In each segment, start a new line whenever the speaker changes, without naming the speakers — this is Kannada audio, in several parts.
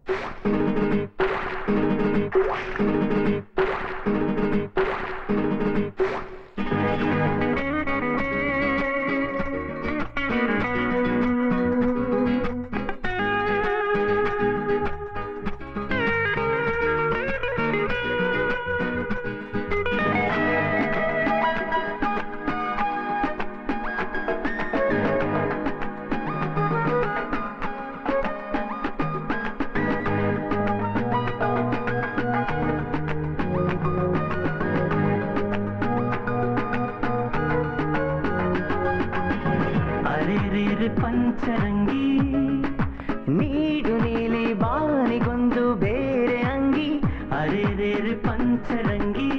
ಅರೆರೆರೆ ಪಂಚರಂಗಿ ನೀಡು ನೀಲಿ ಬಾನಿಗೊಂದು ಬೇರೆ ಅಂಗಿ ಅರೆರೆರೆ ಪಂಚರಂಗಿ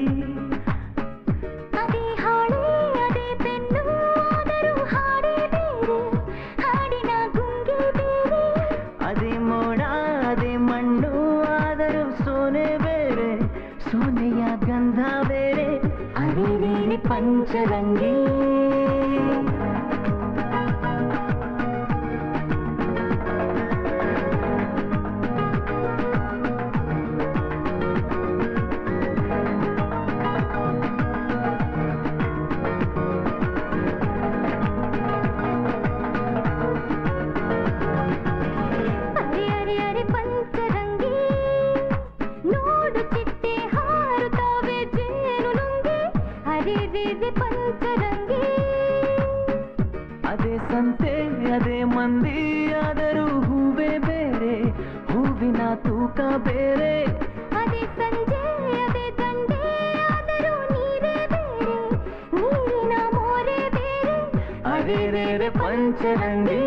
ಅದೇ ಹಾಳೆ ಅದೇ ಪೆನ್ನು ಆದರೂ ಹಾಡೇ ಬೇರೆ ಹಾಡಿನ ಗುಂಗೆ ಬೇರೆ
ಅದೇ ಮೋಡ ಅದೇ ಮಣ್ಣು ಆದರೂ ಸೋನೆ ಬೇರೆ ಸೋನೆಯ ಗಂಧ ಬೇರೆ ಅರೆರೆರೆ ಪಂಚರಂಗಿ
ಅರೆ ಅರೆ ಅರೆ ಪಂಚರಂಗಿ ನೋಡು ಚಿಟ್ಟೆ ಹಾರುತ್ತವೆ ಜೇನು ನುಂಗಿ ಅರೆ ರೇ ರೇ ಪಂಚರಂಗಿ
ಅದೇ ಸಂತೆ ಅದೇ ಮಂದಿ ಆದರೂ ಹೂವೇ ಬೇರೆ ಹೂವಿನ ತೂಕ ಬೇರೆ
ಅದೇ ಸಂಜೆ ಅದೇ ದಂಡೆ ಆದರೂ ನೀರೇ ಬೇರೆ ನೀರಿನ ಮೋರೆ ಬೇರೆ
ಅರೆರೆರೆ ಪಂಚರಂಗಿ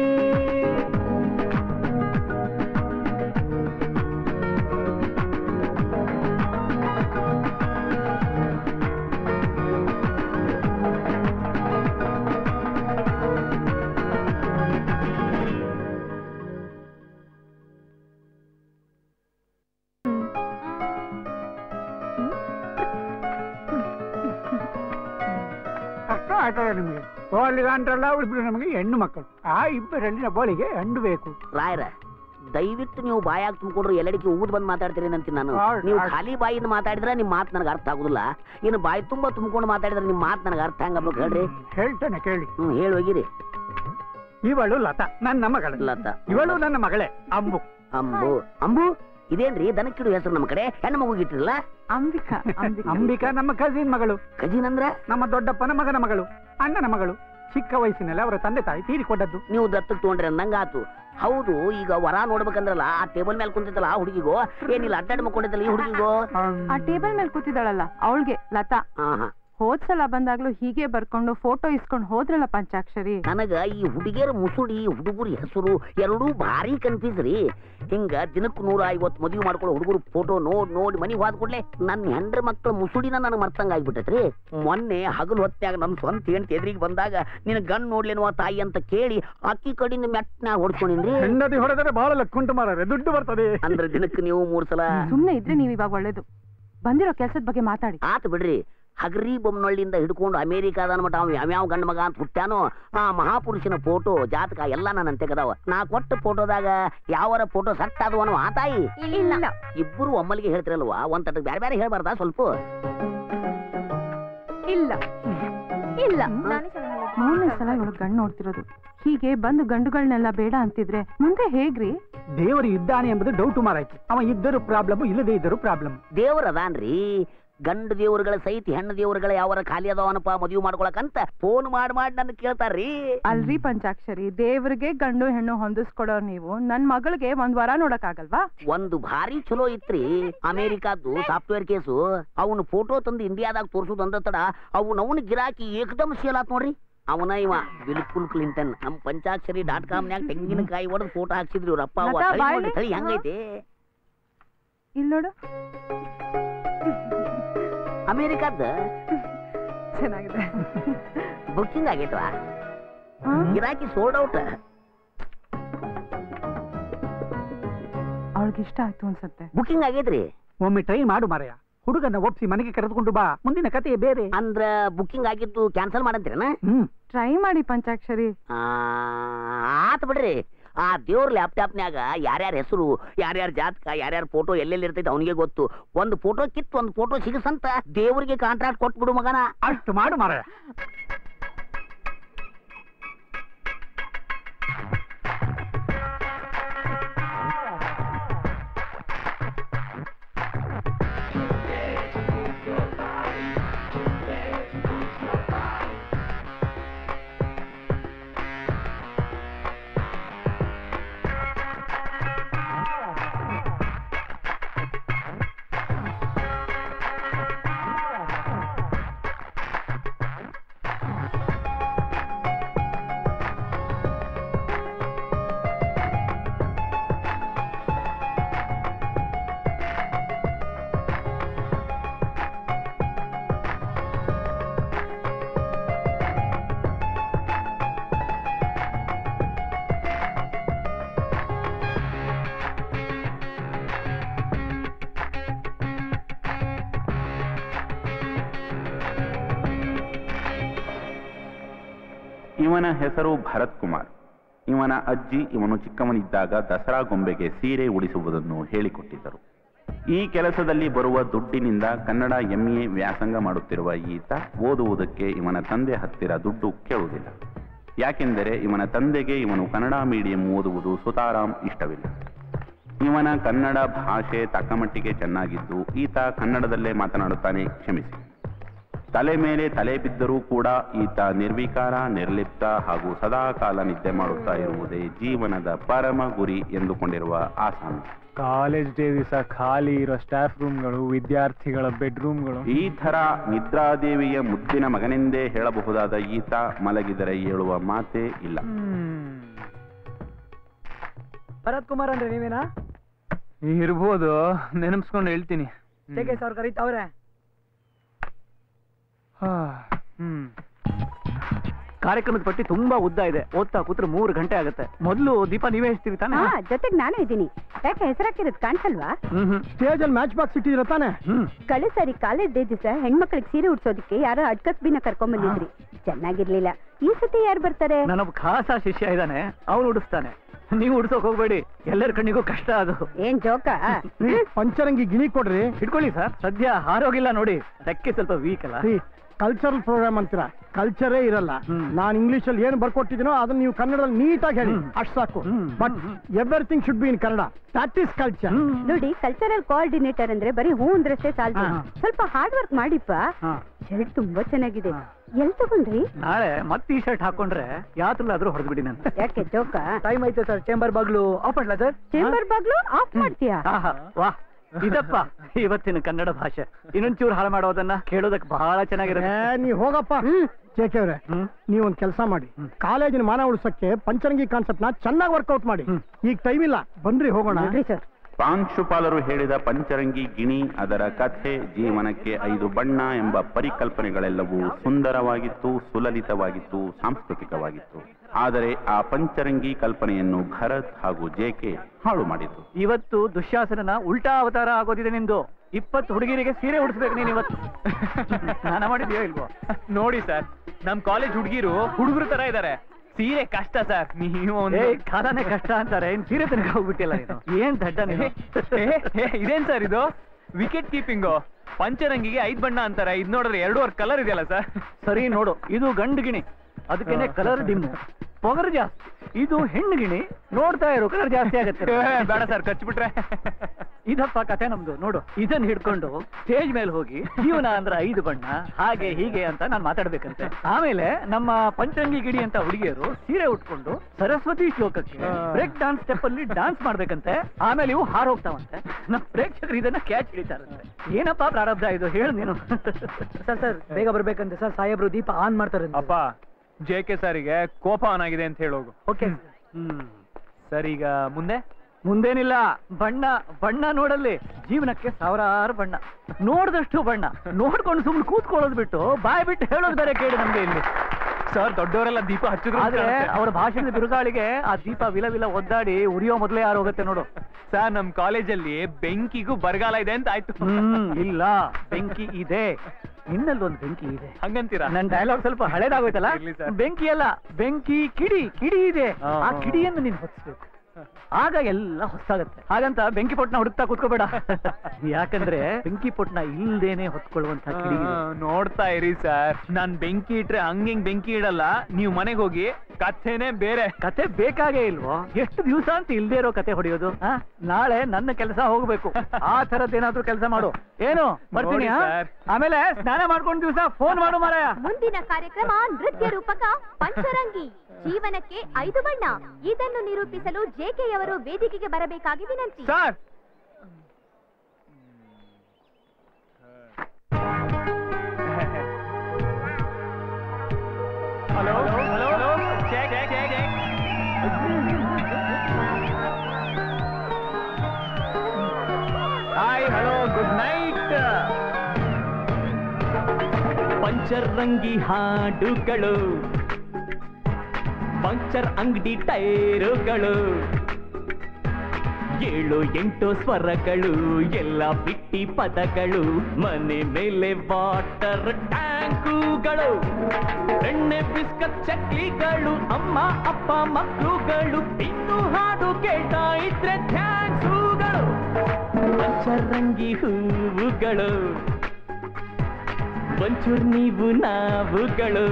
ಅಷ್ಟು ಆಟದ ನಿಮಗೆ ಬೋಳಿಗೆ ಅಂಟ್ರಲ್ಲ ಉಳಿಸ್ಬಿಡು ನಮಗೆ ಹೆಣ್ಣು ಮಕ್ಕಳು ಆ ಇಬ್ಬರಲ್ಲಿ ಬೋಳಿಗೆ ಹೆಣ್ಣು ಬೇಕು
ರಾಯರ ದಯವಿಟ್ಟು ನೀವು ಬಾಯಾಗ ತುಂಬಿಕೊಂಡ್ರು ಎಲ್ಲಡಿಕೆ ಊದ್ ಬಂದು ಮಾತಾಡ್ತೀರಿ ಅಂತೀನಿ ನಾನು
ಆಳ್-
ನೀವು
ಆಳ್-
ಖಾಲಿ ಬಾಯಿಂದ ಮಾತಾಡಿದ್ರೆ ನಿಮ್ಮ ಮಾತು ನನಗೆ ಅರ್ಥ ಆಗುದಿಲ್ಲ ಇನ್ನು ಬಾಯಿ ತುಂಬಾ ತುಂಬಿಕೊಂಡು ಮಾತಾಡಿದ್ರೆ ನಿಮ್ಮ ಮಾತು ನನಗೆ ಅರ್ಥ ಹಂಗಬೇಕು ಹೇಳ್ರಿ
ಹೇಳ್ತೇನೆ ಕೇಳಿ
ಹ್ಮ್ ಹೇಳಿ ಹೋಗಿರಿ
ಇವಳು ಲತಾ ನನ್ನ ಮಗಳು
ಲತಾ
ಇವಳು ನನ್ನ ಮಗಳೇ ಅಂಬು
ಅಂಬು ಅಂಬು ಇದೇನ್ರಿ ದನಕ್ಕಿಡು ಹೆಸರು ನಮ್ಮ ಕಡೆ ಹೆಣ್ಣು ಮಗು ಇಟ್ಟಿರಲ್ಲ
ಅಂಬಿಕಾ ಅಂಬಿಕಾ
ಅಂಬಿಕಾ ನಮ್ಮ ಕಸಿನ್ ಮಗಳು
ಕಜಿನ್ ಅಂದ್ರ
ನಮ್ಮ ದೊಡ್ಡಪ್ಪನ ಮಗನ ಮಗಳು ಅಣ್ಣನ ಮಗಳು ಚಿಕ್ಕ ವಯಸ್ಸಿನಲ್ಲಿ ಅವರ ತಂದೆ ತಾಯಿ ತೀರಿಕೊಂಡದ್ದು
ನೀವು ದತ್ತಕ್ಕೆ ತೊಗೊಂಡ್ರಿ ಅಂದಂಗಾತು ಹೌದು ಈಗ ವರ ನೋಡ್ಬೇಕಂದ್ರಲ್ಲ ಆ ಟೇಬಲ್ ಮೇಲೆ ಕುಂತಿದ್ದಲ್ಲ ಆ ಹುಡುಗಿಗೋ ಏನಿಲ್ಲ ಅಡ್ಡಾಡ್ ಮಕ್ಕೊಂಡಿದ್ದಲ್ಲ ಈ ಹುಡುಗಿಗೋ
ಆ ಟೇಬಲ್ ಮೇಲೆ ಕೂತಿದ್ದಾಳಲ್ಲ ಅವಳಿಗೆ ಲತಾ
ಹಾ ಹಾ
ಹೋದ್ ಸಲ ಬಂದಾಗ್ಲೂ ಹೀಗೆ ಬರ್ಕೊಂಡು ಫೋಟೋ ಇಸ್ಕೊಂಡು ಹೋದ್ರಲ್ಲ ಪಂಚಾಕ್ಷರಿ
ನನಗ ಈ ಹುಡುಗಿಯರ ಮುಸುಡಿ ಹುಡುಗರ ಹೆಸರು ಎರಡೂ ಭಾರಿ ಕನ್ಫ್ಯೂಸ್ ರೀ ಹಿಂಗ ದಿನಕ್ಕೆ ನೂರ ಐವತ್ತು ಮದುವೆ ಮಾಡ್ಕೊಳ್ಳೋ ಹುಡುಗರು ಫೋಟೋ ನೋಡ್ ನೋಡಿ ಮನಿಗೆ ಹೋದ ಕೂಡಲೇ ನನ್ನ ಹೆಂಡ್ರ ಮಕ್ಕಳ ಮುಸುಡಿನ ನನಗೆ ಮರ್ತಂಗ ಆಗ್ಬಿಟ್ಟೈತ್ರಿ ಮೊನ್ನೆ ಹಗಲು ಹೊತ್ನ್ಯಾಗ ನಮ್ಮ ಸ್ವಂತ ಹೆಂಡತಿ ಎದುರಿಗೆ ಬಂದಾಗ ನಿನ್ನ ಗಂಡ್ ನೋಡ್ಲೇನುವ ತಾಯಿ ಅಂತ ಕೇಳಿ ಅಕ್ಕಿ ಕಡಿಂದ ಮೆಟ್ನ್ಯಾಗ ಹೊಡ್ಕೊಂಡಿನ್ರಿ
ಹೆಂಡತಿ ಹೊಡೆದರೆ ಬಹಳ ಲಕ್ಕುಂಟು ಮಾರಾರೆ ದುಡ್ಡು ಬರ್ತದೆ
ಅಂದ್ರೆ ದಿನಕ್ಕೆ ನೀವು ಮೂರ್ ಸಲ
ಸುಮ್ನೆ ಇದ್ರೆ ನೀವ್ ಇವಾಗ ಒಳ್ಳೇದು ಬಂದಿರೋ ಕೆಲ್ಸದ ಬಗ್ಗೆ ಮಾತಾಡಿ
ಆತ್ ಬಿಡ್ರಿ ಹಗರಿ ಬೊಮ್ಮನಳ್ಳಿಯಿಂದ ಹಿಡ್ಕೊಂಡು ಅಮೇರಿಕಾದ ಮಟ್ಟ ಅವ ಯಾವ್ಯಾವ ಗಂಡ ಮಗ ಅಂತ ಹುಟ್ಟ್ಯಾನೋ ಆ ಮಹಾಪುರುಷನ ಫೋಟೋ ಜಾತಕ ಎಲ್ಲ ನನ್ನ ತೆಗದಾವ ನಾ ಕೊಟ್ಟ ಫೋಟೋದಾಗ ಯಾವರ ಫೋಟೋ ಸಟ್ ಆದವು ಅನ್ನೋ ಆ ತಾಯಿ
ಇಲ್ಲ
ಇಬ್ಬರು ಒಮ್ಮಲಿಗೆ ಹೇಳ್ತಿರಲ್ವಾ ಒಂದ್ ತಟಕ್ ಬೇರೆ ಬೇರೆ ಹೇಳ್ಬಾರ್ದಾ ಸ್ವಲ್ಪ
ಇಲ್ಲ
ಇಲ್ಲ
ಮೂರನೇ ಸಲ ಇವಳು ಗಂಡು ನೋಡ್ತಿರೋದು ಹೀಗೆ ಬಂದು ಗಂಡುಗಳನ್ನೆಲ್ಲ ಬೇಡ ಅಂತಿದ್ರೆ ಮುಂದೆ ಹೇಗ್ರಿ
ದೇವರು ಇದ್ದಾನೆ ಎಂಬುದು ಡೌಟ್ ಮಾರಾಯ್ತು ಅವ ಇದ್ದರೂ ಪ್ರಾಬ್ಲಮ್ ಇಲ್ಲದೆ ಇದ್ದರೂ ಪ್ರಾಬ್ಲಮ್
ದೇವ್ರ ಅದಾನ್ರಿ ಗಂಡು ದೇವ್ರುಗಳ ಸಹಿತ ಹೆಣ್ಣು ದೇವ್ರುಗಳ ಯಾವರ ಖಾಲಿ ಅದಾವನಪ್ಪ ಮದುವೆ ಮಾಡ್ಕೊಳಕಂತ ಫೋನ್ ಮಾಡಿ ಮಾಡಿ ನನ್ನ ಕೇಳ್ತಾರ್ರಿ
ಅಲ್ರಿ ಪಂಚಾಕ್ಷರಿ ದೇವ್ರಿಗೆ ಗಂಡು ಹೆಣ್ಣು ಹೊಂದಿಸ್ಕೊಡೋ ನೀವು ನನ್ ಮಗಳಿಗೆ ಒಂದ್ ವರ ನೋಡಕ್ ಆಗಲ್ವಾ
ಒಂದು ಭಾರಿ ಚಲೋ ಇತ್ರಿ ಅಮೇರಿಕಾದ್ದು ಸಾಫ್ಟ್ವೇರ್ ಕೇಸು ಅವನು ಫೋಟೋ ತಂದು ಇಂಡಿಯಾದಾಗ ತೋರ್ಸುದು ಅಂದ ತಡ ಅವನ ಅವನ ಗಿರಾಕಿ ಏಕದಮ್ ಸೇಲ್ ಆತ್ ನೋಡ್ರಿ ಅವನ ಇವ ಬಿಲ್ಕುಲ್ ಕ್ಲಿಂಟನ್ ನಮ್ ಪಂಚಾಕ್ಷರಿ ಡಾಟ್ ಕಾಮ್ನ್ಯಾಗ ತೆಂಗಿನಕಾಯಿ ಹೊಡೆದು ಫೋಟೋ ಹಾಕ್ಸಿದ್ರಿ ಇವ್ರಪ್ಪ ಅವ್ವ.
ಲತಾ,
ತಳಿ
ಬಾಯ್ಲಿ?
ನೋಡಿ, ತಳಿ ಹೆಂಗೈತೆ
ಇಲ್ ನೋಡು
ಅಮೇರಿಕಾದ
ಚೆನ್ನಾಗಿದೆ
ಬುಕ್ಕಿಂಗ್ ಆಗೈತವ
ಹಾ?
ಗಿರಾಕಿ ಸೋಲ್ಡ್ ಔಟ್
ಅವ್ಳಿಗೆ ಇಷ್ಟ ಆಯ್ತು ಅನ್ಸತ್ತೆ
ಬುಕ್ಕಿಂಗ್ ಆಗೈತ್ರಿ
ಒಮ್ಮೆ ಟ್ರೈ ಮಾಡು ಮಾರಾಯ ಹುಡುಗನ ಒಪ್ಸಿ ಮನೆಗೆ ಕರೆದುಕೊಂಡು ಬಾ ಮುಂದಿನ ಕತೆ ಬೇರೆ
ಅಂದ್ರ ಬುಕ್ಕಿಂಗ್ ಆಗಿದ್ದು ಕ್ಯಾನ್ಸಲ್ ಮಾಡಂತೀರನ
ಹ್ಮ್
ಟ್ರೈ ಮಾಡಿ ಪಂಚಾಕ್ಷರಿ
ಆ, ಆತ್ ಬಿಡ್ರಿ ಆ ದೇವ್ರ ಲ್ಯಾಪ್ಟಾಪ್ನ್ಯಾಗ ಯಾರ್ಯಾರ ಹೆಸರು ಯಾರ್ಯಾರ ಜಾತಕ ಯಾರ್ಯಾರ ಫೋಟೋ ಎಲ್ಲೆಲ್ಲಿ ಇರ್ತೈತೆ ಅವನಿಗೆ ಗೊತ್ತು ಒಂದು ಫೋಟೋ ಕಿತ್ತು ಒಂದು ಫೋಟೋ ಸಿಗಸಂತ ದೇವ್ರಿಗೆ ಕಾಂಟ್ರಾಕ್ಟ್ ಕೊಟ್ಬಿಡು ಮಗನ
ಅಷ್ಟು ಮಾಡು ಮಾರ
ಇವನ ಹೆಸರು ಭರತ್ ಕುಮಾರ್ ಇವನ ಅಜ್ಜಿ ಇವನು ಚಿಕ್ಕವನಿದ್ದಾಗ ದಸರಾ ಗೊಂಬೆಗೆ ಸೀರೆ ಉಡಿಸುವುದನ್ನು ಹೇಳಿಕೊಟ್ಟಿದ್ದರು ಈ ಕೆಲಸದಲ್ಲಿ ಬರುವ ದುಡ್ಡಿನಿಂದ ಕನ್ನಡ ಎಂಎ ವ್ಯಾಸಂಗ ಮಾಡುತ್ತಿರುವ ಈತ ಓದುವುದಕ್ಕೆ ಇವನ ತಂದೆ ಹತ್ತಿರ ದುಡ್ಡು ಕೇಳುವುದಿಲ್ಲ ಯಾಕೆಂದರೆ ಇವನ ತಂದೆಗೆ ಇವನು ಕನ್ನಡ ಮೀಡಿಯಂ ಓದುವುದು ಸುತಾರಾಮ್ ಇಷ್ಟವಿಲ್ಲ ಇವನ ಕನ್ನಡ ಭಾಷೆ ತಕ್ಕಮಟ್ಟಿಗೆ ಚೆನ್ನಾಗಿದ್ದು ಈತ ಕನ್ನಡದಲ್ಲೇ ಮಾತನಾಡುತ್ತಾನೆ ಕ್ಷಮಿಸಿ ತಲೆ ಮೇಲೆ ತಲೆ ಬಿದ್ದರೂ ಕೂಡ ಈತ ನಿರ್ವಿಕಾರ ನಿರ್ಲಿಪ್ತ ಹಾಗೂ ಸದಾ ಕಾಲ ನಿದ್ದೆ ಮಾಡುತ್ತಾ ಇರುವುದೇ ಜೀವನದ ಪರಮ ಗುರಿ ಎಂದುಕೊಂಡಿರುವ ಆಸಾಮಿ
ಕಾಲೇಜ್ ಡೇ ದಿವಸ ಖಾಲಿ ಇರೋ ಸ್ಟಾಫ್ ರೂಮ್ಗಳು ವಿದ್ಯಾರ್ಥಿಗಳ ಬೆಡ್ರೂಮ್ಗಳು
ಈ ಥರ ನಿದ್ರಾದೇವಿಯ ಮುದ್ದಿನ ಮಗನೆಂದೇ ಹೇಳಬಹುದಾದ ಈತ ಮಲಗಿದರೆ ಏಳುವ ಮಾತೇ ಇಲ್ಲ
ಭರತ್ ಕುಮಾರ್ ಅಂದ್ರೆ ನೀವೇನಾ
ಇರ್ಬೋದು ನೆನಪಿಸ್ಕೊಂಡು ಹೇಳ್ತೀನಿ
ಹೇಗೆ ಸರ್ ಕರೀತಾವ್ರೆ
ಹ್ಮ್
ಕಾರ್ಯಕ್ರಮದ ಪಟ್ಟಿ ತುಂಬಾ ಉದ್ದ ಇದೆ ಓದ್ತಾ ಕೂತ್ರೆ ಮೂರು ಗಂಟೆ ಆಗುತ್ತೆ ಮೊದಲು ದೀಪ ನೀವೇ ಹಚ್ತೀವಿ ತಾನೆ
ಹಾ ಜೊತೆಗೆ ನಾನು ಇದ್ದೀನಿ ಯಾಕೆ ಹೆಸರಾಕಿರೋದು ಕಾಣಿಸಲ್ವಾ
ಹ್ಮ್
ಸ್ಟೇಜ್ ಅಲ್ಲಿ ಮ್ಯಾಚ್ ಬಾಕ್ಸ್ ಇಟ್ಟಿದ್ರ ತಾನೆ
ಹ್ಮ್
ಕಳೆ ಸಾರಿ ಕಾಲೇಜ್ ಡೇ ದಿವಸ ಹೆಣ್ಮಕ್ಳಿಗೆ ಸೀರೆ ಉಡ್ಸೋದಕ್ಕೆ ಯಾರೋ ಅಡ್ಕಸ್ಬಿನ ಕರ್ಕೊಂಡ್ ಬಂದಿದ್ರಿ ಚೆನ್ನಾಗಿರ್ಲಿಲ್ಲ ಈ ಸತಿ ಯಾರು ಬರ್ತಾರೆ
ನನ್ನೊಬ್ಬ ಖಾಸ ಶಿಷ್ಯ ಇದ್ದಾನೆ ಅವನು ಉಡಿಸ್ತಾನೆ ನೀವು ಉಡ್ಸೋಕ್ ಹೋಗ್ಬೇಡಿ ಎಲ್ಲರ ಕಣ್ಣಿಗೂ ಕಷ್ಟ ಅದು
ಏನ್ ಜೋಕ
ಪಂಚರಂಗಿ ಗಿಣಿ ಕೊಡ್ರಿ
ಇಟ್ಕೊಳ್ಳಿ ಸರ್ ಸದ್ಯ ಆರೋಗಿಲ್ಲ ನೋಡಿ ರೆಕ್ಕೆ ಸ್ವಲ್ಪ ವೀಕ್ ಅಲ್ಲ
ಕಲ್ಚರಲ್ ಪ್ರೋಗ್ರಾಮ್ ಅಂತೀರಾ ಕಲ್ಚರೇ ಇರಲ್ಲ
ಹ್ಮ್.
ನಾನು ಇಂಗ್ಲಿಷ್ ಅಲ್ಲಿ ಏನು ಬರ್ಕೊಟ್ಟಿದ್ದೀನೋ ಅದನ್ನ ನೀವು ಕನ್ನಡದಲ್ಲಿ ನೀಟಾಗಿ ಹೇಳಿ
ಹ್ಮ್.
ಅಷ್ಟು ಸಾಕು
ಹ್ಮ್.
But everything should be in Kannada that is culture
ನೋಡಿ ಕಲ್ಚರಲ್ ಕೋಆರ್ಡಿನೇಟರ್ ಅಂದ್ರೆ ಬರೀ ಹೂ ಅಂದ್ರಷ್ಟೇ ಸಾಲದು
ಹಾ.
ಸ್ವಲ್ಪ ಹಾರ್ಡ್ ವರ್ಕ್ ಮಾಡಿಪ್ಪ
ಹಾ.
ಶರ್ಟ್ ತುಂಬಾ ಚೆನ್ನಾಗಿದೆ
ಹಾ.
ಎಲ್ ತಗೊಂಡ್ರಿ
ನಾಳೆ ಮತ್ತೆ ಈ ಶರ್ಟ್ ಹಾಕೊಂಡ್ರೆ ಯಾತ್ರಲ್ಲಾದ್ರೂ ಹೊಡೆದು ಬಿಡಿ ನಾನು
ಯಾಕೆ ಜೋಕ
ಟೈಮ್ ಐತೆ ಸರ್ ಚೇಂಬರ್ ಬಾಗ್ಲು ಆಫ್ ಮಾಡ್ಲಾ ಸರ್
ಚೇಂಬರ್ ಬಾಗ್ಲು ಆಫ್ ಮಾಡ್ತೀಯಾ
ಆಹಾ, ವಾ ಇದಪ್ಪ ಇವತ್ತಿನ ಕನ್ನಡ ಭಾಷೆ ಇನ್ನೊಂಚೂರು ಹಾಳು ಮಾಡೋದನ್ನ ಕೇಳೋದಕ್ಕೆ ಬಹಳ ಚೆನ್ನಾಗಿರುತ್ತೆ
ನೀವು ಹೋಗಪ್ಪ
ಹ್ಮ್
ಜೇಕೆ ಅವ್ರೆ
ಹ್ಮ್.
ನೀವೊಂದ್ ಕೆಲಸ ಮಾಡಿ
ಹ್ಮ್.
ಕಾಲೇಜಿನ ಮಾನ ಉಳಿಸಕ್ಕೆ ಪಂಚರಂಗಿ ಕಾನ್ಸೆಪ್ಟ್ ನ ಚೆನ್ನಾಗಿ ವರ್ಕೌಟ್ ಮಾಡಿ
ಹ್ಮ್.
ಈಗ ಟೈಮ್ ಇಲ್ಲ ಬನ್ರಿ ಹೋಗೋಣ
ನೋಡ್ರಿ ಸರ್
ಪ್ರಾಂಶುಪಾಲರು ಹೇಳಿದ ಪಂಚರಂಗಿ ಗಿಣಿ ಅದರ ಕಥೆ ಜೀವನಕ್ಕೆ ಐದು ಬಣ್ಣ ಎಂಬ ಪರಿಕಲ್ಪನೆಗಳೆಲ್ಲವೂ ಸುಂದರವಾಗಿತ್ತು ಸುಲಲಿತವಾಗಿತ್ತು ಸಾಂಸ್ಕೃತಿಕವಾಗಿತ್ತು ಆದರೆ ಆ ಪಂಚರಂಗಿ ಕಲ್ಪನೆಯನ್ನು ಭರತ್ ಹಾಗೂ ಜೆಕೆ ಹಾಳು ಮಾಡಿತು
ಇವತ್ತು ದುಶ್ಯಾಸನನ ಉಲ್ಟಾ ಅವತಾರ ಆಗೋದಿದೆ ನಿಂದು ಇಪ್ಪತ್ತು ಹುಡುಗಿರಿಗೆ ಸೀರೆ ಉಡಿಸ್ಬೇಕು ನೀನು ಇವತ್ತು ಸ್ನಾನ ಮಾಡಿದ್ಯೋ ಇಲ್ವೋ
ನೋಡಿ ಸರ್ ನಮ್ ಕಾಲೇಜ್ ಹುಡುಗಿರು ಹುಡುಗರು ತರ ಇದಾರೆ ಸೀರೆ ಕಷ್ಟ ಸರ್ ನೀವು ಒಂದು
ಏ ಕಾಲನೇ ಕಷ್ಟ ಅಂತಾರೆ ಇನ್ ಸೀರೆ ತನಕ ಹೋಗ್ಬಿಟ್ಟಿಲ್ಲ ನೀನು ಏನ್ ದಡ್ಡ ನೀನು
ಏ, ಏ, ಇದೇನ್ ಸರ್ ಇದು ವಿಕೆಟ್ ಕೀಪಿಂಗು ಪಂಚರಂಗಿಗೆ ಐದ್ ಬಣ್ಣ ಅಂತಾರೆ ಇದ್ ನೋಡಿದ್ರೆ ಎರಡೂವರೆ ಕಲರ್ ಇದೆಯಲ್ಲ ಸರ್
ಸರಿ ನೋಡು ಇದು ಗಂಡು ಗಿಣಿ ಅದಕ್ಕೇನೆ ಕಲರ್ ಡಿಮ್ ಪೊಗರು ಜಾಸ್ತಿ ಇದು ಹೆಣ್ಣು ಗಿಣಿ ನೋಡ್ತಾ ಇರು ಕಲರ್ ಜಾಸ್ತಿ ಆಗತ್ತೆ
ಏ, ಬೇಡ ಸರ್ ಖರ್ಚು
ಇದಪ್ಪ ಕತೆ ನಮ್ದು ನೋಡು ಇದನ್ನ ಹಿಡ್ಕೊಂಡು ಸ್ಟೇಜ್ ಮೇಲೆ ಹೋಗಿ ಜೀವನ ಅಂದ್ರೆ ಐದು ಬಣ್ಣ ಹಾಗೆ ಹೀಗೆ ಅಂತ ನಾನು ಮಾತಾಡ್ಬೇಕಂತೆ ಆಮೇಲೆ ನಮ್ಮ ಪಂಚರಂಗಿ ಗಿಡಿ ಅಂತ ಹುಡುಗಿಯರು ಸೀರೆ ಉಟ್ಕೊಂಡು ಸರಸ್ವತಿ ಶ್ಲೋಕಕ್ಕೆ ಬ್ರೇಕ್ ಡಾನ್ಸ್ ಸ್ಟೆಪ್ ಅಲ್ಲಿ ಡಾನ್ಸ್ ಮಾಡ್ಬೇಕಂತೆ ಆಮೇಲೆ ಇವು ಹಾರ್ ಹೋಗ್ತಾವಂತೆ ನಮ್ಮ ಪ್ರೇಕ್ಷಕರು ಇದನ್ನ ಕ್ಯಾಚ್ ಹಿಡಿತಾರಂತೆ ಏನಪ್ಪಾ ಪ್ರಾರಬ್ಧ ಇದು ಹೇಳು ನೀನು
ಸರ್ ಸರ್ ಬೇಗ ಬರ್ಬೇಕಂತೆ ಸರ್ ಸಾಹೇಬ್ರು ದೀಪ ಆನ್ ಮಾಡ್ತಾರೆ
ಅಪ್ಪ ಜೆ ಕೆ ಸರಿಗೆ ಕೋಪ ಆನ್ ಆಗಿದೆ ಅಂತ ಹೇಳೋಗು
ಓಕೆ
ಹ್ಮ್
ಸರ್ ಈಗ ಮುಂದೆ
ಮುಂದೇನಿಲ್ಲ ಬಣ್ಣ ಬಣ್ಣ ನೋಡಲ್ಲಿ ಜೀವನಕ್ಕೆ ಸಾವಿರಾರು ಬಣ್ಣ ನೋಡ್ದಷ್ಟು ಬಣ್ಣ ನೋಡ್ಕೊಂಡು ಸುಮ್ಮನೆ ಕೂತ್ಕೊಳ್ಳೋದು ಬಿಟ್ಟು ಬಾಯ್ ಬಿಟ್ಟು ಹೇಳೋದು ಬೇರೆ ಕೇಳಿ ನಮ್ಗೆ ಇಲ್ಲಿ
ಸರ್ ದೊಡ್ಡವರೆಲ್ಲ ದೀಪ ಹಚ್ಚಿದ್ರು ಅಂತ
ಆದ್ರೆ
ಕಾಣುತ್ತೆ.
ಅವರ ಭಾಷಣದ ಬಿರುಗಾಳಿಗೆ ಆ ದೀಪ ವಿಲ ವಿಲ ಒದ್ದಾಡಿ ಉರಿಯೋ ಮೊದಲೇ ಯಾರು ಹೋಗುತ್ತೆ ನೋಡು
ಸರ್ ನಮ್ ಕಾಲೇಜಲ್ಲಿ ಬೆಂಕಿಗೂ ಬರಗಾಲ ಇದೆ ಅಂತ ಆಯ್ತು
ಹ್ಮ್ ಇಲ್ಲ ಬೆಂಕಿ ಇದೆ ನಿನ್ನಲ್ಲಿ ಒಂದು ಬೆಂಕಿ ಇದೆ
ಹಂಗಂತೀರಾ
ನನ್ ಡೈಲಾಗ್ ಸ್ವಲ್ಪ ಹಳೇದಾಗೋಯ್ತಲ್ಲ
ಇರ್ಲಿ sir.
ಬೆಂಕಿ ಅಲ್ಲ ಬೆಂಕಿ ಕಿಡಿ ಕಿಡಿ ಇದೆ
ಹಾ,
ಆ
ಹಾ.
ಕಿಡಿಯನ್ನು ನೀನು ಹೊತ್ತಿಸ್ಬೇಕು ಆಗ ಎಲ್ಲ ಹೊಸಾಗತ್ತೆ ಹಾಗಂತ ಬೆಂಕಿ ಪೊಟ್ನ ಹುಡುಕ್ತಾ ಕೂತ್ಕೋಬೇಡ ಯಾಕಂದ್ರೆ ಬೆಂಕಿ ಪೊಟ್ನ ಇಲ್ದೇನೆ ಹೊತ್ಕೊಳ್ಳುವಂತ ಕಿಡಿ ಇದೆ.
ಆ, ನೋಡ್ತಾ ಇರಿ ಸರ್ ನಾನ್ ಬೆಂಕಿ ಇಟ್ರೆ ಹಂಗ್ ಹಿಂಗ್ ಬೆಂಕಿ ಇಡಲ್ಲ ನೀವ್ ಮನೆಗ್ ಹೋಗಿ ಕಥೆನೇ ಬೇರೆ
ಕತೆ ಬೇಕಾಗೇ ಇಲ್ವೋ ಎಷ್ಟು ದಿವಸ ಅಂತ ಇಲ್ದೇ ಇರೋ ಕತೆ ಹೊಡೆಯೋದು ಆ? ನಾಳೆ ನನ್ನ ಕೆಲಸ ಹೋಗ್ಬೇಕು ಆ ತರದ್ ಏನಾದ್ರೂ ಕೆಲಸ ಮಾಡು ಏನು ಬರ್ತೀನಿ ಆ?
ನೋಡಿ sir.
ಆಮೇಲೆ ಸ್ನಾನ ಮಾಡ್ಕೊಂಡ್ ದಿವಸ ಫೋನ್ ಮಾಡು ಮಾರಾಯ
ಮುಂದಿನ ಕಾರ್ಯಕ್ರಮ ನೃತ್ಯ ರೂಪಕ ಪಂಚರಂಗಿ ಜೀವನಕ್ಕೆ ಐದು ಬಣ್ಣ ಇದನ್ನು ನಿರೂಪಿಸಲು ಜೆಕೆಯವರು ವೇದಿಕೆಗೆ ಬರಬೇಕಾಗಿ ವಿನಂತಿ
sir hello hello hello check check check check hi hello good night
Pancharangi ಹಾಡುಗಳು ಪಂಚರ್ ಅಂಗಡಿ ಟೈರುಗಳು ಏಳು ಎಂಟು ಸ್ವರಗಳು ಎಲ್ಲ ಬಿಟ್ಟಿ ಪದಗಳು ಮನೆ ಮೇಲೆ ವಾಟರ್ ಟ್ಯಾಂಕುಗಳು ಎಣ್ಣೆ ಬಿಸ್ಕತ್ ಚಕ್ಲಿಗಳು ಅಮ್ಮ ಅಪ್ಪ ಮಕ್ಕಳುಗಳು ಇನ್ನು ಹಾಡು ಕೇಳ್ತಾ ಇದ್ರೆ ಥ್ಯಾಂಕ್ಸುಗಳು ಪಂಚರಂಗಿ ಹೂವುಗಳು ಒಂಚೂರ್ ನೀವು ನಾವುಗಳು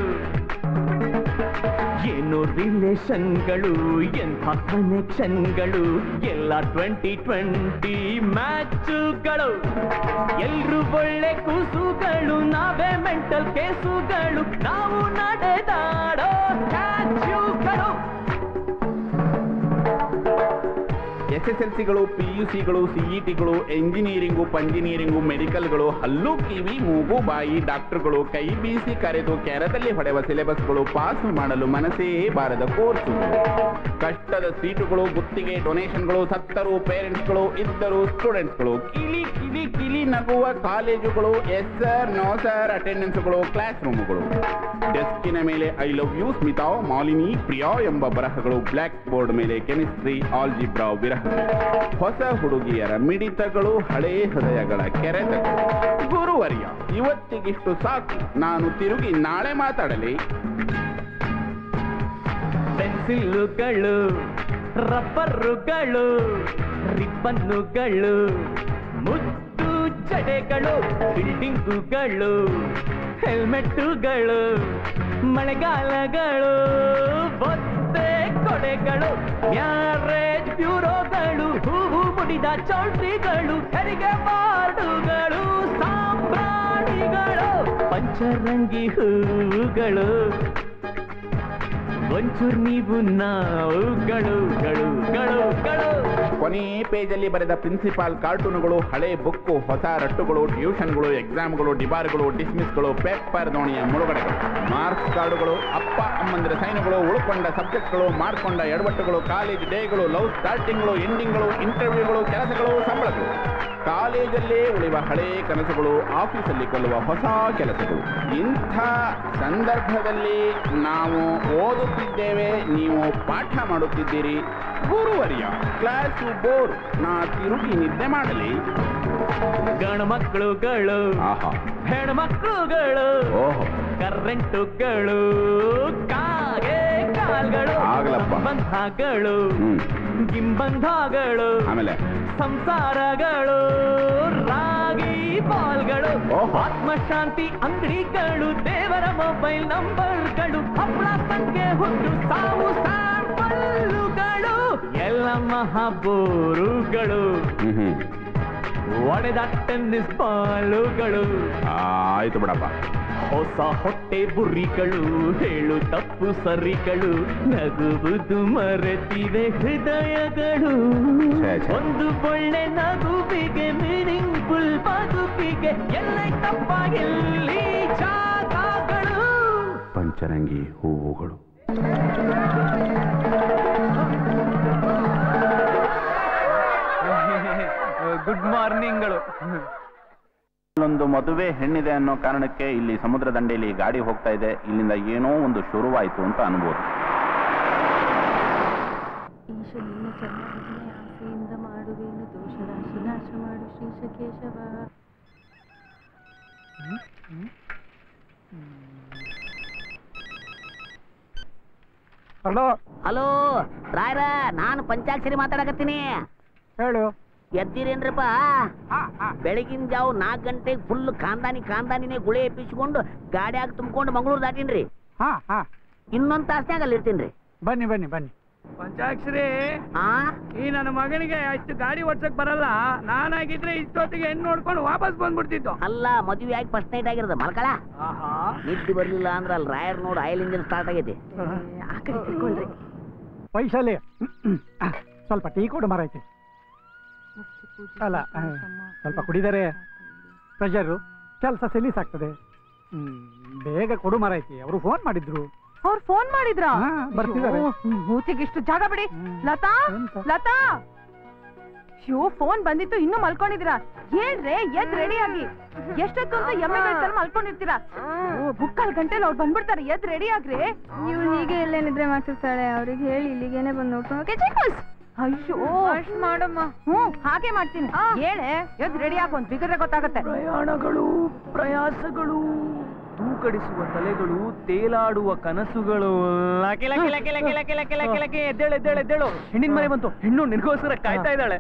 ಏನು ರಿಲೇಷನ್ಗಳು ಎಂಥ ಕನೆಕ್ಷನ್ಗಳು ಎಲ್ಲ ಟ್ವೆಂಟಿ ಟ್ವೆಂಟಿ ಮ್ಯಾಚುಗಳು ಎಲ್ರು ಒಳ್ಳೆ ಕೂಸುಗಳು ನಾವೇ ಮೆಂಟಲ್ ಕೇಸುಗಳು ನಾವು ನಡೆದಾಡೋ ಸ್ಟ್ಯಾಚ್ಯೂಗಳು
ಎಸ್ ಎಸ್ ಎಲ್ ಸಿಗಳು ಪಿ ಯು ಸಿಗಳು ಸಿಇಟಿಗಳು ಎಂಜಿನಿಯರಿಂಗು ಪಂಜಿನಿಯರಿಂಗು ಮೆಡಿಕಲ್ಗಳು ಹಲ್ಲು ಕಿವಿ ಮೂಗು ಬಾಯಿ ಡಾಕ್ಟರ್ಗಳು ಕೈ ಬೀಸಿ ಕರೆದು ಕೆರದಲ್ಲಿ ಹೊಡೆವ ಸಿಲೆಬಸ್ಗಳು ಪಾಸ್ ಮಾಡಲು ಮನಸ್ಸೇ ಬಾರದ ಕೋರ್ಸುಗಳು ಕಷ್ಟದ ಸೀಟುಗಳು ಗುತ್ತಿಗೆ ಡೊನೇಷನ್ಗಳು ಸತ್ತರು ಪೇರೆಂಟ್ಸ್ಗಳು ಇದ್ದರು ಸ್ಟೂಡೆಂಟ್ಸ್ಗಳು ಕಿಲಿ ಕಿಲಿ ಕಿಲಿ ನಗುವ ಕಾಲೇಜುಗಳು ಎಸ್ ಸರ್ ನೋ ಸರ್ ಅಟೆಂಡೆನ್ಸ್ಗಳು ಕ್ಲಾಸ್ ರೂಮುಗಳು ಡೆಸ್ಕಿನ ಮೇಲೆ I love you Smita Malini Priya ಎಂಬ ಬರಹಗಳು ಬ್ಲ್ಯಾಕ್ ಬೋರ್ಡ್ ಮೇಲೆ ಕೆಮಿಸ್ಟ್ರಿ ಆಲ್ಜಿಬ್ರಾ ವಿರಹಗಳು ಹೊಸ ಹುಡುಗಿಯರ ಮಿಡಿತಗಳು ಹಳೇ ಹೃದಯಗಳ ಕೆರೆತಗಳು ಗುರುವರ್ಯ ಇವತ್ತಿಗಿಷ್ಟು ಸಾಕು ನಾನು ತಿರುಗಿ ನಾಳೆ ಮಾತಾಡಲಿ
ಪೆನ್ಸಿಲ್ಲುಗಳು ರಬ್ಬರುಗಳು ರಿಬ್ಬನ್ನುಗಳು ಮುತ್ತು ಜಡೆಗಳು ಬಿಲ್ಡಿಂಗುಗಳು ಹೆಲ್ಮೆಟ್ಟುಗಳು ಮಳೆಗಾಲಗಳು ಒತ್ತೆ ಕೊಡೆಗಳು ಮ್ಯಾರೇಜ್ ಬ್ಯೂರೋಗಳು ಹೂವು ಮುಡಿದ ಚೌಟ್ರಿಗಳು ಹೆರಿಗೆ ಬಾರ್ಡುಗಳು ಸಾಂಬ್ರಾಣಿಗಳು ಪಂಚರಂಗಿ ಹೂವುಗಳು ಒಂಚೂರ್ ನೀವು ನಾವುಗಳು ಗಳು ಗಳು ಗಳು
ಕೊನೆ ಪೇಜಲ್ಲಿ ಬರೆದ ಪ್ರಿನ್ಸಿಪಾಲ್ ಕಾರ್ಟೂನುಗಳು ಹಳೆ ಬುಕ್ಕು ಹೊಸ ರಟ್ಟುಗಳು ಟ್ಯೂಷನ್ಗಳು ಎಕ್ಸಾಮ್ಗಳು ಡಿಬಾರ್ಗಳು ಡಿಸ್ಮಿಸ್ಗಳು ಪೇಪರ್ ದೋಣಿಯ ಮುಳುಗಡೆಗಳು ಮಾರ್ಕ್ಸ್ ಕಾರ್ಡುಗಳು ಅಪ್ಪ ಅಮ್ಮಂದಿರ ಸೈನುಗಳು ಉಳ್ಕೊಂಡ ಸಬ್ಜೆಕ್ಟ್ಗಳು ಮಾಡ್ಕೊಂಡ ಎಡವಟ್ಟುಗಳು ಕಾಲೇಜ್ ಡೇಗಳು ಲವ್ ಸ್ಟಾರ್ಟಿಂಗ್ಗಳು ಎಂಡಿಂಗ್ಗಳು ಇಂಟರ್ವ್ಯೂಗಳು ಕೆಲಸಗಳು ಸಂಬಳಗಳು ಕಾಲೇಜಲ್ಲೇ ಉಳಿಯುವ ಹಳೆ ಕನಸುಗಳು ಆಫೀಸಲ್ಲಿ ಕೊಲ್ಲುವ ಹೊಸ ಕೆಲಸಗಳು ಇಂಥ ಸಂದರ್ಭದಲ್ಲಿ ನಾವು ಓದುತ್ತಿದ್ದೇವೆ ನೀವು ಪಾಠ ಮಾಡುತ್ತಿದ್ದೀರಿ ಗುರುವರ್ಯ ಕ್ಲಾಸು ಬೋರ್ ನಾ ತಿರುಗಿ ನಿದ್ದೆ ಮಾಡಲಿ
ಗಂಡು ಮಕ್ಕಳುಗಳು
ಆಹಾ
ಹೆಣ್ಮಕ್ಳುಗಳು
ಓಹೋ
ಕರೆಂಟುಗಳು ಕಾಗೆ ಕಾಲ್ಗಳು
ಆಗ್ಲಪ್ಪ.
ಬಂಧಗಳು
ಹ್ಮ್
ಗಿಂಬಂಧಗಳು
ಆಮೇಲೆ
ಸಂಸಾರಗಳು ರಾಗಿ ಬಾಲ್ಗಳು
ಓಹೋ.
ಆತ್ಮಶಾಂತಿ ಅಂಗಡಿಗಳು ದೇವರ ಮೊಬೈಲ್ ನಂಬರ್ಗಳು ಹಪ್ಪಳ ಸಂಖ್ಯೆ ಹುಟ್ಟು ಸಾವು ಸ್ಯಾಂಪಲ್ಗಳು ಎಲ್ಲ ಮಹಾಬೋರುಗಳು
ಹ್ಮ್ ಹ್ಮ್
ಒಡೆದ ಟೆನ್ನಿಸ್ ಬಾಲುಗಳು
ಆಯ್ತು ಬಿಡಪ್ಪ
ಹೊಸ ಹೊಟ್ಟೆ ಬುರಿಗಳು ಹೇಳು ತಪ್ಪು ಸರಿಗಳು ನಗುವುದು ಮರೆತಿವೆ ಹೃದಯಗಳು
ಛೇ, ಛೇ.
ಒಂದು ಒಳ್ಳೆ ನಗುವಿಗೆ ಮೀನಿಂಗ್ಫುಲ್ ಬದುಕಿಗೆ ಎಲ್ಲ ತಪ್ಪಾಗಿಲ್ಲಿ ಜಾಗಗಳು
ಪಂಚರಂಗಿ ಹೂವುಗಳು
ಗುಡ್ ಮಾರ್ನಿಂಗ್ಗಳು
ಇಲ್ಲೊಂದು ಮದುವೆ ಹೆಣ್ಣಿದೆ ಅನ್ನೋ ಕಾರಣಕ್ಕೆ ಇಲ್ಲಿ ಸಮುದ್ರ ದಂಡೆಯಲ್ಲಿ ಗಾಡಿ ಹೋಗ್ತಾ ಇದೆ ಇಲ್ಲಿಂದ ಏನೋ ಒಂದು ಶುರುವಾಯಿತು ಅಂತ ಅನ್ಬೋದು
ಈಶ ನಿನ್ನ ಚರಣವನ್ನೇ ಆಸೆಯಿಂದ ಮಾಡುವೇನು ದೋಷ ರಾಶಿ ನಾಶ ಮಾಡು ಶ್ರೀಶ ಕೇಶವ
ಹಲೋ
ಹಲೋ ರಾಯರ ನಾನು ಪಂಚಾಕ್ಷರಿ ಮಾತಾಡಕತ್ತೀನಿ
ಹೇಳು
ಎದ್ದೀರೇನ್ರಪ್ಪ ಬೆಳಗಿನ ಜಾವ ನಾಲ್ಕು ಗಂಟೆಗೆ ಫುಲ್ ಖಾಂದಾನಿ ಖಾಂದಾನಿನೇ ಗುಳೆ ಎಪ್ಪಿಸ್ಕೊಂಡು ಗಾಡ್ಯಾಗ ತುಂಬಿಕೊಂಡು ಮಂಗಳೂರು ದಾಟೀನ್ರಿ
ಹಾ ಹಾ
ಇನ್ನೊಂದ್ ತಾಸ್ನ್ಯಾಗ ಅಲ್ಲಿ ಇರ್ತೀನಿ
ಬನ್ನಿ ಬನ್ನಿ ಬನ್ನಿ
ಪಂಚಾಕ್ಷರಿ
ಆ
ಈ ನನ್ನ ಮಗನಿಗೆ ಅಷ್ಟು ಗಾಡಿ ಓಡ್ಸಕ್ ಬರಲ್ಲ ನಾನಾಗಿದ್ರೆ ಇಷ್ಟೊತ್ತಿಗೆ ಹೆಣ್ಣು ನೋಡ್ಕೊಂಡು ವಾಪಸ್ ಬಂದ್ಬಿಡ್ತಿತ್ತು
ಅಲ್ಲ ಮದುವೆ ಆಗಿ ಫಸ್ಟ್ ನೈಟ್ ಆಗಿರೋದು ಮಲ್ಕಳ ನಿದ್ದೆ ಬರ್ಲಿಲ್ಲ ಅಂದ್ರೆ ಅಲ್ಲಿ ರಾಯರ್ ನೋಡು ಆಯಿಲ್ ಇಂಜಿನ್ ಸ್ಟಾರ್ಟ್ ಆಗೈತಿ
ಆ ಕಡೆ ತಿರ್ಕೊಳ್ರಿ
ವೈಶಾಲಿ ಸ್ವಲ್ಪ ಟೀ ಕೊಡು ಮರೈತಿ ಅಲ್ಲ ಆ, ಸ್ವಲ್ಪ ಕುಡಿದರೆ ಪ್ರೆಷರು ಕೆಲಸ ಸೆಲೀಸ್ ಆಗ್ತದೆ ಹ್ಮ್ ಬೇಗ ಕೊಡು ಮರೈತಿ ಅವರು ಫೋನ್ ಮಾಡಿದ್ರು
ಅವ್ರು ಫೋನ್ ಮಾಡಿದ್ರ
ಹಾ, ಬರ್ತಿದಾರೆ.
ಮೂತಿಗೆ ಇಷ್ಟು ಜಾಗ ಬಿಡಿ ಲತಾ
ಎಂತ?
ಲತಾ ಶೋ ಫೋನ್ ಬಂದಿತ್ತು ಇನ್ನೂ ಮಲ್ಕೊಂಡಿದ್ದೀರಾ ಹೇಳ್ರೆ ಎದ್ ರೆಡಿ ಆಗಿ ಎಷ್ಟೊತ್ತು ಅಂತ ಎಮ್ಮೆಗಳ ತರ ಮಲ್ಕೊಂಡಿರ್ತೀರಾ ಓ ಮುಕ್ಕಾಲ್ ಗಂಟೆಲಿ ಅವ್ರು ಬಂದ್ಬಿಡ್ತಾರೆ ಎದ್ ರೆಡಿ ಆಗ್ರಿ
ಇವಳು ಹೀಗೆ ಎಲ್ಲೇನಿದ್ರೆ ಮಾಡ್ತಿರ್ತಾಳೆ ಅವ್ರಿಗೆ ಹೇಳಿ ಇಲ್ಲಿಗೇನೆ ಬಂದು ನೋಡ್ಕೊಂಡು ಚಿಕ್ಕಸ್
ಅಯ್ಯೋ
ಅಷ್ಟ್ ಮಾಡಮ್ಮ
ಹ್ಮ್ ಹಾಗೆ ಮಾಡ್ತೀನಿ ಹೇಳೆ ಎದ್ ರೆಡಿ ಆಗು ಅಂತ ಬಿಗರೆ ಗೊತ್ತಾಗತ್ತೆ
ಪ್ರಯಾಣಗಳು ಪ್ರಯಾಸಗಳು ತೂಕಡಿಸುವ ತಲೆಗಳು ತೇಲಾಡುವ ಕನಸುಗಳು ಲಕೆ ಲಕೆ ಲಕೆ ಲಕೆ ಲಕೆ ಲಕೆ ಲಕೆ ಲಕೆ ಎದ್ದೇಳು ಎದ್ದೇಳು ಎದ್ದೇಳು ಹೆಣ್ಣಿನ ಮನೆ ಬಂತು ಹೆಣ್ಣು ನಿನಗೋಸ್ಕರ ಕಾಯ್ತಾ ಇದ್ದಾಳೆ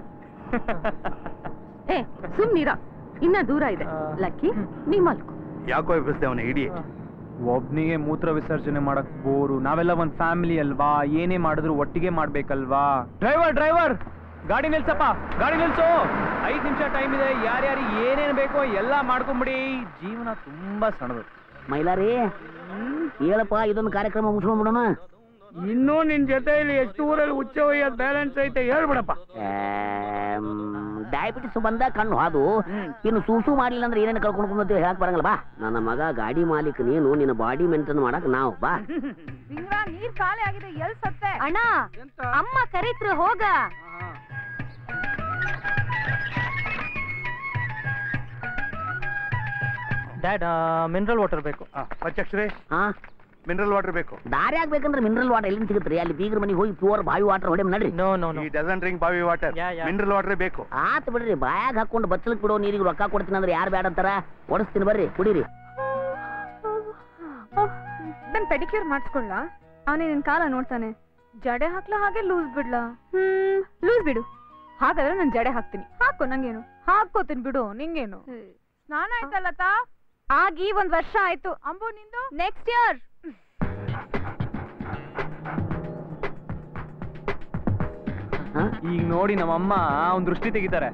ಏ ಸುಮ್ನಿರ ಇನ್ನ ದೂರ ಇದೆ ಲಕ್ಕಿ ನೀ ಮಲ್ಕೊ
ಯಾಕೋ ಎಬ್ಬಿಸ್ದೆ ಅವನ ಇಡಿ
ಒಬ್ನಿಗೆ ಮೂತ್ರ ವಿಸರ್ಜನೆ ಮಾಡಕ್ ಬೋರು ನಾವೆಲ್ಲ ಒಂದ್ ಫ್ಯಾಮಿಲಿ ಅಲ್ವಾ ಏನೇ ಮಾಡಿದ್ರು ಒಟ್ಟಿಗೆ ಮಾಡ್ಬೇಕಲ್ವಾ ಡ್ರೈವರ್ ಡ್ರೈವರ್ ಗಾಡಿ ನಿಲ್ಸಪ್ಪ ಗಾಡಿ ನಿಲ್ಸು ಐದ್ ನಿಮಿಷ ಟೈಮ್ ಇದೆ ಯಾರ್ಯಾರು ಏನೇನ್ ಬೇಕೋ ಎಲ್ಲಾ ಮಾಡ್ಕೊಂಬಿಡಿ ಜೀವನ ತುಂಬಾ ಸಣ್ಣದು
ಮೈಲಾರಿ ಹೇಳಪ್ಪ ಇದೊಂದು ಕಾರ್ಯಕ್ರಮ ಮುಗಿಸ್ಕೊಂಡ್ಬಿಡೋಣ
ಇನ್ನೂ ನಿನ್ ಜೊತೆಯಲ್ಲಿ ಎಷ್ಟು ಊರಲ್ಲಿ ಉಚ್ಚ ಒಯ್ಯೋದ್ ಬ್ಯಾಲೆನ್ಸ್ ಐತೆ ಹೇಳ್ಬಿಡಪ್ಪ
ಡಯಾಬಿಟಿಸ್ ಬಂದ ಕಣ್ಣು ಹಾದು ಇನ್ನು ಸೂಸು ಮಾಡ್ಲಿಲ್ಲ ಅಂದ್ರೆ ಏನೇನು ಕಳ್ಕೊಂಡು ಹೇಳಕ್ ಬರಂಗಲ್ಲ ಬಾ ನನ್ನ ಮಗ ಗಾಡಿ ಮಾಲೀಕ ನೀನು ನಿನ್ನ ಬಾಡಿ ಮೇಂಟೈನ್ ಮಾಡಕ್ ನಾವು ಬಾ
ನೀರ್ ಖಾಲಿ ಆಗಿದೆ ಎಲ್ ಸತ್ತೆ
ಅಣ್ಣ ಅಮ್ಮ ಕರೀತ್ರು ಹೋಗ
ಡ್ಯಾಡ್ ಮಿನರಲ್ ವಾಟರ್ ಬೇಕು
ಪಂಚಾಕ್ಷರಿ
ಹಾ
ಮಿನರಲ್ ವಾಟರ್ ಬೇಕು
ದಾರಿ ಆಗ್ಬೇಕಂದ್ರೆ ಮಿನರಲ್ ವಾಟರ್ ಎಲ್ಲಿಂದ ಸಿಗುತ್ತೆ ಅಲ್ಲಿ ಬೀಗರ ಮನೆಗೆ ಹೋಗಿ ಪ್ಯೂರ್ ಬಾವಿ ವಾಟರ್ ಹೊಡೆ ನಡ್ರಿ
no no
I doesn't drink ಬಾವಿ water
yeah, yeah.
Mineral water ಬೇಕು
ಆತ್ ಬಿಡ್ರಿ ಬಾಯಾಗ ಹಾಕೊಂಡು ಬಚ್ಚಲಕ್ ಬಿಡೋ ನೀರಿಗೆ ರೊಕ್ಕ ಕೊಡ್ತೀನಿ ಅಂದ್ರೆ ಯಾರು ಬೇಡ ಅಂತಾರ ಒಡಿಸ್ತೀನಿ ಬರ್ರಿ ಕುಡೀರಿ
ನನ್ ಪೆಡಿಕ್ಯೂರ್ ಮಾಡಿಸ್ಕೊಳ್ಳ ಅವನೇ ನಿನ್ ಕಾಲ ನೋಡ್ತಾನೆ ಜಡೆ ಹಾಕ್ಲಾ ಹಾಗೆ ಲೂಸ್ ಬಿಡ್ಲಾ ಹ್ಮ್ ಲೂಸ್ ಬಿಡು ಹಾಗಾದ್ರೆ ನಾನು ಜಡೆ ಹಾಕ್ತೀನಿ ಹಾಕೋ ನಂಗೇನು ಹಾಕೋತೀನಿ ಬಿಡು ನಿಂಗೇನು
ಸ್ನಾನ ಆಯ್ತಲ್ಲ ತಾ
ಆಗಿ ಒಂದ್ ವರ್ಷ ಆಯ್ತು
ಅಂಬು ನಿಂದು
ನೆಕ್ಸ್ಟ್ ಇಯರ್
ಹಾ?
ಈಗ ನೋಡಿ ನಮ್ಮಮ್ಮ ಒಂದ್ ದೃಷ್ಟಿ ತೆಗಿತಾರೆ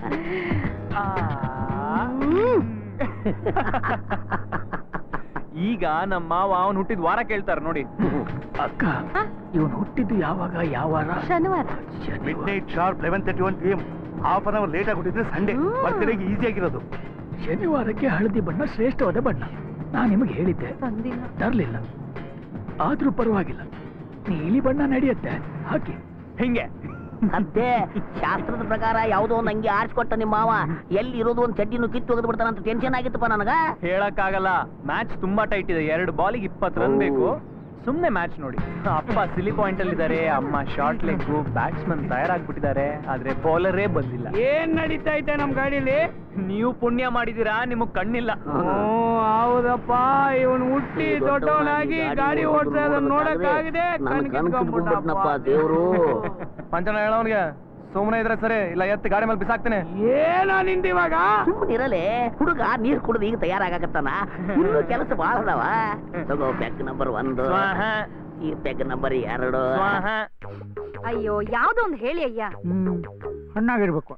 ಈಗ ನಮ್ಮ ಮಾವ ಅವ್ನ್ ಹುಟ್ಟಿದ ವಾರ ಕೇಳ್ತಾರ ನೋಡಿ
ಅಕ್ಕ ಇವನು ಹುಟ್ಟಿದ್ದು ಯಾವಾಗ ಯಾವ ವಾರ
ಶನಿವಾರ
midnight sharp eleven thirty one P M half an hour late ಆಗಿಬಿಟ್ಟಿದ್ರೆ ಸಂಡೇ ಬರ್ತ್ಡೇಗೆ ಈಸಿ ಆಗಿರೋದು
ಶನಿವಾರಕ್ಕೆ ಹಳದಿ ಬಣ್ಣ ಶ್ರೇಷ್ಠವಾದ ಬಣ್ಣ ನಾನು ನಿಮಗೆ ಹೇಳಿದ್ದೆ
ತಂದಿಲ್ಲ
ತರ್ಲಿಲ್ಲ ಆದ್ರೂ ಪರವಾಗಿಲ್ಲ ನೀಲಿ ಬಣ್ಣ ನಡೆಯುತ್ತೆ ಹಾಕಿ
ಹಿಂಗೆ
ಸದ್ಯ ಶಾಸ್ತ್ರದ ಪ್ರಕಾರ ಯಾವುದೋ ಒಂದು ಅಂಗಿ ಆರ್ಸ್ಕೊಟ್ಟ ನಿಮ್ಮ ಮಾವ ಎಲ್ಲಿ ಇರೋದು ಒಂದು ಚಡ್ಡಿನೂ ಕಿತ್ತು ಒಗೆದು ಬಿಡ್ತಾನಂತ ಟೆನ್ಷನ್ ಆಗಿತ್ತಪ್ಪ ನನಗ
ಹೇಳಕ್ಕಾಗಲ್ಲ ಮ್ಯಾಚ್ ತುಂಬಾ ಟೈಟ್ ಇದೆ ಎರಡು ಬಾಲಿಗೆ ಇಪ್ಪತ್ತು ರನ್ ಬೇಕು ಸುಮ್ನೆ ಮ್ಯಾಚ್ ನೋಡಿ ಅಪ್ಪ ಸಿಲಿ ಪಾಯಿಂಟ್ ಅಲ್ಲಿ ಇದಾರೆ ಅಮ್ಮ ಶಾರ್ಟ್ ಲೆಗ್ ಬ್ಯಾಟ್ಸ್ಮನ್ ತಯಾರಾಗ್ಬಿಟ್ಟಿದ್ದಾರೆ ಆದ್ರೆ ಬೌಲರೇ ಬಂದಿಲ್ಲ
ಏನ್ ನಡೀತಾ ಐತೆ ನಮ್ ಗಾಡಿಲಿ
ನೀವು ಪುಣ್ಯ ಮಾಡಿದೀರಾ ನಿಮಗ್ ಕಣ್ಣಿಲ್ಲ
ಓ ಹೌದಪ್ಪ ಇವನು ಹುಟ್ಟಿ ದೊಡ್ಡವನಾಗಿ ಗಾಡಿ ಓಡಿಸೋದನ್ನ ನೋಡಕ್ಕಾಗಿದೆ
ನನ್ನ ಕಣ್ ಕಿತ್ಕೊಂಡ್ಬಿಟ್ನಪ್ಪ ದೇವ್ರು
ಪಂಚನ ಹೇಳೋನ್ಗೆ ಸುಮ್ಮನೆ ಇದ್ರೆ ಸರಿ ಇಲ್ಲ ಎತ್ತಿ ಗಾಡಿ ಮೇಲೆ ಬಿಸಾಕ್ತೇನೆ
ಏನೋ ನಿಂದ ಇವಾಗ
ಸುಮ್ಮನೆ ಇರಲೆ ಹುಡುಗ ನೀರ್ ಕುಡಿದು ಈಗ ತಯಾರಾಗಕತ್ತಾನ ಇನ್ನು ಕೆಲಸ ಬಾಳ ಅದಾವ ತಗೋ ಬೆಕ್ ನಂಬರ್ ಒಂದು
ಸ್ವಾಹ
ಈ ಬೆಕ್ ನಂಬರ್ ಎರಡು
ಸ್ವಾಹ
ಅಯ್ಯೋ ಯಾವ್ದೋ ಒಂದು ಹೇಳಿ ಅಯ್ಯ
ಹಣ್ಣಾಗಿರ್ಬೇಕು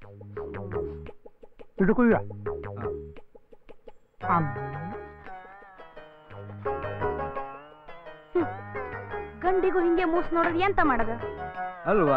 ಇದು ಕುಯ್ಯ
ಗಂಡಿಗೂ ಹಿಂಗೆ ಮೂಸ್ ನೋಡೋದು ಎಂತ ಮಾಡದ
ಅಲ್ವಾ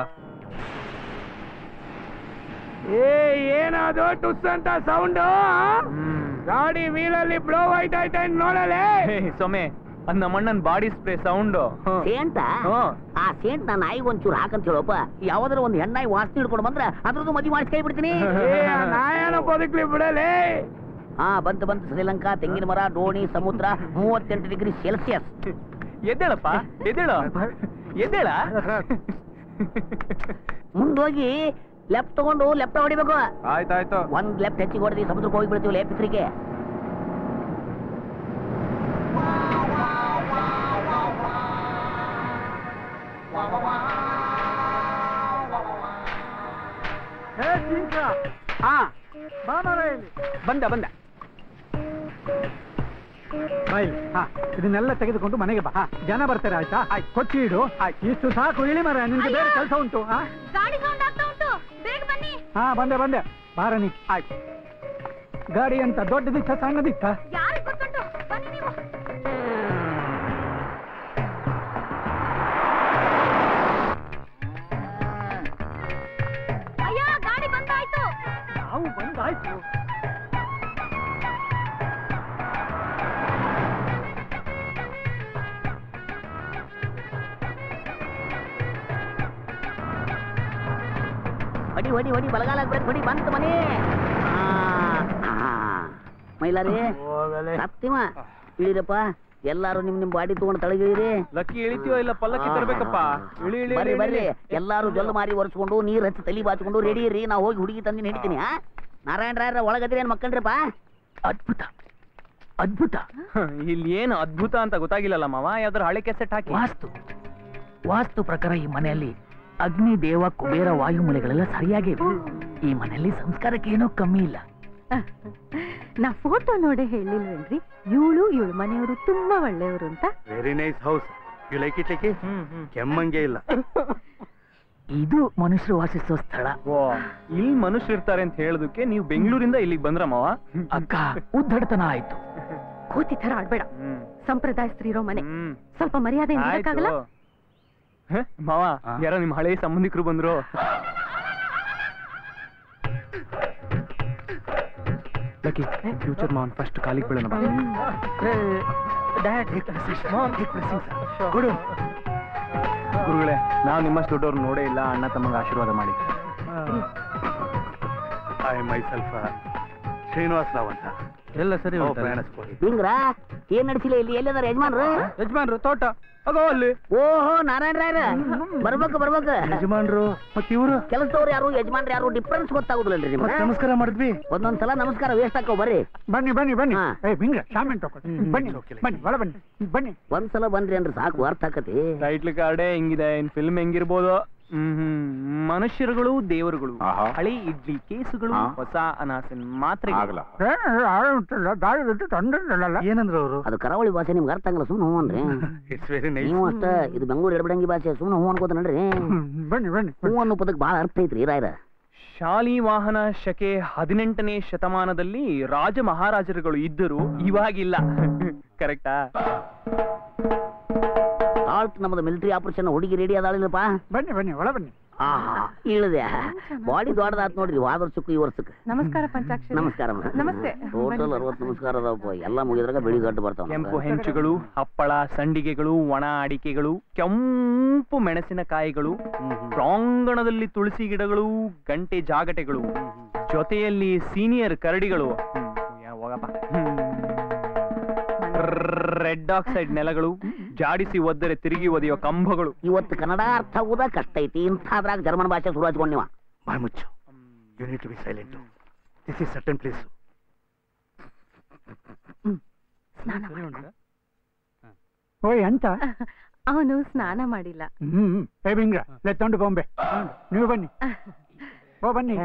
ಏ ಏನದು ಟುಸ್ ಅಂತ ಸೌಂಡ್ ಗಾಡಿ ವೀಲಲ್ಲಿ ಬ್ಲೋ ಆಯ್ತಾ ಐತೆ ನೋಡಲೆ
ಸೊಮೆ ಅದ್ ನಮ್ಮಣ್ಣನ್ ಬಾಡಿ ಸ್ಪ್ರೇ ಸೌಂಡ್
ಸೇಂಟ ಆ ಸೇಂಟ್ ನಾನು ನಾಯಿಗೆ ಒಂಚೂರು ಹಾಕಂತ ಹೇಳಪ್ಪ ಯಾವ್ದಾರ ಒಂದು ಹೆಣ್ಣಾಯಿ ವಾಸನೆ ಹಿಡ್ಕೊಂಡು ಬಂದ್ರ ಅದ್ರದ್ದು ಮದುವೆ ಮಾಡಿಸಿ ಕೈ ಬಿಡ್ತೀನಿ
ನಾಯನ ಬದುಕ್ಲಿ ಬಿಡಲೆ
ಹಾ ಬಂತು ಬಂತು ಶ್ರೀಲಂಕಾ ತೆಂಗಿನ ಮರ ಡೋಣಿ ಸಮುದ್ರ ಮೂವತ್ತೆಂಟು ಡಿಗ್ರಿ ಸೆಲ್ಸಿಯಸ್
ಎದ್ದೇಳಪ್ಪ ಎದ್ದೇಳು ಎದ್ದೇಳ
ಮುಂದೋಗಿ ಲೆಫ್ಟ್ ತಗೊಂಡು ಲೆಫ್ಟ್ ಹೊಡಿಬೇಕು
ಆಯ್ತಾಯ್ತು
ಒಂದ್ ಲೆಫ್ಟ್ ಹೆಚ್ಚಿಗೆ ಹೊಡೆದಿ ಸಮುದ್ರಕ್ಕೆ ಹೋಗಿ ಬಿಡ್ತೀವಿ ಲೆಫ್ಟ್
ಏ ಜಿಂಕ
ಹಾ
ಬಾ ಮಾರ ಇಲ್ಲಿ
ಬಂದ ಬಂದ
ಬಾ ಇಲ್ಲಿ ಹಾ ಇದನ್ನೆಲ್ಲ ತೆಗೆದುಕೊಂಡು ಮನೆಗೆ ಬಾ ಹಾ, ಜನ ಬರ್ತಾರೆ ಆಯ್ತಾ ಆಯ್ತು ಕೊಚ್ಚಿ ಇಡು ಆಯ್ತು ಇಷ್ಟು ಸಾಕು ಇಳಿ ಮರ ನಿನ್ಗೆ ಬೇರೆ ಕೆಲಸ ಉಂಟು ಹಾ
ಗಾಡಿ ಸೌಂಡ್ ಆಗ್ತಾ ಉಂಟು ಬೇಗ ಬನ್ನಿ
ಹಾ ಬಂದೆ ಬಂದೆ ಬಾರನಿ ಆಯ್ತು ಗಾಡಿ ಅಂತ ದೊಡ್ಡದಿತ್ತ ಸಣ್ಣದಿತ್ತ
ಯಾರಿಗೆ ಗೊತ್ತುಂಟು ಬನ್ನಿ ನೀವು ಅಯ್ಯೋ ಗಾಡಿ ಬಂದಾಯ್ತು
ನಾವು ಬಂದಾಯ್ತು
ಹೊಡಿ ಹೊಡಿ ಹೊಡಿ ಬಲಗಾಲ ಹಾಕ್ಬೇಕು ಹೊಡಿ ಬಂತು ಮನೆ ಆ, ಆ. ಮೈಲಾರಿ ಸತ್ತಿವ ಇಳಿರಪ್ಪ ಎಲ್ಲಾರು ನಿಮ್ ನಿಮ್ ಬಾಡಿ ತಗೊಂಡು ತಳಗಿಳಿರಿ
ಲಕ್ಕಿ ಇಳಿತೀವೋ ಇಲ್ಲ ಪಲ್ಲಕ್ಕಿ ತರ್ಬೇಕಪ್ಪ ಇಳಿ ಇಳಿ
ಬರ್ರಿ
ಇಳಿ,
ಬರ್ರಿ
ಇಳಿ.
ಎಲ್ಲಾರು ಜೊಲ್ಲು ಮಾರಿ ಒರೆಸ್ಕೊಂಡು ನೀರ್ ಹಚ್ಚಿ ತಲಿ ಬಾಚ್ಕೊಂಡು ರೆಡಿ ಇರ್ರಿ ನಾ ಹೋಗಿ ಹುಡುಗಿ ತಂದಿನ ಹಿಡಿತೀನಿ ಹಾ ನಾರಾಯಣ ರಾಯರ ಒಳಗದ್ರಿ ಏನ್ ಮಕ್ಕಳ್ರಿಪ್ಪ
ಅದ್ಭುತ ಅದ್ಭುತ
ಇಲ್ಲಿ ಏನು ಅದ್ಭುತ ಅಂತ ಗೊತ್ತಾಗಿಲ್ಲಲ್ಲ ಮಾವ ಯಾವ್ದಾರು ಹಳೆ ಕೆಸೆಟ್ ಹಾಕಿ
ವಾಸ್ತು ವಾಸ್ತು ಪ್ರಕಾರ ಈ ಮನೆಯಲ್ಲಿ ಅಗ್ನಿ ದೇವ ಕುಬೇರ ವಾಯುಮೂಲೆಗಳೆಲ್ಲ ಸರಿಯಾಗಿವೆ ಈ ಮನೆಯಲ್ಲಿ ಸಂಸ್ಕಾರಕ್ಕೆ ಏನೂ ಕಮ್ಮಿ ಇಲ್ಲ
ನಾ ಫೋಟೋ ನೋಡೇ ಹೇಳಿಲ್ವೇನ್ರಿ ಇವಳು ಇವಳು ಮನೆಯವರು ತುಂಬಾ ಒಳ್ಳೆಯವರು ಅಂತ
very nice house you like it like ಕೆಮ್ಮಂಗೆ ಇಲ್ಲ
ಇದು ಮನುಷ್ಯರು ವಾಸಿಸೋ ಸ್ಥಳ
ಓ ಇಲ್ಲಿ ಮನುಷ್ಯರು ಇರ್ತಾರೆ ಅಂತ ಹೇಳೋದಕ್ಕೆ ನೀವು ಬೆಂಗಳೂರಿಂದ ಇಲ್ಲಿಗೆ ಬಂದ್ರ ಮಾವ
ಅಕ್ಕ ಉದ್ದಡತನ ಆಯ್ತು
ಕೋತಿ ತರ ಆಡ್ಬೇಡ
ಹ್ಮ್
ಸಂಪ್ರದಾಯಸ್ಥರು ಇರೋ ಮನೆ
ಹ್ಮ್
ಸ್ವಲ್ಪ ಮರ್ಯಾದೆ ಇರಕ್ಕಾಗಲ್ಲ
ಆಯ್ತು ಹ? ಮಾವ ಯಾರೋ ನಿಮ್ ಹಳೆ ಸಂಬಂಧಿಕರು ಬಂದ್ರು ಲಕ್ಕಿ ಫ್ಯೂಚರ್ ಮಾವನ್ ಫಸ್ಟ್ ಕಾಲಿಗೆ ಬೀಳೋಣ ಬಾ.
ಕೊಡು
ಗುರುಗಳೇ ನಾವು ನಿಮ್ಮಷ್ಟು ದೊಡ್ಡವ್ರು ನೋಡೇ ಇಲ್ಲ ಅಣ್ಣ ತಮ್ಮಂಗೆ ಆಶೀರ್ವಾದ ಮಾಡಿ
I myself Srinivas Rao ಅಂತ
ಎಲ್ಲ ಸರಿ
ಓ, ಪ್ರಯಾಣಿಸ್ಕೊಳ್ಳಿ
ಹಿಂಗ್ರ ಏನ್ ನಡ್ಸಿಲ್ಲ ಇಲ್ಲಿ ಎಲ್ಲಿದಾರ ಯಜಮಾನ್ರು
ಯಜಮಾನ್ರು ತೋಟ ಅದೋ ಅಲ್ಲಿ
ಓಹೋ ನಾರಾಯಣ ರಾಯರ ಬರ್ಬೇಕು ಬರ್ಬೇಕು
ಯಜಮಾನ್ರು ಮತ್ತೆ ಇವರು
ಕೆಲಸದವ್ರು ಯಾರು ಯಜಮಾನ್ರು ಯಾರು ಡಿಫ್ರೆನ್ಸ್ ಗೊತ್ತಾಗುದಿಲ್ಲನ್ರಿ ನಿಮ್ಗೆ
ನಮಸ್ಕಾರ ಮಾಡಿದ್ವಿ
ಒಂದೊಂದ್ಸಲ ನಮಸ್ಕಾರ ವೇಸ್ಟ್ ಹಾಕೋ ಬರ್ರಿ
ಬನ್ನಿ ಬನ್ನಿ ಬನ್ನಿ
ಹಾ.
ಏ ಬಿಂಗ ಶಾಮಿನ್ ತಗೊಳ್ಳಿ ಬನ್ನಿ
ಓಕೆ,
ಬನ್ನಿ ಒಳ ಬನ್ನಿ ಬನ್ನಿ
ಒಂದ್ಸಲ ಬಂದ್ರಿ ಅಂದ್ರೆ ಸಾಕು ಅರ್ಥ ಆಕತಿ
ಟೈಟ್ಲ್ ಕಾರ್ಡೇ ಹೆಂಗಿದೆ ಇನ್ ಫಿಲ್ಮ್ ಹೆಂಗಿರ್ಬೋದು ಹ್ಮ್ ಹ್ಮ್ ಮನುಷ್ಯರುಗಳು ದೇವರುಗಳು
ಆಹಾ.
ಹಳಿ ಇಡ್ಲಿ ಕೇಸುಗಳು
ಹಾ.
ಹೊಸ ಅನಾಸಿನ ಮಾತ್ರೆ
ಆಗಲ್ಲ
ಏ, ಆಳು ಉಂಟಲ್ಲ ದಾಳಿ ಬಿಟ್ಟು ತಂದಿರಲ್ಲ
ಏನಂದ್ರು ಅವರು
ಅದು ಕರಾವಳಿ ಭಾಷೆ ನಿಮ್ಗೆ ಅರ್ಥ ಆಗಲ್ಲ ಸುಮ್ಮನೆ ಹ್ಞೂ ಅನ್ರಿ
ಇಟ್ಸ್ ವೆರಿ ನೈಸ್
ನೀವು ಅಷ್ಟ ಇದು ಬೆಂಗಳೂರು ಎಡಬಡಂಗಿ ಭಾಷೆ ಸುಮ್ಮನೆ ಹ್ಞೂ ಅನ್ಕೋತ ನಡ್ರಿ
ಬನ್ನಿ ಬನ್ನಿ
ಹ್ಞೂ ಅನ್ನೋ ಪದಕ್ಕೆ ಭಾಳ ಅರ್ಥ ಐತ್ರಿ ರಾಯರ
ಶಾಲಿವಾಹನ ಶಕೆ ಹದಿನೆಂಟನೇ ಶತಮಾನದಲ್ಲಿ ರಾಜ ಮಹಾರಾಜರುಗಳು ಇದ್ದರು ಇವಾಗಿಲ್ಲ ಕರೆಕ್ಟಾ
ಆಲ್ಟ್ ನಮ್ಮದು ಮಿಲಿಟರಿ ಆಪರೇಷನ್ ಹುಡುಗಿ ರೆಡಿ ಅದಾಳಿಲ್ಲಪ್ಪ
ಬನ್ನಿ ಬನ್ನಿ ಒಳ ಬನ್ನಿ
ಆಹಾ ಇಳಿದೆ ಬಾಡಿ ದೊಡ್ಡದಾತ್ ನೋಡ್ರಿ ವಾದ ವರ್ಷಕ್ಕೂ ಈ ವರ್ಷಕ್ಕೆ
ನಮಸ್ಕಾರ ಪಂಚಾಕ್ಷರಿ
ನಮಸ್ಕಾರ
ನಮಸ್ತೆ
ಟೋಟಲ್ ಅರವತ್ತು ನಮಸ್ಕಾರ ಅದಾವಪ್ಪ ಎಲ್ಲ ಮುಗಿದ್ರಾಗ ಬೆಳಿ ಗಡ್ಡು ಬರ್ತಾವ
ಕೆಂಪು ಹೆಂಚುಗಳು ಹಪ್ಪಳ ಸಂಡಿಗೆಗಳು ಒಣ ಅಡಿಕೆಗಳು ಕೆಂಪು ಮೆಣಸಿನಕಾಯಿಗಳು ಪ್ರಾಂಗಣದಲ್ಲಿ ತುಳಸಿ ಗಿಡಗಳು ಗಂಟೆ ಜಾಗಟೆಗಳು ಜೊತೆಯಲ್ಲಿ ಸೀನಿಯರ್ ಕರಡಿಗಳು ಹ್ಮ್, ಯಾ, ಹೋಗಪ್ಪ ರೆಡ್ ಆಕ್ಸೈಡ್ ನೆಲಗಳು ಜಾಡಿಸಿ ಒದ್ದರೆ ತಿರುಗಿ ಒದೆಯೋ ಕಂಬಗಳು
ಇವತ್ತು ಕನ್ನಡ ಅರ್ಥ ಆಗುದ ಕಷ್ಟ ಐತಿ ಇಂಥದ್ರಾಗ ಜರ್ಮನ್ ಭಾಷೆ ಶುರು ಹಚ್ಕೊಂಡ್ ನೀವ
ಬಾಯ್ ಮುಚ್ಚು you need to be silent this is certain place
ಓಯ್ ಅಂತ
ಅವನು ಸ್ನಾನ ಮಾಡಿಲ್ಲ
ಹ್ಮ್ ಏ ಬಿಂಗ ಲೆತ್ತೊಂಡು ಬೊಂಬೆ ನೀವು ಬನ್ನಿ ಓ ಬನ್ನಿ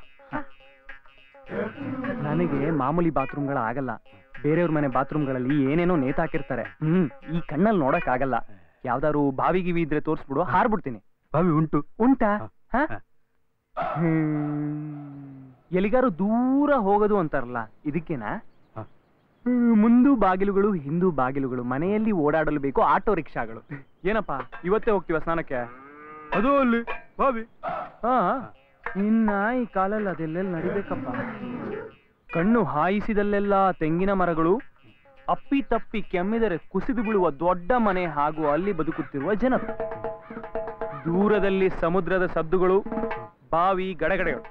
ನನಗೆ ಮಾಮೂಲಿ ಬಾತ್ರೂಮ್ಗಳ ಆಗಲ್ಲ ಬೇರೆಯವ್ರ ಮನೆ ಬಾತ್ರೂಮ್ಗಳಲ್ಲಿ ಏನೇನೋ ನೇತಾಕಿರ್ತಾರೆ ಹ್ಮ್ ಈ ಕಣ್ಣಲ್ಲಿ ನೋಡಕ್ ಆಗಲ್ಲ ಯಾವ್ದಾರು ಬಾವಿ ಗಿವಿ ಇದ್ರೆ ತೋರ್ಸ್ಬಿಡು ಹಾರ್ಬಿಡ್ತೀನಿ
ಬಾವಿ ಉಂಟು
ಉಂಟಾ ಹ?
ಹ.
ಹ್ಮ್. ಎಲ್ಲಿಗಾರು ದೂರ ಹೋಗೋದು ಅಂತಾರಲ್ಲ ಇದಕ್ಕೇನಾ
ಹ.
ಹ್ಮ್, ಮುಂದು ಬಾಗಿಲುಗಳು ಹಿಂದು ಬಾಗಿಲುಗಳು ಮನೆಯಲ್ಲಿ ಓಡಾಡಲು ಬೇಕು ಆಟೋ ರಿಕ್ಷಾಗಳು ಏನಪ್ಪಾ ಇವತ್ತೇ ಹೋಗ್ತೀವ ಸ್ನಾನಕ್ಕೆ ಅದು ಅಲ್ಲಿ ಬಾವಿ ಹಾ ಇನ್ನ ಈ ಕಾಲಲ್ಲಿ ಅದೆಲ್ಲೆಲ್ಲಿ ನಡಿಬೇಕಪ್ಪ ಕಣ್ಣು ಹಾಯಿಸಿದಲ್ಲೆಲ್ಲ ತೆಂಗಿನ ಮರಗಳು ಅಪ್ಪಿ ತಪ್ಪಿ ಕೆಮ್ಮಿದರೆ ಕುಸಿದು ಬೀಳುವ ದೊಡ್ಡ ಮನೆ ಹಾಗೂ ಅಲ್ಲಿ ಬದುಕುತ್ತಿರುವ ಜನರು ದೂರದಲ್ಲಿ ಸಮುದ್ರದ ಸದ್ದುಗಳು ಬಾವಿ ಗಡಗಡೆಗಳು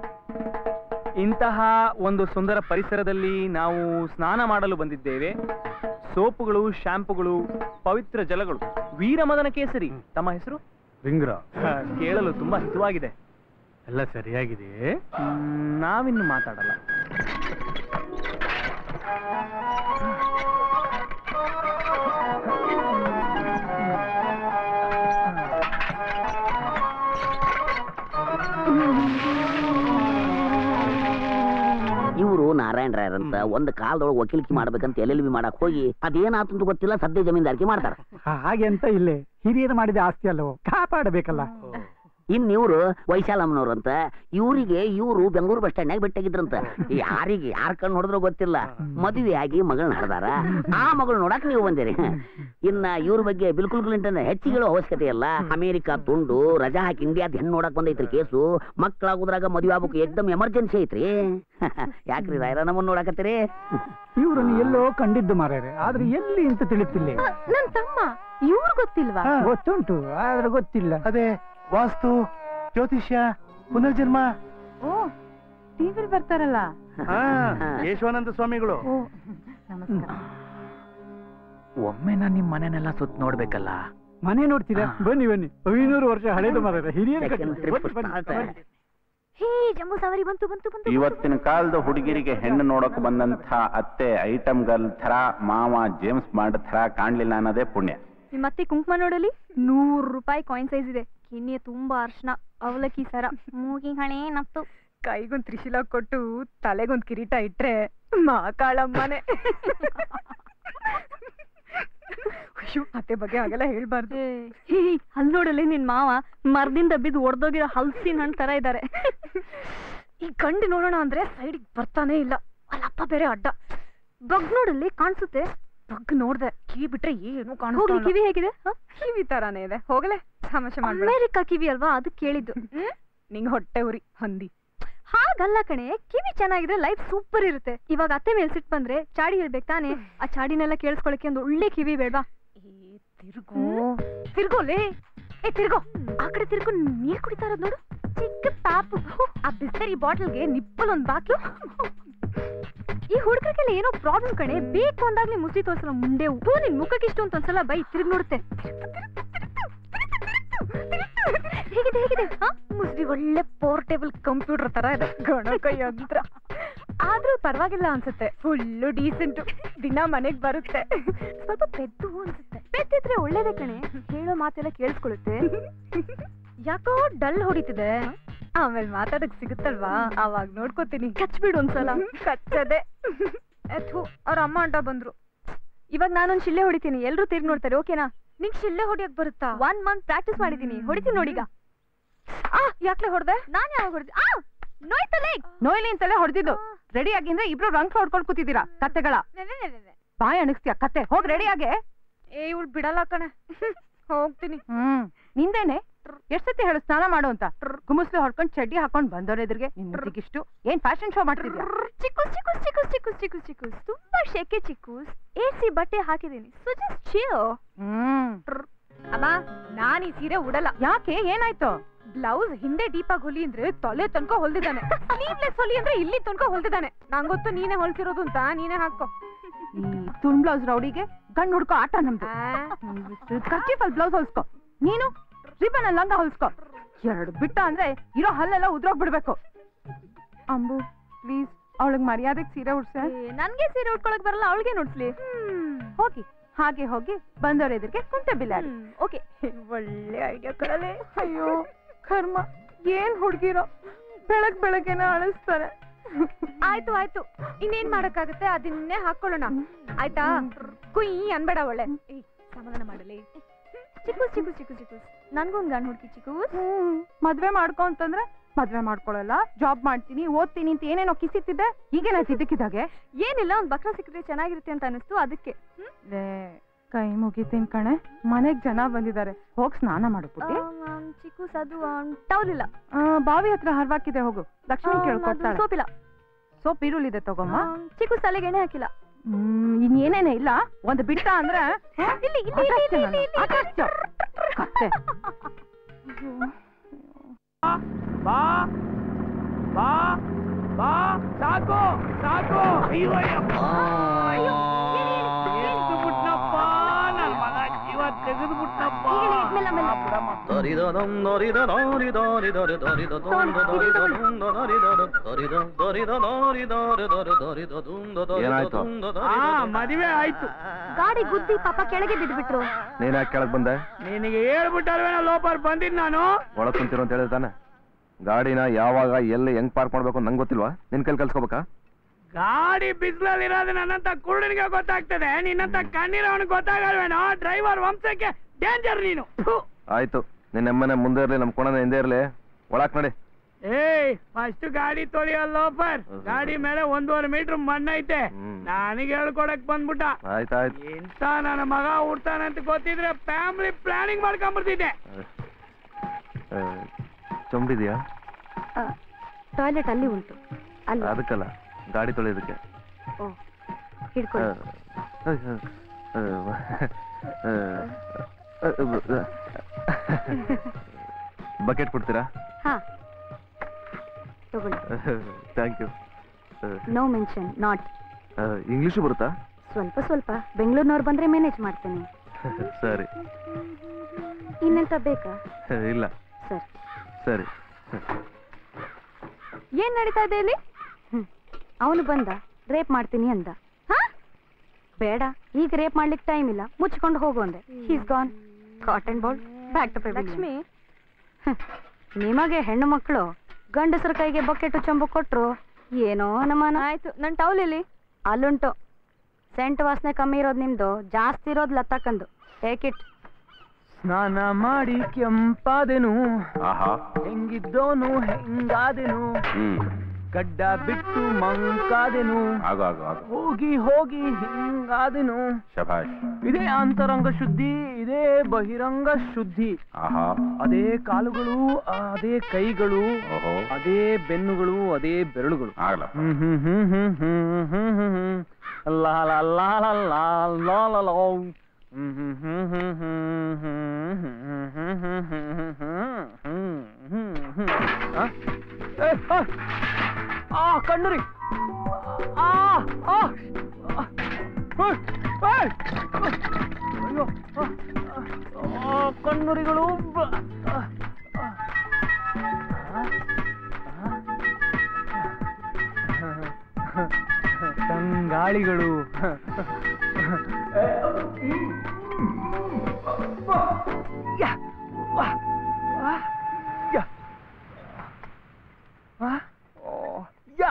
ಇಂತಹ ಒಂದು ಸುಂದರ ಪರಿಸರದಲ್ಲಿ ನಾವು ಸ್ನಾನ ಮಾಡಲು ಬಂದಿದ್ದೇವೆ ಸೋಪುಗಳು ಶಾಂಪುಗಳು ಪವಿತ್ರ ಜಲಗಳು ವೀರಮದನ ಕೇಸರಿ ತಮ್ಮ ಹೆಸರು
ರಿಂಗ್ರ
ಹ, ಕೇಳಲು ತುಂಬಾ ಹಿತವಾಗಿದೆ
ಎಲ್ಲ ಸರಿಯಾಗಿದೆ
ಮ್, ನಾವಿನ್ನು ಮಾತಾಡಲ್ಲ
ನಾರಾಯಣ ರಾಯರಂತ ಒಂದ್ ಕಾಲದೊಳಗೆ ವಕೀಲಿಕೆ ಮಾಡ್ಬೇಕಂತ ಎಲ್ ಎಲ್ ಬಿ ಮಾಡಕ್ ಹೋಗಿ ಅದೇನಾತು ಅಂತ ಗೊತ್ತಿಲ್ಲ ಸದ್ಯ ಜಮೀನ್ದಾರಿಕೆ ಮಾಡ್ತಾರ
ಹಾಗೆ ಅಂತ ಇಲ್ಲೇ ಹಿರಿಯರು ಮಾಡಿದ ಆಸ್ತಿ ಅಲ್ಲವೋ ಕಾಪಾಡಬೇಕಲ್ಲ
ಇನ್ ಇವ್ರು ವೈಶಾಲಮ್ಮನವ್ರು ಅಂತ ಇವರಿಗೆ ಇವರು ಬೆಂಗಳೂರು ಬಸ್ ಸ್ಟ್ಯಾಂಡ್ನಾಗ ಭೇಟಿಯಾಗಿದ್ರಂತ ಯಾರಿಗೆ ಯಾರ ಕಣ್ಣು ನೋಡಿದ್ರೋ ಗೊತ್ತಿಲ್ಲ ಮದುವೆ ಆಗಿ ಮಗಳನ್ನ ಹಡ್ದಾರ ಆ ಮಗಳು ನೋಡಕ್ ನೀವು ಬಂದಿರಿ ಇನ್ನ ಇವ್ರ ಬಗ್ಗೆ ಬಿಲ್ಕುಲ್ ಕ್ಲಿಂಟನ್ ಹೆಚ್ಚಿಗೆ ಅವಶ್ಯಕತೆ ಇಲ್ಲ ಅಮೆರಿಕ ತುಂಡು ರಜಾ ಹಾಕಿ ಇಂಡಿಯಾದ ಹೆಣ್ಣು ನೋಡಕ್ ಬಂದೈತ್ರಿ ಕೇಸು ಮಕ್ಕಳಾಗುದ್ರಾಗ ಮದುವೆ ಆಗ್ಬೇಕು ಏಕ್ದಮ್ ಎಮರ್ಜೆನ್ಸಿ ಐತ್ರಿ ಯಾಕ್ರಿ ರಾಯರ ನಮ್ಮನ್ನ ನೋಡಕತ್ತೀರಿ
ಇವ್ರನ್ನು ಎಲ್ಲೋ ಕಂಡಿದ್ದು ಮಾರ್ಯಾರೆ ಆದ್ರೆ ಎಲ್ಲಿ ಅಂತ ತಿಳಿತಿಲ್ಲ
ನನ್ ತಮ್ಮ ಇವ್ರು ಗೊತ್ತಿಲ್ವಾ
ಗೊತ್ತುಂಟು ಆದ್ರೆ ಗೊತ್ತಿಲ್ಲ
ಅದೇ ವಾಸ್ತು ಜ್ಯೋತಿಷ್ಯ ಪುನರ್ಜನ್ಮ
ಓ ಟಿವಿಲ್ ಬರ್ತಾರಲ್ಲ
ಹಾ ಯಶವಾನಂದ ಸ್ವಾಮಿಗಳು
ಓ ನಮಸ್ಕಾರ
ಒಮ್ಮೆ ನಾನು ನಿಮ್ ಮನೆನೆಲ್ಲ ಸುತ್ತ ನೋಡ್ಬೇಕಲ್ಲ
ಮನೆ ನೋಡ್ತೀರಾ ಬನ್ನಿ ಬನ್ನಿ ಐನೂರು ವರ್ಷ ಹಳೇದು ಮಾರ್ಯಾರೆ ಹಿರಿಯರು
Second
ಕಟ್ಟಿದ್ದು.
trip
ಬನ್ನಿ, ಬನ್ನಿ,
start.
ಬನ್ನಿ.
ಹೇ ಜಂಬೂ ಸವಾರಿ ಬಂತು ಬಂತು ಬಂತು
ಇವತ್ತಿನ ಕಾಲದ ಹುಡುಗಿರಿಗೆ ಹೆಣ್ಣು ನೋಡಕ್ ಬಂದಂಥ ಅತ್ತೆ ಐಟಮ್ ಗರ್ಲ್ ಥರ ಮಾವ ಜೇಮ್ಸ್ ಬಾಂಡ್ ಥರ ಕಾಣ್ಲಿಲ್ಲ ಅನ್ನೋದೇ ಪುಣ್ಯ
ನಿಮ್ಮತ್ತೆ ಕುಂಕುಮ ನೋಡಲಿ ನೂರು ರೂಪಾಯಿ ಕಾಯಿನ್ ಸೈಜ್ ಇದೆ ಕಿನ್ನಿಯ ತುಂಬಾ ಅರ್ಶನ ಅವಲಕ್ಕಿ ಸರ ಮೂಗಿ ಹಣೆ ನತ್ತು
ಕೈಗೊಂದ್ ತ್ರಿಶೂಲ ಕೊಟ್ಟು ತಲೆಗೊಂದ್ ಕಿರೀಟ ಇಟ್ರೆ ಮಾಕಾಳಮ್ಮನೆ ಅಯ್ಯೋ ಅತ್ತೆ ಬಗ್ಗೆ ಹಾಗೆಲ್ಲ ಹೇಳ್ಬಾರ್ದು
ಹೇ ಅಲ್ಲಿ ನೋಡಲಿ ನಿನ್ ಮಾವ ಮರದಿಂದ ಬಿದ್ದು ಒಡ್ದೋಗಿರೋ ಹಲ್ಸಿನ ಹಣ್ಣು ತರ ಇದ್ದಾರೆ ಈ ಗಂಡು ನೋಡೋಣ ಅಂದ್ರೆ ಸೈಡ್ ಬರ್ತಾನೆ ಇಲ್ಲ ಅಲ್ಲಪ್ಪ ಬೇರೆ ಅಡ್ಡ ಬಗ್ ನೋಡಲ್ಲಿ ಕಾಣಿಸುತ್ತೆ ಬಗ್ ನೋಡ್ದೆ ಕಿವಿ ಬಿಟ್ರೆ ಏನು ಕಾಣಿಸ್ತಾ ಕಿವಿ ಹೇಗಿದೆ
ಕಿವಿ ತರಾನೇ ಇದೆ ಹೋಗಲೆ ತಮಾಷೆ ಮಾಡ್ಬೇಡ
ಅಮೇರಿಕಾ ಕಿವಿ ಅಲ್ವಾ ಅದು ಕೇಳಿದ್ದು
ನಿಂಗ್ ಹೊಟ್ಟೆ ಉರಿ ಹಂದಿ
ಹಾಗಲ್ಲ ಕಣೆ ಕಿವಿ ಚೆನ್ನಾಗಿದ್ರೆ ಲೈಫ್ ಸೂಪರ್ ಇರುತ್ತೆ ಇವಾಗ ಅತ್ತೆ ಮೇಲೆ ಸಿಟ್ ಬಂದ್ರೆ ಚಾಡಿ ಹೇಳ್ಬೇಕು ತಾನೆ ಆ ಚಾಡಿನೆಲ್ಲ ಕೇಳಿಸ್ಕೊಳಕ್ಕೆ ಒಂದು ಒಳ್ಳೆ ಕಿವಿ ಬೇಡ್ವಾ ತಿರ್ಗೋ ತಿರ್ಗೋಲೇ ಏ ತಿರ್ಗೋ ಆ ಕಡೆ ತಿರ್ಗೋ ನೀರ್ ಕುಡಿತಾ ಇರೋದ್ ನೋಡು ಚಿಕ್ಕ ಪಾಪು ಆ ಬಿಸ್ಲರಿ ಬಾಟಲ್ಗೆ ನಿಪ್ಪಲ್ ಒಂದ್ ಬಾಕ್ಲು ಈ ಹುಡುಗರಿಗೆಲ್ಲ ಏನೋ ಪ್ರಾಬ್ಲಮ್ ಕಣೆ ಬೇಕು ಅಂದಾಗ್ಲೇ ಮುಸಿ ತೋರ್ಸಲ್ಲ ಮುಂದೆ ಹೂ ನಿನ್ ಮುಖಕ್ಕೆ ಇಷ್ಟು ಅಂತ ಒಂದ್ಸಲ ಬೈ ತಿರ್ಗ್ ನೋಡುತ್ತೆ ಹೇಗಿದೆ ಹೇಗಿದೆ ಹಾ ಮುಸ್ರಿ ಒಳ್ಳೆ ಪೋರ್ಟೇಬಲ್ ಕಂಪ್ಯೂಟರ್ ತರ ಇದೆ ಗಣಕ ಯಂತ್ರ ಆದ್ರೂ ಪರವಾಗಿಲ್ಲ ಅನ್ಸುತ್ತೆ ಫುಲ್ಲು ಡೀಸೆಂಟ್ ದಿನ ಮನೆಗ್ ಬರುತ್ತೆ ಸ್ವಲ್ಪ ಪೆದ್ದು ಅನ್ಸುತ್ತೆ ಪೆದ್ದಿದ್ರೆ ಒಳ್ಳೇದೇ ಕಣೆ ಹೇಳೋ ಮಾತೆಲ್ಲ ಕೇಳಿಸ್ಕೊಳ್ಳುತ್ತೆ ಯಾಕೋ ಡಲ್ ಹೊಡಿತಿದೆ ಆಮೇಲೆ ಮಾತಾಡಕ್ ಸಿಗುತ್ತಲ್ವಾ ಅವಾಗ ನೋಡ್ಕೋತೀನಿ ಕಚ್ಬಿಡು ಒಂದ್ಸಲ ಕಚ್ಚದೆ ಥು ಅವ್ರ ಅಮ್ಮ ಅಂಟ ಬಂದ್ರು ಇವಾಗ ನಾನೊಂದ್ ಶಿಳ್ಳೆ ಹೊಡಿತೀನಿ ಎಲ್ರು ತಿರ್ಗಿ ನೋಡ್ತಾರೆ ಓಕೆನಾ ನಿಂಗ್ ಶಿಳ್ಳೆ ಹೊಡಿಯಕ್ ಬರುತ್ತಾ ಒನ್ ಮಂತ್ ಪ್ರಾಕ್ಟೀಸ್ ಮಾಡಿದೀನಿ ಹೊಡಿತೀನಿ ನೋಡೀಗ ಆ ಯಾಕ್ಲೆ ಹೊಡ್ದೆ ನಾನ್ ಯಾವಾಗ ಹೊಡ್ದೆ ಆ ನೋಯ್ತಲೇ
ನೋಯ್ಲಿ ಅಂತಲೇ ಹೊಡೆದಿದ್ದು ರೆಡಿ ಆಗಿಂದ್ರೆ ಇಬ್ರು ರಂಕ್ ಹೊಡ್ಕೊಂಡ್ ಕೂತಿದ್ದೀರಾ ಕತ್ತೆಗಳ ಬಾಯ್ ಅಣಿಸ್ತೀಯ ಕತ್ತೆ ಹೋಗ್ ರೆಡಿ ಆಗೆ
ಏ ಇವ್ಳು ಬಿಡಲ್ಲ ಕಣೆ ಹೋಗ್ತೀನಿ
ಹ್ಮ್ ನಿಂದೇನೆ ಎಷ್ಟ್ ಸತಿ ಹೇಳು ಸ್ನಾನ ಮಾಡು ಅಂತ ಗುಮಸ್ಲು ಹೊಡ್ಕೊಂಡ್ ಚಡ್ಡಿ ಹಾಕೊಂಡ್ ಬಂದವ್ರ ಎದುರಿಗೆ ನಿನ್ ಮುತ್ತಿಗಿಷ್ಟು ಏನ್ ಫ್ಯಾಷನ್ ಶೋ ಮಾಡ್ತಿದ್ಯಾ
ಚಿಕ್ಕೂಸ್ ಚಿಕ್ಕೂಸ್ ಚಿಕ್ಕೂಸ್ ಚಿಕ್ಕೂಸ್ ಚಿಕ್ಕೂಸ್ ಚಿಕ್ಕೂಸ್ ತುಂಬಾ ಶೆಕೆ ಚಿಕ್ಕೂಸ್ ಎಸಿ ಬಟ್ಟೆ ಹಾಕಿದೀನಿ ಸೊ ಜಸ್ಟ್ ಚಿಲ್
ಹ್ಮ್
ಅಮ್ಮ ನಾನ್ ಈ ಸೀರೆ ಉಡಲ್ಲ
ಯಾಕೆ ಏನಾಯ್ತು
ಬ್ಲೌಸ್ ಹಿಂದೆ ಡೀಪ್ ಆಗಿ ಹೊಲಿ ಅಂದ್ರೆ ತಲೆ ತನಕ ಹೊಲ್ದಿದ್ದಾನೆ ಸ್ಲೀವ್ಲೆಸ್ ಹೊಲಿ ಅಂದ್ರೆ ಇಲ್ಲಿ ತನಕ ಹೊಲ್ದಿದ್ದಾನೆ ನಂಗೊತ್ತು ನೀನೇ ಹೊಲ್ಸಿರೋದು ಅಂತ ನೀನೇ ಹಾಕೋ
ಈ ತುಂಡ್ ಬ್ಲೌಸ್ ರೌಡಿಗೆ ಗಂಡ್ ಹುಡ್ಕೋ ಆಟ ನಮ್ದು ಕರ್ಚೀಫಲ್ ಬ್ಲೌಸ್ ಹೊಲ್ಸ್ಕೊ ನೀನು ರಿಬನ್ ಲಂಗ ಹೊಲ್ಸ್ಕೊ ಎರಡು ಬಿಟ್ಟ ಅಂದ್ರೆ ಇರೋ ಹಲ್ಲೆಲ್ಲ ಉದ್ರೋಗ್ಬಿಡ್ಬೇಕು ಅಂಬು ಪ್ಲೀಸ್ ಅವಳಿಗೆ ಮರ್ಯಾದೆಗೆ ಸೀರೆ ಉಡ್ಸೆ
ನನ್ಗೆ ಸೀರೆ ಉಟ್ಕೊಳಕ್ ಬರಲ್ಲ ಅವಳಿಗೆ ನೋಡ್ಸ್ಲಿ
ಹೋಗಿ ಹಾಗೆ ಹೋಗಿ ಬಂದವ್ರ ಎದುರಿಗೆ ಕುಂಟೆ ಬಿಲ್ಲಾಡಿ
ಓಕೆ
ಒಳ್ಳೆ ಐಡಿಯಾ ಕಳಲೆ ಅಯ್ಯೋ ಕರ್ಮ ಏನ್ ಹುಡ್ಗಿರೋ ಬೆಳಗ್ ಬೆಳಗ್ಗೆನೆ ಅಳಿಸ್ತಾರೆ
ಆಯ್ತು ಆಯ್ತು ಇನ್ನೇನ್ ಮಾಡಕ್ಕಾಗತ್ತೆ ಅದನ್ನೇ ಹಾಕೊಳ್ಳೋಣ ಆಯ್ತಾ ಕುಯ್ ಅನ್ಬೇಡ ಒಳ್ಳೆ ಏಯ್, ಸಮಾಧಾನ ಮಾಡಲಿ ಚಿಕ್ಕೂಸ್ ಚಿಕ್ಕೂಸ್ ಚಿಕ್ಕೂಸ್ ಚಿಕ್ಕೂಸ್ ನನ್ಗೊಂದ್ ಗಂಡ್ ಹುಡ್ಕಿ ಚಿಕ್ಕೂಸ್
ಮದ್ವೆ ಮಾಡ್ಕೊ ಅಂತಂದ್ರೆ ಮದ್ವೆ ಮಾಡ್ಕೊಳಲ್ಲ ಜಾಬ್ ಮಾಡ್ತೀನಿ ಓದ್ತೀನಿ ಅಂತ ಏನೇನೋ ಕಿಸಿತ್ತಿದ್ದೆ ಈಗೇನಾಯ್ತು ಇದಕ್ಕಿದ್ದಾಗೆ
ಏನಿಲ್ಲ ಒಂದ್ ಬಕ್ರ ಸಿಕ್ಕಿದ್ರೆ ಚೆನ್ನಾಗಿರುತ್ತೆ ಅಂತ ಅನಿಸ್ತು ಅದಕ್ಕೆ
ಲೇ ಕೈ ಮುಗಿತೀನಿ ಕಣೆ ಮನೆಗ್ ಜನ ಬಂದಿದ್ದಾರೆ ಹೋಗ್ ಸ್ನಾನ ಮಾಡು ಪುಟ್ಟಿ
ಚಿಕ್ಕೂಸ್ ಅದು ಟೌಲ್ ಇಲ್ಲ
ಆ, ಬಾವಿ ಹತ್ರ ಹರ್ವಾಕಿದೆ ಹೋಗು ಲಕ್ಷ್ಮಿ ಕೇಳ್ಕೊಡ್ತಾಳೆ
ಸೋಪ್ ಇಲ್ಲ
ಸೋಪ್ ಈರುಳ್ಳಿದೆ ತಗೊಮ್ಮ
ಚಿಕ್ಕೂಸ್ ತಲೆಗೆ ಎಣ್ಣೆ ಹಾಕಿಲ್ಲ
ಹ್ಮ್ ಇನ್ನೇನೇನೆ ಇಲ್ಲ ಒಂದು ಬಿಟ್ಟ ಅಂದ್ರೆ
ಇಲ್ಲಿ ಇಲ್ಲಿ ಇಲ್ಲಿ ಇಲ್ಲಿ ಇಲ್ಲಿ ಇಲ್ಲಿ
ಆಟ ಆಡ್ಸ್ತೀಯ? ಕತ್ತೆ
ಬಾ ಬಾ ಬಾ ಸಾಕು ಸಾಕು ಅಯ್ಯೋ ಅಯ್ಯಪ್ಪ ಎತ್ತು ಬಿಟ್ನಪ್ಪ ನನ್ನ ಮಗ ಜೀವ ತೆಗೆದು ಬಿಟ್ನಪ್ಪ
ಮೆಲ್ಲ, ಮೆಲ್ಲ.
ಏನಾಯ್ತು
ಆ ಮದುವೆ ಆಯ್ತು
ಗಾಡಿ ಗುದ್ದಿ ಪಾಪ ಕೆಳಗೆ ಬಿದ್ಬಿಟ್ರು
ನೀನ್ ಯಾಕೆ ಕೆಳಗ್ ಬಂದೆ
ನಿನಗೆ ಹೇಳ್ಬಿಟ್ಟಲ್ವೇನ ಲೋಪರ್ ಬಂದಿದ್ ನಾನು
ಒಳಗ್ ಕುಂತಿರೋ ಅಂತ ಹೇಳಿದ ತಾನೆ ಗಾಡಿನ ಯಾವಾಗ ಎಲ್ಲಿ ಹೆಂಗ್ ಪಾರ್ಕ್ ಮಾಡ್ಬೇಕು ನಂಗೆ ಗೊತ್ತಿಲ್ವಾ ನಿನ್ ಕೈಲಿ ಕಲ್ಸ್ಕೋಬೇಕಾ
ಗಾಡಿ ಬಿಸಿಲಲ್ಲಿರೋದು ನನ್ನಂತ ಕುರುಡನಿಗೆ ಗೊತ್ತಾಗ್ತದೆ ನಿನ್ನಂತ ಕಣ್ಣಿರೋವನಿಗೆ ಗೊತ್ತಾಗಲ್ವೇನೋ ಡ್ರೈವರ್ ವಂಶಕ್ಕೆ ಡೇಂಜರ್ ನೀನು ಥು.
ಆಯ್ತು ನಿನ್ನ ಎಮ್ಮನೆ ಮುಂದೆ ಇರಲಿ ನಮ್ಮ ಕೋಣನ ಹಿಂದೆ ಇರಲಿ ಒಳಕ್ ನಡಿ
ಏಯ್ ಫಸ್ಟ್ ಗಾಡಿ ತೊಳೆಯೋ ಲೋಫರ್ ಗಾಡಿ ಮೇಲೆ ಒಂದೂವರೆ ಮೀಟರ್ ಮಣ್ಣೈತೆ ನನಗೆ ಹೇಳ್ಕೊಡಕ್ ಬಂದ್ಬಿಟ್ಟ
ಆಯ್ತಾಯ್ತು
ಇಂತ ನನ್ನ ಮಗ ಹುಡ್ತಾನೆ ಅಂತ ಗೊತ್ತಿದ್ರೆ ಫ್ಯಾಮಿಲಿ ಪ್ಲಾನಿಂಗ್ ಮಾಡ್ಕೊಂಡ್ಬಿಡ್ತಿದ್ದೆ
ಚೊಂಬಿದ್ಯಾ
ಟಾಯ್ಲೆಟ್ ಅಲ್ಲಿ ಉಂಟು ಅಲ್ಲಿ
ಅದಕ್ಕಲ್ಲ ಗಾಡಿ ತೊಳೆಯೋದಕ್ಕೆ
ಓ ಹಿಡ್ಕೊಳ್ಳಿ
ಬಕೆಟ್ ಕೊಡ್ತೀರಾ
ಹಾ ತಗೊಳ್ಳಿ
thank you
no mention not
English ಬರುತ್ತಾ
ಸ್ವಲ್ಪ ಸ್ವಲ್ಪ ಬೆಂಗಳೂರಿನವ್ರು ಬಂದ್ರೆ ಮ್ಯಾನೇಜ್ ಮಾಡ್ತೇನೆ
ಸರಿ
ಇನ್ನೆಂತ ಬೇಕಾ
ಇಲ್ಲ
ಸರಿ
ಸರಿ
ಏನ್ ನಡೀತಾ ಇದೆ ಇಲ್ಲಿ ಅವನು ಬಂದ ರೇಪ್ ಮಾಡ್ತೀನಿ ಅಂದ ಹಾ ಬೇಡ ಈಗ ರೇಪ್ ಮಾಡ್ಲಿಕ್ಕೆ ಟೈಮ್ ಇಲ್ಲ ಮುಚ್ಕೊಂಡು ಹೋಗು ಅಂದೆ he's gone cotton ball back to Lakshmi ನಿಮಗೆ ಹೆಣ್ಣು ಮಕ್ಕಳು ಗಂಡಸರ ಕೈಗೆ ಬಕೆಟ್ ಚಂಬು ಕೊಟ್ರು ಏನೋ ನಮ್ಮನ ಆಯ್ತು ನನ್ ಟೌಲ್ ಇಲ್ಲಿ ಅಲ್ಲುಂಟು ಸೆಂಟ್ ವಾಸನೆ ಕಮ್ಮಿ ಇರೋದು ನಿಮ್ದು ಜಾಸ್ತಿ ಇರೋದು ಲತ್ತಕ್ಕಂದು ಟೇಕ್ ಇಟ್
ಸ್ನಾನ ಮಾಡಿ ಕೆಂಪಾದೆನು
ಆಹಾ
ಹೆಂಗಿದ್ದೋನು ಹೆಂಗಾದೆನು
ಹ್ಮ್
ಗಡ್ಡ ಬಿಟ್ಟು ಮಂಕಾದೆನು
ಆಗು ಆಗು ಆಗು
ಹೋಗಿ ಹೋಗಿ ಹಿಂಗಾದೆನು
ಶಭಾಷ್
ಇದೇ ಅಂತರಂಗ ಶುದ್ಧಿ ಇದೇ ಬಹಿರಂಗ ಶುದ್ಧಿ
ಆಹಾ
ಅದೇ ಕಾಲುಗಳು ಅದೇ ಕೈಗಳು
ಓಹೋ
ಅದೇ ಬೆನ್ನುಗಳು ಅದೇ ಬೆರಳುಗಳು
ಆಗ್ಲ
ಹ್ಮ್ ಹ್ಮ್ ಹ್ಮ್ ಹ್ಮ್ ಹ್ಮ್ ಹ್ಮ್ ಹ್ಮ್ ಹ್ಮ್. ಲಾ ಲಾ ಲಾ ಲಾ ಲಾ ಲಾ ಲಾ ಲಾ. ಹ್ಮ್ ಹ್ಮ್ ಹ್ಮ್ ಹ್ಮ್ ಹ್ಮ್ ಹ್ಮ್ ಹ್ಮ್ ಹ್ಮ್ ಹ್ಮ್ ಹ್ಮ್ ಹ್ಮ್ ಹ್ಮ್ ಹ್ಮ್ ಹ್ಮ್. ಆ? ಏ, ಆ! ಆ ಕಣ್ಣುರಿ ಆ ಆ ಆ! ಏಯ್! ಏಯ್! ಅಯ್ಯೋ ಆ, ಆ, ಆ, ಕಣ್ಣುರಿಗಳು ಬ- ಆ, ಆ. ತಂಗಾಳಿಗಳು ಯಾ, ವಾ, ವಾ, ಯಾ. ವಾ, ಓ, ಯಾ.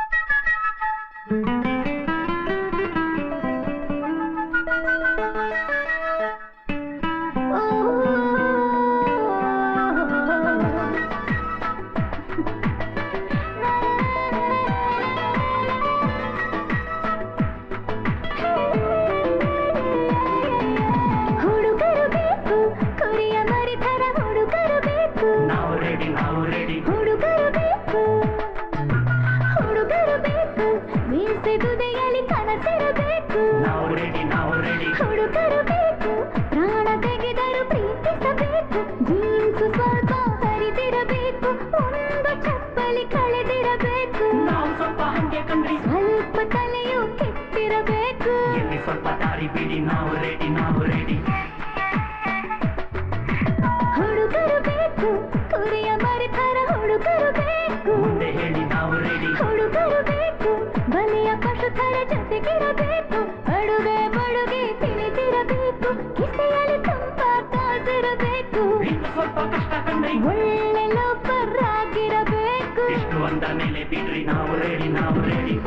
ಹುಡುಗರು ಬೇಕು ಕುರಿಯ ಮರಿತರ ಹುಡುಗರು ಬೇಕು
ನಾವು ರೆಡಿ ನಾವು ರೆಡಿ
ಹುಡುಗರು ಬೇಕು ಹುಡುಗರು ಬೇಕು ಮೀಸೆಗುದೆಯಲ್ಲಿ ಕನಸಿರಬೇಕು
ನಾವು ರೆಡಿ ನಾವು ರೆಡಿ
ಹುಡುಗರು ಬೇಕು ಪ್ರಾಣ ತೆಗೆದರು ಪ್ರೀತಿಸಬೇಕು ಜೀನ್ಸ್ ಸ್ವಲ್ಪ ಹರಿದಿರಬೇಕು ಒಂದು ಚಪ್ಪಲಿ ಕಳೆದಿರಬೇಕು
ನಾವು ಸ್ವಲ್ಪ ಹಂಗೆ ಕಂಡ್ರಿ
ಸ್ವಲ್ಪ ತಲೆಯು ಕೆಟ್ಟಿರಬೇಕು
ಎಲ್ಲಿ ಸ್ವಲ್ಪ ದಾರಿ ಬಿಡಿ ನಾವು ರೆಡಿ ನಾವು ರೆಡಿ
ಹುಡುಗರು ಬೇಕು ಕುರಿಯ ಮರಿತರ ಹುಡುಗರು ಬೇಕು
ಮುಂದೆ ಹೇಳಿ ನಾವು ರೆಡಿ
ಹುಡುಗರು ಬೇಕು ಬಲಿಯ ಪಶುತರ ಜೊತೆಗಿರಬೇಕು ಅಡುಗೆ ಬಡುಗೆ ತಿಳಿದಿರಬೇಕು ಕಿಸೆಯಲ್ಲಿ ತುಂಬ ಕಾಸಿರಬೇಕು
ಇದು ಸ್ವಲ್ಪ ಕಷ್ಟ ಕಂಡ್ರಿ
ಒಳ್ಳೆ ಲೋಪರ್ ಆಗಿರಬೇಕು
ಇಷ್ಟು ಅಂದ ಮೇಲೆ ಬಿಡ್ರಿ ನಾವು ರೆಡಿ ನಾವು ರೆಡಿ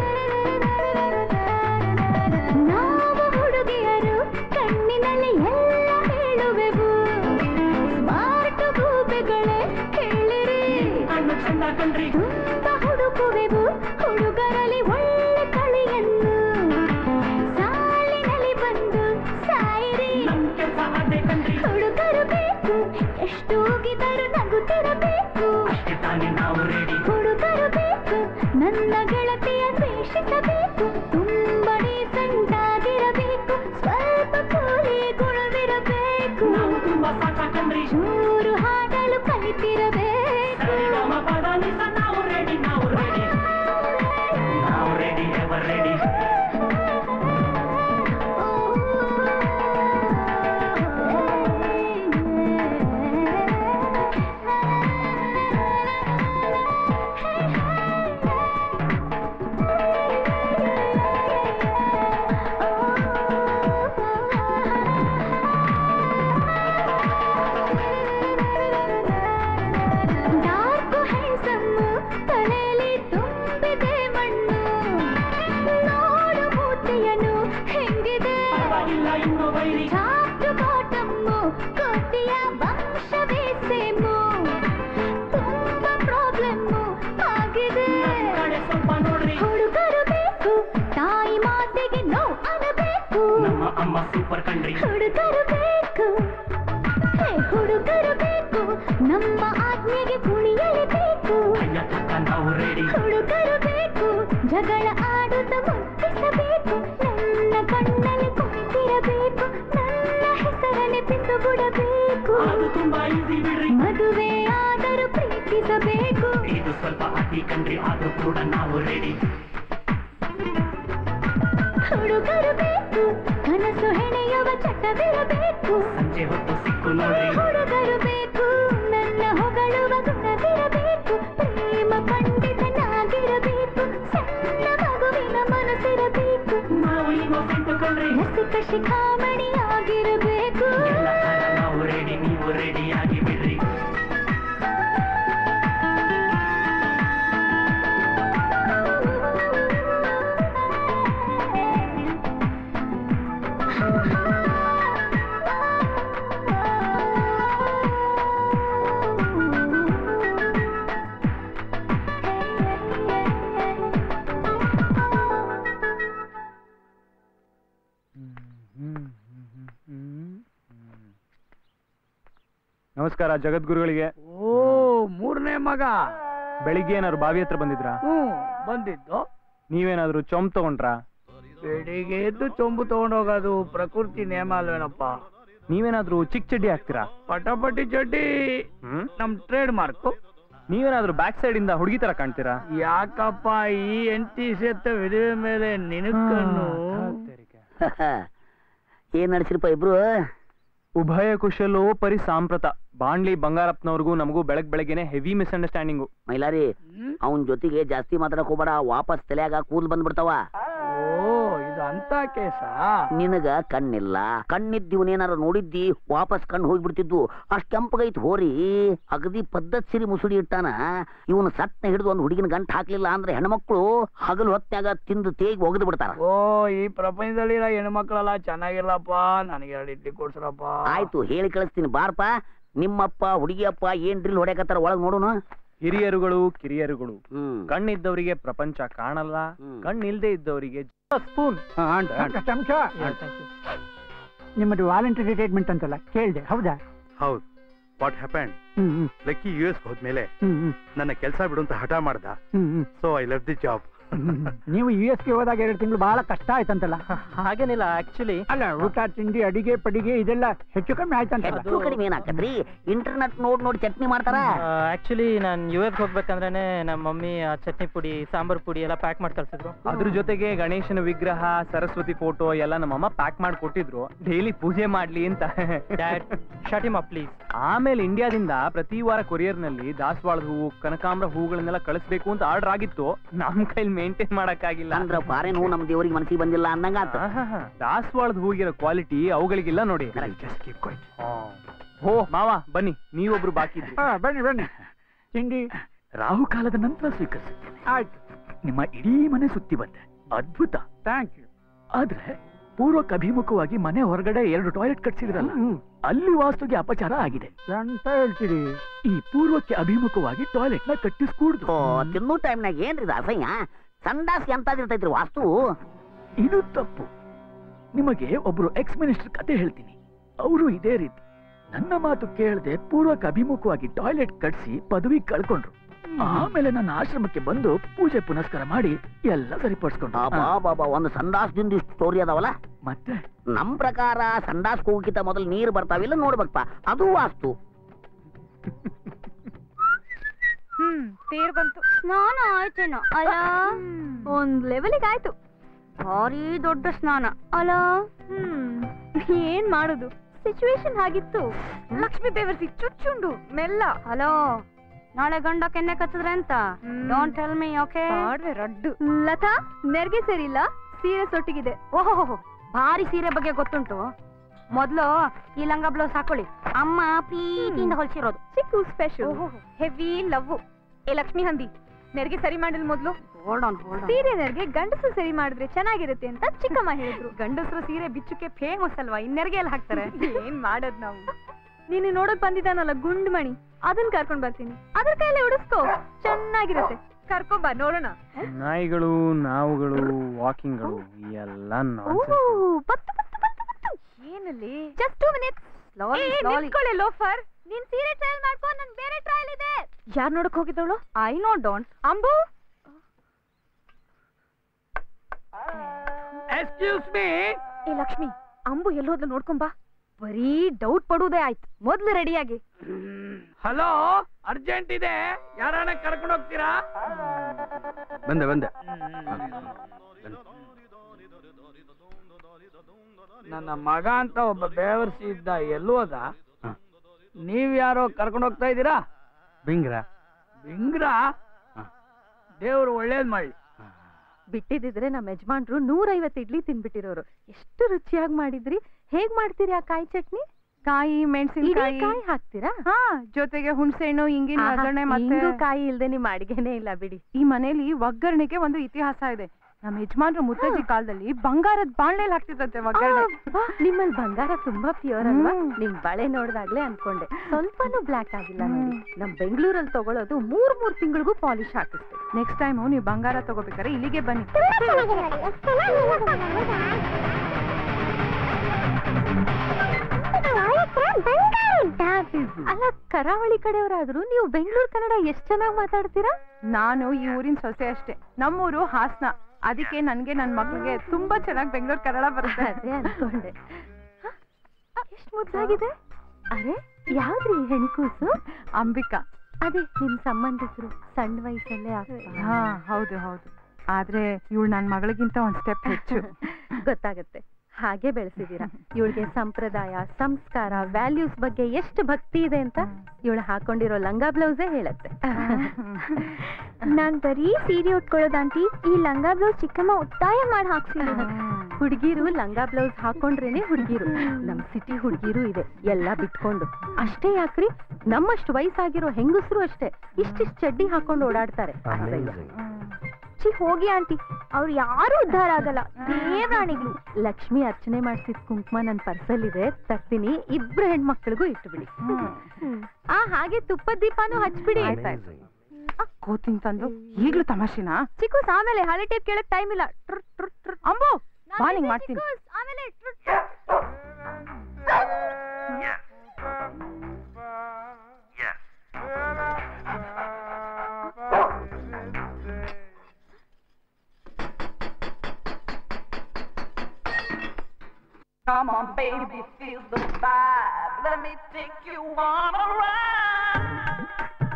ನಾವು ಹುಡುಗಿಯರು ಕಣ್ಣಿನಲ್ಲಿ ಎಲ್ಲ ಸೀರೆಯನು ಹೆಂಗಿದೆ ಟಾಪ್ ಟು ಬಾಟಮ್ಮು ಕೋಟಿಯ ವಂಶವೇ ಸೇಮು ತುಂಬಾ ಪ್ರಾಬ್ಲಮ್ಮು ಆಗಿದೆ ಹುಡುಗರು ಬೇಕು ತಾಯಿ ಮಾತಿಗೆ ನೋ ಅನ್ನಬೇಕು
ಅಮ್ಮ ಸೂಪರ್ ಕಂಡ್ರಿ
ಹುಡುಗರು ಬೇಕು ಹೇ, ಹುಡುಗರು ಬೇಕು ನಮ್ಮ ಆಜ್ಞೆಗೆ ಕುಣಿಯಲೇಬೇಕು
ನಾವು ರೆಡಿ
ಹುಡುಗರು ಬೇಕು ಜಗಳ ಆಡುತ್ತ ಮುಟ್ಟಿಸಬೇಕು ನನ್ನ ಕಣ್ಣಲ್ಲಿ ಕುಳಿತಿರಬೇಕು ನನ್ನ ಹೆಸರನ್ನೇ ಬಿಟ್ಟುಬಿಡಬೇಕು
ತುಂಬಾ ಈಸಿ ಬಿಡ್ರಿ
ಮದುವೆ ಆದರೂ ಪ್ರೀತಿಸಬೇಕು
ಇದು ಸ್ವಲ್ಪ ಅತಿ ಕಂಡ್ರಿ ಆದ್ರೂ ಕೂಡ ನಾವು ರೆಡಿ
ಹುಡುಗರು ಬೇಕು ಕನಸು ಹೆಣೆಯುವ ಚಟವಿರಬೇಕು
ಸಂಜೆ ಹೊತ್ತು ಸಿಕ್ಕು ನೋಡ್ರಿ
ಹುಡುಗರು ಬೇಕು ನನ್ನ ಹೊಗಳುವ ಗುಣವಿರಬೇಕು ಪ್ರೇಮ ಪಂಡಿತನಾಗಿರಬೇಕು ಸಣ್ಣ ಮಗುವಿನ ಮನಸ್ಸಿರಬೇಕು
ನಾವು ಇನ್ನೊಸೆಂಟು ಕಂಡ್ರಿ
ರಸಿಕ ಶಿಖಾಮಣಿಯಾಗಿರಬೇಕು
ಎಲ್ಲ ತರ ನಾವು ರೆಡಿ ನೀವು ರೆಡಿ ಆಗಿ ಬಿಡ್ರಿ
ನಮಸ್ಕಾರ ಜಗದ್ಗುರುಗಳಿಗೆ
ಓ ಮೂರನೇ ಮಗ
ಬೆಳಿಗ್ಗೆ ಏನಾದ್ರು ಬಾವಿ ಹತ್ರ ಬಂದಿದ್ರಾ
ಹ್ಮ್ ಬಂದಿದ್ದು
ನೀವೇನಾದ್ರು ಚೊಂಬ್ ತಗೊಂಡ್ರಾ
ಬೆಳಿಗ್ಗೆ ಎದ್ದು ಚೊಂಬು ತಗೊಂಡೋಗೋದು ಪ್ರಕೃತಿ ನೇಮ ಅಲ್ವೇನಪ್ಪ
ನೀವೇನಾದ್ರೂ ಚಿಕ್ಕ ಚಡ್ಡಿ ಹಾಕ್ತೀರಾ
ಪಟಾಪಟಿ ಚಡ್ಡಿ
ಹ್ಮ್
ನಮ್ ಟ್ರೇಡ್ ಮಾರ್ಕ್
ನೀವೇನಾದ್ರೂ ಬ್ಯಾಕ್ ಸೈಡ್ ಇಂದ ಹುಡುಗಿ ತರ ಕಾಣ್ತೀರಾ
ಯಾಕಪ್ಪ ಈ ಎಂಟಿ ಸೆತ್ತ ವಿಧವೆ ಮೇಲೆ ನಿನಕನ್ನು
ಏನ್ ನಡೆಸಿರಪ್ಪ ಇಬ್ರು
ಉಭಯ ಕುಶಲೋ ಪರಿ ಸಾಂಪ್ರತ ಬಾಂಡ್ಲಿ ಬಂಗಾರಪ್ಪನವ್ರಿಗೂ ನಮಗೂ ಬೆಳಗ್ ಬೆಳಗ್ಗೆನೆ ಹೆವಿ ಮಿಸ್ಅಂಡರ್ಸ್ಟ್ಯಾಂಡಿಂಗು
ಮೈಲಾರಿ ಅವನ್ ಜೊತೆಗೆ ಜಾಸ್ತಿ ಮಾತಾಡಕ್ ಹೋಗ್ಬೇಡ ವಾಪಸ್ ತಲೆಯಾಗ ಕೂದಲು ಬಂದ್ಬಿಡ್ತಾವ
ಓ ಇದು ಅಂತ ಕೇಸ
ನಿನಗ ಕಣ್ಣಿಲ್ಲ ಕಣ್ಣಿದ್ದೀವನೇನಾರ ನೋಡಿದ್ದಿ ವಾಪಸ್ ಕಣ್ಣು ಹೋಗ್ಬಿಡ್ತಿದ್ದು ಅಷ್ಟ್ ಕೆಂಪಗೈತ್ ಹೋರಿ ಅಗದಿ ಪದ್ಧತ್ ಸಿರಿ ಮುಸುಡಿ ಇಟ್ಟಾನ ಇವನು ಸಟ್ನ ಹಿಡಿದು ಒಂದು ಹುಡುಗಿನ ಗಂಟ್ ಹಾಕ್ಲಿಲ್ಲ ಅಂದ್ರೆ ಹೆಣ್ಮಕ್ಳು ಹಗಲು ಹೊತ್ನ್ಯಾಗ ತಿಂದು ತೇಗಿ ಒಗದು ಬಿಡ್ತಾರ
ಓ ಈ ಪ್ರಪಂಚದಲ್ಲಿರೋ ಹೆಣ್ಮಕ್ಳೆಲ್ಲ ಚೆನ್ನಾಗಿರ್ಲಪ್ಪ ನನಗೆ ಎರಡು ಇಡ್ಲಿ ಕೊಡ್ಸ್ರಪ್ಪ
ಆಯ್ತು ಹೇಳಿ ಕಳಿಸ್ತೀನಿ ಬಾರಪ್ಪ ನಿಮ್ಮಪ್ಪ ಹುಡುಗಿಯಪ್ಪ ಏನ್ ಡ್ರಿಲ್ ಹೊಡ್ಯಾಕತ್ತಾರ ಒಳಗ್ ನೋಡೋಣ
ಹಿರಿಯರುಗಳು ಕಿರಿಯರುಗಳು
ಹ್ಮ್
ಕಣ್ಣಿದ್ದವರಿಗೆ ಪ್ರಪಂಚ ಕಾಣಲ್ಲ ಕಣ್ಣಿಲ್ದೇ ಇದ್ದವರಿಗೆ ಸ್ಪೂನ್
ಚಮಚ ನಿಮ್ಮದು ವಾಲಂಟರಿ ರಿಟೈರ್ಮೆಂಟ್ ಅಂತಲ್ಲ ಕೇಳಿದೆ ಹೌದಾ
ಹೌದು what happen
hmm hmm
lucky U S ಹೋದ್ಮೇಲೆ
ಹ್ಮ್ ಹ್ಮ್
ನನ್ನ ಕೆಲಸ ಬಿಡು ಅಂತ ಹಠ ಮಾಡ್ದ
hmm hmm
so I love the job
ನೀವು ಯು ಎಸ್ಗೆ ಹೋದಾಗ ಎರಡು ತಿಂಗಳು ಬಹಳ ಕಷ್ಟ ಆಯ್ತಂತಲ್ಲ
ಹಾಗೇನಿಲ್ಲ ಆಕ್ಚುಲಿ
ಅಲ್ಲ ಊಟ ತಿಂಡಿ ಅಡಿಗೆ ಪಡಿಗೆ ಇದೆಲ್ಲ ಹೆಚ್ಚು ಕಮ್ಮಿ ಆಯ್ತಂತಲ್ಲ
ಹೆಚ್ಚು ಕಡಿಮೆ ಏನಾಕತ್ರಿ ಇಂಟರ್ನೆಟ್ ನೋಡ್ ನೋಡಿ ಚಟ್ನಿ ಮಾಡ್ತಾರ
ಆಕ್ಚುಲಿ ನಾನು ಯು ಎಸ್ ಹೋಗ್ಬೇಕಂದ್ರೆ ನಮ್ಮ ಮಮ್ಮಿ ಆ ಚಟ್ನಿ ಪುಡಿ ಸಾಂಬಾರ್ ಪುಡಿ ಎಲ್ಲ ಪ್ಯಾಕ್ ಮಾಡಿ ಕಳ್ಸಿದ್ರು
ಅದ್ರ ಜೊತೆಗೆ ಗಣೇಶನ ವಿಗ್ರಹ ಸರಸ್ವತಿ ಫೋಟೋ ಎಲ್ಲ ನಮ್ಮಮ್ಮ ಪ್ಯಾಕ್ ಮಾಡಿ ಕೊಟ್ಟಿದ್ರು ಡೈಲಿ ಪೂಜೆ ಮಾಡ್ಲಿ ಅಂತ
ಡ್ಯಾಡ್ ಶಾಟಿಮ್ ಅಪ್ ಪ್ಲೀಸ್
ಆಮೇಲೆ ಇಂಡಿಯಾದಿಂದ ಪ್ರತಿ ವಾರ ಕೊರಿಯರ್ ನಲ್ಲಿ ದಾಸವಾಳದ ಹೂವು ಕನಕಾಂಬರ ಹೂಗಳನ್ನೆಲ್ಲ ಕಳಿಸ್ಬೇಕು ಅಂತ ಆರ್ಡರ್ ಆಗಿತ್ತು ನಮ್ ಕೈಲಿ ಮೇಂಟೈನ್ ಮಾಡಕ್ಕಾಗಿಲ್ಲ
ಅಂದ್ರ ಫಾರಿನ್ ಹೂ ನಮ್ ದೇವರಿಗೆ ಮನಸ್ಸಿಗೆ ಬಂದಿಲ್ಲ ಅಂದಂಗ ಆತ
ಆಹಾಹಾ. ದಾಸವಾಳದ ಹೂಗಿರೋ ಕ್ವಾಲಿಟಿ ಅವುಗಳಿಗಿಲ್ಲ ನೋಡಿ ಹೋ ಮಾವ ಬನ್ನಿ ನೀವೊಬ್ರು ಬಾಕಿ ಇದ್ರಿ.
ಹಾ, ಬನ್ನಿ ಬನ್ನಿ ತಿಂಡಿ
ರಾಹುಕಾಲದ ನಂತರ ಸ್ವೀಕರಿಸುತ್ತೇನೆ
ಆಯ್ತು
ನಿಮ್ಮ ಇಡೀ ಮನೆ ಸುತ್ತಿ ಬಂದೆ ಅದ್ಭುತ
ಥ್ಯಾಂಕ್ ಯು
ಆದ್ರೆ ಪೂರ್ವಕ್ಕೆ ಅಭಿಮುಖವಾಗಿ ಮನೆ ಹೊರಗಡೆ ಎರಡು ಟಾಯ್ಲೆಟ್ ಕಟ್ಸಿದ್ರಲ್ಲ ಅಲ್ಲಿ ವಾಸ್ತುಗೆ ಅಪಚಾರ ಆಗಿದೆ
ಎಂತ ಹೇಳ್ತೀರಿ
ಈ ಪೂರ್ವಕ್ಕೆ ಅಭಿಮುಖವಾಗಿ ಟಾಯ್ಲೆಟ್ ನ ಕಟ್ಟಿಸ್ಕೂಡ್ದು
ಓ ತಿನ್ನೋ ಟೈಮ್ನಾಗ ಏನ್ರಿ ಇದು ಅಸಹ್ಯ ಸಂಡಾಸ್ ಎಂತಾದಿರ್ತೈತ್ರಿ ವಾಸ್ತು
ಇದು ತಪ್ಪು ನಿಮಗೆ ಒಬ್ರು ಎಕ್ಸ್ ಮಿನಿಸ್ಟರ್ ಕತೆ ಹೇಳ್ತೀನಿ ಅವರು ಇದೇ ರೀತಿ ನನ್ನ ಮಾತು ಕೇಳದೆ ಪೂರ್ವಕ್ಕೆ ಅಭಿಮುಖವಾಗಿ ಟಾಯ್ಲೆಟ್ ಕಟ್ಸಿ ಪದವಿ ಕಳ್ಕೊಂಡ್ರು ಆಮೇಲೆ ನನ್ನ ಆಶ್ರಮಕ್ಕೆ ಬಂದು ಪೂಜೆ ಪುನಸ್ಕಾರ ಮಾಡಿ ಎಲ್ಲ ಸರಿಪಡಿಸ್ಕೊಂಡ್ರು
ಬಾಬಾ ಬಾಬಾ ಒಂದು ಸಂಡಾಸ್ದಿಂದ ಇಷ್ಟು ಸ್ಟೋರಿ ಅದಾವಲ್ಲ
ಮತ್ತೆ
ನಮ್ ಪ್ರಕಾರ ಸಂಡಾಸ್ ಹೋಗಿತ ಮೊದಲು ನೀರು ಬರ್ತಾವಿಲ್ಲ ನೋಡ್ಬೇಕಪ್ಪ ಅದು ವಾಸ್ತು
ಹ್ಮ್ ತೇರ್ ಬಂತು
ಸ್ನಾನ ಆಯ್ತೇನೋ ಅಲ್ಲ ಒಂದ್ ಲೆವೆಲಿಗೆ ಆಯ್ತು ಭಾರಿ ದೊಡ್ಡ ಸ್ನಾನ ಅಲ್ಲ
ಹ್ಮ್ ಏನ್ ಮಾಡುದು ಸಿಚುವೇಶನ್ ಹಾಗಿತ್ತು ಲಕ್ಷ್ಮೀ ಬೇವರ್ಸಿ ಚುಚ್ಚುಂಡು ಮೆಲ್ಲ
ಹಲೋ ನಾಳೆ ಗಂಡ ಕೆನ್ನೆ ಕಚ್ಚಿದ್ರೆ ಅಂತ ಡೋಂಟ್ ಟೆಲ್ ಮೀ ಓಕೆ
ಮಾಡ್ವೆ ರಡ್ಡು ಲತಾ ನೆರ್ಗೆ ಸರಿಲ್ಲ ಸೀರೆ ಸೊಟ್ಟಿಗಿದೆ
ಓಹೋ ಭಾರಿ ಸೀರೆ ಬಗ್ಗೆ ಗೊತ್ತುಂಟು ಮೊದ್ಲು ಈ ಲಂಗ ಬ್ಲೌಸ್ ಹಾಕೊಳ್ಳಿ ಅಮ್ಮ ಪ್ರೀತಿಯಿಂದ ಹೊಲ್ಸಿರೋದು
ಚಿಕ್ಕು ಸ್ಪೆಷಲ್ ಹೆವಿ ಲವ್ ಏ ಲಕ್ಷ್ಮಿ ಹಂದಿ ನೆರಿಗೆ ಸರಿ ಮಾಡಿಲ್ ಮೊದ್ಲು
ಹೋಲ್ಡ್ ಆನ್ ಹೋಲ್ಡ್
ಸೀರೆ ನೆರಿಗೆ ಗಂಡಸರು ಸರಿ ಮಾಡಿದ್ರೆ ಚೆನ್ನಾಗಿರುತ್ತೆ ಅಂತ ಚಿಕ್ಕಮ್ಮ ಹೇಳಿದ್ರು ಗಂಡಸರು ಸೀರೆ ಬಿಚ್ಚಕ್ಕೆ ಫೇಮಸ್ ಅಲ್ವಾ ಇನ್ನೆರಿಗೆ ಎಲ್ಲ ಹಾಕ್ತಾರೆ ಏನ್ ಮಾಡೋದ್ ನಾವು ನೀನು ನೋಡಕ್ ಬಂದಿದ್ದಾನಲ್ಲ ಗುಂಡು ಮಣಿ ಅದನ್ನ ಕರ್ಕೊಂಡ್ ಬರ್ತೀನಿ ಅದ್ರ ಕೈಯಲ್ಲಿ ಉಡಿಸ್ಕೋ ಚೆನ್ನಾಗಿರುತ್ತೆ ಕರ್ಕೊಂಡ್ ಬಾ ನೋಡೋಣ
ನಾಯಿಗಳು ನಾವುಗಳು ವಾಕಿಂಗ್ಗಳು ಎಲ್ಲ
ಓಹ್, ಬತ್ತು ಬತ್ತು ಬತ್ತು ಬತ್ತು ಏನಲ್ಲಿ ಜಸ್ಟ್ ಟೂ ಮಿನಿಟ್ಸ್ ನಿಂತ್ಕೊಳ್ಳಿ ಲೋಫರ್ ನೀನ್ ಸೀರೆ ಟ್ರಯಲ್ ಮಾಡ್ಕೊ ನನ್ ಬೇರೆ ಟ್ರಯಲ್ ಇದೆ ಯಾರ್ ನೋಡಕ್ ಹೋಗಿದ್ದವಳು I know don't Ambu
excuse me
ಏ ಲಕ್ಷ್ಮಿ ಅಂಬು ಎಲ್ಲೋದ್ಲು ನೋಡ್ಕೊಂಬಾ ಬರೀ ಡೌಟ್ ಪಡುವುದೇ ಆಯ್ತು ಮೊದ್ಲು ರೆಡಿಯಾಗಿ
ಹಲೋ ಅರ್ಜೆಂಟ್ ಇದೆ ಯಾರನ್ನ ಕರ್ಕೊಂಡು ಹೋಗ್ತೀರಾ
ಬಂದೆ ಬಂದೆ
ನನ್ನ ಮಗ ಅಂತ ಒಬ್ಬ ಬೇವರ್ಸಿ ಇದ್ದ ಎಲ್ಲೂ ಅದ ನೀವ್ ಯಾರೋ ಕರ್ಕೊಂಡು ಹೋಗ್ತಾ ಇದ್ದೀರಾ
ಬಿಂಗ್ರ
ಬಿಂಗ್ರ ದೇವ್ರು ಒಳ್ಳೇದ್ ಮಾಡಿ
ಬಿಟ್ಟಿದ್ರೆ ನಮ್ಮ ಯಜಮಾನ್ರು ನೂರೈವತ್ತು ಇಡ್ಲಿ ತಿನ್ಬಿಟ್ಟಿರೋರು ಎಷ್ಟು ರುಚಿಯಾಗಿ ಮಾಡಿದ್ರಿ ಹೇಗ್ ಮಾಡ್ತೀರಿ ಆ ಕಾಯಿ ಚಟ್ನಿ
ಕಾಯಿ ಮೆಣಸಿನಕಾಯಿ
ಕಾಯಿ ಹಾಕ್ತೀರಾ
ಹಾ ಜೊತೆಗೆ ಹುಣಸೆಹಣ್ಣು ಹಿಂಗಿನ
ಆಹಾ,
ಒಗ್ಗರಣೆ ಮತ್ತೆ
ಹಿಂಗು ಕಾಯಿ ಇಲ್ದೆ ನಿಮ್ ಅಡಿಗೆನೇ ಇಲ್ಲ ಬಿಡಿ
ಈ ಮನೇಲಿ ಒಗ್ಗರಣೆಗೆ ಒಂದು ಇತಿಹಾಸ ಇದೆ ನಮ್ಮ ಯಜಮಾನ್ರು ಮುತ್ತಜ್ಜಿ ಕಾಲದಲ್ಲಿ ಬಂಗಾರದ ಬಾಣ್ಲೆಲ್ ಹಾಕ್ತಿದ್ದಂತೆ ಒಗ್ಗರಣೆ
ಆ, ನಿಮ್ಮಲ್ಲಿ ಬಂಗಾರ ತುಂಬಾ ಪ್ಯೂರ್ ಅಲ್ವಾ
ಹ್ಮ್.
ನಿಮ್ ಬಳೆ ನೋಡ್ದಾಗ್ಲೇ ಅನ್ಕೊಂಡೆ ಸ್ವಲ್ಪನೂ ಬ್ಲಾಕ್ ಆಗಿಲ್ಲ ನೋಡಿ ನಮ್ ಬೆಂಗಳೂರಲ್ಲಿ ತಗೊಳ್ಳೋದು ಮೂರ್ ಮೂರ್ ತಿಂಗಳಿಗೂ ಪಾಲಿಶ್ ಹಾಕಿಸ್ತೀವಿ
ನೆಕ್ಸ್ಟ್ ಟೈಮ್ ನೀವು ಬಂಗಾರ ತಗೋಬೇಕಾದ್ರೆ ಇಲ್ಲಿಗೆ ಬನ್ನಿ
ಅಲ್ಲ ಕರಾವಳಿ ಕಡೆಯವರಾದ್ರೂ ನೀವು ಬೆಂಗಳೂರು ಕನ್ನಡ ಎಷ್ಟ್ ಚೆನ್ನಾಗಿ ಮಾತಾಡ್ತೀರಾ
ನಾನು ಈ ಊರಿನ ಸೊಸೆ ಅಷ್ಟೇ ನಮ್ಮೂರು ಹಾಸನ ಅದಕ್ಕೆ ನನ್ಗೆ ನನ್ ಮಕ್ಳಿಗೆ ತುಂಬಾ ಚೆನ್ನಾಗಿ ಬೆಂಗಳೂರು ಕನ್ನಡ ಬರುತ್ತೆ
ಅದೇ ಅನ್ಕೊಂಡೆ ಎಷ್ಟ್ ಮುದ್ದಾಗಿದೆ ಅರೆ ಯಾವ್ದ್ರಿ ಹೆಣ್ಕೂಸು
ಅಂಬಿಕಾ
ಅದೇ ನಿಮ್ ಸಂಬಂಧಿಕರು ಸಣ್ಣ ವಯಸ್ಸಲ್ಲೇ ಅಪ್ಪ
ಹಾ ಹೌದು ಹೌದು ಆದ್ರೆ ಇವಳು ನನ್ ಮಗಳಿಗಿಂತ ಒಂದ್ ಸ್ಟೆಪ್ ಹೆಚ್ಚು
ಗೊತ್ತಾಗತ್ತೆ ಹಾಗೆ ಬೆಳೆಸಿದೀರಾ ಇವಳಿಗೆ ಸಂಪ್ರದಾಯ ಸಂಸ್ಕಾರ ವ್ಯಾಲ್ಯೂಸ್ ಬಗ್ಗೆ ಎಷ್ಟು ಭಕ್ತಿ ಇದೆ ಅಂತ ಇವಳು ಹಾಕೊಂಡಿರೋ ಲಂಗ ಬ್ಲೌಸೇ ಹೇಳತ್ತೆ
ನಾನ್ ಬರೀ ಸೀರೆ ಉಟ್ಕೊಳ್ಳೋದು ಆಂಟಿ ಈ ಲಂಗ ಬ್ಲೌಸ್ ಚಿಕ್ಕಮ್ಮ ಒತ್ತಾಯ ಮಾಡಿ ಹಾಕ್ಸಿದ್ರು
ಹುಡುಗಿರು ಲಂಗ ಬ್ಲೌಸ್ ಹಾಕೊಂಡ್ರೇನೆ ಹುಡುಗಿರು ನಮ್ ಸಿಟಿ ಹುಡುಗಿರು ಇದೆ ಎಲ್ಲ ಬಿಟ್ಕೊಂಡು ಅಷ್ಟೇ ಯಾಕ್ರಿ ನಮ್ಮಷ್ಟು ವಯಸ್ಸಾಗಿರೋ ಹೆಂಗಸರು ಅಷ್ಟೇ ಇಷ್ಟಿಷ್ಟು ಚಡ್ಡಿ ಹಾಕೊಂಡು ಓಡಾಡ್ತಾರೆ ಅಸಹ್ಯ.
ಚಿ ಹೋಗಿ ಆಂಟಿ ಅವ್ರು ಯಾರು ಉದ್ಧಾರ ಆಗಲ್ಲ ದೇವರಾಣಿಗಳು
ಲಕ್ಷ್ಮಿ ಅರ್ಚನೆ ಮಾಡ್ಸಿದ ಕುಂಕುಮ ನನ್ ಪರ್ಸಲ್ಲಿದೆ ತರ್ತೀನಿ ಇಬ್ರು ಹೆಣ್ಮಕ್ಳಿಗೂ ಇಟ್ಬಿಡಿ ಆ ಹಾಗೆ ತುಪ್ಪದ ದೀಪಾನು ಹಚ್ಬಿಡಿ
ಕೋತಿಂಗ್ ತಂದು ಈಗ್ಲೂ ತಮಾಷೆನಾ
ಚಿಕ್ಕು ಆಮೇಲೆ ಹಳೆ ಟೇಪ್ ಕೇಳಕ್ ಟೈಮ್ ಇಲ್ಲ ಟ್ರ್ ಟ್ರ್ ಟ್ರ್.
ಅಂಬು ಬಾನಿಂಗ್ ಮಾಡ್ತೀನಿ
ಚಿಕ್ಕೂಸ್, ಆಮೇಲೆ ಟ್ರ್ ಟ್ರ್.
Come on, baby, feel the vibe. Let me take you on a ride.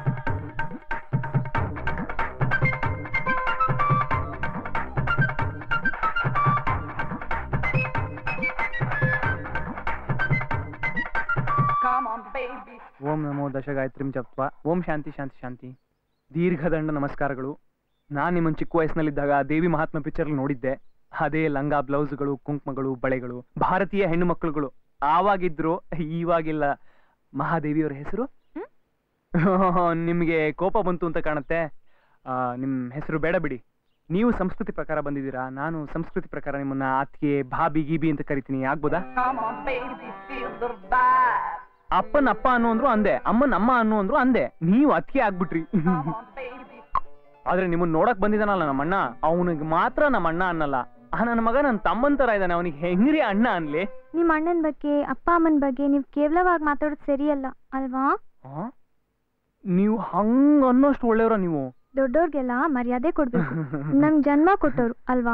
Come on, baby.
ಓಂ ನಮೋ ದಶಗಾಯತ್ರಿಂ ಜಪ್ವ ಓಂ ಶಾಂತಿ ಶಾಂತಿ ಶಾಂತಿ ದೀರ್ಘದಂಡ ನಮಸ್ಕಾರಗಳು ನಾನು ನಿಮ್ಮನ್ನು ಚಿಕ್ಕ ವಯಸ್ಸಿನಲ್ಲಿದ್ದಾಗ ದೇವಿ ಮಹಾತ್ಮ ಪಿಕ್ಚರ್ ನೋಡಿದ್ದೆ ಅದೇ ಲಂಗ ಬ್ಲೌಸ್ಗಳು ಕುಂಕುಮಗಳು ಬಳೆಗಳು ಭಾರತೀಯ ಹೆಣ್ಣು ಮಕ್ಕಳುಗಳು ಆವಾಗಿದ್ರು ಇವಾಗಿಲ್ಲ ಮಹಾದೇವಿಯವರ ಹೆಸರು ನಿಮಗೆ ಕೋಪ ಬಂತು ಅಂತ ಕಾಣುತ್ತೆ ಆ, ನಿಮ್ ಹೆಸರು ಬೇಡ ಬಿಡಿ ನೀವು ಸಂಸ್ಕೃತಿ ಪ್ರಕಾರ ಬಂದಿದ್ದೀರಾ ನಾನು ಸಂಸ್ಕೃತಿ ಪ್ರಕಾರ ನಿಮ್ಮನ್ನ ಅತ್ತಿಗೆ ಭಾಬಿ ಗೀಬಿ ಅಂತ ಕರಿತೀನಿ ಆಗ್ಬೋದಾ
Come on, baby, feel the vibe.
ಅಪ್ಪನ ಅಪ್ಪ ಅನ್ನೋ ಅಂದ್ರು ಅಂದೆ ಅಮ್ಮನ ಅಮ್ಮ ಅನ್ನೋ ಅಂದ್ರು ಅಂದೆ ನೀವು ಅತ್ತಿಗೆ ಆಗ್ಬಿಟ್ರಿ
Come on, baby.
ಆದ್ರೆ ನಿಮ್ಮನ್ನ ನೋಡಕ್ ಬಂದಿದ್ದಾನಲ್ಲ ನಮ್ಮ ಅಣ್ಣ ಅವನಿಗೆ ಮಾತ್ರ ನಮ್ಮ ಅಣ್ಣ ಅನ್ನಲ್ಲ ಆ ನನ್ನ ಮಗ ನನ್ನ ತಮ್ಮನ್ ತರ ಇದ್ದಾನೆ ಅವನಿಗೆ ಹೆಂಗ್ರಿ ಅಣ್ಣ ಅನ್ಲಿ
ನಿಮ್ ಅಣ್ಣನ ಬಗ್ಗೆ ಅಪ್ಪ ಅಮ್ಮನ ಬಗ್ಗೆ ನೀವು ಕೇವಲವಾಗಿ ಮಾತಾಡೋದು ಸರಿಯಲ್ಲ ಅಲ್ವಾ
ಆ? ನೀವು ಹಂಗ ಅನ್ನೋಷ್ಟು ಒಳ್ಳೆಯವ್ರ ನೀವು
ದೊಡ್ಡೋರ್ಗೆಲ್ಲ ಮರ್ಯಾದೆ ಕೊಡ್ಬೇಕು ನಮ್ ಜನ್ಮ ಕೊಟ್ಟವ್ರು ಅಲ್ವಾ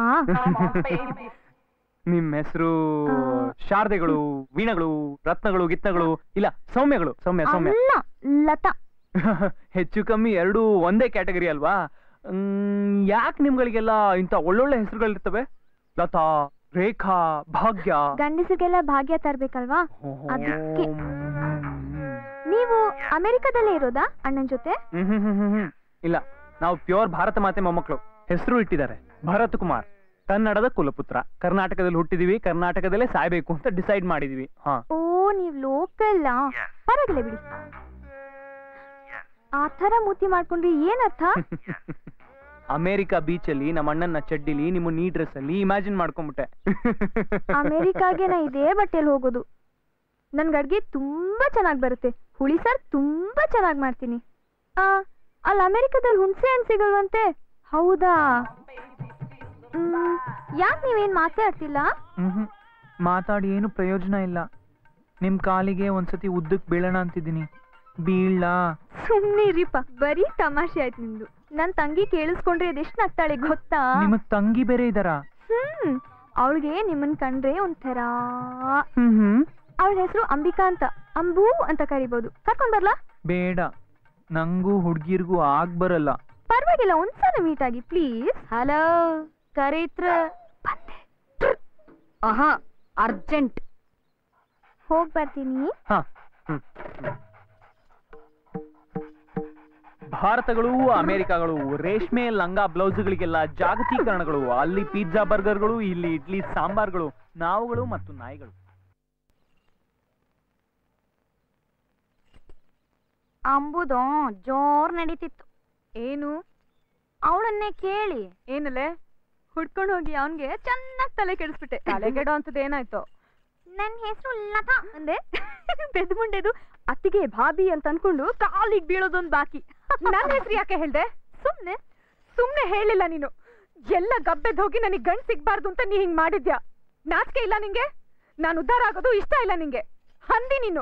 ನಿಮ್ ಹೆಸರು ಶಾರದೆಗಳು ವೀಣಗಳು ರತ್ನಗಳು ಗಿತ್ನಗಳು ಇಲ್ಲ ಸೌಮ್ಯಗಳು ಸೌಮ್ಯ ಸೌಮ್ಯ
ಅಲ್ಲ ಲತಾ
ಹೆಚ್ಚು ಕಮ್ಮಿ ಎರಡು ಒಂದೇ ಕ್ಯಾಟಗರಿ ಅಲ್ವಾ ಯಾಕೆ ನಿಮ್ಗಳಿಗೆಲ್ಲ ಇಂಥ ಒಳ್ಳೊಳ್ಳೆ ಹೆಸರುಗಳಿರ್ತವೆ ಲತಾ ರೇಖಾ ಭಾಗ್ಯ
ಗಂಡಸರಿಗೆಲ್ಲ ಭಾಗ್ಯ ತರ್ಬೇಕಲ್ವಾ
ಓಹೋ.
ಅದಕ್ಕೆ ನೀವು ಅಮೆರಿಕದಲ್ಲೇ ಇರೋದಾ ಅಣ್ಣನ ಜೊತೆ
ಹ್ಮ್ ಹ್ಮ್ ಹ್ಮ್ ಹ್ಮ್ ಹ್ಮ್. ಇಲ್ಲ ನಾವು ಪ್ಯೂರ್ ಭಾರತ ಮಾತೆ ಮೊಮ್ಮಕ್ಕಳು ಹೆಸರು ಇಟ್ಟಿದ್ದಾರೆ ಭರತ್ ಕುಮಾರ್ ಕನ್ನಡದ ಕುಲಪುತ್ರ ಕರ್ನಾಟಕದಲ್ಲಿ ಹುಟ್ಟಿದೀವಿ ಕರ್ನಾಟಕದಲ್ಲೇ ಸಾಯ್ಬೇಕು ಅಂತ ಡಿಸೈಡ್ ಮಾಡಿದೀವಿ ಹಾ
ಓ ನೀವ್ ಲೋಕಲ್ ಪರವಾಗಿಲ್ಲ ಬಿಡಿ
ಆ ಥರ ಮೂತಿ ಮಾಡ್ಕೊಂಡ್ರಿ ಏನರ್ಥ
ಅಮೇರಿಕಾ ಬೀಚಲ್ಲಿ ನಮ್ಮ ಅಣ್ಣನ ಚಡ್ಡಿಲಿ ನಿಮ್ಮ ನೀ ಡ್ರೆಸ್ ಅಲ್ಲಿ ಇಮ್ಯಾಜಿನ್ ಮಾಡ್ಕೊಂಬಿಟ್ಟೆ
ಅಮೆರಿಕಾಗೆ ನಾ ಇದೇ ಬಟ್ಟೆಯಲ್ಲಿ ಹೋಗೋದು ನನ್ಗೆ ಅಡ್ಗೆ ತುಂಬಾ ಚೆನ್ನಾಗಿ ಬರುತ್ತೆ ಹುಳಿ ಸಾರ್ ತುಂಬಾ ಚೆನ್ನಾಗಿ ಮಾಡ್ತೀನಿ ಆ ಅಲ್ಲಿ ಅಮೆರಿಕದಲ್ಲಿ ಹುಣಸೆ ಹಣ್ಣು ಸಿಗಲ್ವಂತೆ ಹೌದಾ ಯಾಕೆ ನೀವೇನ್ ಮಾತಾಡ್ತಿಲ್ಲ
ಮ್ಹ್ಮ್. ಮಾತಾಡಿ ಏನು ಪ್ರಯೋಜನ ಇಲ್ಲ ನಿಮ್ ಕಾಲಿಗೆ ಒಂದ್ಸತಿ ಉದ್ದಕ್ ಬೀಳೋಣ ಅಂತಿದ್ದೀನಿ ಬೀಳ
ಸುಮ್ನಿರಿಪ್ಪ ಬರೀ ತಮಾಷೆ ಆಯ್ತು ನಿಮ್ದು ನನ್ ತಂಗಿ ಕೇಳಿಸ್ಕೊಂಡ್ರೆ ಅದೆಷ್ಟ್ ನಗ್ತಾಳೆ ಗೊತ್ತಾ
ನಿಮಗ್ ತಂಗಿ ಬೇರೆ ಇದಾರ
ಹ್ಮ್ ಅವಳಿಗೆ ನಿಮ್ಮನ್ ಕಂಡ್ರೆ ಒಂಥರ
ಹ್ಮ್ ಹ್ಮ್
ಅವಳ ಹೆಸರು ಅಂಬಿಕಾ ಅಂತ ಅಂಬು ಅಂತ ಕರಿಬಹುದು ಕರ್ಕೊಂಡ್ ಬರ್ಲಾ
ಬೇಡ ನಂಗೂ ಹುಡ್ಗಿರ್ಗೂ ಆಗ್ ಬರಲ್ಲ
ಪರವಾಗಿಲ್ಲ ಒಂದ್ಸಲ ಮೀಟ್ ಆಗಿ ಪ್ಲೀಸ್ ಹಲೋ ಕರೀತ್ರ ಆಹಾ ಅರ್ಜೆಂಟ್ ಹೋಗ್ ಬರ್ತೀನಿ
ಹ ಹ್ಮ್. ಭಾರತಗಳು ಅಮೆರಿಕಾಗಳು ರೇಷ್ಮೆ ಲಂಗ ಬ್ಲೌಸ್ಗಳಿಗೆಲ್ಲ ಜಾಗತೀಕರಣಗಳು ಅಲ್ಲಿ ಪಿಜ್ಜಾ ಬರ್ಗರ್ಗಳು ಇಲ್ಲಿ ಇಡ್ಲಿ ಸಾಂಬಾರ್ಗಳು ನಾವುಗಳು ಮತ್ತು ನಾಯಿಗಳು
ಅಂಬುದು ಜೋರ್ ನಡೀತಿತ್ತು ಏನು ಅವಳನ್ನೇ ಕೇಳಿ
ಏನಲ್ಲೇ
ಹುಡ್ಕೊಂಡು ಹೋಗಿ ಅವನ್ಗೆ ಚೆನ್ನಾಗ್ ತಲೆ ಕೆಡಿಸ್ಬಿಟ್ಟೆ
ತಲೆ ಕೆಡೋ ಅಂತದ್ ಏನಾಯ್ತು
ನನ್ ಹೆಸರು ಲತಾ ಅಂದೆ ಬೆದ್ಮುಂಡೆದು ಅತ್ತಿಗೆ ಭಾಬಿ ಅಂತ ಅನ್ಕೊಂಡು ಕಾಲಿಗೆ ಬೀಳೋದೊಂದ್ ಬಾಕಿ
ನನ್ ಹೆಸರು ಯಾಕೆ ಹೇಳ್ದೆ
ಸುಮ್ನೆ
ಸುಮ್ನೆ ಹೇಳಿಲ್ಲ ನೀನು ಎಲ್ಲ ಗಬ್ಬೆದ್ ಹೋಗಿ ನನಗೆ ಗಂಡ್ ಸಿಗ್ಬಾರ್ದು ಅಂತ ನೀ ಹಿಂಗ್ ಮಾಡಿದ್ಯಾ ನಾಚಿಕೆ ಇಲ್ಲ ನಿಂಗೆ ನಾನು ಉದ್ಧಾರ ಆಗೋದು ಇಷ್ಟ ಇಲ್ಲ ನಿಂಗೆ ಹಂದಿ ನೀನು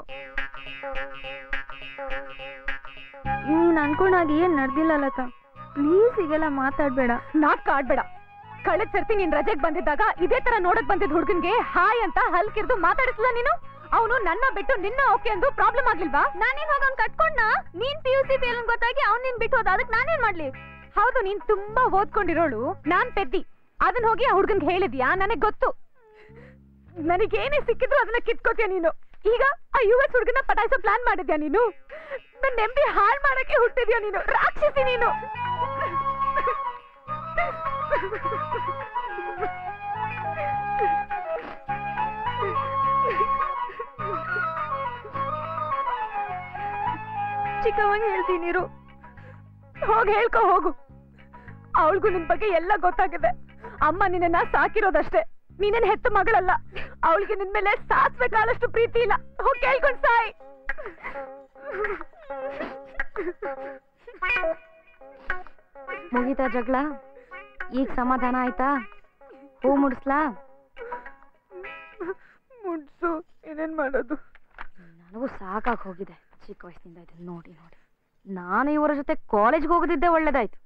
ನೀನ್ ಅನ್ಕೊಂಡಾಗ ಏನ್ ನಡ್ದಿಲ್ಲ ಲತಾ ಪ್ಲೀಸ್ ಈಗೆಲ್ಲ ಮಾತಾಡ್ಬೇಡ
ನಾಟಕ ಆಡ್ಬೇಡ ಕಳೆದ್ ಸರ್ತಿ ನೀನ್ ರಜೆಗ್ ಬಂದಿದ್ದಾಗ ಇದೇ ತರ ನೋಡಕ್ ಬಂದಿದ್ ಹುಡ್ಗನ್ಗೆ ಹಾಯ್ ಅಂತ ಹಲ್ಕಿರ್ದು ಮಾತಾಡಿಸ್ಲ ನೀನು ಅವನು ನನ್ನ ಬಿಟ್ಟು ನಿನ್ನ ಓಕೆ ಅಂದು ಪ್ರಾಬ್ಲಮ್ ಆಗಿಲ್ವಾ
ನಾನೇನ್ ಹೋಗ ಅವ್ನ್ ಕಟ್ಕೊಂಡ ನೀನ್ ಪಿ ಯು ಸಿ ಫೇಲ್ ಗೊತ್ತಾಗಿ ಅವ್ನ್ ನಿನ್ ಬಿಟ್ಟು ಹೋದ ಅದಕ್ಕೆ ನಾನೇನ್ ಮಾಡ್ಲಿ
ಹೌದು ನೀನ್ ತುಂಬಾ ಓದ್ಕೊಂಡಿರೋಳು ನಾನ್ ಪೆದ್ದಿ ಅದನ್ನ ಹೋಗಿ ಆ ಹುಡ್ಗನ್ಗೆ ಹೇಳಿದ್ಯಾ ನನಗ್ ಗೊತ್ತು ನನಗೇನೇ ಸಿಕ್ಕಿದ್ರು ಅದನ್ನ ಕಿತ್ಕೋತೀಯ ನೀನು ಈಗ ಆ ಯು ಎಸ್ ಹುಡ್ಗನ ಪಟಾಯಿಸೋ ಪ್ಲಾನ್ ಮಾಡಿದ್ಯಾ ನೀನು ನನ್ನ ನೆಮ್ಮದಿ ಹಾಳ್ ಮಾಡಕ್ಕೆ ಹುಟ್ಟಿದ್ಯಾ ನೀನು ರಾಕ್ಷಸಿ ನೀನು
ಚಿಕ್ಕವಂಗ್ ಹೇಳ್ತೀನಿ ಇರು
ಹೋಗಿ ಹೇಳ್ಕೊ ಹೋಗು ಅವಳಿಗೂ ನಿನ್ ಬಗ್ಗೆ ಎಲ್ಲ ಗೊತ್ತಾಗಿದೆ ಅಮ್ಮ ನಿನ್ನ ಸಾಕಿರೋದಷ್ಟೇ ನೀನೇನ್ ಹೆತ್ತ ಮಗಳಲ್ಲ ಅವಳಿಗೆ ನಿನ್ ಮೇಲೆ ಸಾಸ್ವೆ ಕಾಳಷ್ಟು ಪ್ರೀತಿ ಇಲ್ಲ ಹೋಗಿ ಕೇಳ್ಕೊಂಡ್ ಸಾಯ್
ಮುಗೀತಾ ಜಗಳ ಈಗ ಸಮಾಧಾನ ಆಯ್ತಾ ಹೂ ಮುಡ್ಸ್ಲಾ
ಮುಡ್ಸು ಏನೇನ್ ಮಾಡೋದು
ನನಗೂ ಸಾಕಾಗಿ ಹೋಗಿದೆ ಚಿಕ್ಕ ವಯಸ್ಸಿನಿಂದ ಇದನ್ನ ನೋಡಿ ನೋಡಿ ನಾನು ಇವರ ಜೊತೆ ಕಾಲೇಜ್ಗೆ ಹೋಗದಿದ್ದೆ ಒಳ್ಳೇದಾಯ್ತು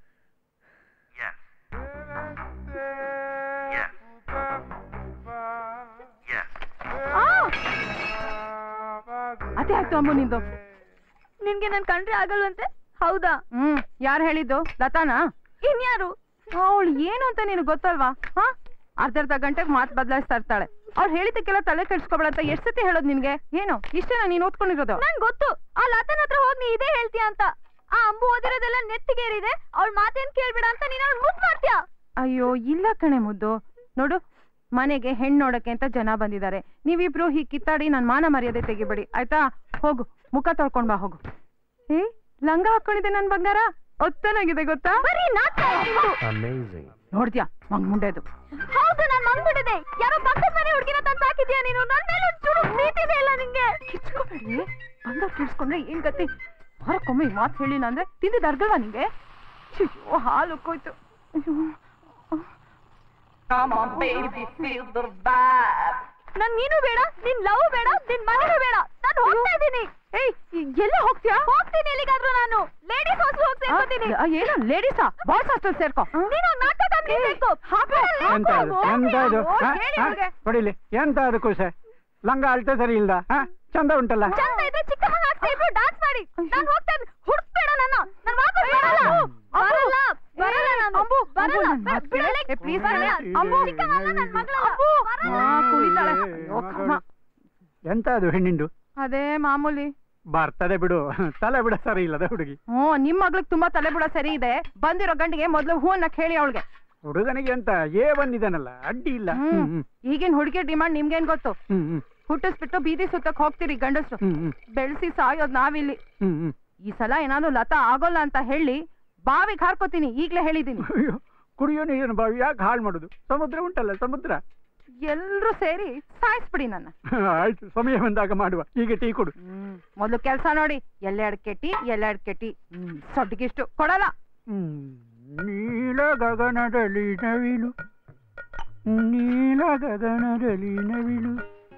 ಅದೇ ಆಯ್ತು ಅಮ್ಮ ನಿಂದು
ನಿನ್ಗೆ ನನ್ ಕಂಡ್ರೆ ಆಗಲ್ವಂತೆ ಹೌದಾ
ಹ್ಮ್ ಯಾರು ಹೇಳಿದ್ದು ಲತಾನಾ
ಇನ್ಯಾರು
ಅವಳು ಏನು ಅಂತ ನಿನಗೆ ಗೊತ್ತಲ್ವಾ ಹಾ ಅರ್ಧ ಅರ್ಧ ಗಂಟೆಗೆ ಮಾತು ಬದಲಾಯಿಸ್ತಾ ಇರ್ತಾಳೆ ಅವ್ಳು ಹೇಳಿದ್ದಕ್ಕೆಲ್ಲ ತಲೆ ಕೆಡ್ಸ್ಕೊಬೇಡ ಅಂತ ಎಷ್ಟ್ ಸತಿ ಹೇಳೋದು ನಿನ್ಗೆ ಏನು ಇಷ್ಟೇನಾ ನೀನ್ ಓದ್ಕೊಂಡಿರೋದು
ನನ್ ಗೊತ್ತು ಆ ಲತನ್ ಹತ್ರ ಹೋಗಿ ನೀ ಇದೇ ಹೇಳ್ತೀಯ ಅಂತ ಆ ಅಂಬು ಓದಿರೋದೆಲ್ಲ ನೆತ್ತಿಗೇರಿದೆ ಅವಳ ಮಾತೇನ್ ಕೇಳ್ಬೇಡ ಅಂತ ನೀನ್ ಅವ್ಳ್ ಮುದ್ ಮಾಡ್ತೀಯ
ಅಯ್ಯೋ ಇಲ್ಲ ಕಣೆ ಮುದ್ದು ನೋಡು ಮನೆಗೆ ಹೆಣ್ಣು ನೋಡಕ್ಕೆ ಅಂತ ಜನ ಬಂದಿದ್ದಾರೆ ನೀವಿಬ್ರು ಹೀಗ್ ಕಿತ್ತಾಡಿ ನನ್ ಮಾನ ಮರ್ಯಾದೆ ತೆಗಿಬೇಡಿ ಆಯ್ತಾ ಹೋಗು ಮುಖ ತೊಳ್ಕೊಂಡ್ ಬಾ ಹೋಗು ಏ ಲಂಗ ಹಾಕೊಂಡಿದ್ದೆ ನನ್ ಬಂಗಾರ ಒತ್ತನಾಗಿದೆ ಗೊತ್ತಾ
ಬರೀ ನಾಟಕ
ಅಮೇಝಿಂಗ್
ನೋಡ್ದ್ಯಾ ಮಂಗ್ ಮುಂಡೆದು
ಹೌದು ನಾನ್ ಮಂಗ್ಬಿಟ್ಟಿದೆ ಯಾರೋ ಪಕ್ಕದ ಮನೆ ಹುಡುಗಿನ ತಂದು ಹಾಕಿದ್ಯಾ ನೀನು ನನ್ ಮೇಲೆ ಒಂದ್ ಚೂರು ಪ್ರೀತಿ ಇದೆ ಇಲ್ಲ ನಿಂಗೆ
ಕಿಚ್ಕೋಬೇಡಿ ಬಂದ ಕೇಳಿಸ್ಕೊಂಡ್ರೆ ಏನ್ ಗತಿ ಹೊರಕೊಮ್ಮೆ ಈ ಮಾತು ಹೇಳಿಲ್ಲ ಅಂದ್ರೆ ತಿಂದಿದ್ ಅರ್ಗಲ್ವಾ ನಿಂಗೆ ಅಯ್ಯೋ ಹಾಲು ಉಕ್ಕೋಯ್ತು ಅಯ್ಯೋ
Come on, baby, feel the vibe.
ನನ್ ನೀನು ಬೇಡ ನಿನ್ ಲವ್ ಬೇಡ ನಿನ್ ಮನೆನೂ ಬೇಡ ನಾನು ಹೋಗ್ತಾ ಇದ್ದೀನಿ
ಏಯ್ ಎಲ್ಲ ಹೋಗ್ತೀಯಾ
ಹೋಗ್ತೀನಿ ಎಲ್ಲಿಗಾದ್ರೂ ನಾನು ಲೇಡೀಸ್ ಹಾಸ್ಟೆಲ್ ಹೋಗಿ ಸೇರ್ಕೊತೀನಿ
ಆ, ಏನು ಲೇಡೀಸಾ ಬಾಯ್ಸ್ ಹಾಸ್ಟೆಲ್ ಸೇರ್ಕೋ
ನೀನು ನಾಟಕ ಬೇಕು
ಎಂತ ಇದು ಎಂತ ಇದು ಹ? ಹ? ಕೊಡಿಲಿ ಎಂತ ಅದು ಕುಸೆ ಲಂಗ ಅಳ್ತೆ ಸರಿ ಇಲ್ದ ಹ? ಚಂದ ಉಂಟಲ್ಲ
ಚಂದ ಇದ್ರೆ ಚಿಕ್ಕ ಮಗ ಸೇರ್ರು ಡಾನ್ಸ್ ಮಾಡಿ ನಾನು ಹೋಗ್ತೇನೆ ಹುಡುಕ್ಬೇಡ ನನ್ನ ನಾನು ವಾಪಸ್ ಬರಲ್ಲ ಬರಲ್ಲ ಬರಲ್ಲ ನಾನು ಬರಲ್ಲ ಬಿಡಲೆ
ಪ್ಲೀಸ್
ಬರಲ್ಲ.
ಅಂಬು
ಚಿಕ್ಕ ಮಗ ನನ್ ಮಗಳಲ್ಲ ಬರಲ್ಲ.
ಆ, ಕುಣಿತಾಳೆ ಅಯ್ಯೋ, ಕರ್ಮ.
ಎಂತ ಅದು ಹೆಣ್ಣಿಂದು
ಅದೇ ಮಾಮೂಲಿ
ಬರ್ತದೆ ಬಿಡು ತಲೆ ಬಿಡ ಸರಿ ಇಲ್ಲದ ಹುಡುಗಿ
ಹ್ಞೂ ನಿಮ್ ಮಗ್ಳಿಗ್ ತುಂಬಾ ತಲೆ ಬುಡ ಸರಿ ಇದೆ ಬಂದಿರೋ ಗಂಡಿಗೆ ಮೊದ್ಲು ಹೂ ಅನ್ನಕ್ ಹೇಳಿ ಅವಳಿಗೆ
ಹುಡುಗನಿಗೆ ಎಂತ ಏ ಬಂದಿದ್ದಾನಲ್ಲ ಅಡ್ಡಿ ಇಲ್ಲ ಹ್ಮ್ ಹ್ಮ್
ಈಗಿನ ಹುಡುಗಿ ಡಿಮಾಂಡ್ ನಿಮ್ಗೇನ್ ಗೊತ್ತು
ಹ್ಮ್ ಹ್ಮ್
ಹುಟ್ಟಿಸ್ಬಿಟ್ಟು ಬೀದಿ ಸುತ್ತಕ್ ಹೋಗ್ತೀರಿ ಗಂಡಸ್ರು
ಹ್ಮ್ ಹ್ಮ್
ಬೆಳೆಸಿ ಸಾಯೋದ್ ನಾವಿಲ್ಲಿ
ಹ್ಮ್ ಹ್ಮ್
ಈ ಸಲ ಏನಾದ್ರು ಲತಾ ಆಗೋಲ್ಲ ಅಂತ ಹೇಳಿ ಬಾವಿಗೆ ಹಾರ್ಕೋತೀನಿ ಈಗ್ಲೇ ಹೇಳಿದೀನಿ
ಅಯ್ಯೋ ಕುಡಿಯೋ ನೀರಿನ ಬಾವಿ ಯಾಕೆ ಹಾಳು ಮಾಡೋದು ಸಮುದ್ರ ಉಂಟಲ್ಲ ಸಮುದ್ರ
ಎಲ್ರೂ ಸೇರಿ ಸಾಯಿಸ್ಬಿಡಿ ನನ್ನ
ಆಯ್ತು ಸಮಯ ಬಂದಾಗ ಮಾಡುವ ಈಗ ಟೀ ಕೊಡು
ಹ್ಮ್ ಮೊದ್ಲು ಕೆಲ್ಸ ನೋಡಿ ಎಲ್ಲೆರಡ್ ಕೆಟ್ಟಿ ಎಲ್ಲೆರಡ್ ಕೆಟ್ಟಿ ಹ್ಮ್ ಸೊಡ್ಗಿಷ್ಟು ಕೊಡಲ್ಲ
ನೀಲ ಗಗನದಲ್ಲಿ ನವಿಲು ನೀಲ ಗಗನದಲ್ಲಿ ನವಿಲು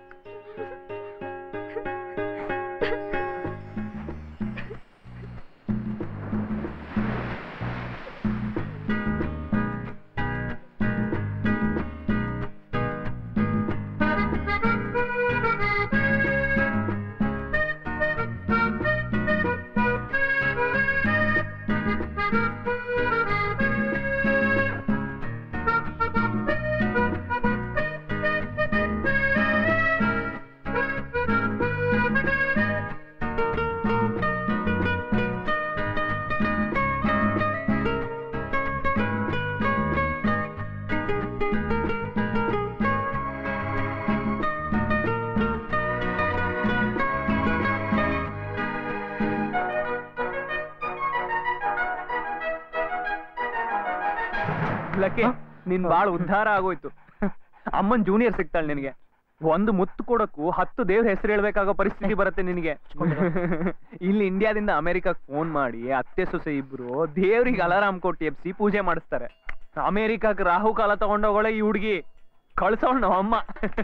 ಲಕ್ಕಿ ನಿನ್ ಬಾಳ್ ಉದ್ಧಾರ ಆಗೋಯ್ತು ಅಮ್ಮನ್ ಜೂನಿಯರ್ ಸಿಗ್ತಾಳೆ ನಿನಗೆ ಒಂದು ಮುತ್ತು ಕೊಡಕ್ಕೂ ಹತ್ತು ದೇವ್ರ ಹೆಸರು ಹೇಳ್ಬೇಕಾಗೋ ಪರಿಸ್ಥಿತಿ ಬರುತ್ತೆ ನಿನಗೆ ಇಲ್ಲಿ ಇಂಡಿಯಾದಿಂದ ಅಮೆರಿಕಕ್ ಫೋನ್ ಮಾಡಿ ಅತ್ತೆ ಸೊಸೆ ಇಬ್ರು ದೇವ್ರಿಗೆ ಅಲಾರಾಮ್ ಕೊಟ್ಟು ಎಬ್ಸಿ ಪೂಜೆ ಮಾಡಿಸ್ತಾರೆ ಅಮೆರಿಕಕ್ ರಾಹು ಕಾಲ ತಗೊಂಡೋಗೋಳೆ ಈ ಹುಡುಗಿ ಕಳ್ಸೋಳ್ ನಮ್ಮ ಅಮ್ಮ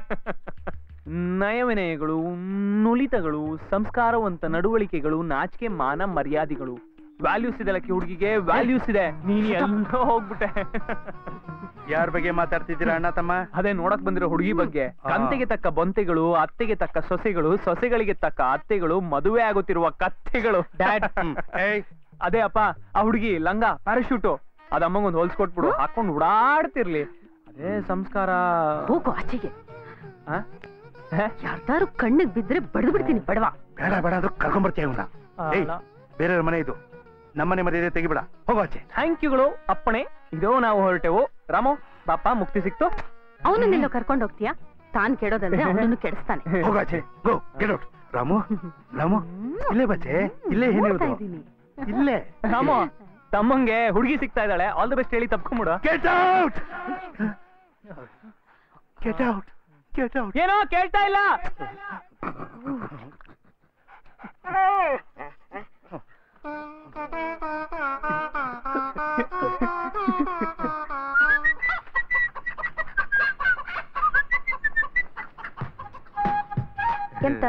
ನಯವಿನಯಗಳು ನುಲಿತಗಳು ಸಂಸ್ಕಾರವಂತ ನಡವಳಿಕೆಗಳು ನಾಚಿಕೆ ಮಾನ ಮರ್ಯಾದೆಗಳು ವ್ಯಾಲ್ಯೂಸ್ ಇದೆ ಲಕ್ಕಿ ಹುಡುಗಿಗೆ ವ್ಯಾಲ್ಯೂಸ್ ಇದೆ ನೀನ್ ಎಲ್ಲೋ ಹೋಗ್ಬಿಟ್ಟೆ
ಯಾರ ಬಗ್ಗೆ ಮಾತಾಡ್ತಿದ್ದೀರಾ ಅಣ್ಣ ತಮ್ಮ
ಅದೇ ನೋಡಕ್ ಬಂದಿರೋ ಹುಡುಗಿ ಬಗ್ಗೆ ಕಂತೆಗೆ ತಕ್ಕ ಬೊಂತೆಗಳು ಅತ್ತೆಗೆ ತಕ್ಕ ಸೊಸೆಗಳು ಸೊಸೆಗಳಿಗೆ ತಕ್ಕ ಅತ್ತೆಗಳು ಮದುವೆ ಆಗುತ್ತಿರುವ ಕತ್ತೆಗಳು ಡ್ಯಾಡ್ ಅದೇ ಅಪ್ಪ ಆ ಹುಡುಗಿ ಲಂಗ ಪ್ಯಾರಾಶೂಟು ಅದ ಅಮ್ಮಂಗೊಂದು ಹೊಲ್ಸ್ಕೊಟ್ಬಿಡು ಹಾಕೊಂಡು ಓಡಾಡ್ತಿರ್ಲಿ ಅದೇ ಸಂಸ್ಕಾರ
ಹೋಗು ಆಚೆಗೆ
ಆ?
ಯಾರ್ದಾರು ಕಣ್ಣಿಗೆ ಬಿದ್ರೆ ಬಡ್ದು ಬಿಡ್ತೀನಿ ಬಡವಾ
ಬೇಡ ಬೇಡ ಅಂದ್ರೂ ಕರ್ಕೊಂಡ್ಬರ್ತೀಯ ಇವನ್ನ ಏಯ್
ಅಲ್ಲ.
ಬೇರೆಯವ್ರ ಮನೆ ಇದು ನಮ್ಮನೆ ಮರ್ಯಾದೆ ತೆಗಿಬೇಡ ಹೋಗೋ ಆಚೆ
ಥ್ಯಾಂಕ್ ಯುಗಳು ಅಪ್ಪಣೆ ಇದೋ ನಾವು ಹೊರಟೆವು ರಾಮು ಬಾಪ ಮುಕ್ತಿ ಸಿಕ್ತು
ಅವನನ್ನೆಲ್ಲೋ ಕರ್ಕೊಂಡು ಹೋಗ್ತೀಯಾ ತಾನ್ ಕೆಡೋದಂದ್ರೆ ಅವನನ್ನು ಕೆಡಿಸ್ತಾನೆ
ಹೋಗೋ ಆಚೆ go get out Ramu Ramu ಇಲ್ಲೇ ಬಚ್ಚೆ ಇಲ್ಲೇ ಏನಿರೋದು ಇಲ್ಲೇ
ರಾಮು ತಮ್ಮಂಗೆ ಹುಡುಗಿ ಸಿಗ್ತಾ ಇದ್ದಾಳೆ ಆಲ್ ದ ಬೆಸ್ಟ್ ಹೇಳಿ ತಪ್ಕೊಂಬಿಡು
get out get out get out
ಏನೋ ಕೇಳ್ತಾ ಇಲ್ಲ
ಎಂತ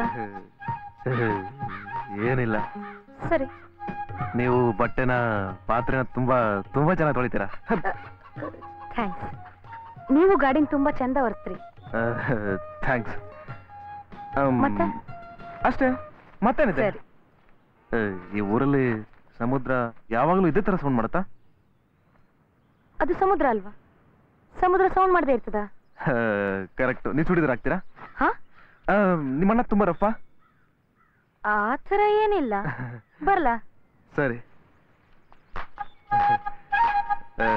ಏನಿಲ್ಲ
ಸರಿ
ನೀವು ಬಟ್ಟೆನ ಪಾತ್ರೆನ ತುಂಬಾ ತುಂಬಾ ಚೆನ್ನಾಗಿ ತೊಳಿತೀರಾ
ಥ್ಯಾಂಕ್ಸ್ ನೀವು ಗಾಡಿನ ತುಂಬಾ ಚಂದ ಒರೆಸ್ತ್ರಿ
ಥ್ಯಾಂಕ್ಸ್
ಮತ್ತೆ?
ಅಷ್ಟೇ ಮತ್ತೇನಿದೆ
ಸರಿ
ಆ, ಈ ಊರಲ್ಲಿ ಸಮುದ್ರ ಯಾವಾಗಲೂ ಇದೇ ತರ ಸೌಂಡ್ ಮಾಡುತ್ತಾ
ಅದು ಸಮುದ್ರ ಅಲ್ವಾ ಸಮುದ್ರ ಸೌಂಡ್ ಮಾಡದೇ ಇರ್ತದ
ಕರೆಕ್ಟ್ ನೀವು ಚೂಡಿದಾರ ಹಾಕ್ತೀರಾ
ಹಾ
ಆ, ನಿಮ್ಮಣ್ಣ ತುಂಬಾ ರಫ
ಆ ಥರ ಏನಿಲ್ಲ ಬರ್ಲಾ
ಸರಿ ಆ,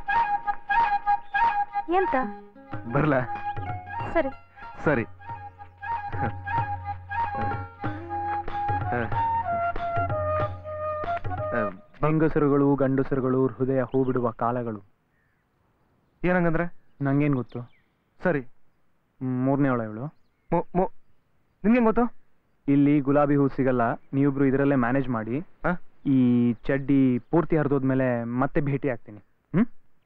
ಎಂತ
ಬರ್ಲಾ
ಸರಿ
ಸರಿ
ಹೆಂಗಸರುಗಳು ಗಂಡಸರುಗಳು ಹೃದಯ ಹೂ ಬಿಡುವ ಕಾಲಗಳು
ಏನಂಗಂದ್ರೆ
ನಂಗೇನ್ ಗೊತ್ತು
ಸರಿ
ಮೂರನೇ ಅವಳ ಇವಳು
ನಿಮ್ಗೆ ಗೊತ್ತು
ಇಲ್ಲಿ ಗುಲಾಬಿ ಹೂ ಸಿಗಲ್ಲ ನೀವಿಬ್ರು ಇದರಲ್ಲೇ ಮ್ಯಾನೇಜ್ ಮಾಡಿ
ಆ?
ಈ ಚಡ್ಡಿ ಪೂರ್ತಿ ಹರಿದೋದ್ಮೇಲೆ ಮತ್ತೆ ಭೇಟಿ ಆಗ್ತೀನಿ ಹ್ಮ್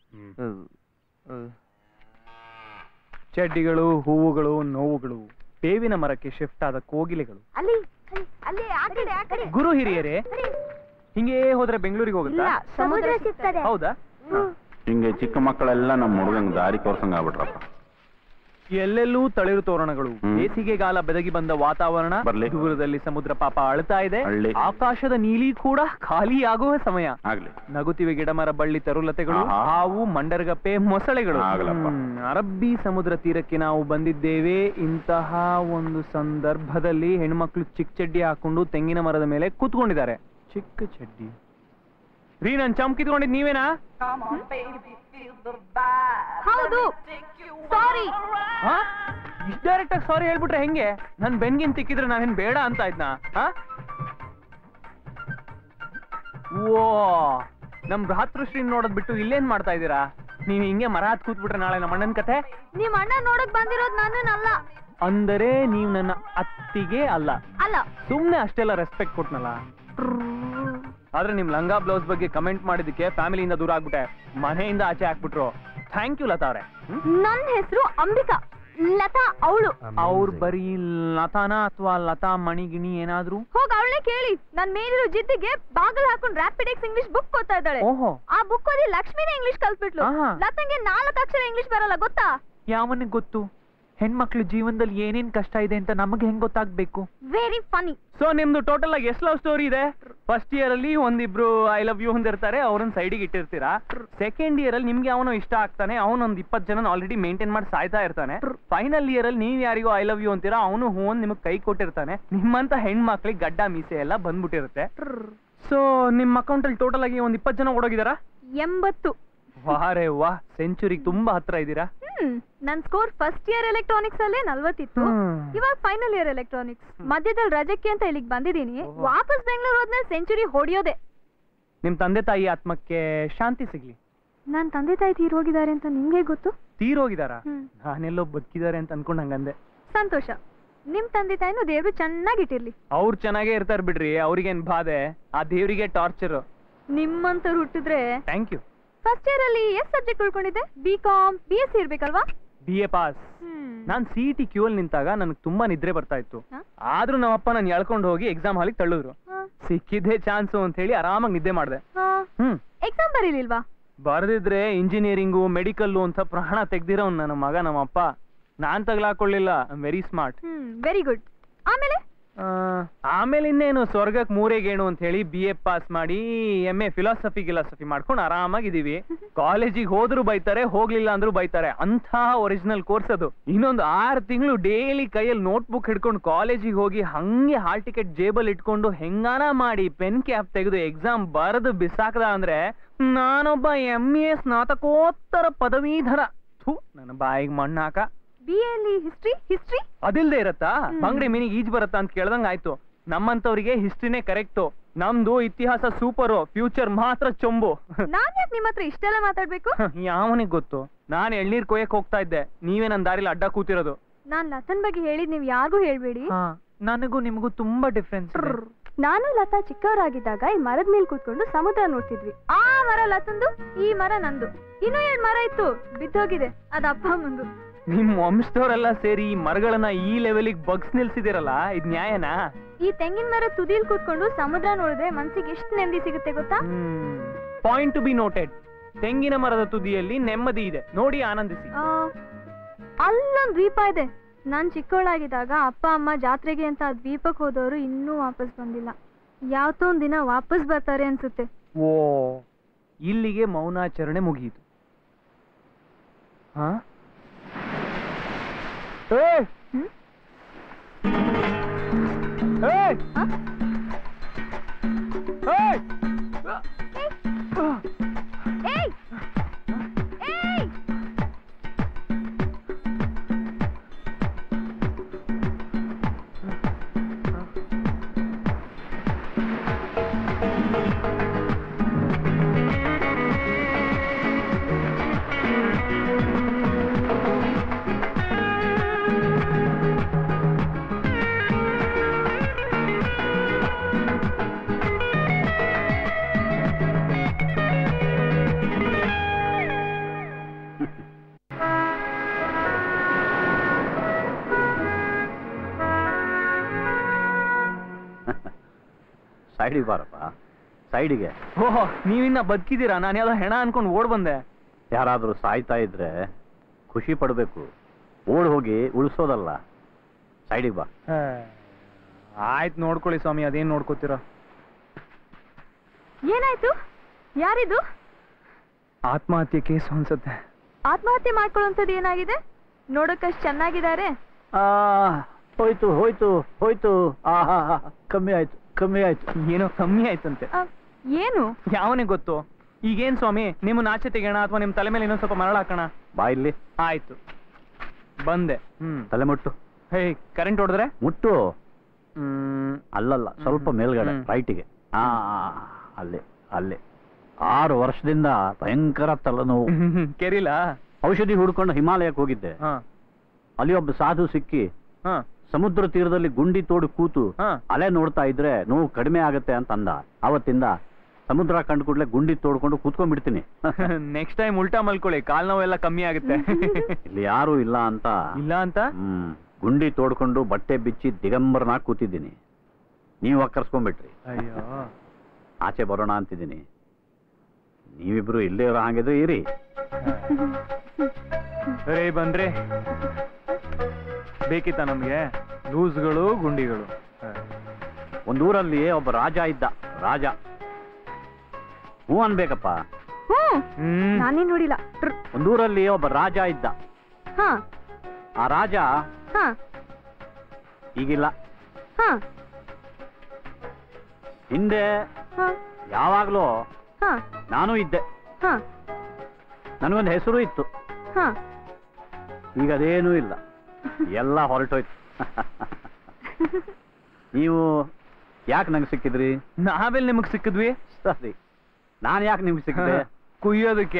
ಚಡ್ಡಿಗಳು ಹೂವುಗಳು ನೋವುಗಳು ಬೇವಿನ ಮರಕ್ಕೆ ಶಿಫ್ಟ್ ಆದ ಕೋಗಿಲೆಗಳು
ಅಲ್ಲಿ ಅಲ್ಲಿ ಆ ಕಡೆ ಆ ಕಡೆ
ಗುರು ಹಿರಿಯರೇ ಹಿಂಗೆ ಹೋದ್ರೆ ಬೆಂಗಳೂರಿಗೆ ಹೋಗುತ್ತಾ
ಸಮುದ್ರ ಸಿಗ್ತದೆ
ಹೌದಾ
ಹಿಂಗೆ ಚಿಕ್ಕ ಮಕ್ಕಳೆಲ್ಲ ನಮ್ಮ ಹುಡುಗಂಗ್ ದಾರಿ ತೋರ್ಸಂಗ್ ಆಗ್ಬಿಟ್ರಪ್ಪ
ಎಲ್ಲೆಲ್ಲೂ ತಳಿರು ತೋರಣಗಳು
ಹ್ಮ್.
ಬೇಸಿಗೆಗಾಲ ಬೆದಗಿ ಬಂದ ವಾತಾವರಣ
ಬರ್ಲಿ.
ದೂರದಲ್ಲಿ ಸಮುದ್ರ ಪಾಪ ಅಳ್ತಾ ಇದೆ
ಅಳ್ಳಿ.
ಆಕಾಶದ ನೀಲಿ ಕೂಡ ಖಾಲಿಯಾಗುವ ಸಮಯ
ಆಗ್ಲಿ
ನಗುತ್ತಿವೆ ಗಿಡಮರ ಬಳ್ಳಿ ತರುಲತೆಗಳು
ಆಹಾ.
ಹಾವು ಮಂಡರಗಪ್ಪೆ ಮೊಸಳೆಗಳು
ಆಗ್ಲಪ್ಪ.
ಹ್ಮ್, ಅರಬ್ಬಿ ಸಮುದ್ರ ತೀರಕ್ಕೆ ನಾವು ಬಂದಿದ್ದೇವೆ ಇಂತಹ ಒಂದು ಸಂದರ್ಭದಲ್ಲಿ ಹೆಣ್ಮಕ್ಳು ಚಿಕ್ಕ ಚಡ್ಡಿ ಹಾಕೊಂಡು ತೆಂಗಿನ ಮರದ ಮೇಲೆ ಕೂತ್ಕೊಂಡಿದ್ದಾರೆ ಚಿಕ್ಕ ಚಡ್ಡಿ ರೀ ನನ್ ಚಮ್ ಕಿತ್ಕೊಂಡಿದ್ ನೀವೇನಾ
Come on, baby, feel the vibe.
ಹೌದು ಸಾರಿ
ಇಷ್ಟ ಡೈರೆಕ್ಟ್ ಆಗಿ ಸಾರಿ ಹೇಳ್ಬಿಟ್ರೆ ಹೆಂಗೆ ನನ್ ಬೆನ್ಗಿನ್ ತಿಕ್ಕಿದ್ರೆ ನಾನೇನ್ ಬೇಡ ಅಂತ ಇದ್ನಾ ಓ ನಮ್ ಭ್ರಾತೃಶ್ರೀ ನೋಡೋದ್ ಬಿಟ್ಟು ಇಲ್ಲೇನ್ ಮಾಡ್ತಾ ಇದ್ದೀರಾ ನೀವ್ ಹಿಂಗೆ ಮರ ಹತ್ ಕೂತ್ಬಿಟ್ರೆ ನಾಳೆ ನಮ್ಮ ಅಣ್ಣನ್ ಕತೆ
ನಿಮ್ ಅಣ್ಣ ನೋಡಕ್ ಬಂದಿರೋದ್ ನನ್ನಲ್ಲ
ಅಂದರೆ ನೀವ್ ನನ್ನ ಅತ್ತಿಗೆ ಅಲ್ಲ
ಅಲ್ಲ
ಸುಮ್ನೆ ಅಷ್ಟೆಲ್ಲ ರೆಸ್ಪೆಕ್ಟ್ ಕೊಟ್ನಲ್ಲ ಆದ್ರೆ ನಿಮ್ ಲಂಗಾ ಬ್ಲೌಸ್ ಬಗ್ಗೆ ಕಮೆಂಟ್ ಮಾಡಿದಕ್ಕೆ ಫ್ಯಾಮಿಲಿಯಿಂದ ದೂರ ಆಗ್ಬಿಟ್ಟೆ ಮನೆಯಿಂದ ಆಚೆ ಹಾಕ್ಬಿಟ್ರು ಥ್ಯಾಂಕ್ ಯು ಲತಾ ಅವ್ರೆ
ನನ್ ಹೆಸರು ಅಂಬಿಕಾ ಲತಾ ಅವಳು
ಅವ್ರು ಬರೀ ಲತಾನ ಅಥವಾ ಲತಾ ಮಣಿಗಿಣಿ ಏನಾದ್ರು
ಹೋಗ್ ಅವಳೇ ಕೇಳಿ ನನ್ ಮೇಲಿರೋ ಜಿದ್ದಿಗೆ ಬಾಗಲ್ ಹಾಕೊಂಡ್ ರ್ಯಾಪಿಡ್ ಎಕ್ಸ್ ಇಂಗ್ಲಿಷ್ ಬುಕ್ ಓದ್ತಾ ಇದ್ದಾಳೆ
ಓಹೋ
ಆ ಬುಕ್ ಓದಿ ಲಕ್ಷ್ಮಿನೇ ಇಂಗ್ಲಿಷ್ ಕಲ್ತ್ಬಿಟ್ಲು
ಆಹಾ.
ಲತಂಗೆ ನಾಲ್ಕು ಅಕ್ಷರ ಇಂಗ್ಲಿಷ್ ಬರಲ್ಲ ಗೊತ್ತಾ
ಯಾವನಿಗೆ ಗೊತ್ತು ಹೆಣ್ಮಕ್ಳು ಜೀವನದಲ್ಲಿ ಏನೇನ್ ಕಷ್ಟ ಇದೆ ಅಂತ ನಮಗೆ ಹೆಂಗ್ ಗೊತ್ತಾಗ್ಬೇಕು
ವೆರಿ ಫನಿ
ಸೊ ನಿಮ್ದು ಟೋಟಲ್ ಆಗಿ ಎಷ್ಟು ಲವ್ ಸ್ಟೋರಿ ಇದೆ ಫಸ್ಟ್ ಇಯರ್ ಅಲ್ಲಿ ಒಂದಿಬ್ರು ಐ ಲವ್ ಯು ಹೊಂದಿರ್ತಾರೆ ಅವ್ರನ್ನ ಸೈಡಿಗೆ ಇಟ್ಟಿರ್ತೀರಾ ಸೆಕೆಂಡ್ ಇಯರ್ ಅಲ್ಲಿ ನಿಮ್ಗೆ ಅವನು ಇಷ್ಟ ಆಗ್ತಾನೆ ಅವನು ಒಂದ್ ಇಪ್ಪತ್ತು ಜನ ಆಲ್ರೆಡಿ ಮೇಂಟೈನ್ ಮಾಡಿ ಸಾಯ್ತಾ ಇರ್ತಾನೆ ಫೈನಲ್ ಇಯರ್ ಅಲ್ಲಿ ನೀವ್ ಯಾರಿಗೋ ಐ ಲವ್ ಯು ಅಂತೀರಾ ಅವನು ಹೂ ಅಂದ್ ನಿಮಗೆ ಕೈ ಕೊಟ್ಟಿರ್ತಾನೆ ನಿಮ್ಮಂತ ಹೆಣ್ಮಕ್ಳಿಗೆ ಗಡ್ಡ ಮೀಸೆ ಎಲ್ಲ ಬಂದ್ಬಿಟ್ಟಿರುತ್ತೆ ಸೊ ನಿಮ್ ಅಕೌಂಟ್ ಅಲ್ಲಿ ಟೋಟಲ್ ಆಗಿ ಒಂದ್ ಇಪ್ಪತ್ತು ಜನ ಓಡೋಗಿದಾರಾ
ಎಂಬತ್ತು
ವಾರೇ ವಾ ಸೆಂಚುರಿಗೆ ತುಂಬಾ ಹತ್ರ ಇದ್ದೀರಾ
ಹ್ಮ್ ನನ್ ಸ್ಕೋರ್ ಫಸ್ಟ್ ಇಯರ್ ಎಲೆಕ್ಟ್ರಾನಿಕ್ಸ್ ಅಲ್ಲೇ ನಲ್ವತ್ತಿತ್ತು
ಹ್ಮ್.
ಇವಾಗ ಫೈನಲ್ ಇಯರ್ ಎಲೆಕ್ಟ್ರಾನಿಕ್ಸ್ ಮಧ್ಯದಲ್ಲಿ ರಜಕ್ಕೆ ಅಂತ ಇಲ್ಲಿಗೆ ಬಂದಿದ್ದೀನಿ ವಾಪಸ್ ಬೆಂಗಳೂರು ಹೋದ್ಮೇಲೆ ಸೆಂಚುರಿ ಹೊಡಿಯೋದೆ
ನಿಮ್ ತಂದೆ ತಾಯಿ ಆತ್ಮಕ್ಕೆ ಶಾಂತಿ ಸಿಗ್ಲಿ
ನನ್ ತಂದೆ ತಾಯಿ ತೀರ್ ಹೋಗಿದ್ದಾರೆ ಅಂತ ನಿಮ್ಗೆ ಗೊತ್ತು
ತೀರೋಗಿದಾರಾ
ಹ್ಮ್.
ನಾನೆಲ್ಲೋ ಬದುಕಿದ್ದಾರೆ ಅಂತ ಅನ್ಕೊಂಡ್ ಹಂಗಂದೆ
ಸಂತೋಷ ನಿಮ್ ತಂದೆ ತಾಯಿನೂ ದೇವ್ರು ಚೆನ್ನಾಗಿಟ್ಟಿರ್ಲಿ
ಅವ್ರು ಚೆನ್ನಾಗೇ ಇರ್ತಾರ ಬಿಡ್ರಿ ಅವ್ರಿಗೇನ್ ಬಾಧೆ ಆ ದೇವ್ರಿಗೆ ಟಾರ್ಚರ್
ನಿಮ್ಮಂತವ್ರು ಹುಟ್ಟಿದ್ರೆ
ಥ್ಯಾಂಕ್ ಯು
ಫಸ್ಟ್ ಇಯರ್ ಅಲ್ಲಿ ಎಷ್ಟ್ ಸಬ್ಜೆಕ್ಟ್ ಉಳ್ಕೊಂಡಿದ್ದೆ B Com B S C ಇರ್ಬೇಕಲ್ವಾ
ಬಿ ಎ ಪಾಸ್ ನಾನ್ ಸಿ ಟಿ ಕ್ಯೂ ಅಲ್ಲಿ ನಿಂತಾಗ ನನಗೆ ತುಂಬಾ ನಿದ್ರೆ ಬರ್ತಾ ಇತ್ತು
ಹ?
ಆದ್ರೂ ನಮ್ಮಪ್ಪ ನಾನು ಎಳ್ಕೊಂಡು ಹೋಗಿ ಎಕ್ಸಾಮ್ ಹಾಲಿಗೆ ತಳ್ಳಿದ್ರು
ಹ.
ಸಿಕ್ಕಿದ್ದೆ ಚಾನ್ಸು ಅಂತ ಹೇಳಿ ಆರಾಮಾಗಿ ನಿದ್ದೆ ಮಾಡಿದೆ ಹ್ಮ್
ಎಕ್ಸಾಮ್ ಬರೀಲಿಲ್ವಾ
ಬರ್ದಿದ್ರೆ ಇಂಜಿನಿಯರಿಂಗು ಮೆಡಿಕಲ್ಲು ಅಂತ ಪ್ರಾಣ ತೆಗ್ದಿರೋ ನನ್ನ ಮಗ ನಮ್ಮಪ್ಪ ನಾನ್ ತಗ್ಲಾಕೊಳ್ಳಿಲ್ಲ very smart
hmm very good ಆಮೇಲೆ
ಆಮೇಲೆ ಇನ್ನೇನು ಸ್ವರ್ಗಕ್ ಮೂರೇ ಗೇಣು ಅಂತ ಹೇಳಿ ಬಿ ಎ ಪಾಸ್ ಮಾಡಿ ಎಮ್ ಎ ಫಿಲಾಸಫಿ ಗಿಲಾಸಫಿ ಮಾಡ್ಕೊಂಡು ಆರಾಮಾಗಿದೀವಿ ಕಾಲೇಜಿಗೆ ಹೋದ್ರು ಬೈತಾರೆ ಹೋಗ್ಲಿಲ್ಲ ಅಂದ್ರೂ ಬೈತಾರೆ ಅಂತ ಒರಿಜಿನಲ್ ಕೋರ್ಸ್ ಅದು ಇನ್ನೊಂದು ಆರು ತಿಂಗಳು ಡೈಲಿ ಕೈಯಲ್ಲಿ ನೋಟ್ಬುಕ್ ಹಿಡ್ಕೊಂಡು ಕಾಲೇಜಿಗೆ ಹೋಗಿ ಹಂಗೆ ಹಾಲ್ ಟಿಕೆಟ್ ಜೇಬಲ್ ಇಟ್ಕೊಂಡು ಹೆಂಗಾನ ಮಾಡಿ ಪೆನ್ ಕ್ಯಾಪ್ ತೆಗೆದು ಎಕ್ಸಾಮ್ ಬರೆದು ಬಿಸಾಕದ ಅಂದ್ರೆ ನಾನೊಬ್ಬ ಎಂ ಎ ಸ್ನಾತಕೋತ್ತರ ಪದವೀಧರ ಥು ನನ್ನ ಬಾಯಿಗೆ ಮಣ್ಣಾಕ
ಬಿ ಎ ಅಲ್ಲಿ ಹಿಸ್ಟ್ರಿ ಹಿಸ್ಟ್ರಿ
ಅದಿಲ್ದೇ ಇರತ್ತಾ ಬಂಗ್ಡಿ ಮೀನಿಗೆ ಈಜ್ ಬರತ್ತಾ ಅಂತ ಕೇಳ್ದಂಗ್ ಆಯ್ತು ನಮ್ಮಂತವ್ರಿಗೆ ಹಿಸ್ಟ್ರಿನೇ ಕರೆಕ್ಟು ನಮ್ದು ಇತಿಹಾಸ ಸೂಪರು ಫ್ಯೂಚರ್ ಮಾತ್ರ ಚೊಂಬು
ನಾನ್ ಯಾಕೆ ನಿಮ್ಮ ಹತ್ರ ಇಷ್ಟೆಲ್ಲ ಮಾತಾಡ್ಬೇಕು
ಯಾವನಿಗೆ ಗೊತ್ತು ನಾನ್ ಎಳ್ನೀರ್ ಕೊಯ್ಯಕ್ ಹೋಗ್ತಾ ಇದ್ದೆ ನೀವೇ ನನ್ ದಾರಿಲಿ ಅಡ್ಡ ಕೂತಿರೋದು
ನಾನ್ ಲತನ್ ಬಗ್ಗೆ ಹೇಳಿದ್ ನೀವ್ ಯಾರಿಗೂ ಹೇಳ್ಬೇಡಿ
ನನಗೂ ನಿಮಗೂ ತುಂಬಾ ಡಿಫ್ರೆನ್ಸ್
ನಾನು ಲತಾ ಚಿಕ್ಕವರಾಗಿದ್ದಾಗ ಈ ಮರದ ಮೇಲೆ ಕೂತ್ಕೊಂಡು ಸಮುದ್ರ ನೋಡ್ತಿದ್ವಿ ಆ ಮರ ಲತಂದು ಈ ಮರ ನಂದು ಇನ್ನೂ ಎರಡ್ ಮರ ಇತ್ತು ಬಿದ್ದೋಗಿದೆ ಅದ ಅಪ್ಪ ಅಮ್ಮಂದು
ನಿಮ್ ವಂಶದವರೆಲ್ಲ ಸೇರಿ ಈ ಮರಗಳನ್ನ ಈ ಲೆವೆಲಿಗೆ ಬಗ್ಸ್ ನಿಲ್ಸಿದಿರಲ್ಲ ಇದ್ ನ್ಯಾಯನಾ
ಈ ತೆಂಗಿನ ಮರ ತುದಿಲ್ ಕೂತ್ಕೊಂಡು ಸಮುದ್ರ ನೋಡಿದ್ರೆ ಮನ್ಸಿಗೆ ಎಷ್ಟು ನೆಮ್ಮದಿ ಸಿಗುತ್ತೆ ಗೊತ್ತಾ
ಪಾಯಿಂಟ್ ಟು ಬಿ ನೋಟೆಡ್ ತೆಂಗಿನ ಮರದ ತುದಿಯಲ್ಲಿ ನೆಮ್ಮದಿ ಇದೆ ನೋಡಿ ಆನಂದಿಸಿ
ಆ, ಅಲ್ಲೊಂದ್ ದ್ವೀಪ ಇದೆ ನಾನ್ ಚಿಕ್ಕವಳಾಗಿದ್ದಾಗ ಅಪ್ಪ ಅಮ್ಮ ಜಾತ್ರೆಗೆ ಅಂತ ಆ ದ್ವೀಪಕ್ಕೆ ಹೋದವರು ಇನ್ನೂ ವಾಪಸ್ ಬಂದಿಲ್ಲ ಯಾವತ್ತೋ ಒಂದ್ ದಿನ ವಾಪಸ್ ಬರ್ತಾರೆ ಅನ್ಸುತ್ತೆ
ಓ ಇಲ್ಲಿಗೆ ಮೌನಾಚರಣೆ ಮುಗಿಯಿತು ಹಾ ಏಯ್! ಏಯ್! ಏಯ್!
ಏಯ್ ಏಯ್
ಸೈಡಿಗೆ ಬಾರಪ್ಪ ಸೈಡಿಗೆ
ಓಹೋ ನೀವಿನ್ನ ಬದುಕಿದ್ದೀರಾ ನಾನು ಯಾವ್ದೋ ಹೆಣ ಅನ್ಕೊಂಡು ಓಡ್ ಬಂದೆ
ಯಾರಾದರೂ ಸಾಯ್ತಾ ಇದ್ರೆ ಖುಷಿ ಪಡಬೇಕು ಓಡ್ ಹೋಗಿ ಉಳಿಸೋದಲ್ಲ ಸೈಡಿಗೆ ಬಾ
ಆಯ್ತು ನೋಡ್ಕೊಳ್ಳಿ ಸ್ವಾಮಿ ಅದೇನ್ ನೋಡ್ಕೋತೀರ
ಏನಾಯ್ತು ಯಾರಿದು
ಆತ್ಮಹತ್ಯೆ ಕೇಸ್ ಅನ್ಸುತ್ತೆ
ಆತ್ಮಹತ್ಯೆ ಮಾಡ್ಕೊಳ್ಳೋಂಥದ್ದು ಏನಾಗಿದೆ ನೋಡಕ್ಕಷ್ಟು ಚೆನ್ನಾಗಿದ್ದಾರೆ
ಆ ಹೋಯ್ತು ಹೋಯ್ತು ಹೋಯ್ತು ಆಹಾ ಕಮ್ಮಿ ಆಯ್ತು ಕಮ್ಮಿ ಆಯ್ತು
ಏನೋ ಕಮ್ಮಿ ಆಯ್ತಂತೆ
ಆ, ಏನು
ಯಾವನಿಗೆ ಗೊತ್ತು ಈಗೇನ್ ಸ್ವಾಮಿ ನಿಮ್ಮನ್ನ ಆಚೆ ತೆಗೋಣ ಅಥವಾ ನಿಮ್ ತಲೆ ಮೇಲೆ ಇನ್ನೊಂದ್ ಸ್ವಲ್ಪ ಮರಳು ಹಾಕೋಣ
ಬಾ ಇಲ್ಲಿ
ಆಯ್ತು ಬಂದೆ ಹ್ಮ್
ತಲೆ ಮುಟ್ಟು
ಹೇ ಕರೆಂಟ್ ಹೊಡೆದ್ರೆ
ಮುಟ್ಟು
ಹ್ಮ್
ಅಲ್ಲಲ್ಲ ಸ್ವಲ್ಪ ಮೇಲ್ಗಡೆ
ಹ್ಮ್.
ರೈಟಿಗೆ ಆ ಆ, ಅಲ್ಲಿ ಅಲ್ಲಿ ಆರು ವರ್ಷದಿಂದ ಭಯಂಕರ ತಲೆನೋವು
ಕೆರಿಲ
ಔಷಧಿ ಹುಡ್ಕೊಂಡು ಹಿಮಾಲಯಕ್ಕೆ ಹೋಗಿದ್ದೆ
ಹಾ
ಅಲ್ಲಿ ಒಬ್ಬ ಸಾಧು ಸಿಕ್ಕಿ
ಹಾ
ಸಮುದ್ರ ತೀರದಲ್ಲಿ ಗುಂಡಿ ತೋಡಿ ಕೂತು
ಹಾ.
ಅಲೆ ನೋಡ್ತಾ ಇದ್ರೆ ನೋವು ಕಡಿಮೆ ಆಗತ್ತೆ ಅಂತ ಅಂದ ಅವತ್ತಿಂದ ಸಮುದ್ರ ಕಂಡು ಕೂಡಲೇ ಗುಂಡಿ ತೋಡ್ಕೊಂಡು ಕೂತ್ಕೊಂಡ್ಬಿಡ್ತೀನಿ
ನೆಕ್ಸ್ಟ್ ಟೈಮ್ ಉಲ್ಟಾ ಮಲ್ಕೊಳ್ಳಿ ಕಾಲ್ ನೋವೆಲ್ಲ ಕಮ್ಮಿ ಆಗುತ್ತೆ
ಇಲ್ಲಿ ಯಾರು ಇಲ್ಲ ಅಂತ
ಇಲ್ಲ ಅಂತ
ಹ್ಮ್ ಗುಂಡಿ ತೋಡ್ಕೊಂಡು ಬಟ್ಟೆ ಬಿಚ್ಚಿ ದಿಗಂಬರನಾಗಿ ಕೂತಿದ್ದೀನಿ ನೀವು ಅಕ್ಕರ್ಸ್ಕೊಂಡ್ಬಿಟ್ರಿ
ಅಯ್ಯೋ
ಆಚೆ ಬರೋಣ ಅಂತಿದ್ದೀನಿ ನೀವಿಬ್ರು ಇಲ್ಲೇ ಇರೋ ಹಾಗಿದ್ರೆ ಇರಿ
ರೇ ಬಂದ್ರೆ ಬೇಕಿತ್ತ ನಮ್ಗೆ ಲೂಸ್ಗಳು ಗುಂಡಿಗಳು ಹ.
ಒಂದೂರಲ್ಲಿ ಒಬ್ಬ ರಾಜ ಇದ್ದ ರಾಜ ಹ್ಞೂ ಅನ್ಬೇಕಪ್ಪ
ಹ್ಮ್
ಹ್ಮ್
ನಾನೇನ್ ನೋಡಿಲ್ಲ
ಒಂದೂರಲ್ಲಿ ಒಬ್ಬ ರಾಜ ಇದ್ದ
ಹಾ
ಆ ರಾಜ
ಹಾ
ಈಗಿಲ್ಲ
ಹಾ
ಹಿಂದೆ
ಹಾ
ಯಾವಾಗ್ಲೂ
ಹಾ
ನಾನು ಇದ್ದೆ
ಹಾ
ನನಗೊಂದು ಹೆಸರು ಇತ್ತು
ಹಾ
ಈಗ ಅದೇನೂ ಇಲ್ಲ ಎಲ್ಲ ಹೊರಟೋಯ್ತು ನೀವು ಯಾಕೆ ನಂಗೆ ಸಿಕ್ಕಿದ್ರಿ
ನಾವೆಲ್ ನಿಮಗ್ ಸಿಕ್ಕಿದ್ವಿ
ಸರಿ ನಾನು ಯಾಕೆ ನಿಮ್ಗೆ ಸಿಕ್ಕಿದೆ
ಕುಯ್ಯೋದಕ್ಕೆ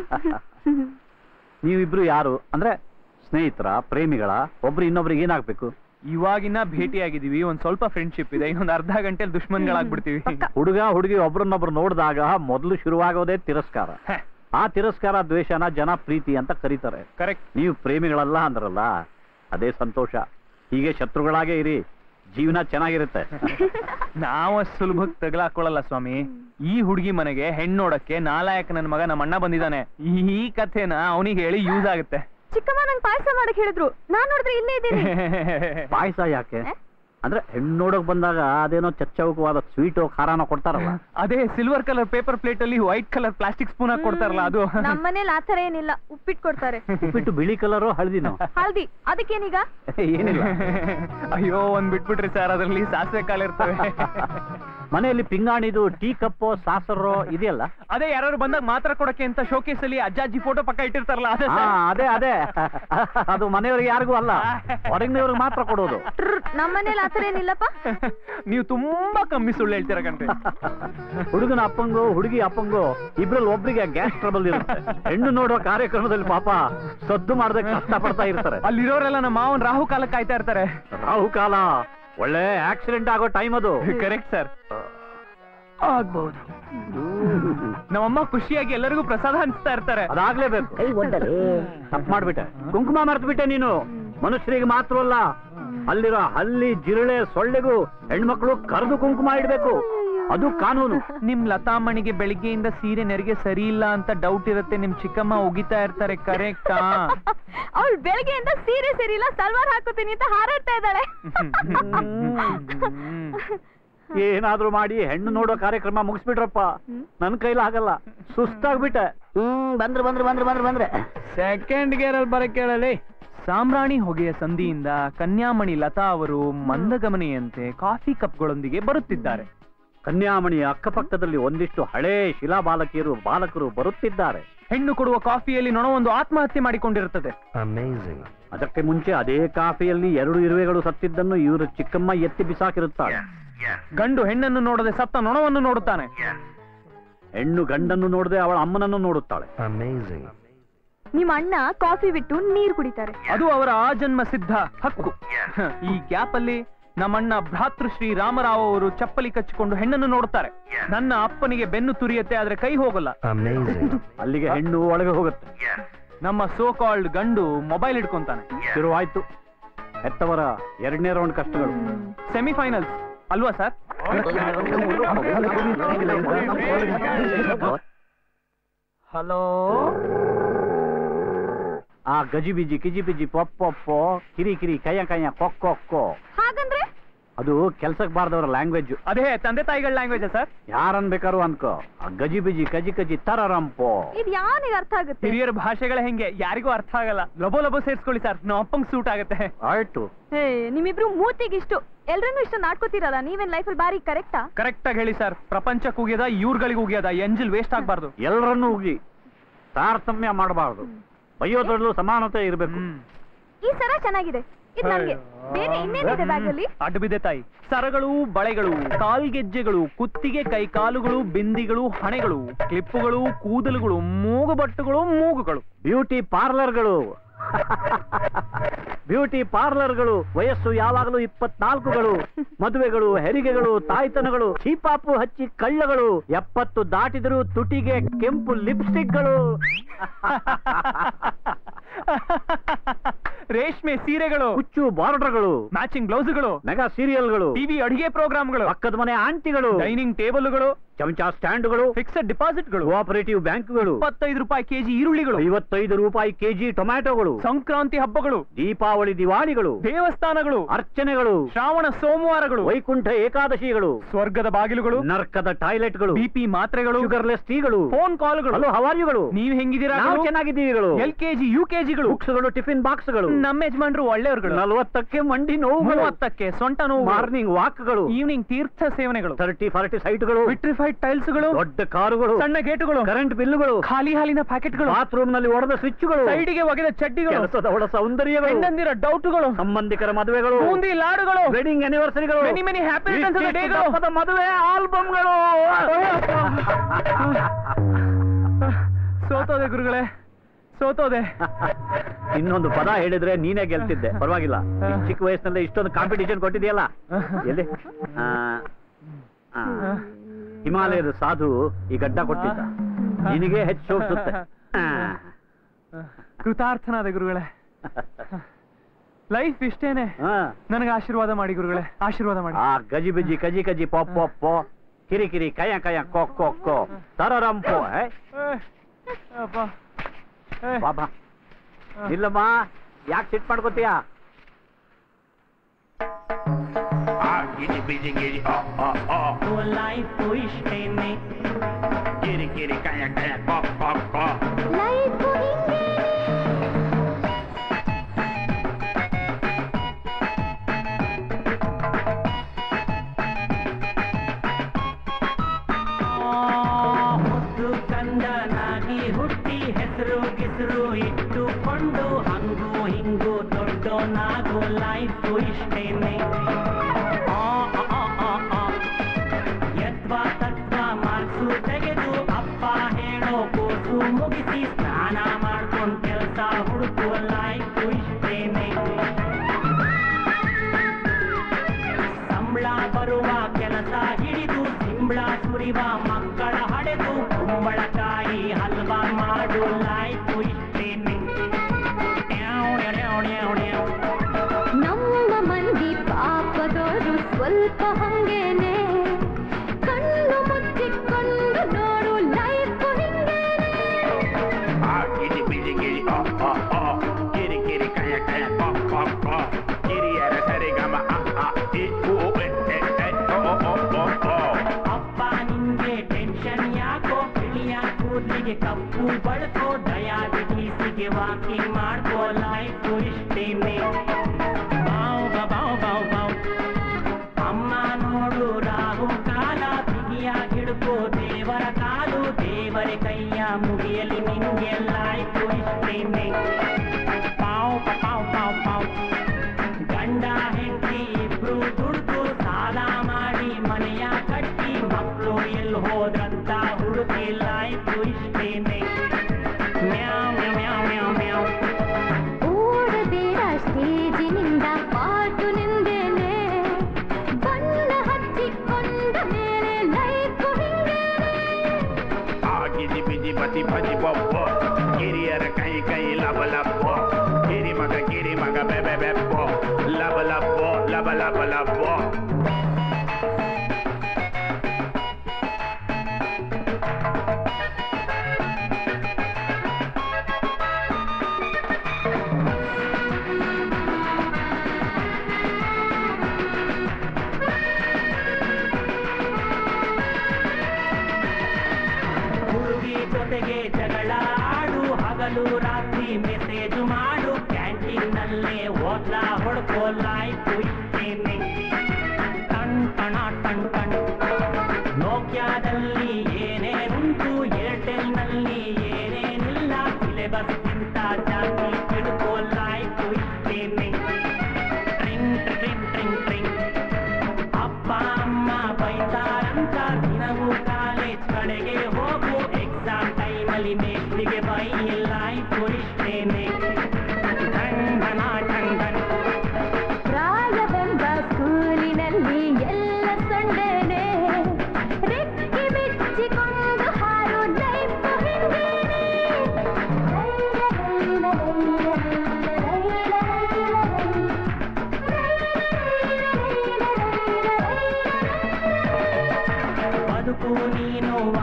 ನೀವಿಬ್ರು ಯಾರು ಅಂದ್ರೆ ಸ್ನೇಹಿತರ ಪ್ರೇಮಿಗಳ ಒಬ್ರು ಇನ್ನೊಬ್ರಿಗೆ ಏನಾಗ್ಬೇಕು
ಇವಾಗಿನ ಭೇಟಿ ಆಗಿದೀವಿ ಒಂದ್ ಸ್ವಲ್ಪ ಫ್ರೆಂಡ್ಶಿಪ್ ಇದೆ ಇನ್ನೊಂದ್ ಅರ್ಧ ಗಂಟೆಲಿ ದುಶ್ಮನ್ಗಳಾಗ್ಬಿಡ್ತೀವಿ
ಹುಡುಗ ಹುಡುಗಿ ಒಬ್ರನ್ನೊಬ್ರು ನೋಡಿದಾಗ ಮೊದಲು ಶುರುವಾಗೋದೇ ತಿರಸ್ಕಾರ ಆ ತಿರಸ್ಕಾರ ದ್ವೇಷನ ಜನ ಪ್ರೀತಿ ಅಂತ ಕರೀತಾರೆ
ಕರೆಕ್ಟ್
ನೀವು ಪ್ರೇಮಿಗಳಲ್ಲ ಅಂದ್ರಲ್ಲ ಅದೇ ಸಂತೋಷ ಹೀಗೆ ಶತ್ರುಗಳಾಗೇ ಇರಿ ಜೀವನ ಚೆನ್ನಾಗಿರುತ್ತೆ
ನಾವು ಅಷ್ಟು ಸುಲಭಕ್ಕೆ ತಗಲಾಕೊಳ್ಳಲ್ಲ ಸ್ವಾಮಿ ಈ ಹುಡುಗಿ ಮನೆಗೆ ಹೆಣ್ಣು ನೋಡಕ್ಕೆ ನಾಲಾಯಕ ನನ್ನ ಮಗ ನಮ್ಮ ಅಣ್ಣ ಬಂದಿದ್ದಾನೆ ಈ ಕಥೆನ ಅವನಿಗೆ ಹೇಳಿ ಯೂಸ್ ಆಗುತ್ತೆ
ಚಿಕ್ಕಮ್ಮ ನಂಗೆ ಪಾಯಸ ಮಾಡಕ್ ಹೇಳಿದ್ರು ನಾನ್ ನೋಡಿದ್ರೆ ಇಲ್ಲೇ ಇದ್ದೀನಿ
ಪಾಯಸ ಯಾಕೆ ಅಂದ್ರೆ ಹೆಣ್ಣು ನೋಡಕ್ ಬಂದಾಗ ಅದೇನೋ ಚಚ್ಚೌಕವಾದ ಸ್ವೀಟು ಖಾರಾನ ಕೊಡ್ತಾರಲ್ಲ
ಅದೇ ಸಿಲ್ವರ್ ಕಲರ್ ಪೇಪರ್ ಪ್ಲೇಟ್ ಅಲ್ಲಿ ವೈಟ್ ಕಲರ್ ಪ್ಲಾಸ್ಟಿಕ್ ಸ್ಪೂನ್ ಹಾಕಿ ಕೊಡ್ತಾರಲ್ಲ ಅದು
ನಮ್ಮನೇಲಿ ಆತರ ಏನಿಲ್ಲ ಉಪ್ಪಿಟ್ಟು ಕೊಡ್ತಾರೆ
ಉಪ್ಪಿಟ್ಟು ಬಿಳಿ ಕಲರು ಹಳದಿನೋ
ಹಲ್ದಿ ಅದಕ್ಕೇನೀಗ
ಏನಿಲ್ಲ
ಅಯ್ಯೋ ಒಂದ್ ಬಿಟ್ಬಿಟ್ರಿ ಸರ್ ಅದ್ರಲ್ಲಿ ಸಾಸಿವೆ ಕಾಳು ಇರ್ತವೆ
ಮನೆಯಲ್ಲಿ ಪಿಂಗಾಣಿದು ಟೀ ಕಪ್ಪು ಸಾಸರು ಇದೆಯಲ್ಲ
ಅದೇ ಯಾರು ಬಂದಾಗ ಮಾತ್ರ ಕೊಡಕ್ಕೆ ಅಂತ ಶೋಕೇಸ್ ಅಲ್ಲಿ ಅಜ್ಜಾಜಿ ಫೋಟೋ ಪಕ್ಕ ಇಟ್ಟಿರ್ತಾರಲ್ಲ ಅದೇ
ಹಾ
sir.
ಅದೇ ಅದೇ ಅದು ಮನೆಯವ್ರಿಗೆ ಯಾರಿಗೂ ಅಲ್ಲ ಹೊರಗಿನವ್ರಿಗೆ ಮಾತ್ರ ಕೊಡೋದು
ನಮ್ಮನೇಲಿ ಆತರ ಏನಿಲ್ಲಪ್ಪ
ನೀವು ತುಂಬಾ ಕಮ್ಮಿ ಸುಳ್ಳು ಹೇಳ್ತೀರ ಕಣ್ರಿ
ಹುಡುಗನ ಅಪ್ಪಂಗು ಹುಡುಗಿ ಅಪ್ಪಂಗು ಇಬ್ರಲ್ಲಿ ಒಬ್ರಿಗೆ ಗ್ಯಾಸ್ ಟ್ರಬಲ್ ಇರುತ್ತೆ ಹೆಣ್ಣು ನೋಡುವ ಕಾರ್ಯಕ್ರಮದಲ್ಲಿ ಪಾಪ ಸದ್ದು ಮಾಡದೆ ಕಷ್ಟ ಪಡ್ತಾ ಇರ್ತಾರೆ
ಅಲ್ಲಿರೋರೆಲ್ಲ ನಮ್ಮ ಮಾವನ್ ರಾಹು ಕಾಲ ಕಾಯ್ತಾ ಇರ್ತಾರೆ
ರಾಹು ಕಾಲ ಒಳ್ಳೆ ಆಕ್ಸಿಡೆಂಟ್ ಆಗೋ ಟೈಮ್ ಅದು
ಕರೆಕ್ಟ್ ಸರ್ ಆಗ್ಬಹುದು ನಮ್ಮಮ್ಮ ಖುಷಿಯಾಗಿ ಎಲ್ಲರಿಗೂ ಪ್ರಸಾದ ಹಂಚ್ತಾ ಇರ್ತಾರೆ
ಅದಾಗ್ಲೇಬೇಕು
ಕೈ ಒಡ್ಡಲೇ
ತಪ್ಪು ಮಾಡ್ಬಿಟ್ಟೆ ಕುಂಕುಮ ಮರ್ತು ಬಿಟ್ಟೆ ನೀನು ಮನುಷ್ಯರಿಗೆ ಮಾತ್ರ ಅಲ್ಲ ಅಲ್ಲಿರೋ ಹಲ್ಲಿ ಜಿರಳೆ ಸೊಳ್ಳೆಗೂ ಹೆಣ್ಮಕ್ಳು ಕರೆದು ಕುಂಕುಮ ಇಡ್ಬೇಕು ಅದು ಕಾನೂನು
ನಿಮ್ ಲತಾಮಣಿಗೆ ಬೆಳಿಗ್ಗೆಯಿಂದ ಸೀರೆ ನೆರಿಗೆ ಸರಿ ಇಲ್ಲ ಅಂತ ಡೌಟ್ ಇರುತ್ತೆ ನಿಮ್ ಚಿಕ್ಕಮ್ಮ ಉಗಿತಾ ಇರ್ತಾರೆ ಕರೆಕ್ಟಾ
ಅವಳು ಬೆಳಗ್ಗೆಯಿಂದ ಸೀರೆ ಸರಿ ಇಲ್ಲ ಸಲ್ವಾರ್ ಹಾಕೋತೀನಿ ಅಂತ ಹಾರಾಡ್ತಾ ಇದ್ದಾಳೆ
ಏನಾದ್ರೂ ಮಾಡಿ ಹೆಣ್ಣು ನೋಡೋ ಕಾರ್ಯಕ್ರಮ ಮುಗಿಸ್ಬಿಟ್ರಪ್ಪ ನನ್ ಕೈಲಿ ಆಗಲ್ಲ ಸುಸ್ತಾಗ್ಬಿಟ್ಟೆ
ಹ್ಮ್ ಬಂದ್ರು ಬಂದ್ರು ಬಂದ್ರು ಬಂದ್ರು ಬಂದ್ರೆ
ಸೆಕೆಂಡ್ ಗೇರ್ ಅಲ್ಲಿ ಬರಕ್ ಕೇಳಲಿ ಸಾಂಬ್ರಾಣಿ ಹೊಗೆಯ ಸಂಧಿಯಿಂದ ಕನ್ಯಾಮಣಿ ಲತಾ ಅವರು ಮಂದಗಮನೆಯಂತೆ ಕಾಫಿ ಕಪ್ಗಳೊಂದಿಗೆ ಬರುತ್ತಿದ್ದಾರೆ
ಕನ್ಯಾಮಣಿಯ ಅಕ್ಕಪಕ್ಕದಲ್ಲಿ ಒಂದಿಷ್ಟು ಹಳೇ ಶಿಲಾ ಬಾಲಕಿಯರು ಬಾಲಕರು ಬರುತ್ತಿದ್ದಾರೆ
ಹೆಣ್ಣು ಕೊಡುವ ಕಾಫಿಯಲ್ಲಿ ನೊಣವೊಂದು ಆತ್ಮಹತ್ಯೆ ಮಾಡಿಕೊಂಡಿರುತ್ತದೆ
ಅಮೇಝಿಂಗ್
ಅದಕ್ಕೆ ಮುಂಚೆ ಅದೇ ಕಾಫಿಯಲ್ಲಿ ಎರಡು ಇರುವೆಗಳು ಸತ್ತಿದ್ದನ್ನು ಇವರು ಚಿಕ್ಕಮ್ಮ ಎತ್ತಿ ಬಿಸಾಕಿರುತ್ತಾಳೆ
ಗಂಡು ಹೆಣ್ಣನ್ನು ನೋಡದೆ ಸತ್ತ ನೊಣವನ್ನು ನೋಡುತ್ತಾನೆ
ಹೆಣ್ಣು ಗಂಡನ್ನು ನೋಡದೆ ಅವಳ ಅಮ್ಮನನ್ನು ನೋಡುತ್ತಾಳೆ
ಅಮೇಝಿಂಗ್
ನಿಮ್ಮ ಅಣ್ಣ ಕಾಫಿ ಬಿಟ್ಟು ನೀರ್ ಕುಡಿತಾರೆ
ಅದು ಅವರ ಆಜನ್ಮ ಸಿದ್ಧ ಹಕ್ಕು ಈ ಗ್ಯಾಪ್ ಅಲ್ಲಿ ನಮ್ಮಣ್ಣ ಭ್ರಾತೃಶ್ರೀ ರಾಮರಾವ್ ಅವರು ಚಪ್ಪಲಿ ಕಚ್ಚಿಕೊಂಡು ಹೆಣ್ಣನ್ನು ನೋಡುತ್ತಾರೆ ನನ್ನ ಅಪ್ಪನಿಗೆ ಬೆನ್ನು ತುರಿಯತ್ತೆ ಆದ್ರೆ ಕೈ ಹೋಗಲ್ಲ
ಅಮೇಝಿಂಗ್
ಅಲ್ಲಿಗೆ ಹೆಣ್ಣು ಒಳಗೆ ಹೋಗುತ್ತೆ
ನಮ್ಮ ಸೋ ಕಾಲ್ಡ್ ಗಂಡು ಮೊಬೈಲ್ ಇಟ್ಕೊಂತಾನೆ
ಶುರುವಾಯ್ತು ಹೆತ್ತವರ ಎರಡನೇ ರೌಂಡ್ ಕಷ್ಟಗಳು
ಸೆಮಿಫೈನಲ್ಸ್ ಅಲ್ವಾ ಸರ್ ಹಲೋ
ಆ ಗಜಿಬಿಜಿ ಕಿಜಿಬಿಜಿ ಪೊಪ್ಪೊಪ್ಪೋ ಕಿರಿ ಕಿರಿ ಕಯ್ಯ ಕಯ್ಯ ಕೊಕ್ಕೊ
ಹಾಗಂದ್ರೆ
ಅದು ಕೆಲ್ಸಕ್ಕೆ ಬಾರ್ದವ್ರ ಲ್ಯಾಂಗ್ವೇಜ್
ಅದೇ ತಂದೆ ತಾಯಿಗಳ ಲ್ಯಾಂಗ್ವೇಜ್ ಸರ್
ಯಾರನ್ ಬೇಕಾರು ಅನ್ಕೋ ಆ ಗಜಿಬಿಜಿ ಕಜಿ ಕಜಿ ತರರಂಪೋ
ಇದು ಯಾವನಿಗೆ ಅರ್ಥ ಆಗುತ್ತೆ
ಹಿರಿಯರ ಭಾಷೆಗಳ ಹೆಂಗೆ ಯಾರಿಗೂ ಅರ್ಥ ಆಗಲ್ಲ ಲಬೋ ಲಬೋ ಸೇರ್ಸ್ಕೊಳ್ಳಿ ಸರ್ ನಮ್ಮ ಅಪ್ಪಂಗ್ ಸೂಟ್ ಆಗುತ್ತೆ
ಆಯ್ತು
ಹೇ ನಿಮ್ಮಿಬ್ರು ಮೂತಿಗೆ ಇಷ್ಟು ಎಲ್ರನ್ನೂ ಇಷ್ಟ ನಾಟ್ಕೋತಿರಲ್ಲ ನೀವೇನ್ ಲೈಫಲ್ಲಿ ಬಾರಿ ಕರೆಕ್ಟಾ
ಕರೆಕ್ಟ್ ಆಗಿ ಹೇಳಿ ಸರ್ ಪ್ರಪಂಚಕ್ಕೆ ಉಗಿಯದ ಇವ್ರುಗಳಿಗೆ ಉಗಿಯದ ಎಂಜಿಲ್ ವೇಸ್ಟ್ ಆಗ್ಬಾರ್ದು
ಎಲ್ಲರನ್ನೂ ಉಗಿ ತಾರತಮ್ಯ ಮಾಡಬಾರ್ದು ಬೈಯೋದ್ರಲ್ಲೂ ಸಮಾನತೆ ಇರಬೇಕು
ಈ ಸರ ಚೆನ್ನಾಗಿದೆ ಇದು ನಂಗೆ ಬೇರೆ ಇನ್ನೇನಿದೆ ಬ್ಯಾಗಲ್ಲಿ
ಅಡ್ಡ ಬಿದ್ದೆ ತಾಯಿ ಸರಗಳು ಬಳೆಗಳು ಕಾಲ್ಗೆಜ್ಜೆಗಳು ಕುತ್ತಿಗೆ ಕೈಕಾಲುಗಳು ಬಿಂದಿಗಳು ಹಣೆಗಳು ಕ್ಲಿಪ್ಪುಗಳು ಕೂದಲುಗಳು ಮೂಗುಬಟ್ಟುಗಳು ಮೂಗುಗಳು
ಬ್ಯೂಟಿ ಪಾರ್ಲರ್ಗಳು ಬ್ಯೂಟಿ ಪಾರ್ಲರ್ಗಳು ವಯಸ್ಸು ಯಾವಾಗಲೂ ಇಪ್ಪತ್ನಾಲ್ಕುಗಳು ಮದುವೆಗಳು ಹೆರಿಗೆಗಳು ತಾಯ್ತನಗಳು ಚೀಪಾಪು ಹಚ್ಚಿ ಕಳ್ಳಗಳು ಎಪ್ಪತ್ತು ದಾಟಿದರೂ ತುಟಿಗೆ ಕೆಂಪು ಲಿಪ್ಸ್ಟಿಕ್ಗಳು
ರೇಷ್ಮೆ ಸೀರೆಗಳು
ಹುಚ್ಚು ಬಾರ್ಡರ್ಗಳು
ಮ್ಯಾಚಿಂಗ್ ಬ್ಲೌಸ್ಗಳು
ಮೆಗಾ ಸೀರಿಯಲ್ಗಳು
ಟಿವಿ ಅಡಿಗೆ ಪ್ರೋಗ್ರಾಮ್ಗಳು
ಪಕ್ಕದ ಮನೆ ಆಂಟಿಗಳು
ಡೈನಿಂಗ್ ಟೇಬಲ್ಗಳು
ಚಮಚ ಸ್ಟ್ಯಾಂಡ್ಗಳು
ಫಿಕ್ಸೆಡ್ ಡಿಪಾಸಿಟ್ಗಳು
ಕೋಆಪರೇಟಿವ್ ಬ್ಯಾಂಕ್ಗಳು
ಇಪ್ಪತ್ತೈದು ರೂಪಾಯಿ ಕೆಜಿ ಈರುಳ್ಳಿಗಳು
ಐವತ್ತೈದು ರೂಪಾಯಿ ಕೆಜಿ ಟೊಮ್ಯಾಟೊಗಳು
ಸಂಕ್ರಾಂತಿ ಹಬ್ಬಗಳು
ದೀಪಾವಳಿ ದಿವಾಳಿಗಳು
ದೇವಸ್ಥಾನಗಳು
ಅರ್ಚನೆಗಳು
ಶ್ರಾವಣ ಸೋಮವಾರಗಳು
ವೈಕುಂಠ ಏಕಾದಶಿಗಳು
ಸ್ವರ್ಗದ ಬಾಗಿಲುಗಳು
ನರ್ಕದ ಟಾಯ್ಲೆಟ್ಗಳು
ಬಿಪಿ ಮಾತ್ರೆಗಳು
ಶುಗರ್ಲೆಸ್ ಟೀಗಳು
ಫೋನ್ ಕಾಲ್ಗಳು
ಹಲೋ ಹವಾರಿಗಳು
ನೀವ್ ಹೆಂಗಿದ್ದೀರಾ
ನಾವು ಚೆನ್ನಾಗಿದ್ದೀವಿಗಳು
ಎಲ್ ಕೆಜಿ ಯು ಕೆಜಿಗಳು
ಬುಕ್ಸ್ಗಳು ಟಿಫಿನ್ ಬಾಕ್ಸ್ಗಳು
ನಮ್ಮ ಯಜಮಾನ್ರು ಒಳ್ಳೆಯವ್ರುಗಳು
ನಲವತ್ತಕ್ಕೆ ಮಂಡಿ ನೋವುಗಳು
ಮೂವತ್ತಕ್ಕೆ ಸೊಂಟ ನೋವು
ಮಾರ್ನಿಂಗ್ ವಾಕ್ಗಳು
ಈವ್ನಿಂಗ್ ತೀರ್ಥ ಸೇವನೆಗಳು
ತರ್ಟಿ ಫಾರ್ಟಿ ಸೈಟ್ಗಳು
ವಿಟ್ರಿಫೈಡ್ ಟೈಲ್ಸ್ಗಳು
ದೊಡ್ಡ ಕಾರುಗಳು
ಸಣ್ಣ ಗೇಟುಗಳು
ಕರೆಂಟ್ ಬಿಲ್ಗಳು
ಖಾಲಿ ಹಾಲಿನ ಪ್ಯಾಕೆಟ್ಗಳು
ಬಾತ್ರೂಮ್ ನಲ್ಲಿ ಒಡೆದ ಸ್ವಿಚ್ಗಳು
ಸೈಡಿಗೆ ಒಗೆದ ಚಡ್ಡಿಗಳು
ಕೆಲಸದ ಒಳ ಸೌಂದರ್ಯಗಳು
ಹೆಣ್ಣಂದಿರ ಡೌಟ್ಗಳು
ಸಂಬಂಧಿಕರ ಮದುವೆಗಳು
ಬೂಂದಿ ಲಾಡುಗಳು
ವೆಡ್ಡಿಂಗ್ ಆನಿವರ್ಸರಿಗಳು
many many happy returns of the ಡೇಗಳು
ದಪ್ಪದ ಮದುವೆ ಆಲ್ಬಮ್ಗಳು
ಸೋತೋದೆ ಗುರುಗಳೇ ಸೋತೋದೆ
ಇನ್ನೊಂದು ಪದ ಹೇಳಿದ್ರೆ ನೀನೇ ಗೆಲ್ತಿದ್ದೆ ಪರವಾಗಿಲ್ಲ ಇಷ್ಟ್ ಚಿಕ್ಕ ವಯಸ್ಸಿನಲ್ಲೇ ಇಷ್ಟೊಂದು ಕಾಂಪಿಟಿಷನ್ ಕೊಟ್ಟಿದೆಯಲ್ಲ ಎಲ್ಲಿ ಆ, ಆ, ಹಿಮಾಲಯದ ಸಾಧು ಈ ಗಡ್ಡ ಕೊಟ್ಟಿದ್ದ ನಿನಗೆ ಹೆಚ್ಚು ಶೋಭಿಸುತ್ತೆ ಆ.
ಕೃತಾರ್ಥನಾದೆ ಗುರುಗಳೇ ಲೈಫ್ ಇಷ್ಟೇನೆ
ಹಾ.
ನನಗೆ ಆಶೀರ್ವಾದ ಮಾಡಿ ಗುರುಗಳೇ ಆಶೀರ್ವಾದ ಮಾಡಿ
ಆ ಗಜಿ ಬಿಜಿ ಕಜಿ ಕಜಿ ಪೊ ಪೊ ಪೊ ಕಿರಿ ಕಿರಿ ಕಯ ಕಯ ಕೊ ಕೊ ಕೊ ತರರಂ ಪೊ ಹೇ
ಏ, ಅಪ್ಪ ಏ,
ಬಾಬಾ ಇಲ್ಲಮ್ಮ ಯಾಕೆ ಸಿಟ್ ಮಾಡ್ಕೋತೀಯ
ಗಿರಿ ಬಿಜಿ ಗಿರಿ ಆ ಆ ಆ ಲೈಫ್ ಇಷ್ಟೇನೆ ಗಿರಿ ಗಿರಿ ಕಯ ಕಯ ಕೊ ಕೊ ಕೊ ಮುದ್ದು ಕಂದನಾಗಿ ಹುಟ್ಟಿ ಹೆಸರು ಗಿಸರು ಇಟ್ಟುಕೊಂಡು ಹಂಗು ಹಿಂಗು ದೊಡ್ಡೋನಾಗು ಲೈಫ್ ಇಷ್ಟೇನೆ ಆ, ಆ, ಆ, ಆ, ಆ. ಯತ್ವ ತತ್ವ ಮಾರ್ಕ್ಸು ತೆಗೆದು ಅಪ್ಪ ಹೇಳೋ ಕೋಸು ಮುಗಿಸಿ ಸ್ನಾನ ಮಾಡ್ಕೊಂಡ್ ಕೆಲಸ ಹುಡುಕು ಲೈಫ್ ಇಷ್ಟೇನೆ ಸಂಬಳ ಬರುವ ಕೆಲಸ ಹಿಡಿದು ಸಿಂಬಳ ಸುರಿವ ಮಕ್ಕಳ ಹಡೆದು ಕುಂಬಳಕಾಯಿ ಹಲ್ವಾ ಮಾಡು ಲೈಫ್ ಇಷ್ಟೇನೆ ಡ್ಯಾವ್ ಡ್ಯಾವ್ ಡ್ಯಾವ್ ಡ್ಯಾವ್.
ನಮ್ಮ ಮಂದಿ ಪಾಪದವರು ಸ್ವಲ್ಪ ಹಂಗೇನೆ ಕಣ್ಣು ಮುಚ್ಚಿಕೊಂಡು ನೋಡು ಲೈಫ್
ಆ ಗಿರಿ ಬಿರಿ ಗಿರಿ ಆ ಆ ಆ ಗಿರಿ ಗಿರಿ ಕಯ ಕಯ ಪ ಪ ಪ ಗಿರಿಯರ ಸರಿಗಮ ಆ ಆ ಇ ಉ ಎ ಎ ಎ ಓ ಓ ಓ ಓ ಅಪ್ಪ ನಿಂಗೆ ಟೆನ್ಷನ್ ಯಾಕೋ ಬಿಳಿಯ ಕೂದಲಿಗೆ ಕಪ್ಪು ಬಳಕೋ ಡಯಾಬಿಟೀಸಿಗೆ ವಾಕಿಂಗ್ ಮಾಡ್ಕೋ ಲೈಫ್ ಇಷ್ಟೇನೆ ಬಾವ್ ಬಾ ಬಾವ್ ಬಾವ್ ಬಾವ್ ಅಮ್ಮ ನೋಡು ರಾಹು ಕಾಲ ಬಿಗಿಯಾಗಿಡ್ಕೋ ದೇವರ ಕಾಲು ದೇವರ ಕೈಯ ಮುಗಿಯಲಿ ನಿಂಗೆ ಲಾಯ್ತು ಇಷ್ಟೇನೆ ಪಾವ್ ಪ ಪಾವ್ ಪಾವ್ ಪಾವ್ ಗಂಡ ಹೆಂಡತಿ ಇಬ್ರು ದುಡ್ದು ಸಾಲ ಮಾಡಿ ಮನೆಯ ಕಟ್ಟಿ ಮಕ್ಕಳು ಎಲ್ಲಿ ಹೋದ್ರಂತ ಹುಡುಕಿ ಲಾಯ್ತು ಇಷ್ಟೇನೆ ಮ್ಯಾವ್ ಮ್ಯಾವ್ ಮ್ಯಾವ್ ಮ್ಯಾವ್
ಓಡಬೇಡ ಸ್ಟೇಜಿನಿಂದ ಪಾಟು ನಿಂದೇನೆ ಬಣ್ಣ ಹಚ್ಚಿಕೊಂಡ ಮೇಲೆ ಲೈಫ್
ಆ ಗಿಜಿ ಬಿಜಿ ಬತಿ ಬಜಿ ಬೊಬ್ಬ ಗಿರಿಯರ ಕೈ ಕೈ ಲಬ ಲಬ್ಬ ಗಿರಿ ಮಗ ಗಿರಿ ಮಗ ಬೆಬೆ ಬೆಬ್ಬ ಲಬ ಲಬ್ಬ ಲಬ ಲಬ ಲಬ್ಬ ಹುಡುಗಿ ಜೊತೆಗೆ ಜಗಳ ಆಡು ಹಗಲು ರಾತ್ರಿ ಮೆಸೇಜ್ ಮಾಡು ಕ್ಯಾಂಟೀನ್ ನಲ್ಲೇ ಓದ್ಲ ಹೊಡ್ಕೋ ಲಾಯ್ತು ಇದ್ದೇನೆ ಟಣ್ ಟಣ ಟಣ್ ಟಣ್ ನೋಕ್ಯಾದಲ್ಲಿ ಏನೇನುಂಟು ಏರ್ಟೆಲ್ ನಲ್ಲಿ ಏನೇನಿಲ್ಲ ಸಿಲೆಬಸ್ ಗಿಂತ ಜಾಸ್ತಿ ತಿಳ್ಕೋ ಲಾಯ್ತು ಇದ್ದೇನೆ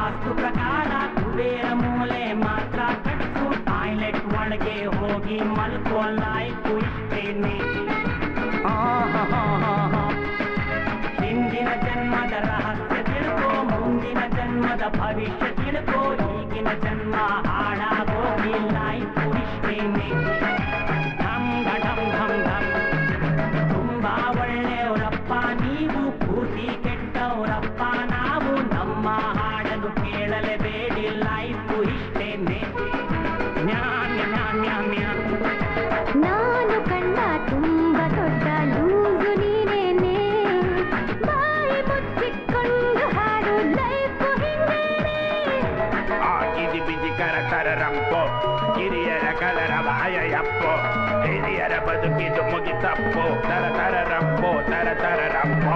ವಾಸ್ತು ಪ್ರಕಾರ ಕುಬೇರ ಮೂಲೆ ಮಾತ್ರ ಕಟ್ಸು ಟಾಯ್ಲೆಟ್ ಒಳಗೆ ಹೋಗಿ ಮಲ್ಕೋ ಲಾಯ್ಕು ಇಷ್ಟೇನೆ ಹಿಂದಿನ ಜನ್ಮದ ರಹಸ್ಯ ತಿಳ್ಕೋ ಮುಂದಿನ ಜನ್ಮದ ಭವಿಷ್ಯ ತಿಳ್ಕೋ ಈಗಿನ ಜನ್ಮ ಹಾಳಾಗೋಗಿ ಲಾಯ್ಕು ಇಷ್ಟೇನೆ ಢಮ್ ಘಟಂ ಢಮ್ ಢಮ್ ತುಂಬಾ ಒಳ್ಳೆಯವರಪ್ಪ ನೀವು ಪೂರ್ತಿ ಕೆಟ್ಟವರಪ್ಪ ನಾವು ನಮ್ಮ ಹಾಡನ್ನು ಕೇಳಲೇಬೇಡಿ ಲೈಫು ಇಷ್ಟೇನೆ ನ್ಯಾನ್ಯ ನ್ಯಾನ್ಯ ನ್ಯಾ
ನಾನು ಕಂಡ ತುಂಬ ದೊಡ್ಡ ಲೂಸು ನೀನೇನೆ ಬಾಯಿ ಮುಚ್ಚಿಕೊಂಡು ಹಾಡು ಲೈಫು ಹಿಂಗೇನೆ
ಆ ಕಿದಿ ಬಿಜಿ ಕರ ಕರ ರಂಪೋ ಕಿರಿಯರ ಕಲರ ಬಾಯಪ್ಪೋ ಹಿರಿಯರ ಬದುಕಿದು ಮುಗಿತಪ್ಪೋ ತರ ತರ ರಂಪೋ ತರ ತರ ರಂಪೋ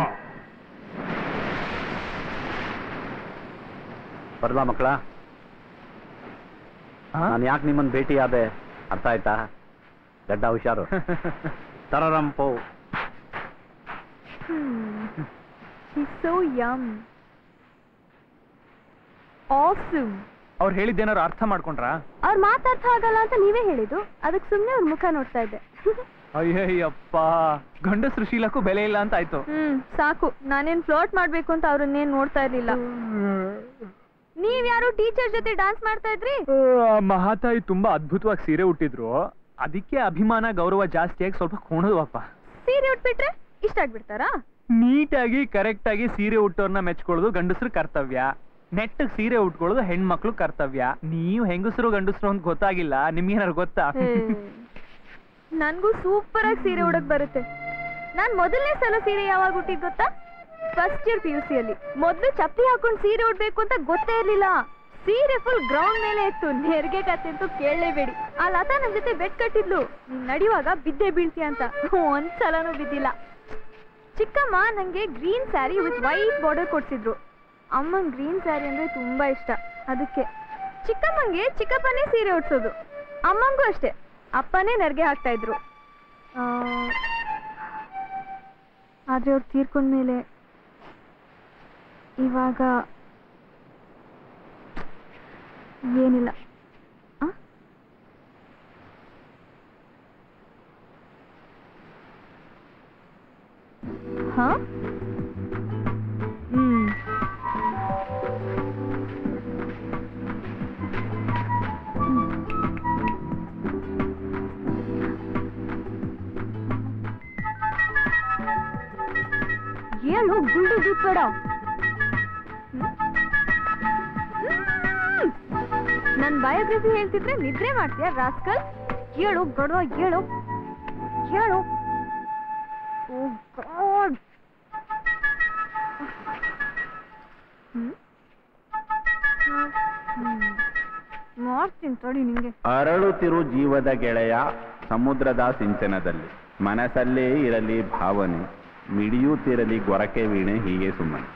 ಬರ್ಲಾ ಮಕ್ಕಳ ನಾನು ಯಾಕೆ ನಿಮ್ಮನ್ನ ಭೇಟಿ ಆದೆ ಅರ್ಥ ಆಯ್ತಾ ಗಡ್ಡ ಹುಷಾರು ತರರಂಪೋ
ಸೋ ಯಮ್ ಆಸಮ್
ಅವ್ರು ಹೇಳಿದ್ದೇನಾರು ಅರ್ಥ ಮಾಡ್ಕೊಂಡ್ರಾ
ಅವ್ರ ಮಾತಾಡ್ತಾ ಆಗಲ್ಲ ಅಂತ ನೀವೇ ಹೇಳಿದ್ದು ಅದಕ್ಕೆ ಸುಮ್ಮನೆ ಅವ್ರ ಮುಖ ನೋಡ್ತಾ ಇದ್ದೆ
ಅಯ್ಯಯ್ಯಪ್ಪ ಗಂಡಸ್ರು ಶೀಲಕ್ಕೂ ಬೆಲೆ ಇಲ್ಲ ಅಂತ ಆಯ್ತು
ಹ್ಮ್ ಸಾಕು ನಾನೇನ್ ಫ್ಲೋಟ್ ಮಾಡ್ಬೇಕು ಅಂತ ಅವ್ರನ್ನೇನ್ ನೋಡ್ತಾ ಇರ್ಲಿಲ್ಲ
ನೀವ್ ಯಾರು ಟೀಚರ್ ಜೊತೆ ಡಾನ್ಸ್ ಮಾಡ್ತಾ ಇದ್ರಿ
ಆ, ಮಹಾತಾಯಿ ತುಂಬಾ ಅದ್ಭುತವಾಗಿ ಸೀರೆ ಉಟ್ಟಿದ್ರು ಅದಕ್ಕೆ ಅಭಿಮಾನ ಗೌರವ ಜಾಸ್ತಿಯಾಗಿ ಸ್ವಲ್ಪ ಕುಣದ್ವಪ್ಪ
ಸೀರೆ ಉಟ್ಬಿಟ್ರೆ ಇಷ್ಟ ಆಗ್ಬಿಡ್ತಾರಾ
ನೀಟಾಗಿ ಕರೆಕ್ಟ್ ಆಗಿ ಸೀರೆ ಉಟ್ಟೋರ್ನ ಮೆಚ್ಕೊಳ್ಳೋದು ಗಂಡಸ್ರ ಕರ್ತವ್ಯ ನೆಟ್ಟಗ್ ಸೀರೆ ಉಟ್ಕೊಳ್ಳೋದು ಹೆಣ್ಮಕ್ಳು ಕರ್ತವ್ಯ ನೀವು ಹೆಂಗಸರು ಗಂಡಸರು ಅಂತ ಗೊತ್ತಾಗಿಲ್ಲ ನಿಮ್ಗೇನಾರು ಗೊತ್ತಾ
ನನ್ಗೂ ಸೂಪರ್ ಆಗಿ ಸೀರೆ ಉಡಕ್ ಬರುತ್ತೆ ನಾನ್ ಮೊದಲನೇ ಸಲ ಸೀರೆ ಯಾವಾಗ ಉಟ್ಟಿದ್ ಗೊತ್ತಾ first year P U C ಅಲ್ಲಿ ಮೊದ್ಲು ಚಪ್ಪಲಿ ಹಾಕೊಂಡ್ ಸೀರೆ ಉಡ್ಬೇಕು ಅಂತ ಗೊತ್ತೇ ಇರ್ಲಿಲ್ಲ ಸೀರೆ ಫುಲ್ ಗ್ರೌಂಡ್ ಮೇಲೆ ಇತ್ತು ನೆರಿಗೆ ಕತ್ತೆ ಅಂತೂ ಕೇಳಲೇಬೇಡಿ ಆ ಲತಾ ನನ್ ಜೊತೆ ಬೆಟ್ ಕಟ್ಟಿದ್ಲು ನೀನ್ ನಡೆಯುವಾಗ ಬಿದ್ದೆ ಬೀಳ್ತೀಯ ಅಂತ ಒಂದ್ಸಲನೂ ಬಿದ್ದಿಲ್ಲ ಚಿಕ್ಕಮ್ಮ ನಂಗೆ green sari with white border ಕೊಡ್ಸಿದ್ರು ಅಮ್ಮಂಗ್ ಗ್ರೀನ್ ಸ್ಯಾರಿ ಅಂದ್ರೆ ತುಂಬಾ ಇಷ್ಟ ಅದಕ್ಕೆ ಚಿಕ್ಕಮ್ಮಂಗೆ ಚಿಕ್ಕಪ್ಪನೇ ಸೀರೆ ಉಡ್ಸೋದು ಅಮ್ಮಂಗೂ ಅಷ್ಟೇ ಅಪ್ಪನೇ ನೆರಿಗೆ ಹಾಕ್ತಾ ಇದ್ರು ಆ, ಆದ್ರೆ ಅವ್ರು ತೀರ್ಕೊಂಡ್ಮೇಲೆ ಇವಾಗ ಏನಿಲ್ಲ ಆ? ಹಾ ಹ್ಮ್
ಏನು ಗುಲ್ಡು ಬಿಟ್ಬೇಡ
ನನ್ ಬಯೋಗ್ರಫಿ ಹೇಳ್ತಿದ್ರೆ ನಿದ್ರೆ ಮಾಡ್ತೀಯ ರಾಸ್ಕಲ್
ಹೇಳು ಗಡುವ ಹೇಳು ಹೇಳು ಓ ಗಾಡ್ ಮಾಡ್ತೀನಿ ತಡಿ ನಿಂಗೆ
ಅರಳುತ್ತಿರು ಜೀವದ ಗೆಳೆಯ ಸಮುದ್ರದ ಸಿಂಚನದಲ್ಲಿ ಮನಸ್ಸಲ್ಲೇ ಇರಲಿ ಭಾವನೆ ಮಿಡಿಯುತ್ತಿರಲಿ ಗೊರಕೆ ವೀಣೆ ಹೀಗೆ ಸುಮ್ಮನೆ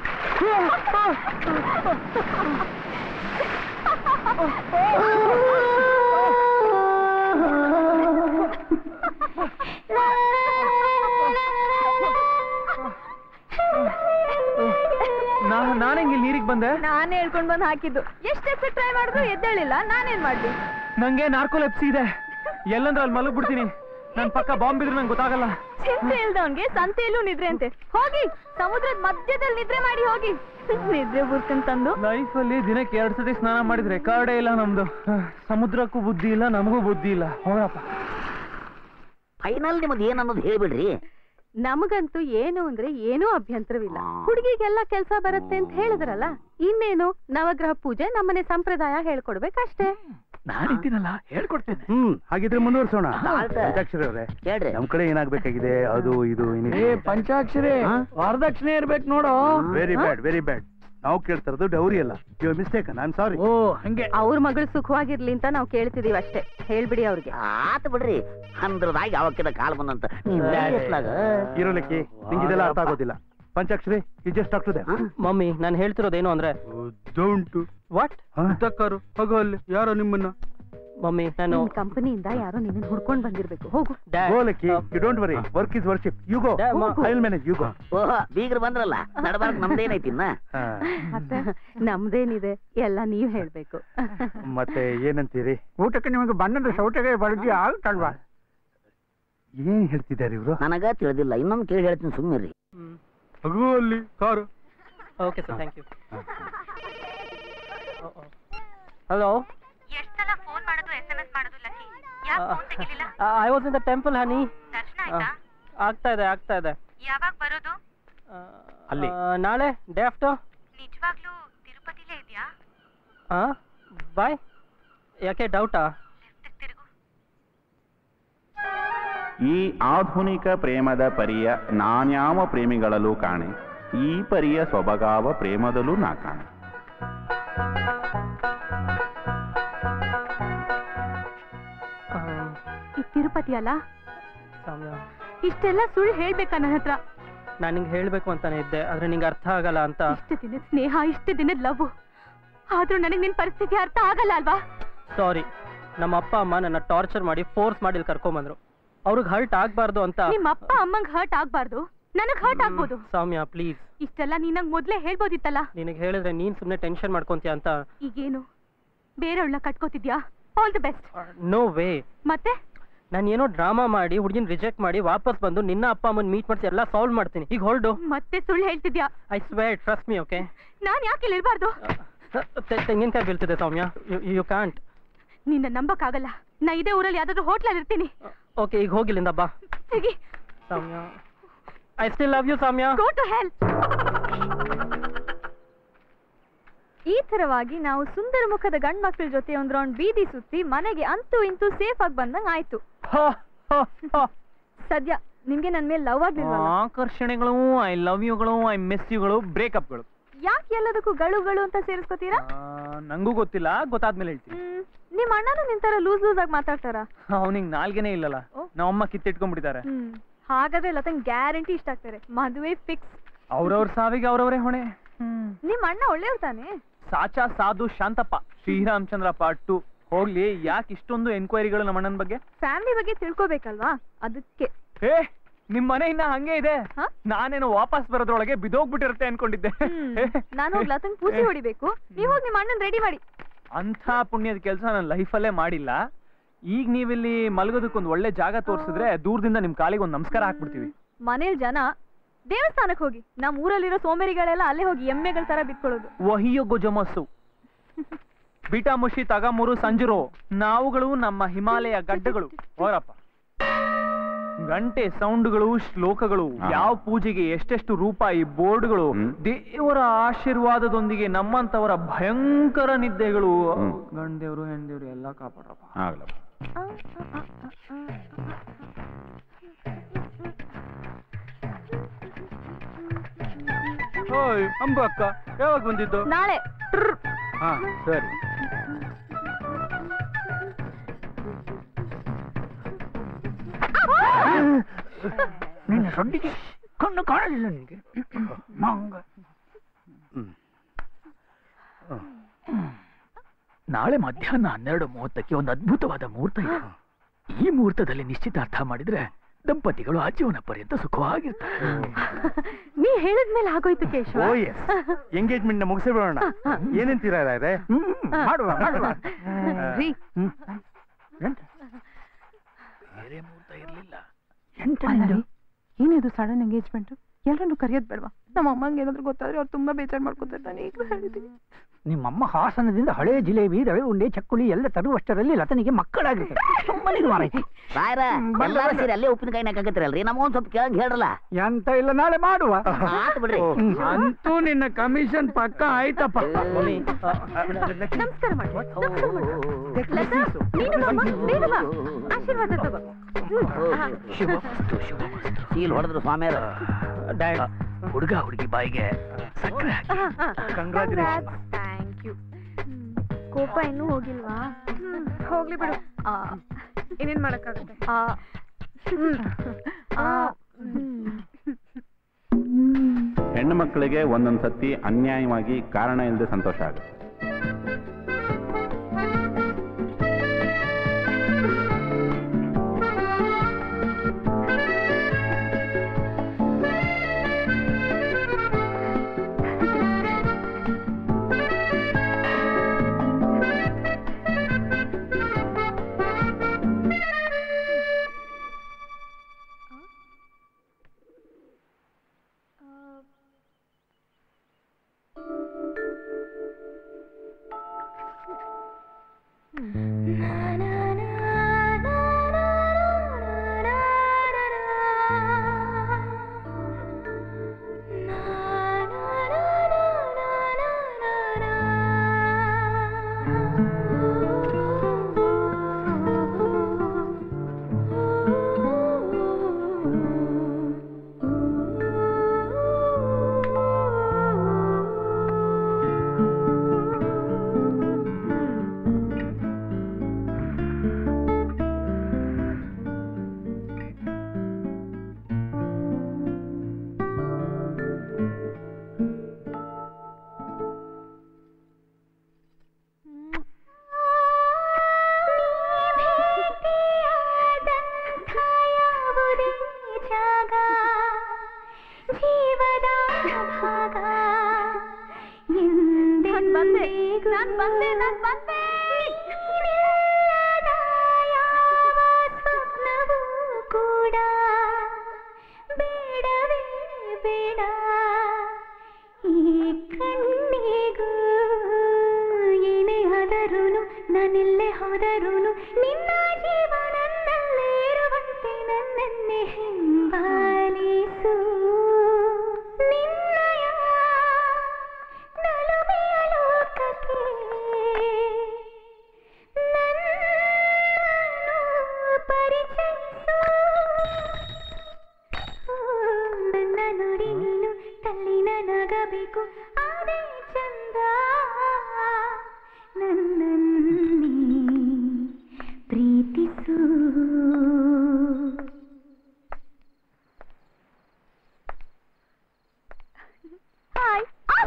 ನಾ ನಾನೆಂಗೆ ನೀರಿಗೆ ಬಂದೆ
ನಾನೇ ಹೇಳ್ಕೊಂಡ್ ಬಂದ್ ಹಾಕಿದ್ದು ಎಷ್ಟೆಷ್ಟು ಟ್ರೈ ಮಾಡಿದ್ರು ಎದ್ದೇಳಿಲ್ಲ ನಾನೇನ್ ಮಾಡ್ಲಿ
ನಂಗೆ ನಾರ್ಕೋಲೆಪ್ಸಿ ಇದೆ ಎಲ್ಲಂದ್ರೆ ಅಲ್ಲಿ ಮಲಗ್ಬಿಡ್ತೀನಿ ನನ್ ಪಕ್ಕ ಬಾಂಬ್ ಇದ್ರೆ ನಂಗೆ ಗೊತ್ತಾಗಲ್ಲ
ಚಿಂತೆ ಇಲ್ದವನ್ಗೆ ಸಂತೆಯಲ್ಲೂ ನಿದ್ರೆ ಅಂತೆ ಹೋಗಿ ಸಮುದ್ರದ ಮಧ್ಯದಲ್ಲಿ ನಿದ್ರೆ ಮಾಡಿ ಹೋಗಿ ನಿದ್ರೆ ಬುರ್ಕನ್ ತಂದು
ಲೈಫ್ ಅಲ್ಲಿ ದಿನಕ್ಕೆ ಎರಡ್ ಸತಿ ಸ್ನಾನ ಮಾಡಿದ್ರೆ ರೆಕಾರ್ಡೇ ಇಲ್ಲ ನಮ್ದು ಸಮುದ್ರಕ್ಕೂ ಬುದ್ಧಿ ಇಲ್ಲ ನಮಗೂ ಬುದ್ಧಿ ಇಲ್ಲ ಹೋಗಪ್ಪ
ಫೈನಲ್ ನಿಮ್ಮದು ಏನನ್ನೋದು ಹೇಳ್ಬಿಡ್ರಿ
ನಮಗಂತೂ ಏನು ಅಂದ್ರೆ ಏನೂ ಅಭ್ಯಂತರವಿಲ್ಲ ಹುಡುಗಿಗೆಲ್ಲ ಕೆಲಸ ಬರುತ್ತೆ ಅಂತ ಹೇಳಿದ್ರಲ್ಲ ಇನ್ನೇನು ನವಗ್ರಹ ಪೂಜೆ ನಮ್ಮನೆ ಸಂಪ್ರದಾಯ ಹೇಳ್ಕೊಡ್ಬೇಕಷ್ಟೇ
ನಾನಿದ್ದೀನಲ್ಲ ಹೇಳ್ಕೊಡ್ತೇನೆ
ಹ್ಮ್ ಹಾಗಿದ್ರೆ ಮುಂದುವರ್ಸೋಣ
ಆಯ್ತು.
ಪಂಚಾಕ್ಷರಿ ಅವ್ರೆ
ಹೇಳ್ರಿ
ನಮ್ ಕಡೆ ಏನಾಗ್ಬೇಕಾಗಿದೆ ಅದು ಇದು
ಏ ಪಂಚಾಕ್ಷರಿ ವರದಕ್ಷಿಣೆ ಇರ್ಬೇಕು ನೋಡು
ವೆರಿ ಬ್ಯಾಡ್ ವೆರಿ ಬ್ಯಾಡ್ ನಾವು ಕೇಳ್ತಾ ಇರೋದು ಡೌರಿ ಅಲ್ಲ ಯು ಮಿಸ್ಟೇಕ್ ಐ ಸಾರಿ
ಓ ಹಂಗೆ
ಅವ್ರ ಮಗಳು ಸುಖವಾಗಿರ್ಲಿ ಅಂತ ನಾವು ಕೇಳ್ತಿದೀವಿ ಅಷ್ಟೇ ಹೇಳ್ಬಿಡಿ ಅವ್ರಿಗೆ
ಆತ ಬಿಡ್ರಿ ಅಂದ್ರದಾಗ ಯಾವಕ್ಕಿದ ಕಾಲ್ ಬಂದಂತ ನೀವ್ ಬ್ಯಾಡಿಸ್ಲಾಗ
ಇರೋಲಿಕ್ಕೆ ನಿಂಗೆ ಇದೆಲ್ಲ ಅರ್ಥ ಆಗೋದಿಲ್ಲ Panchakshari you just talk to dumb
mummy ನಾನು ಹೇಳ್ತಿರೋದೇನು ಅಂದ್ರೆ
ಡೋಂಟ್
ವಾಟ್
ತಕ್ಕರು ಹೋಗೋ ಅಲ್ಲಿ ಯಾರೋ ನಿಮ್ಮನ್ನ
ಮಮ್ಮಿ ನಾನು
ನಿಮ್ ಕಂಪನಿಯಿಂದ ಯಾರೋ ನಿನ್ನ ಹುಡ್ಕೊಂಡ್ ಬಂದಿರ್ಬೇಕು ಹೋಗು
go lucky you don't worry work is worship you go I will manage you go
ಓಹೋ ಬೀಗ್ರು ಬಂದ್ರಲ್ಲ ನಡಬಾರ್ಕ್ ನಮ್ದೇನೈತಿ ಇನ್ನ
ಮತ್ತೆ ನಮ್ದೇನಿದೆ ಎಲ್ಲ ನೀವ್ ಹೇಳ್ಬೇಕು
ಮತ್ತೆ ಏನಂತೀರಿ
ಊಟಕ್ಕೆ ನಿಮಗೆ ಬಣ್ಣದ ಸೌತೆಕಾಯಿ ಬಳಸಿ ಆಗುತ್ತಲ್ವಾ
ಏನ್ ಹೇಳ್ತಿದ್ದಾರೆ ಇವರು
ನನಗ ತಿಳಿದಿಲ್ಲ ಇನ್ನೊಮ್ಮೆ ಕೇಳಿ ಹೇಳ್ತೀನಿ ಸುಮ್ಮನೆ
ಅಗೋ ಅಲ್ಲಿ car
okay sir thank you hello
ಎಷ್ಟ್ ಸಲ ಫೋನ್ ಮಾಡೋದು ಎಸ್ ಎಂ ಎಸ್ ಮಾಡೋದು lucky
I was in the temple honey
ದರ್ಶನ
ಆಗ್ತಾ ಇದೆ ಆಗ್ತಾ ಇದೆ
ಯಾವಾಗ ಬರೋದು
ಅಲ್ಲಿ ನಾಳೆ ಡೇ ಆಫ್ಟರ್
ನಿಜವಾಗ್ಲೂ ತಿರುಪತಿಲೇ ಇದ್ಯಾ
ಹಾ ಬಾಯ್ ಯಾಕೆ ಡೌಟಾ
ಈ ಆಧುನಿಕ ಪ್ರೇಮದ ಪರಿಯ ನಾನ್ಯಾವ ಪ್ರೇಮಿಗಳಲ್ಲೂ ಕಾಣೆ ಈ ಪರಿಯ ಸೊಬಗಾವ ಪ್ರೇಮದಲ್ಲೂ ನಾ ಕಾಣೆ
ಈ ತಿರುಪತಿ ಅಲ್ಲ
ಸೌಮ್ಯ
ಇಷ್ಟೆಲ್ಲ ಸುಳ್ಳು ಹೇಳ್ಬೇಕಾ ನನ್ನ ಹತ್ರ
ನಾನು ನಿಂಗೆ ಹೇಳಬೇಕು ಅಂತಾನೆ ಇದ್ದೆ ಆದ್ರೆ ನಿಂಗೆ ಅರ್ಥ ಆಗಲ್ಲ ಅಂತ
ಇಷ್ಟು ದಿನದ ಸ್ನೇಹ ಇಷ್ಟು ದಿನದ ಲವ್ ಆದ್ರೂ ನನಗೆ ನಿನ್ ಪರಿಸ್ಥಿತಿ ಅರ್ಥ ಆಗಲ್ಲ ಅಲ್ವಾ
ಸಾರಿ ನಮ್ಮ ಅಪ್ಪ ಅಮ್ಮ ನನ್ನ ಟಾರ್ಚರ್ ಮಾಡಿ ಫೋರ್ಸ್ ಮಾಡಿ ಇಲ್ಲಿ ಕರ್ಕೊಂಬಂದ್ರು ಅವ್ರಿಗೆ ಹರ್ಟ್ ಆಗ್ಬಾರ್ದು ಅಂತ
ನಿಮ್ಮ ಅಪ್ಪ ಅಮ್ಮಂಗ್ ಹರ್ಟ್ ಆಗ್ಬಾರ್ದು ನನಗ್ ಹರ್ಟ್ ಆಗ್ಬೋದು
ಸೌಮ್ಯ ಪ್ಲೀಸ್
ಇಷ್ಟೆಲ್ಲ ನೀನಂಗ್ ಮೊದ್ಲೇ ಹೇಳ್ಬೋದಿತ್ತಲ್ಲ
ನಿನಗೆ ಹೇಳಿದ್ರೆ ನೀನ್ ಸುಮ್ಮನೆ ಟೆನ್ಷನ್ ಮಾಡ್ಕೊಂತೀಯ ಅಂತ
ಈಗೇನು ಬೇರೆಯವ್ಳನ್ನ ಕಟ್ಕೋತಿದ್ಯಾ all the best
no way
ಮತ್ತೆ
ನಾನು ಏನೋ ಡ್ರಾಮಾ ಮಾಡಿ ಹುಡುಗಿನ ರಿಜೆಕ್ಟ್ ಮಾಡಿ ವಾಪಸ್ ಬಂದು ನಿನ್ನ ಅಪ್ಪ ಅಮ್ಮನ ಮೀಟ್ ಮಾಡಿಸಿ ಎಲ್ಲ ಸಾಲ್ವ್ ಮಾಡ್ತೀನಿ ಈಗ ಹೊರಡು
ಮತ್ತೆ ಸುಳ್ಳು ಹೇಳ್ತಿದ್ಯಾ
I swear trust me okay
ನಾನ್ ಯಾಕೆ ಇಲ್ಲಿ ಇರ್ಬಾರ್ದು
ತೆಂಗಿನಕಾಯಿ ಬೀಳ್ತಿದೆ ಸೌಮ್ಯ ಯು ಕಾಂಟ್
ನಿನ್ನ ನಂಬಕ್ಕಾಗಲ್ಲ ನಾ ಇದೇ ಊರಲ್ಲಿ ಯಾವ್ದಾದ್ರು ಹೋಟ್ಲಲ್ಲಿ ಇರ್ತೀನಿ
ಓಕೆ ಈಗ ಹೋಗಿಲ್ಲಿಂದ ಬಾ
ತೆಗಿ
Soumya I still love you Soumya
go to help
ಈ ತರವಾಗಿ ನಾವು ಸುಂದರ ಮುಖದ ಗಂಡ್ ಮಕ್ಳ ಜೊತೆ ಒಂದ್ ರೌಂಡ್ ಬೀದಿ ಸುತ್ತಿ ಮನೆಗೆ ಅಂತೂ ಇಂತೂ ಸೇಫ್ ಆಗಿ ಬಂದಂಗ್ ಆಯ್ತು ಸದ್ಯ ನಿಮ್ಗೆ ನನ್ ಮೇಲೆ ಲವ್ ಆಗ್ಲಿಲ್ವಲ್ಲ
ಆಕರ್ಷಣೆಗಳು ಐ ಲವ್ ಯುಗಳು ಐ ಮಿಸ್ ಯುಗಳು ಬ್ರೇಕಪ್ಗಳು
ಯಾಕೆ ಎಲ್ಲದಕ್ಕೂ ಗಳು ಗಳು ಅಂತ ಸೇರಿಸ್ಕೊತೀರಾ
ನಂಗೂ ಗೊತ್ತಿಲ್ಲ ಗೊತ್ತಾದ್ಮೇಲೆ ಹೇಳ್ತೀನಿ
ಹ್ಮ್, ನಿಮ್ ಅಣ್ಣನು ನಿನ್ ತರ ಲೂಸ್ ಲೂಸ್ ಆಗಿ ಮಾತಾಡ್ತಾರ
ಅವನಿಗೆ ನಾಲ್ಗೆನೇ ಇಲ್ಲಲ್ಲ ನಮ್ಮಮ್ಮ ಕಿತ್ತಿಟ್ಕೊಂಡ್ಬಿಟ್ಟಿದ್ದಾರೆ
ಹ್ಮ್ ಹಾಗಾದ್ರೆ ಲತಂಗ್ ಗ್ಯಾರಂಟಿ ಇಷ್ಟ ಆಗ್ತಾರೆ ಮದುವೆ ಫಿಕ್ಸ್
ಅವ್ರವ್ರ ಸಾವಿಗೆ ಅವ್ರವರೇ ಹೊಣೆ
ನಿಮ್ ಅಣ್ಣ ಒಳ್ಳೆಯವ್ರು ತಾನೇ
ಸಾಚಾ ಸಾಧು ಶಾಂತಪ್ಪ ಶ್ರೀರಾಮಚಂದ್ರ ಪಾರ್ಟ್ ಟು ಹೋಗ್ಲಿ ಯಾಕೆ ಇಷ್ಟೊಂದು ಎನ್ಕ್ವೈರಿಗಳು ನಮ್ಮ ಅಣ್ಣನ ಬಗ್ಗೆ
ಫ್ಯಾಮಿಲಿ ಬಗ್ಗೆ ತಿಳ್ಕೊಬೇಕಲ್ವಾ ಅದಕ್ಕೆ
ಏ ನಿಮ್ ಮನೆ ಇನ್ನ ಹಂಗೆ ಇದೆ ನಾನೇನೋ ವಾಪಸ್ ಬರೋದ್ರೊಳಗೆ ಬಿದೋಗ್ಬಿಟ್ಟಿರುತ್ತೆ ಅನ್ಕೊಂಡಿದ್ದೆ
ನಾನು ಹೋಗಿ ಲತಂಗ್ ಪೂಜೆ ಹೊಡಿಬೇಕು ನೀವ್ ಹೋಗಿ ನಿಮ್ ಅಣ್ಣನ್ ರೆಡಿ ಮಾಡಿ
ಅಂಥ ಪುಣ್ಯದ ಕೆಲಸ ನನ್ನ ಲೈಫಲ್ಲೇ ಮಾಡಿಲ್ಲ ಈಗ ನೀವಿಲ್ಲಿ ಮಲಗೋದಕ್ಕೊಂದು ಒಳ್ಳೆ ಜಾಗ ತೋರಿಸಿದ್ರೆ ದೂರದಿಂದ ನಿಮ್ ಕಾಲಿಗೆ ಒಂದು ನಮಸ್ಕಾರ ಹಾಕ್ಬಿಡ್ತೀವಿ
ಮನೇಲಿ ಜನ ದೇವಸ್ಥಾನಕ್ ಹೋಗಿ ನಮ್ ಊರಲ್ಲಿರೋ ಸೋಮೇರಿಗಳೆಲ್ಲ ಅಲ್ಲೇ ಹೋಗಿ ಎಮ್ಮೆಗಳ ತರ ಬಿತ್ಕೊಳ್ಳೋದು
ವಹಿಯೋ ಗೊಜಮಸ್ಸು ಬಿಟಾಮುಷಿ ತಗಮೂರು ಸಂಜುರು ನಾವುಗಳು ನಮ್ಮ ಹಿಮಾಲಯ ಗಡ್ಡಗಳು ಹೋರಪ್ಪ ಗಂಟೆ ಸೌಂಡ್ಗಳು ಶ್ಲೋಕಗಳು ಯಾವ ಪೂಜೆಗೆ ಎಷ್ಟೆಷ್ಟು ರೂಪಾಯಿ ಬೋರ್ಡ್ಗಳು ದೇವರ ಆಶೀರ್ವಾದದೊಂದಿಗೆ ನಮ್ಮಂತವರ ಭಯಂಕರ ನಿದ್ದೆಗಳು ಗಂಡೇವ್ರು ಹೆಣ್ದೇವ್ರು ಎಲ್ಲ ಕಾಪಾಡ್ರಪ್ಪ
ಆಗ್ಲಪ್ಪ
ಓಯ್ ಅಂಬು ಅಕ್ಕ ಯಾವಾಗ ಬಂದಿದ್ದು
ನಾಳೆ
ಹಾ ಸರಿ
ನಿನ್ನ ಸೊಂಡಿಗೆ ಕಣ್ಣು ಕಾಣಲಿಲ್ಲ ನಿನಗೆ ಮಂಗ
ನಾಳೆ ಮಧ್ಯಾಹ್ನ ಹನ್ನೆರಡು ಮೂವತ್ತಕ್ಕೆ ಒಂದು ಅದ್ಭುತವಾದ ಮುಹೂರ್ತ ಇದೆ ಈ ಮುಹೂರ್ತದಲ್ಲಿ ನಿಶ್ಚಿತಾರ್ಥ ಮಾಡಿದ್ರೆ ದಂಪತಿಗಳು ಆಜೀವನ ಪರ್ಯಂತ ಸುಖವಾಗಿರ್ತಾರೆ
ನೀ ಹೇಳಿದ್ಮೇಲೆ ಆಗೋಯ್ತು ಕೇಶವ
ಓ ಎಸ್ ಎಂಗೇಜ್ಮೆಂಟ್ ನ ಮುಗಿಸಿ ಬಿಡೋಣ ಏನಂತೀರಾ ಇದೆ
ಮಾಡುವ ಮಾಡುವ
ರೀ
ಏನಿದು ಸಡನ್ ಎಂಗೇಜ್ಮೆಂಟ್ ಎಲ್ಲರನ್ನು ಕರೆಯೋದು ಬೇಡವಾ ನಮ್ಮ ಅಮ್ಮಂಗೆ ಏನಾದ್ರು ಗೊತ್ತಾದ್ರೆ ಅವ್ರು ತುಂಬಾ ಬೇಜಾರು ಮಾಡ್ಕೊತಾರೆ ನಾನು ಈಗಲೂ ಹೇಳಿದ್ದೀನಿ
ನಿಮ್ಮಮ್ಮ ಹಾಸನದಿಂದ ಹಳೆ ಜಿಲೇಬಿ ರವೆ ಉಂಡೆ ಚಕ್ಕುಲಿ ಎಲ್ಲ ತರುವಷ್ಟರಲ್ಲಿ ಲತನಿಗೆ ಮಕ್ಕಳಾಗಿರ್ತಾರೆ ಸುಮ್ಮನೆ ಮಾರೈತಿ
ರಾಯರ ಎಲ್ಲಾರು ಸೇರಿ ಅಲ್ಲೇ ಉಪ್ಪಿನಕಾಯಿ ನಾಕತ್ತಿರಲ್ರಿ ನಮಗೊಂದ್ ಸ್ವಲ್ಪ ಕೇಳಂಗ್ ಹೇಳ್ರಲ್ಲ
ಎಂತ ಇಲ್ಲ ನಾಳೆ ಮಾಡುವ
ಆತ್ ಬಿಡ್ರಿ
ಅಂತೂ ನಿನ್ನ ಕಮಿಷನ್ ಪಕ್ಕ ಆಯ್ತಪ್ಪ
ನಮಸ್ಕಾರ ಮಾಡಿ ನಮಸ್ಕಾರ ಮಾಡು. ಲತಾ, ನೀನು ಬಾಮ್ಮ, ಬೇಗ ಬಾ. ಆಶೀರ್ವಾದ ತಗೋ
ಸೀಲ್ ಹೊಡೆದ್ರು ಸ್ವಾಮಿಯರ
ಹುಡುಗ ಹುಡುಗಿ ಬಾಯಿಗೆ ಸಕ್ಕರೆ ಹಾಕಿ.
ಕಂಗ್ರಾಚುಲೇಷನ್ ಥ್ಯಾಂಕ್ ಯು ಕೋಪ ಇನ್ನೂ ಹೋಗಿಲ್ವಾ
ಹೋಗ್ಲಿ ಬಿಡು ಇನ್ನೇನ್ ಮಾಡಕ್ಕಾಗುತ್ತೆ
ಹೆಣ್ಣು ಮಕ್ಕಳಿಗೆ ಒಂದೊಂದು ಸತಿ ಅನ್ಯಾಯವಾಗಿ ಕಾರಣ ಇಲ್ಲದೆ ಸಂತೋಷ ಆಗುತ್ತೆ
ನಾನ್ ಬಂದೆ ನಾನ್ ಬಂದೆ ನಿಲ್ಲದ ಯಾವ ಸ್ವಪ್ನವೂ ಕೂಡ ಬೇಡವೇ ಬೇಡ ಈ ಕಣ್ಣಿಗೂ ಏನೇ ಆದರೂನು ನಾನೆಲ್ಲೇ ಹೋದರೂನು ನಿನ್ನ ಜೀವ ನನ್ನಲ್ಲೇ ಇರುವಂತೆ ನನ್ನನ್ನೇ ಹಿಂಬಾಲಿಸು ನಿನ್ನಯ ನಲುಮೆಯ ಲೋಕಕ್ಕೆ ನನ್ನನ್ನು ಪರಿಚಯಿಸು ನನ್ನ ನೋಡಿ ನೀನು ತಲ್ಲಿನನಾಗಬೇಕು ಅದೇ ಚಂದ ನನ್ನನ್ನೇ ಪ್ರೀತಿಸು ಹಾಯ್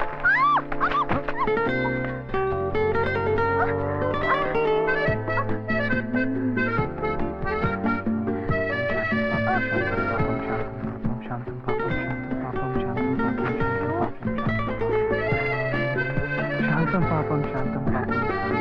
శాంతం పాపం శాంతం పాపం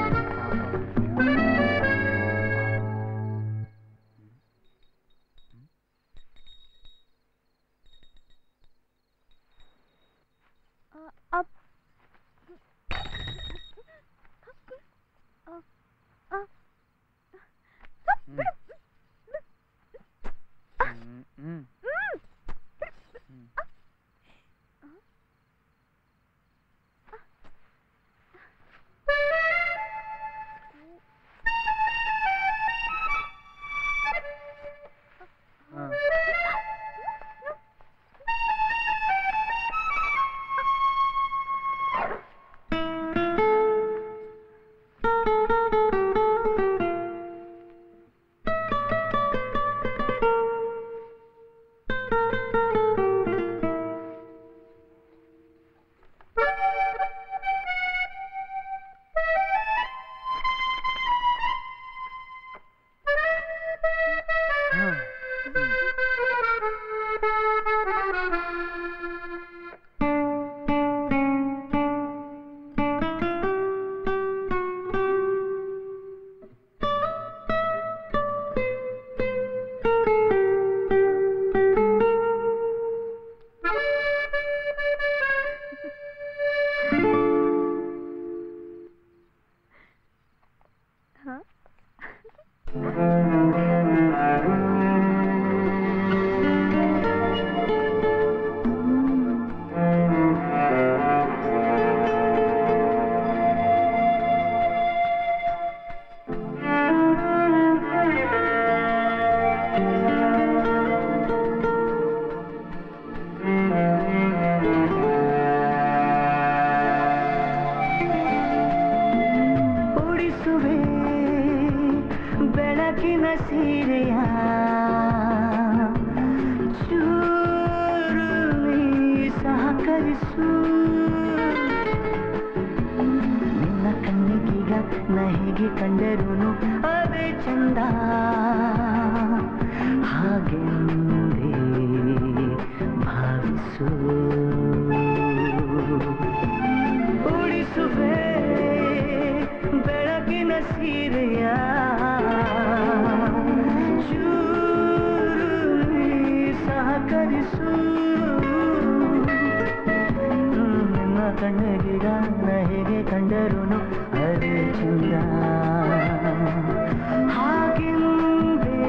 ಉಡಿಸುವೆ ಬೆಳಕಿನ ಸೀರೆಯ ಚೂರು ನೀ ಸಹಕರಿಸು ನಿನ್ನ ಕಣ್ಣಿಗೀಗ ನ ಹೇಗೆ ಕಂಡರೂ ಅದೇ ಚಂದ ಹಾಗೆಂದೇ ಭಾವಿಸು ಉಡಿಸುವೆ ಬೆಳಕಿನ ಸೀರೆಯ ಚೂರು ನೀ ಸಹಕರಿಸು ನಿನ್ನ ಕಣ್ಣಿಗೀಗ ನ ಹೇಗೆ ಕಂಡರೂ ಅದೇ ಚಂದ ಹಾಗೆಂದೇ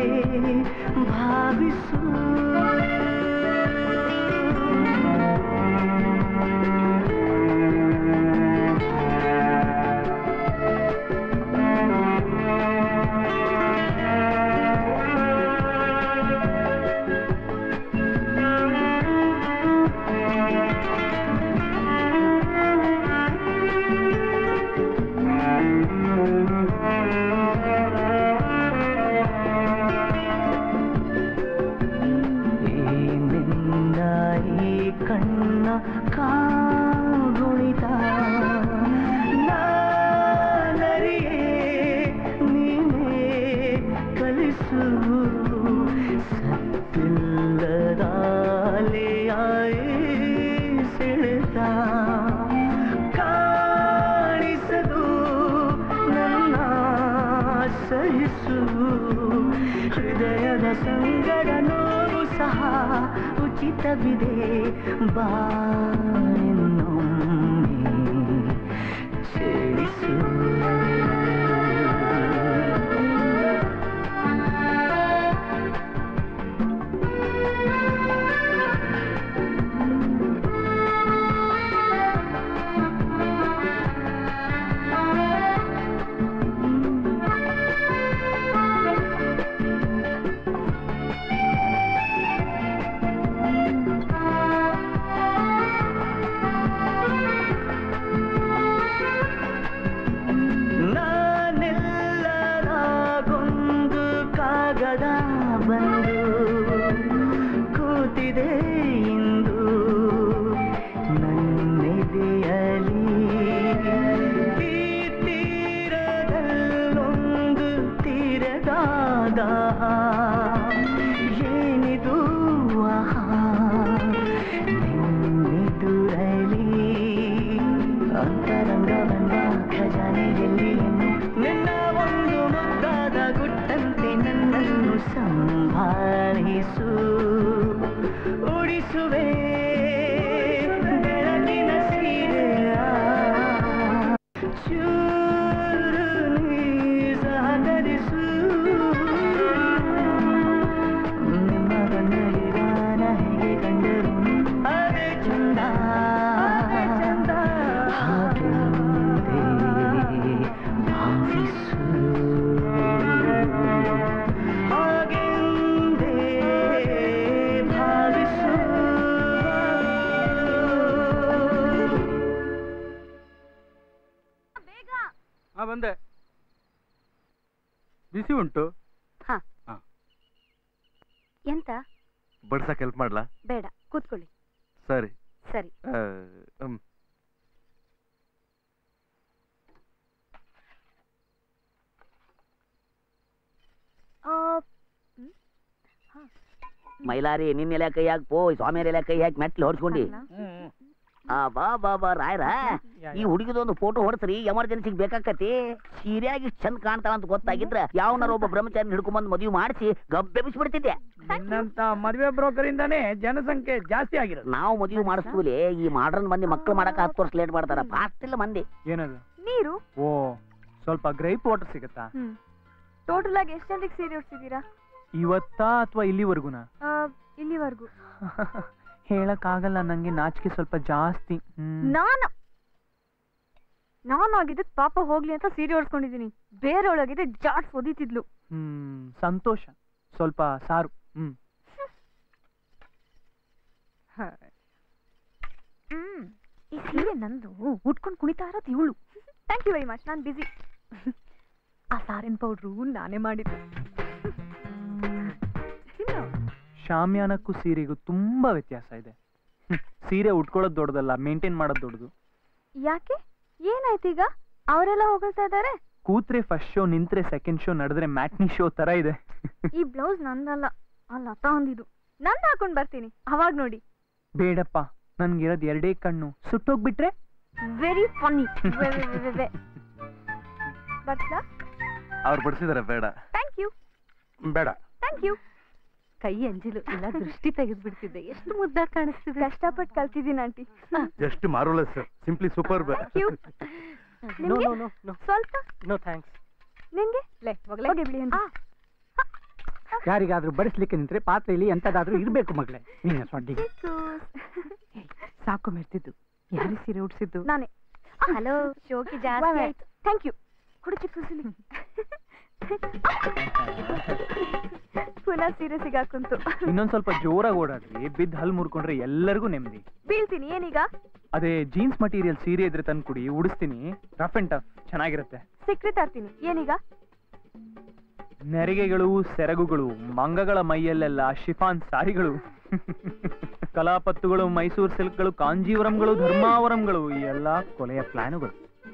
ಭಾವಿಸು ಕಣ್ಣ ಕಾಗುಣಿತ ನಾನರಿಯೇ ನೀನೇ ಕಲಿಸು ಸತ್ತಿಲ್ಲದಾಲೆಯಾಯಿ ಸೆಳೆತ ಕಾಣಿಸ ಉಚಿತವಿದೆ ಬಾನೊಮ್ಮೆ ಚಳಿಸು ನಾನೆಲ್ಲರಾಗೊಂದು ಕಾಗದ ಬಂದು ಕೂತಿದೆ ಇಂದು ನನ್ನೆದೆಯಲಿ ಈ ತೀರದಲ್ಲೊಂದು ತೀರದಾದ ಏನಿದು ಆಹಾ ನಿನ್ನೆದುರಲಿ ಅಂತರಂಗವೆಂಬ ಖಜಾನೆಯಲ್ಲಿ ನಿನ್ನ ಒಂದು ಮುದ್ದಾದ ಗುಟ್ಟಂತೆ ನನ್ನನ್ನು ಸಂಭಾಳಿಸು ಉಡಿಸುವೆ ಬೆಳಗಿನ ಸೀರೆಯ ಚೂರು ನೀ ಸಹಕರಿಸು ನಿಮ್ಮ ಕಣ್ಣಲ್ಲಿರಾನ ಹೇಗೆ ಕಂಡರು ಅದೇ ಚಂದ ಹಾಗೆಂದೇ ಭಾವಿಸು ಹಾಗೆಂದೇ ಭಾವಿಸು
ಹಾ ಬಂದೆ ಬಿಸಿ ಉಂಟು
ಹಾ
ಹಾ.
ಎಂತ
ಬಡ್ಸಕ್ ಹೆಲ್ಪ್ ಮಾಡ್ಲಾ
ಬೇಡ ಕೂತ್ಕೊಳ್ಳಿ
ಸರಿ
ಸರಿ
ಆ, ಹ್ಮ್.
ಆ,
ಮೈಲಾರಿ ನಿನ್ನೆಲೆ ಕೈ ಹಾಕಿ ಪೋ ಸ್ವಾಮಿಯರೆಲ್ಲ ಕೈ ಹಾಕಿ ಮೆಟ್ಲು ಹೊಡ್ಸ್ಕೊಂಡಿ ಆ ಬಾ ಬಾ ಬಾ ರಾಯ್ರ ಈ ಹುಡುಗಿದೊಂದು ಫೋಟೋ ಹೊಡ್ಸ್ರಿ ಎಮರ್ಜೆನ್ಸಿಗೆ ಬೇಕಾಕತಿ ಸೀರೆಯಾಗಿ ಇಷ್ಟ್ ಚಂದ ಕಾಣ್ತಾಳ ಅಂತ ಗೊತ್ತಾಗಿದ್ರ ಯಾವನಾರ ಒಬ್ಬ ಬ್ರಹ್ಮಚಾರಿ ಹಿಡ್ಕೊಂಬಂದ್ ಮದುವೆ ಮಾಡಿಸಿ ಗಬ್ಬೆಬಿಸ್ಬಿಡ್ತಿದ್ದೆ
ನಿನ್ನಂತ ಮದುವೆ ಬ್ರೋಕರ್ ಇಂದಾನೇ ಜನಸಂಖ್ಯೆ ಜಾಸ್ತಿ ಆಗಿರೋದು
ನಾವು ಮದುವೆ ಮಾಡಿಸ್ತೀವಿ ಈ ಮಾಡ್ರನ್ ಮಂದಿ ಮಕ್ಳು ಮಾಡಕ ಹತ್ತು ವರ್ಷ ಲೇಟ್ ಮಾಡ್ತಾರ ಫಾಸ್ಟ್ ಇಲ್ಲ ಮಂದಿ
ಏನದು
ನೀರು
ಓ ಸ್ವಲ್ಪ ಗ್ರೈಪ್ ವಾಟರ್ ಸಿಗುತ್ತಾ
ಹ್ಮ್ ಟೋಟಲ್ ಆಗಿ ಎಷ್ಟು ಜನರಿಗೆ ಸೀರೆ ಉಡ್ಸಿದ್ದೀರಾ
ಇವತ್ತಾ ಅಥವಾ ಇಲ್ಲಿವರೆಗುನಾ
ಆ, ಇಲ್ಲಿವರೆಗೂ
ಹೇಳಕ್ಕಾಗಲ್ಲ ನಂಗೆ ನಾಚಿಕೆ ಸ್ವಲ್ಪ ಜಾಸ್ತಿ ಹ್ಮ್
ನಾನು ನಾನಾಗಿದ್ದಕ್ ಪಾಪ ಹೋಗ್ಲಿ ಅಂತ ಸೀರೆ ಉಡ್ಸ್ಕೊಂಡಿದೀನಿ ಬೇರೆಯೊಳಗಿದೆ ಜಾಡ್ಸ್ ಒದಿತಿದ್ಲು
ಹ್ಮ್ ಸಂತೋಷ ಸ್ವಲ್ಪ ಸಾರು ಹ್ಮ್
ಹ್ಮ್ ಈ ಸೀರೆ ನಂದು ಉಟ್ಕೊಂಡು ಕುಣಿತಾ ಇರೋದು ಇವಳು ಥ್ಯಾಂಕ್ ಯು ವೆರಿ ಮಚ್ ನಾನು ಬಿಸಿ ಆ ಸಾರಿನ ಪೌಡ್ರು ನಾನೇ ಮಾಡಿದ್ದು ತಿನ್ನು.
ಶಾಮ್ಯಾನಕ್ಕೂ ಸೀರೆಗೂ ತುಂಬಾ ವ್ಯತ್ಯಾಸ ಇದೆ ಹ್ಮ್. ಸೀರೆ ಉಟ್ಕೊಳ್ಳೋದು ದೊಡ್ಡದಲ್ಲ ಮೇಂಟೈನ್ ಮಾಡೋದು ದೊಡ್ಡದು
ಯಾಕೆ ಏನಾಯ್ತು ಈಗ ಅವರೆಲ್ಲ ಹೊಗಳ್ತಾ ಇದ್ದಾರೆ
ಕೂತ್ರೆ ಫಸ್ಟ್ ಶೋ ನಿಂತ್ರೆ ಸೆಕೆಂಡ್ ಶೋ ನಡೆದ್ರೆ ಮ್ಯಾಟ್ನಿ ಶೋ ತರ ಇದೆ
ಈ ಬ್ಲೌಸ್ ನಂದಲ್ಲ ಆ ಲತಾ ಹೊಂದಿದ್ದು ನಂದು ಹಾಕೊಂಡ್ ಬರ್ತೀನಿ ಅವಾಗ ನೋಡಿ
ಬೇಡಪ್ಪ ನನ್ಗಿರೋದ್ ಎರಡೇ ಕಣ್ಣು ಸುಟ್ಟೋಗ್ಬಿಟ್ರೆ
ವೆರಿ ಫನ್ನಿ ಬರ್ತಾ
ಅವ್ರು ಬಡಿಸಿದಾರೆ ಬೇಡ
ಥ್ಯಾಂಕ್ ಯು
ಬೇಡ
ಥ್ಯಾಂಕ್ ಯು
ಕೈ ಅಂಜಿಲು ಇಲ್ಲ ದೃಷ್ಟಿ ತೆಗೆದ್ಬಿಡ್ತಿದ್ದೆ ಎಷ್ಟು ಮುದ್ದಾಗಿ ಕಾಣಿಸ್ತಿದೆ
ಕಷ್ಟಪಟ್ಟು ಕಲ್ತಿದ್ದೀನಿ aunty
just marvellous sir simply super
you.
No
ನಿಮ್ಗೆ
ನೋ ನೋ ನೋ
ಸ್ವಲ್ಪ
ನೋ ಥ್ಯಾಂಕ್ಸ್
ನಿನ್ಗೆ
ಲೇ ಹೋಗ್ಲೇ
ಹೋಗಿ ಬಿಡಿ ಅಂತ
ಯಾರಿಗಾದ್ರೂ ಬಡಿಸ್ಲಿಕ್ಕೆ ನಿಂತ್ರೆ ಪಾತ್ರೆಯಲ್ಲಿ ಎಂತದಾದ್ರೂ ಇರ್ಬೇಕು ಮಗಳೇ ನೀನೆ ಸೊಡ್ಡಿಗೆ
ಸಾಕು ಮೆರ್ತಿದ್ದು ಯಾರು ಸೀರೆ ಉಡ್ಸಿದ್ದು
ನಾನೇ ಹಲೋ ಶೋಕಿ ಜಾಸ್ತಿ ಆಯ್ತು ಥ್ಯಾಂಕ್ ಯು ಕೊಡು ಚಿಕ್ಕ ಕುಸಿಲಿ ಪುನಃ ಸೀರೆ ಸಿಗಾಕುಂತು
ಇನ್ನೊಂದ್ ಸ್ವಲ್ಪ ಜೋರಾಗಿ ಓಡಾಡ್ರಿ ಬಿದ್ದು ಹಲ್ ಮುರ್ಕೊಂಡ್ರೆ ಎಲ್ಲರಿಗೂ ನೆಮ್ಮದಿ
ಬೀಳ್ತೀನಿ ಏನೀಗ
ಅದೇ ಜೀನ್ಸ್ ಮಟೀರಿಯಲ್ ಸೀರೆ ಇದ್ರೆ ತಂದ್ಕೊಡಿ ಉಡಿಸ್ತೀನಿ ರಫ್ ಅಂಡ್ ಟಫ್ ಚೆನ್ನಾಗಿರುತ್ತೆ
ಸಿಕ್ರೆ ತರ್ತೀನಿ ಏನೀಗ
ನೆರಿಗೆಗಳು ಸೆರಗುಗಳು ಮಂಗಗಳ ಮೈಯಲ್ಲೆಲ್ಲ ಶಿಫಾನ್ ಸಾರಿಗಳು ಕಲಾಪತ್ತುಗಳು ಮೈಸೂರು ಸಿಲ್ಕ್ಗಳು ಕಾಂಜೀವರಂಗಳು ಧರ್ಮಾವರಂಗಳು ಈ ಎಲ್ಲ ಕೊಲೆಯ ಪ್ಲಾನುಗಳು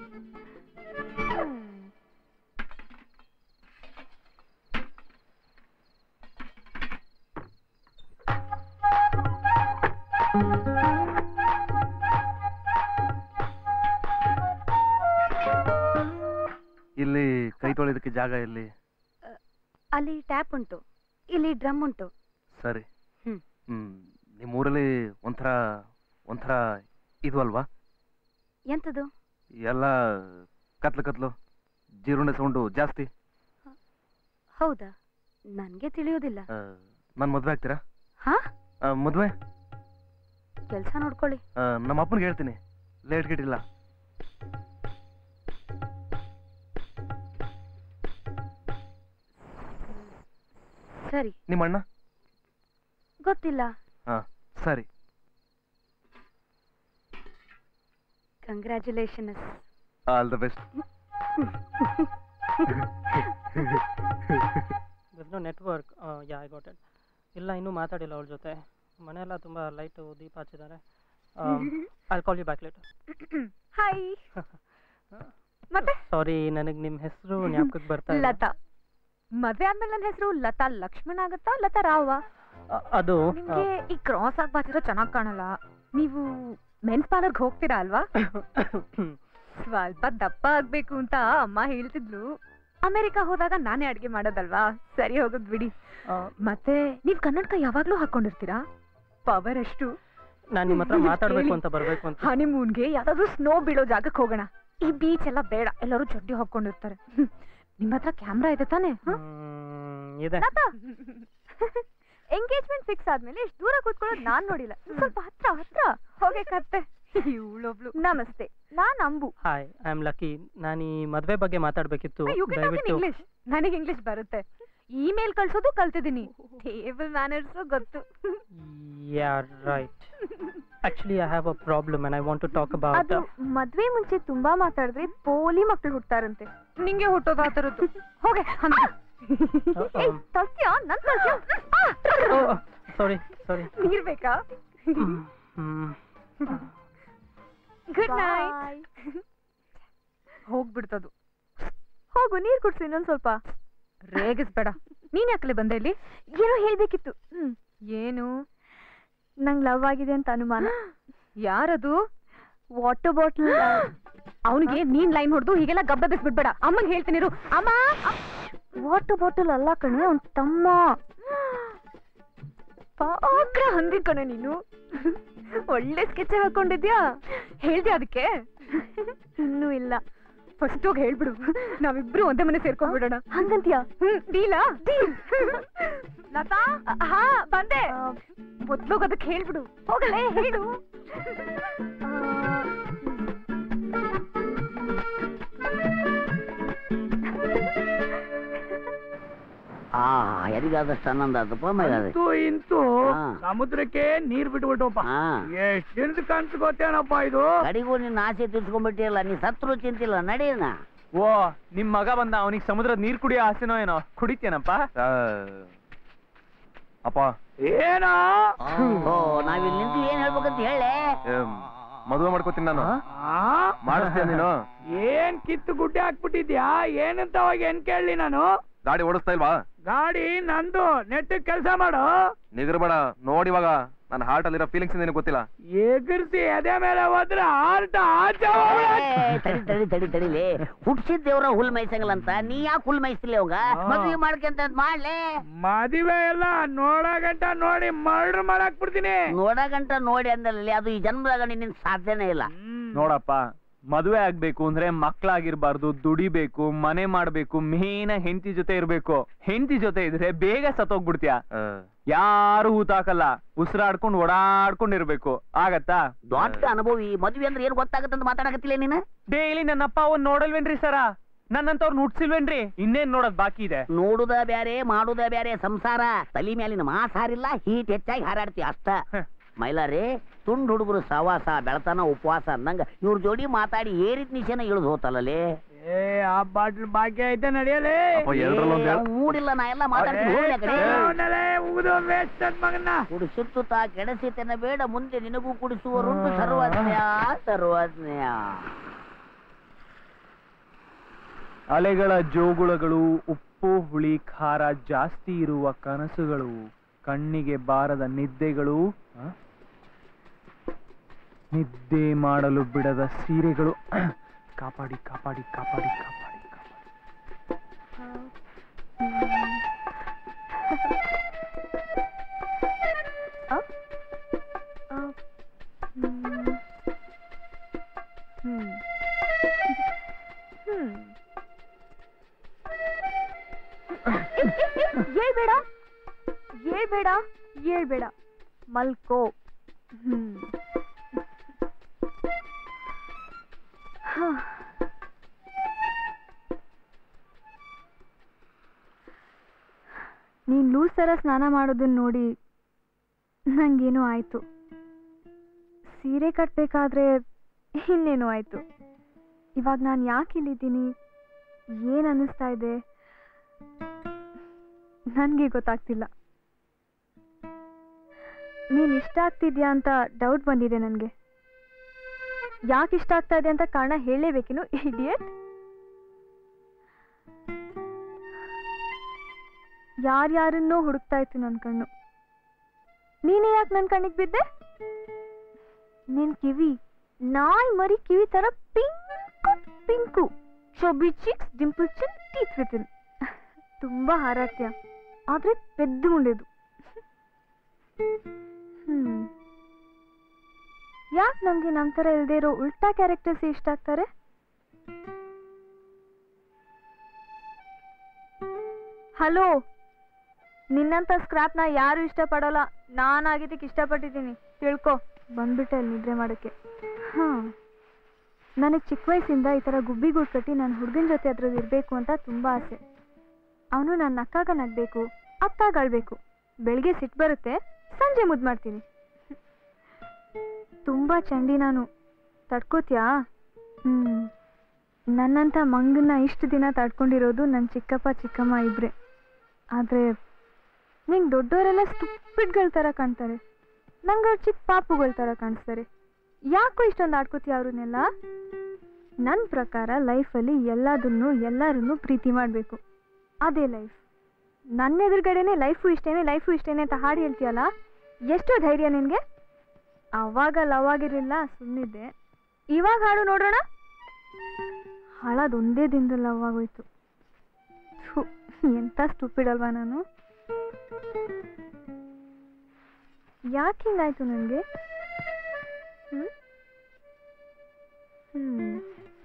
ಇಲ್ಲಿ ಕೈ ತೊಳೆಯೋದಕ್ಕೆ ಜಾಗ ಎಲ್ಲಿ
ಅಲ್ಲಿ ಟ್ಯಾಪ್ ಉಂಟು ಇಲ್ಲಿ ಡ್ರಮ್ ಉಂಟು
ಸರಿ
ಹ್ಮ್.
ಹ್ಮ್ ನಿಮ್ಮೂರಲ್ಲಿ ಒಂಥರ ಒಂಥರ ಇದು ಅಲ್ವಾ
ಎಂತದು
ಎಲ್ಲ ಕತ್ಲು ಕತ್ಲು ಜೀರುಂಡೆ ಸೌಂಡು ಜಾಸ್ತಿ
ಹೌದಾ ನನ್ಗೆ ತಿಳಿಯೋದಿಲ್ಲ
ನಾನು ಮದುವೆ ಆಗ್ತೀರಾ
ಹಾ
ಆ, ಮದ್ವೆ
ಕೆಲ್ಸ ನೋಡ್ಕೊಳ್ಳಿ
ಆ, ನಮ್ಮ ಅಪ್ಪನಿಗೆ ಹೇಳ್ತೀನಿ ಲೇಟ್ ಗೇಟ್ ಇಲ್ಲ
ಸರಿ
ನಿಮ್ಮ ಅಣ್ಣ
ಗೊತ್ತಿಲ್ಲ
ಹಾ ಸರಿ
congratulation
all the best
no network yeah I got it ಇಲ್ಲ ಇನ್ನೂ ಮಾತಾಡಿಲ್ಲ ಅವ್ರ ಜೊತೆ ಮನೆಯೆಲ್ಲ ತುಂಬ ಲೈಟು ದೀಪ ಹಚ್ಚಿದ್ದಾರೆ I call you back late
hi ಮತ್ತೆ
ಸಾರಿ ನನಗೆ ನಿಮ್ಮ ಹೆಸರು ಜ್ಞಾಪಕಕ್ಕೆ ಬರ್ತಾ ಇಲ್ಲ
ಲತಾ ಮದ್ವೆ ಆದ್ಮೇಲೆ ನನ್ನ ಹೆಸರು ಲತಾ ಲಕ್ಷ್ಮಣ್ ಆಗತ್ತಾ ಲತಾ ರಾವ
ಅ- ಅದು
ನಿಮ್ಗೆ ಈ ಕ್ರಾಸ್ ಆಗಿ ಬಾತಿರೋ ಚೆನ್ನಾಗ್ ಕಾಣಲ್ಲ ನೀವು ಮೆನ್ಸ್ ಪಾರ್ಲರ್ಗೆ ಹೋಗ್ತೀರಾ ಅಲ್ವಾ ಸ್ವಲ್ಪ ದಪ್ಪ ಆಗ್ಬೇಕು ಅಂತ ಅಮ್ಮ ಹೇಳ್ತಿದ್ಲು ಅಮೆರಿಕ ಹೋದಾಗ ನಾನೇ ಅಡ್ಗೆ ಮಾಡೋದಲ್ವಾ ಸರಿ ಹೋಗೋದ್ ಬಿಡಿ ಮತ್ತೆ ನೀವ್ ಕನ್ನಡಕ ಯಾವಾಗ್ಲೂ ಹಾಕೊಂಡಿರ್ತೀರಾ ಪವರ್ ಎಷ್ಟು
ನಾನು ನಿಮ್ಮ ಹತ್ರ ಮಾತಾಡಬೇಕು ಅಂತ ಬರಬೇಕು ಅಂತ
ಹನಿಮೂನ್ಗೆ ಯಾವ್ದಾದ್ರು ಸ್ನೋ ಬೀಳೋ ಜಾಗಕ್ಕೆ ಹೋಗೋಣ ಈ ಬೀಚ್ ಎಲ್ಲ ಬೇಡ ಎಲ್ಲರೂ ಚಡ್ಡಿ ಹಾಕೊಂಡಿರ್ತಾರೆ ಹ್ಮ್. ನಿಮ್ ಹತ್ರ ಕ್ಯಾಮ್ರಾ ಇದೆ ತಾನೇ
ಇದೆ
ಎಂಗೇಜ್ಮೆಂಟ್ ಫಿಕ್ಸ್ ಆದ್ಮೇಲೆ ಎಷ್ಟು ದೂರ ಕೂತ್ಕೊಳ್ಳೋದು ನಾನ್ ನೋಡಿಲ್ಲ ಸ್ವಲ್ಪ ಹತ್ರ ಹತ್ರ ಹೋಗೆ ಕತ್ತೆ ಇವಳೊಬ್ಳು ನಮಸ್ತೆ ನಾನ್ Ambu
hi I am lucky ನಾನು ಈ ಮದುವೆ ಬಗ್ಗೆ ಮಾತಾಡಬೇಕಿತ್ತು
ಯು ಕ್ಯಾನ್ ಟಾಕ್ ಇನ್
ದಯವಿಟ್ಟು
ಇಂಗ್ಲಿಷ್ ನನಗೆ ಇಂಗ್ಲಿಷ್ ಬರುತ್ತೆ ಇಮೇಲ್ ಕಳ್ಸೋದು ಕಲ್ತಿದ್ದೀನಿ ಟೇಬಲ್ ಮ್ಯಾನರ್ಸ್ ಗೊತ್ತು
yeah right actually I have a problem and I want to talk about
ಅದು ಮದ್ವೆ ಮುಂಚೆ ತುಂಬಾ ಮಾತಾಡಿದ್ರೆ ಪೋಲಿ ಮಕ್ಳು ಹುಟ್ಟಾರಂತೆ ನಿಂಗೆ ಹುಟ್ಟೋದು ಆ ಥರದ್ದು ಹೋಗೆ ತರ್ತೀಯಾ ನನ್ ತರ್ತೀಯಾ
ಸಾರಿ ಸಾರಿ
ನೀರ್ ಬೇಕಾ ಗುಡ್ ನೈಟ್ ಹೋಗ್ಬಿಡ್ತದು ಹೋಗು ನೀರ್ ಕುಡ್ಸು ಇನ್ನೊಂದ್ ಸ್ವಲ್ಪ ರೇಗಿಸ್ಬೇಡ ನೀನ್ ಯಾಕಲೆ ಬಂದೆ ಇಲ್ಲಿ ಏನೋ ಹೇಳ್ಬೇಕಿತ್ತು ಹ್ಮ್ ಏನು ನಂಗ್ ಲವ್ ಆಗಿದೆ ಅಂತ ಅನುಮಾನ ಯಾರದು ವಾಟರ್ ಬಾಟಲ್ ಅವನಿಗೆ ನೀನ್ ಲೈನ್ ಹೊಡೆದು ಹೀಗೆಲ್ಲ ಗಬ್ಬ ಬಿಸ್ಬಿಡ್ಬೇಡ ಅಮ್ಮಂಗ್ ಹೇಳ್ತೀನಿ ಇರು. ಅಮ್ಮ ವಾಟರ್ ಬಾಟಲ್ ಅಲ್ಲ ಕಣೆ ಅವ್ನ್ ತಮ್ಮ ಪಾಕ್ರ ಹಂದಿ ಕಣೆ ನೀನು ಒಳ್ಳೆ ಸ್ಕೆಚ್ ಹಾಕೊಂಡಿದ್ಯಾ ಹೇಳ್ದೆ ಅದಕ್ಕೆ ಇನ್ನೂ ಇಲ್ಲ ಫಸ್ಟ್ ಹೋಗಿ ಹೇಳ್ಬಿಡು ನಾವಿಬ್ರು ಒಂದೇ ಮನೆ ಸೇರ್ಕೊಂಡ್ಬಿಡೋಣ ಹಂಗಂತೀಯ ಹ್ಮ್ ಡೀಲಾ ಡೀಲ್ ಲತಾ ಹಾ ಬಂದೆ ಮೊದ್ಲೋಗ್ ಅದಕ್ಕೆ ಹೇಳ್ಬಿಡು ಹೋಗಲೇ ಹೇಳು
ಆ ಯಾರಿಗಾದಷ್ಟು ಆನಂದ ಆತಪ್ಪ ಮೈಲಾದ್ರೆ
ಅಂತೂ ಇಂತೂ
ಹಾ.
ಸಮುದ್ರಕ್ಕೆ ನೀರ್ ಬಿಟ್ಬಿಟ್ಟಪ್ಪ
ಹಾ
ಎಷ್ಟ್ ದಿನದ ಕನ್ಸು ಗೊತ್ತೇನಪ್ಪ ಇದು
ಕಡಿಗೂ ನಿನ್ನ ಆಸೆ ತೀರ್ಸ್ಕೊಂಡ್ಬಿಟ್ಟಿಲ್ಲ ನೀ ಸತ್ರು ಚಿಂತಿಲ್ಲ ನಡೀನ
ಓ ನಿಮ್ ಮಗ ಬಂದ ಅವನಿಗೆ ಸಮುದ್ರದ ನೀರ್ ಕುಡಿಯೋ ಆಸೆನೋ ಏನೋ ಕುಡಿತೇನಪ್ಪ
ಅಪ್ಪ
ಏನೋ
ಓ ನಾವಿಲ್ಲಿ ನಿಂತು ಏನ್ ಹೇಳ್ಬೇಕಂತ ಹೇಳೆ
ಏಮ್, ಮದುವೆ ಮಾಡ್ಕೋತೀನಿ ನಾನು
ಆ?
ಮಾಡಿಸ್ತೀಯ ನೀನು
ಏನ್ ಕಿತ್ತು ಗುಡ್ಡೆ ಹಾಕ್ಬಿಟ್ಟಿದ್ಯಾ ಏನಂತ ಅವಾಗ ಏನ್ ಕೇಳಲಿ ನಾನು
ಗಾಡಿ ಓಡಿಸ್ತಾ ಇಲ್ವಾ
ಗಾಡಿ ನಂದು ನೆಟ್ ಕೆಲಸ ಮಾಡು
ನಿಗರ್ಬೇಡ ನೋಡಿ ಇವಾಗ ನನ್ನ ಹಾರ್ಟ್ ಅಲ್ಲಿರೋ ಫೀಲಿಂಗ್ಸ್ ನಿನಗೆ ಗೊತ್ತಿಲ್ಲ
ಎಗರ್ಸಿ ಎದೆ ಮೇಲೆ ಹೋದ್ರೆ ಆರ್ಟ ಆಚೆ ಹೋಗ್ಬಿಡತ್ತೆ.
ಏ, ತಡಿ ತಡಿ ತಡಿ ತಡಿಲಿ ಹುಟ್ಸಿದ ದೇವ್ರ ಹುಲ್ ಮೈಸಂಗಲ್ಲ ಅಂತ ನೀ ಯಾಕೆ ಹುಲ್ ಮೈಸ್ತಿಲ್ಲ ಅವಾಗ ಮದ್ವೆ ಮಾಡ್ಕೊಂತ ಮಾಡ್ಲೆ
ಮದುವೆ ಎಲ್ಲ ನೋಡ ಗಂಟ ನೋಡಿ ಮರ್ಡರ್ ಮಾಡಾಕ್ ಬಿಡ್ತೀನಿ
ನೋಡ ಗಂಟ ನೋಡಿ ಅಂದಲ್ಲಿ ಅದು ಈ ಜನ್ಮದಾಗ ನಿನ್ನ ಸಾಧ್ಯನೇ ಇಲ್ಲ
ನೋಡಪ್ಪ ಮದುವೆ ಆಗ್ಬೇಕು ಅಂದ್ರೆ ಮಕ್ಳಾಗಿರ್ಬಾರ್ದು ದುಡಿಬೇಕು ಮನೆ ಮಾಡ್ಬೇಕು ಮೇನ ಹೆಂಡತಿ ಜೊತೆ ಇರ್ಬೇಕು ಹೆಂಡತಿ ಜೊತೆ ಇದ್ರೆ ಬೇಗ ಸತ್ತೋಗ್ಬಿಡ್ತೀಯ ಯಾರು ಊತಾಕಲ್ಲ ಉಸಿರಾಡ್ಕೊಂಡು ಓಡಾಡ್ಕೊಂಡು ಇರ್ಬೇಕು ಆಗತ್ತಾ
ದೊಡ್ಡ ಅನುಭವಿ ಮದ್ವೆ ಅಂದ್ರೆ ಏನ್ ಗೊತ್ತಾಗತ್ತಂತ ಮಾತಾಡಕತ್ತಿಲ್ಲ ನೀನು
ಡೈಲಿ ನನ್ನಪ್ಪ ಅವ್ನ್ ನೋಡಲ್ವೇನ್ರಿ ಸರ ನನ್ನಂತವ್ರು ನುಡ್ಸಿಲ್ವೇನ್ರಿ ಇನ್ನೇನ್ ನೋಡೋದ್ ಬಾಕಿ ಇದೆ
ನೋಡುದ ಬ್ಯಾರೆ ಮಾಡುದ ಬ್ಯಾರೆ ಸಂಸಾರ ತಲಿ ಮ್ಯಾಲಿನ ಮಾಸ್ ಹಾರಿಲ್ಲ ಹೀಟ್ ಹೆಚ್ಚಾಗಿ ಹಾರಾಡ್ತಿ ಅಷ್ಟ ಮೈಲಾರಿ ತುಂಡ್ ಹುಡುಗರು ಸವಾಸ ಬೆಳತನ ಉಪವಾಸ ಅಂದಂಗ ಇವ್ರ ಜೋಡಿ ಮಾತಾಡಿ ಏರಿದ್ ನಿಶೆನ ಇಳಿದು ಹೋತಲ್ಲೇ
ಏ ಆ ಬಾಟ್ಲ್ ಬಾಕಿ ಐತೆ ನಡೆಯಲೇ
ಮೂಡಿಲ್ಲ ನಾ ಎಲ್ಲ ಮಾತಾಡ್ತೀನಿ ಹೋಗ್ಲಿ ಆ ಕಡೆ.
ಉಗಿದು ವೇಸ್ಟ್ ಮಗನ್ನ
ಕುಡಿಸುತ್ತು ತಾ ಕೆಡಸಿತನ ಬೇಡ ಮುಂದೆ ನಿನಗೂ ಕುಡಿಸುವರುಂಟು ಸರ್ವಜ್ಞ ಸರ್ವಜ್ಞ
ಅಲೆಗಳ ಜೋಗುಳಗಳು ಉಪ್ಪು ಹುಳಿ ಖಾರ ಜಾಸ್ತಿ ಇರುವ ಕನಸುಗಳು ಕಣ್ಣಿಗೆ ಬಾರದ ನಿದ್ದೆಗಳು ಆ? ನಿದ್ದೆ ಮಾಡಲು ಬಿಡದ ಸೀರೆಗಳು ಕಾಪಾಡಿ ಕಾಪಾಡಿ ಕಾಪಾಡಿ ಕಾಪಾಡಿ
ಹೇಳ್ಬೇಡ ಮಲ್ಕೋ ಹ್ಮ್ ಹಾ. ನೀನ್ ಲೂಸ್ ಥರ ಸ್ನಾನ ಮಾಡೋದನ್ನ ನೋಡಿ ನಂಗೇನೋ ಆಯ್ತು ಸೀರೆ ಕಟ್ಬೇಕಾದ್ರೆ ಇನ್ನೇನೋ ಆಯ್ತು ಇವಾಗ ನಾನು ಯಾಕೆ ಇಲ್ಲಿದ್ದೀನಿ ಏನ್ ಅನ್ನಿಸ್ತಾ ಇದೆ ನನಗೆ ಗೊತ್ತಾಗ್ತಿಲ್ಲ ನೀನ್ ಇಷ್ಟ ಆಗ್ತಿದ್ಯಾ ಅಂತ ಡೌಟ್ ಬಂದಿದೆ ನನಗೆ ಯಾಕೆ ಇಷ್ಟ ಆಗ್ತಾ ಇದೆ ಅಂತ ಕಾರಣ ಹೇಳಲೇಬೇಕೇನು ಇಡಿಯಟ್ ಯಾರ್ಯಾರನ್ನೋ ಹುಡುಕ್ತಾ ಇತ್ತು ನನ್ನ ಕಣ್ಣು ನೀನೇ ಯಾಕೆ ನನ್ನ ಕಣ್ಣಿಗೆ ಬಿದ್ದೆ ನಿನ್ ಕಿವಿ ನಾಯಿ ಮರಿ ಕಿವಿ ತರ pink pink chubby cheeks dimple chin teeth within ತುಂಬಾ ಹಾರಾಡ್ತೀಯ ಆದ್ರೆ ಪೆದ್ದು ಉಂಡೆದು ಹ್ಮ್ ಯಾಕೆ ನಮ್ಗೆ ನಮ್ ತರ ಇಲ್ದೇ ಇರೋ ಉಲ್ಟಾ ಕ್ಯಾರೆಕ್ಟರ್ಸ್ ಇಷ್ಟ ಆಗ್ತಾರೆ ಹಲೋ ನಿನ್ನಂತ ಸ್ಕ್ರಾಪ್ ನ ಯಾರು ಇಷ್ಟಪಡಲ್ಲ ನಾನಾಗಿದ್ದಕ್ಕೆ ಇಷ್ಟಪಟ್ಟಿದ್ದೀನಿ ತಿಳ್ಕೊ ಬಂದ್ಬಿಟ್ಟೆ ಅಲ್ಲಿ ನಿದ್ರೆ ಮಾಡಕ್ಕೆ ಹಾ ನನಗೆ ಚಿಕ್ಕ ವಯಸ್ಸಿಂದ ಈ ಥರ ಗುಬ್ಬಿ ಗೂಡು ಕಟ್ಟಿ ನನ್ನ ಹುಡುಗನ ಜೊತೆ ಅದ್ರಲ್ಲಿ ಇರಬೇಕು ಅಂತ ತುಂಬ ಆಸೆ ಅವನು ನನ್ನ ಅಕ್ಕಾಗ ನಗ್ಬೇಕು ಅಕ್ಕಾಗ ಅಳ್ಬೇಕು ಬೆಳಿಗ್ಗೆ ಸಿಟ್ಟು ಬರುತ್ತೆ ಸಂಜೆ ಮುದ್ದು ಮಾಡ್ತೀನಿ ತುಂಬ ಚಂಡಿ ನಾನು ತಡ್ಕೋತ್ಯಾ ಹ್ಞೂ ನನ್ನಂಥ ಮಂಗನ್ನ ಇಷ್ಟು ದಿನ ತಡ್ಕೊಂಡಿರೋದು ನನ್ನ ಚಿಕ್ಕಪ್ಪ ಚಿಕ್ಕಮ್ಮ ಇಬ್ರೆ ಆದರೆ ನಿಂಗೆ ದೊಡ್ಡವರೆಲ್ಲ ಸ್ಟುಪಿಡ್ಗಳ ಥರ ಕಾಣ್ತಾರೆ ನಂಗೆ ಅವ್ರು ಚಿಕ್ಕ ಪಾಪುಗಳ ಥರ ಕಾಣಿಸ್ತಾರೆ ಯಾಕೋ ಇಷ್ಟೊಂದು ಆಡ್ಕೋತೀಯ ಅವ್ರನ್ನೆಲ್ಲ ನನ್ನ ಪ್ರಕಾರ ಲೈಫಲ್ಲಿ ಎಲ್ಲದನ್ನು ಎಲ್ಲರನ್ನು ಪ್ರೀತಿ ಮಾಡಬೇಕು ಅದೇ ಲೈಫ್ ನನ್ನ ಎದುರುಗಡೆನೆ ಲೈಫು ಇಷ್ಟೇನೆ ಲೈಫು ಇಷ್ಟೇನೆ ಅಂತ ಹಾಡು ಹೇಳ್ತೀಯಲ್ಲ ಎಷ್ಟು ಧೈರ್ಯ ನಿನಗೆ ಅವಾಗ ಲವ್ ಆಗಿರಲಿಲ್ಲ ಸುಮ್ಮನಿದ್ದೆ ಇವಾಗ ಹಾಡು ನೋಡೋಣ ಹಾಳದೊಂದೇ ದಿನದಲ್ಲಿ ಲವ್ ಆಗೋಯ್ತು ಥು, ಎಂತ ಸ್ಟುಪಿಡ್ ಅಲ್ವಾ ನಾನು ಯಾಕೆ ಹಿಂಗಾಯ್ತು ನನಗೆ ಹ್ಮ್ ಹ್ಮ್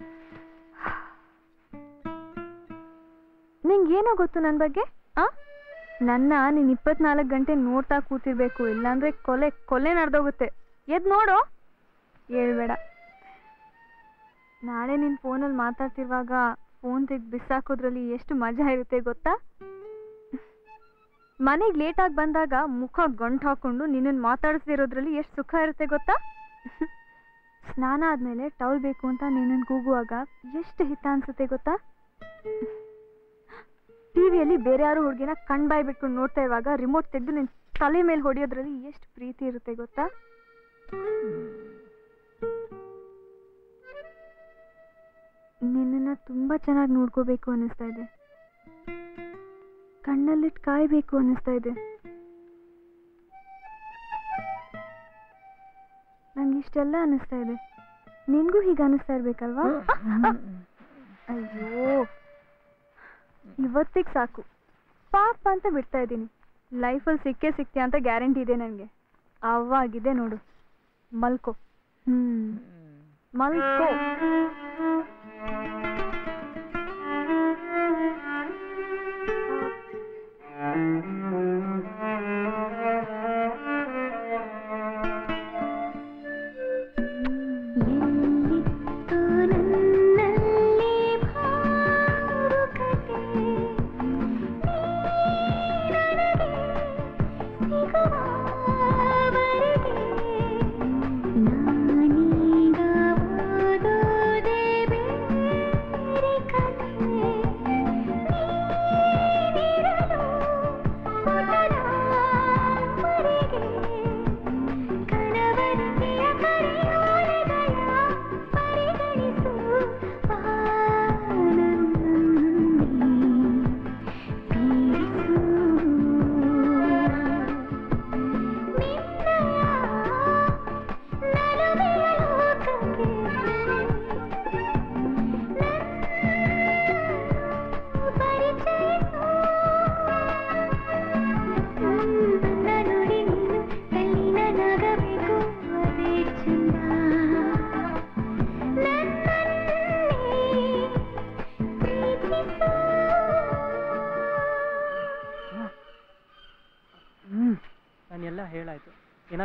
ನಿಂಗೇನೋ ಗೊತ್ತು ನನ್ನ ಬಗ್ಗೆ ಆ ನನ್ನ ನೀನ್ ಇಪ್ಪತ್ನಾಲ್ಕು ಗಂಟೆ ನೋಡ್ತಾ ಕೂತಿರ್ಬೇಕು ಇಲ್ಲಾಂದ್ರೆ ಕೊಲೆ ಕೊಲೆ ನಡೆದೋಗುತ್ತೆ ಎದ್ ನೋಡು ಹೇಳ್ಬೇಡ ನಾಳೆ ನಿನ್ ಫೋನಲ್ಲಿ ಮಾತಾಡ್ತಿರುವಾಗ ಫೋನ್ ತೆಗ್ದು ಬಿಸಾಕೋದ್ರಲ್ಲಿ ಎಷ್ಟು ಮಜಾ ಇರುತ್ತೆ ಗೊತ್ತಾ ಮನೆಗೆ ಲೇಟಾಗಿ ಬಂದಾಗ ಮುಖ ಗಂಟು ಹಾಕೊಂಡು ನಿನ್ನನ್ನು ಮಾತಾಡಿಸ್ದಿರೋದ್ರಲ್ಲಿ ಎಷ್ಟು ಸುಖ ಇರುತ್ತೆ ಗೊತ್ತಾ ಸ್ನಾನ ಆದ್ಮೇಲೆ ಟವಲ್ ಬೇಕು ಅಂತ ನಿನ್ನನ್ನು ಕೂಗುವಾಗ ಎಷ್ಟು ಹಿತ ಅನ್ಸುತ್ತೆ ಗೊತ್ತಾ ಟಿವಿಯಲ್ಲಿ ಬೇರೆ ಯಾರು ಹುಡುಗಿನ ಕಣ್ ಬಾಯಿ ಬಿಟ್ಕೊಂಡು ನೋಡ್ತಾ ಇರುವಾಗ ರಿಮೋಟ್ ತೆಗೆದು ನಿನ್ ತಲೆ ಮೇಲೆ ಹೊಡೆಯೋದ್ರಲ್ಲಿ ಎಷ್ಟು ಪ್ರೀತಿ ಇರುತ್ತೆ ಗೊತ್ತಾ ನಿನ್ನನ್ನ ತುಂಬಾ ಚೆನ್ನಾಗಿ ನೋಡ್ಕೋಬೇಕು ಅನ್ನಿಸ್ತಾ ಇದೆ ಕಣ್ಣಲ್ಲಿಟ್ಟು ಕಾಯ್ಬೇಕು ಅನ್ನಿಸ್ತಾ ಇದೆ ನಂಗೆ ಇಷ್ಟೆಲ್ಲ ಅನ್ನಿಸ್ತಾ ಇದೆ ನಿನ್ಗೂ ಹೀಗೆ ಅನ್ನಿಸ್ತಾ ಇರ್ಬೇಕಲ್ವಾ ಅಯ್ಯೋ ಇವತ್ತಿಗೆ ಸಾಕು ಪಾಪ ಅಂತ ಬಿಡ್ತಾ ಇದ್ದೀನಿ ಲೈಫಲ್ಲಿ ಸಿಕ್ಕೇ ಸಿಕ್ತೀಯ ಅಂತ ಗ್ಯಾರಂಟಿ ಇದೆ ನನಗೆ ಅವಾಗಿದೆ ನೋಡು ಮಲ್ಕೋ ಹ್ಮ್ ಮಲ್ಕೋ
ನಾನೀಗ ಓದೋದೇ ಬೇಡ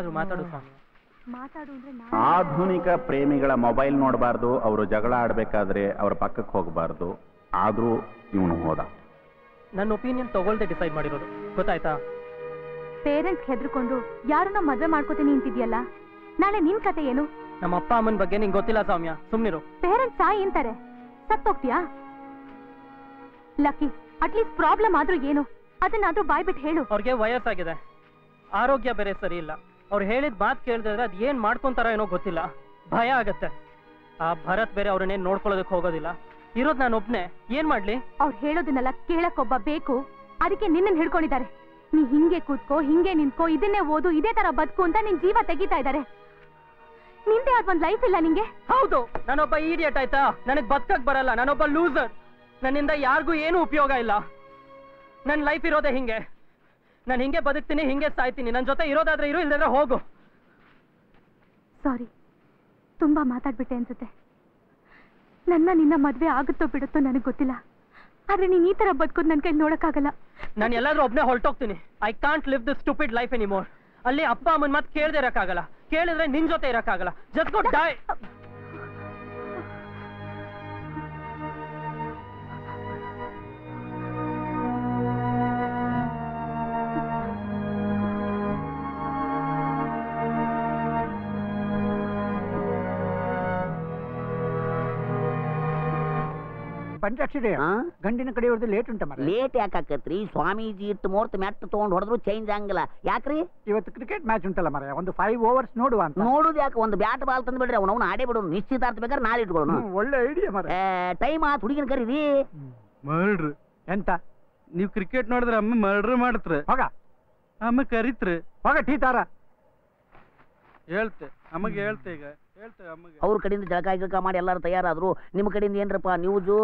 ಏನಾದ್ರು ಮಾತಾಡು ಸ್ವಾಮಿ
ಮಾತಾಡು ಅಂದ್ರೆ
ಆಧುನಿಕ ಪ್ರೇಮಿಗಳ ಮೊಬೈಲ್ ನೋಡಬಾರ್ದು ಅವರು ಜಗಳ ಆಡ್ಬೇಕಾದ್ರೆ ಅವ್ರ ಪಕ್ಕಕ್ಕೆ ಹೋಗಬಾರ್ದು ಆದ್ರೂ ಇವನು ಹೋದ
ನನ್ನ ಒಪಿನಿಯನ್ ತಗೊಳ್ದೆ ಡಿಸೈಡ್ ಮಾಡಿರೋದು ಗೊತ್ತಾಯ್ತಾ
ಪೇರೆಂಟ್ಸ್ ಹೆದರ್ಕೊಂಡು ಯಾರನ್ನ ಮದ್ವೆ ಮಾಡ್ಕೋತೀನಿ ಅಂತಿದ್ಯಲ್ಲ ನಾಳೆ ನಿನ್ ಕತೆ ಏನು
ನಮ್ಮ ಅಪ್ಪ ಅಮ್ಮನ ಬಗ್ಗೆ ನಿಂಗೆ ಗೊತ್ತಿಲ್ಲ ಸೌಮ್ಯ ಸುಮ್ನಿರು
ಪೇರೆಂಟ್ಸ್ ಸಾಯಿ ಅಂತಾರೆ ಸತ್ತೋಗ್ತೀಯಾ ಲಕ್ಕಿ ಅಟ್ಲೀಸ್ಟ್ ಪ್ರಾಬ್ಲಮ್ ಆದ್ರೂ ಏನು ಅದನ್ನಾದ್ರೂ ಬಾಯ್ಬಿಟ್ಟು ಹೇಳು
ಅವ್ರಿಗೆ ವಯಸ್ಸಾಗಿದೆ ಆರೋಗ್ಯ ಬೇರೆ ಸರಿ ಇಲ್ಲ ಅವ್ರು ಹೇಳಿದ ಮಾತು ಕೇಳಿದ್ರೆ ಅದ್ ಏನ್ ಮಾಡ್ಕೊಂತಾರ ಏನೋ ಗೊತ್ತಿಲ್ಲ ಭಯ ಆಗತ್ತೆ ಆ ಭರತ್ ಬೇರೆ ಅವ್ರನ್ನೇನ್ ನೋಡ್ಕೊಳ್ಳೋದಕ್ಕೆ ಹೋಗೋದಿಲ್ಲ ಇರೋದ್ ನಾನು ಒಬ್ನೇ ಏನ್ ಮಾಡ್ಲಿ
ಅವ್ರು ಹೇಳೋದನ್ನೆಲ್ಲ ಕೇಳಕ್ಕೊಬ್ಬ ಬೇಕು ಅದಕ್ಕೆ ನಿನ್ನನ್ ಹಿಡ್ಕೊಂಡಿದ್ದಾರೆ ನೀ ಹಿಂಗೆ ಕೂತ್ಕೋ ಹಿಂಗೆ ನಿಂತ್ಕೋ ಇದನ್ನೇ ಓದು ಇದೇ ತರ ಬದುಕು ಅಂತ ನಿನ್ ಜೀವ ತೆಗಿತಾ ಇದ್ದಾರೆ ನಿಂದೆ ಅದ್ ಒಂದ್ ಲೈಫ್ ಇಲ್ಲ ನಿಂಗೆ
ಹೌದು ನಾನೊಬ್ಬ ಈಡಿಯಟ್ ಆಯ್ತಾ ನನಗ್ ಬದುಕಕ್ ಬರಲ್ಲ ನಾನೊಬ್ಬ ಲೂಸರ್ ನನ್ನಿಂದ ಯಾರಿಗೂ ಏನು ಉಪಯೋಗ ಇಲ್ಲ ನನ್ ಲೈಫ್ ಇರೋದೇ ಹಿಂಗೆ ನಾನು ಹಿಂಗೆ ಬದುಕ್ತೀನಿ ಹಿಂಗೆ ಸಾಯ್ತೀನಿ ನನ್ನ ಜೊತೆ ಇರೋದಾದ್ರೆ ಇರು ಇಲ್ದಿದ್ರೆ ಹೋಗು
ಸಾರಿ ತುಂಬಾ ಮಾತಾಡ್ಬಿಟ್ಟೆ ಅನ್ಸುತ್ತೆ ನನ್ನ ನಿನ್ನ ಮದ್ವೆ ಆಗುತ್ತೋ ಬಿಡುತ್ತೋ ನನಗೆ ಗೊತ್ತಿಲ್ಲ ಆದ್ರೆ ನೀನ್ ಈ ತರ ಬದುಕೋದ್ ನನ್ ಕೈ ನೋಡಕ್ಕಾಗಲ್ಲ
ನಾನು ಎಲ್ಲಾದ್ರೂ ಒಬ್ನೇ ಹೊರಟೋಗ್ತೀನಿ I can't live this stupid life anymore ಅಲ್ಲಿ ಅಪ್ಪ ಅಮ್ಮನ ಮಾತು ಕೇಳದೆ ಇರಕ್ಕಾಗಲ್ಲ ಕೇಳಿದ್ರೆ ನಿನ್ ಜೊತೆ ಇರಕ್ಕಾಗಲ್ಲ ಜಸ್ಟ್ ಗೋ ಡೈ
ಪಂಚಾಕ್ಷರಿ ಗಂಡಿನ ಕಡೆಯವ್ರದ್ದು ಲೇಟ್ ಉಂಟ ಮರ
ಲೇಟ್ ಯಾಕಾಕತ್ರಿ ಸ್ವಾಮೀಜಿ ಇಟ್ಟು ಮೂರ್ತಿ ಮೆಟ್ಟ ತಗೊಂಡ್ ಹೊಡೆದ್ರು ಚೇಂಜ್ ಆಗಂಗಿಲ್ಲ ಯಾಕ್ರಿ
ಇವತ್ತು ಕ್ರಿಕೆಟ್ ಮ್ಯಾಚ್ ಉಂಟಲ್ಲ ಮರ ಒಂದು ಫೈವ್ ಓವರ್ಸ್ ನೋಡುವ ಅಂತ
ನೋಡುದು ಯಾಕೆ ಒಂದು ಬ್ಯಾಟ್ ಬಾಲ್ ತಂದು ಬಿಡ್ರಿ ಅವ್ನು ಆಡೇ ಬಿಡು ನಿಶ್ಚಿತಾರ್ಥ ಬೇಕಾದ್ರೆ ನಾಳೆ ಇಟ್ಕೊಳ್ಳೋಣ
ಹ್ಮ್, ಒಳ್ಳೆ ಐಡಿಯಾ ಮರ
ಟೈಮ್ ಆತ್ ಹುಡುಗಿನ ಕರೀರಿ
ಮರ್ಡ್ರ್
ಎಂತ
ನೀವು ಕ್ರಿಕೆಟ್ ನೋಡಿದ್ರೆ ಅಮ್ಮ ಮರ್ಡ್ರ್ ಮಾಡತ್ರೆ
ಹೋಗ
ಅಮ್ಮ ಕರಿತ್ರಿ
ಹೋಗ ಟೀ ತಾರ
ಹೇಳ್ತೆ ಅಮ್ಮಗೆ ಹೇಳ್ತೆ ಈಗ ಹೇಳ್ತೆ ಅಮ್ಮಗೆ
ಅವ್ರ ಕಡೆಯಿಂದ ಜಳಕ ಗಿಳಕ ಮಾಡಿ ಎಲ್ಲಾರು ತಯಾರಾದ್ರು ನಿಮ್ಮ ಕಡೆಯಿಂದ ಏನ್ರಪ್ಪ ನ್ಯೂಸು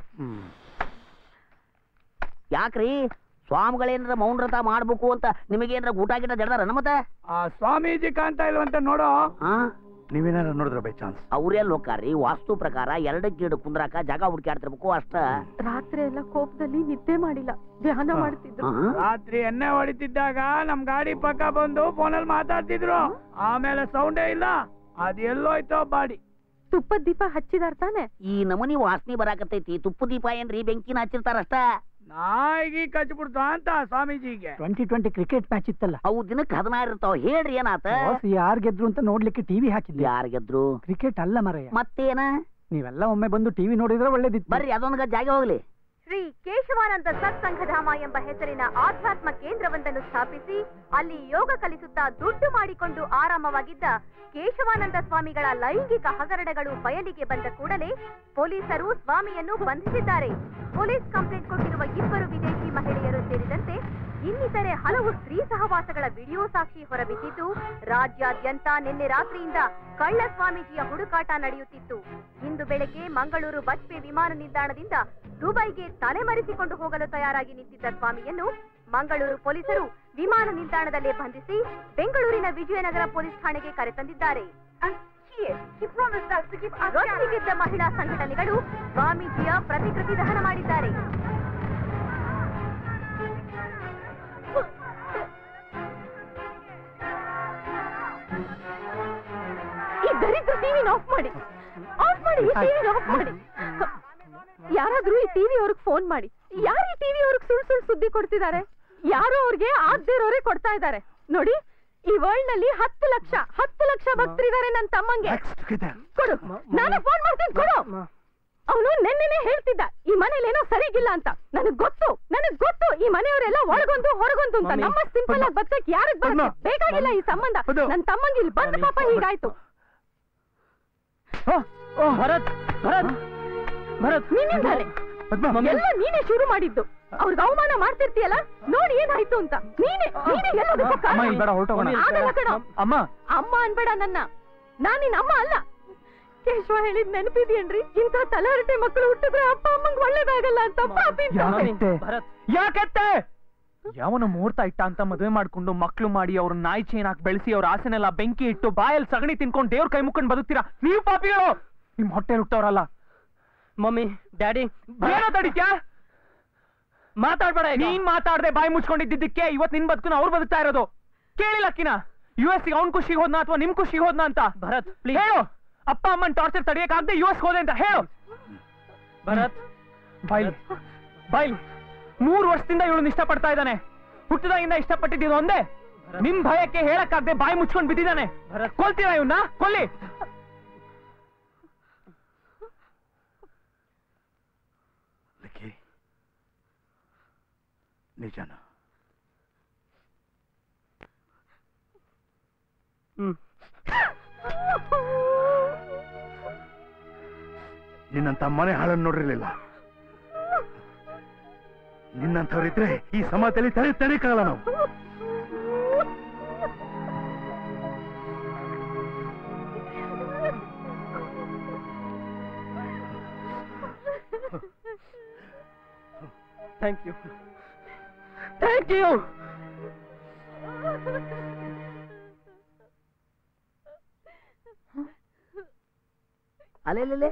ಯಾಕ್ರಿ ಸ್ವಾಮಿಗಳೇನಾರ ಮೌನವ್ರತ ಮಾಡ್ಬೇಕು ಅಂತ ನಿಮಗೇನಾರ ಊಟ ಗಿಟ ಜಡ್ದಾರ ಮತ್ತೆ
ಆ ಸ್ವಾಮೀಜಿ ಕಾಣ್ತಾ ಇಲ್ವಂತ ನೋಡೋ
ನೀವೇನಾರ ನೋಡಿದ್ರೆ ಬೈ ಚಾನ್ಸ್
ಅವ್ರೆಲ್ಲ ಹೋಗ್ತಾರ್ರಿ ವಾಸ್ತು ಪ್ರಕಾರ ಎರಡಕ್ಕೆ ಗಿಡ ಕುಂದ್ರಾಕ ಜಾಗ ಹುಡುಕ್ಯಾಡ್ತಿರ್ಬೇಕು ಅಷ್ಟ
ರಾತ್ರಿ ಎಲ್ಲ ಕೋಪದಲ್ಲಿ ನಿದ್ದೆ ಮಾಡಿಲ್ಲ ಧ್ಯಾನ ಮಾಡ್ತಿದ್ರು
ರಾತ್ರಿ ಎಣ್ಣೆ ಹೊಡಿತಿದ್ದಾಗ ನಮ್ ಗಾಡಿ ಪಕ್ಕ ಬಂದು ಫೋನಲ್ಲಿ ಮಾತಾಡ್ತಿದ್ರು ಆಮೇಲೆ ಸೌಂಡೇ ಇಲ್ಲ ಅದ್ ಎಲ್ಲೋಯ್ತೋ ಬಾಡಿ
ತುಪ್ಪದ ದೀಪ ಹಚ್ಚಿದಾರ ತಾನೆ
ಈ ನಮೂನಿ ವಾಸನೆ ಬರಾಕತ್ತೈತಿ ತುಪ್ಪ ದೀಪ ಏನ್ರಿ ಬೆಂಕಿನ ಹಚ್ಚಿರ್ತಾರ ಅಷ್ಟ
ನಾಯಿಗಿ ಕಚ್ಬಿಡ್ತು ಅಂತ ಸ್ವಾಮೀಜಿಗೆ
ಟ್ವೆಂಟಿ ಟ್ವೆಂಟಿ ಕ್ರಿಕೆಟ್ ಮ್ಯಾಚ್ ಇತ್ತಲ್ಲ
ಅವು ದಿನಕ್ಕೆ ಹದಿನಾರು ಇರ್ತಾವ ಹೇಳ್ರಿ ಏನಾತ
ಬಾಸ್ ಯಾರ್ ಗೆದ್ರು ಅಂತ ನೋಡ್ಲಿಕ್ಕೆ ಟಿವಿ ಹಾಕಿದ್ದೆ
ಯಾರ್ ಗೆದ್ರು
ಕ್ರಿಕೆಟ್ ಅಲ್ಲ ಮರಯ್ಯ
ಮತ್ತೇನ
ನೀವೆಲ್ಲ ಒಮ್ಮೆ ಬಂದು ಟಿವಿ ನೋಡಿದ್ರೆ ಒಳ್ಳೇದಿತ್ತು
ಬರ್ರಿ ಅದೊಂದು ಜಾಗ ಹೋಗ್ಲಿ
ಶ್ರೀ ಕೇಶವಾನಂದ ಸತ್ಸಂಘಧಾಮ ಎಂಬ ಹೆಸರಿನ ಆಧ್ಯಾತ್ಮ ಕೇಂದ್ರವೊಂದನ್ನು ಸ್ಥಾಪಿಸಿ ಅಲ್ಲಿ ಯೋಗ ಕಲಿಸುತ್ತಾ ದುಡ್ಡು ಮಾಡಿಕೊಂಡು ಆರಾಮವಾಗಿದ್ದ ಕೇಶವಾನಂದ ಸ್ವಾಮಿಗಳ ಲೈಂಗಿಕ ಹಗರಣಗಳು ಬಯಲಿಗೆ ಬಂದ ಕೂಡಲೇ ಪೊಲೀಸರು ಸ್ವಾಮಿಯನ್ನು ಬಂಧಿಸಿದ್ದಾರೆ ಪೊಲೀಸ್ ಕಂಪ್ಲೇಂಟ್ ಕೊಟ್ಟಿರುವ ಇಬ್ಬರು ವಿದೇಶಿ ಮಹಿಳೆಯರು ಸೇರಿದಂತೆ ಇನ್ನಿತರೆ ಹಲವು ಸ್ತ್ರೀ ಸಹವಾಸಗಳ ವಿಡಿಯೋ ಸಾಕ್ಷಿ ಹೊರಬಿದ್ದಿದ್ದು ರಾಜ್ಯಾದ್ಯಂತ ನಿನ್ನೆ ರಾತ್ರಿಯಿಂದ ಕಳ್ಳ ಸ್ವಾಮೀಜಿಯ ಹುಡುಕಾಟ ನಡೆಯುತ್ತಿತ್ತು ಇಂದು ಬೆಳಗ್ಗೆ ಮಂಗಳೂರು ಬಜ್ಪೆ ವಿಮಾನ ನಿಲ್ದಾಣದಿಂದ ದುಬೈಗೆ ತಲೆಮರೆಸಿಕೊಂಡು ಹೋಗಲು ತಯಾರಾಗಿ ನಿಂತಿದ್ದ ಸ್ವಾಮಿಯನ್ನು ಮಂಗಳೂರು ಪೊಲೀಸರು ವಿಮಾನ ನಿಲ್ದಾಣದಲ್ಲೇ ಬಂಧಿಸಿ ಬೆಂಗಳೂರಿನ ವಿಜಯನಗರ ಪೊಲೀಸ್ ಠಾಣೆಗೆ ಕರೆತಂದಿದ್ದಾರೆ ರೊಚ್ಚಿಗೆದ್ದ ಮಹಿಳಾ ಸಂಘಟನೆಗಳು ಸ್ವಾಮೀಜಿಯ ಪ್ರತಿಕೃತಿ ದಹನ ಮಾಡಿದ್ದಾರೆ
ಈ ದರಿದ್ರ ಟಿವಿನ ಆಫ್ ಮಾಡಿ ಆಫ್ ಮಾಡಿ ಈ ಟಿವಿನ ಆಫ್ ಮಾಡಿ ಯಾರಾದ್ರೂ ಈ ಟಿವಿ ಅವ್ರಿಗೆ ಫೋನ್ ಮಾಡಿ ಯಾರು ಈ ಟಿವಿ ಅವ್ರಿಗೆ ಸುಳ್ಳು ಸುಳ್ಳು ಸುದ್ದಿ ಕೊಡ್ತಿದ್ದಾರೆ ಯಾರು ಅವ್ರಿಗೆ ಆಗದಿರೋರೇ ಕೊಡ್ತಾ ಇದ್ದಾರೆ ನೋಡಿ ಈ ವರ್ಲ್ಡ್ ನಲ್ಲಿ ಹತ್ತು ಲಕ್ಷ ಹತ್ತು ಲಕ್ಷ ಭಕ್ತರಿದ್ದಾರೆ ನನ್ನ ತಮ್ಮಂಗೆ ಕೊಡು ನಾನೇ ಫೋನ್ ಮಾಡ್ತೀನಿ ಕೊಡು ಅವನು ನೆನ್ನೆನೆ ಹೇಳ್ತಿದ್ದ ಈ ಮನೇಲಿ ಏನೋ ಸರಿಗಿಲ್ಲ ಅಂತ ನನಗ್ ಗೊತ್ತು ನನಗ್ ಗೊತ್ತು ಈ ಮನೆಯವರೆಲ್ಲ ಒಳಗೊಂದು ಹೊರಗೊಂದು ಅಂತ
ಮಮ್ಮಿ,
ನಮ್ಮ ಸಿಂಪಲ್ ಆಗಿ ಬದುಕಕ್ ಯಾರಿಗ್ ಬರುತ್ತೆ ಬೇಕಾಗಿಲ್ಲ ಈ ಸಂಬಂಧ ನನ್ನ ತಮ್ಮಂಗೆ ಇಲ್ಲಿ ಬಂದ ಪಾಪ ಹೀಗಾಯ್ತು
ಭರತ್ ಭರತ್ ಭರತ್
ನಿನ್ನಿಂದಾನೆ ಎಲ್ಲ ನೀನೇ ಶುರು ಮಾಡಿದ್ದು ಅವ್ರಿಗೆ ಅವಮಾನ ಮಾಡ್ತಿರ್ತೀಯಲ್ಲ ನೋಡಿ ಏನಾಯ್ತು ಅಂತ ನೀನೇ ನೀನೇ ಎಲ್ಲದಕ್ಕೂ ಕಾರಣ.
ಅಮ್ಮ, ಇಲ್ಲಿ ಬೇಡ, ಹೊರ್ಟೋಗೋಣ.
ಆಗಲ್ಲ ಕಣೋ
ಅಮ್ಮ
ಅಮ್ಮ ಅನ್ಬೇಡ ನನ್ನ ನಾನ್ ನಿನ್ ಅಮ್ಮ ಅಲ್ಲ ಕೇಶವ ಹೇಳಿದ್ ನೆನಪಿದ್ಯೇನ್ರಿ ಇಂಥ ತಲಹರಟೆ ಮಕ್ಕಳು ಹುಟ್ಟಿದ್ರೆ ಅಪ್ಪ ಅಮ್ಮಂಗ್ ಒಳ್ಳೇದಾಗಲ್ಲ ಅಂತ ಪಾಪಿ ಅಂತ.
ಯಾಕತ್ತೆ ಯಾಕತ್ತೆ ಯಾವನ ಮುಹೂರ್ತ ಇಟ್ಟ ಅಂತ ಮದುವೆ ಮಾಡ್ಕೊಂಡು ಮಕ್ಳು ಮಾಡಿ ಅವ್ರ ನಾಯಿ ಚೈನ್ ಹಾಕಿ ಬೆಳೆಸಿ ಅವ್ರ ಆಸೆನೆಲ್ಲ ಬೆಂಕಿ ಇಟ್ಟು ಬಾಯಲ್ಲಿ ಸಗಣಿ ತಿನ್ಕೊಂಡು ದೇವ್ರ ಕೈ ಮುಕ್ಕೊಂಡು ಬದುಕ್ತೀರಾ ನೀವು ಪಾಪಿಗಳು ನಿಮ್ ಹೊಟ್ಟೆ ಹುಟ್ಟವ್ರಲ್ಲ
ಮಮ್ಮಿ ಡ್ಯಾಡಿ
ಏನೋ ತಡಿತ್ಯಾ ಮಾತಾಡ್ಬೇಡ ನೀನ್ ಮಾತಾಡ್ದೆ ಬಾಯಿ ಮುಚ್ಕೊಂಡಿದ್ದಕ್ಕೆ ಇವತ್ ನಿನ್ ಬದುಕನ್ನ ಅವ್ರು ಬದುಕ್ತಾ ಇರೋದು ಕೇಳಿಲ್ಲ ಅಕ್ಕಿನ ಯು ಎಸ್ ಅವ್ನ್ ಖುಷಿಗೆ ಹೋದ್ನಾ ಅಥವಾ ನಿಮ್ ಖುಷಿಗೆ ಹೋದ್ನಾ ಅಂತ
ಭರತ್
ಹೇಳು ಅಪ್ಪ ಅಮ್ಮನ್ ಟಾರ್ಚರ್ ತಡೆಯಕ್ಕಾಗದೆ ಯು ಎಸ್ ಹೋದೆ ಅಂತ ಹೇಳು
ಭರತ್
ಬಾಯ್ಲಿ ಬಾಯ್ಲಿ ಮೂರು ವರ್ಷದಿಂದ ಇವಳನ್ನ ಇಷ್ಟಪಡ್ತಾ ಇದ್ದಾನೆ ಹುಟ್ಟಿದಾಗಿಂದ ಇಷ್ಟಪಟ್ಟಿದ್ದು ಒಂದೇ ನಿಮ್ ಭಯಕ್ಕೆ ಹೇಳಕ್ಕಾಗದೆ ಬಾಯಿ ಮುಚ್ಕೊಂಡ್ ಬಿದ್ದಿದ್ದಾನೆ ಕೊಲ್ತೀರಾ ಇವನ್ನ ಕೊಲ್ಲಿ
ಲಕ್ಕಿ ನಿಜನ ನಿನ್ನಂತ ಮನೆ ಹಾಳನ್ನು ನೋಡಿರ್ಲಿಲ್ಲ ನಿನ್ನಂಥವ್ರಿದ್ರೆ ಈ ಸಮಾಜದಲ್ಲಿ ತಡೆ ತಡೆಯಕ್ಕಾಗಲ್ಲ ನಾವು
ಥ್ಯಾಂಕ್ ಯು ಥ್ಯಾಂಕ್ ಯು
ಅಲೆಲೆಲೆ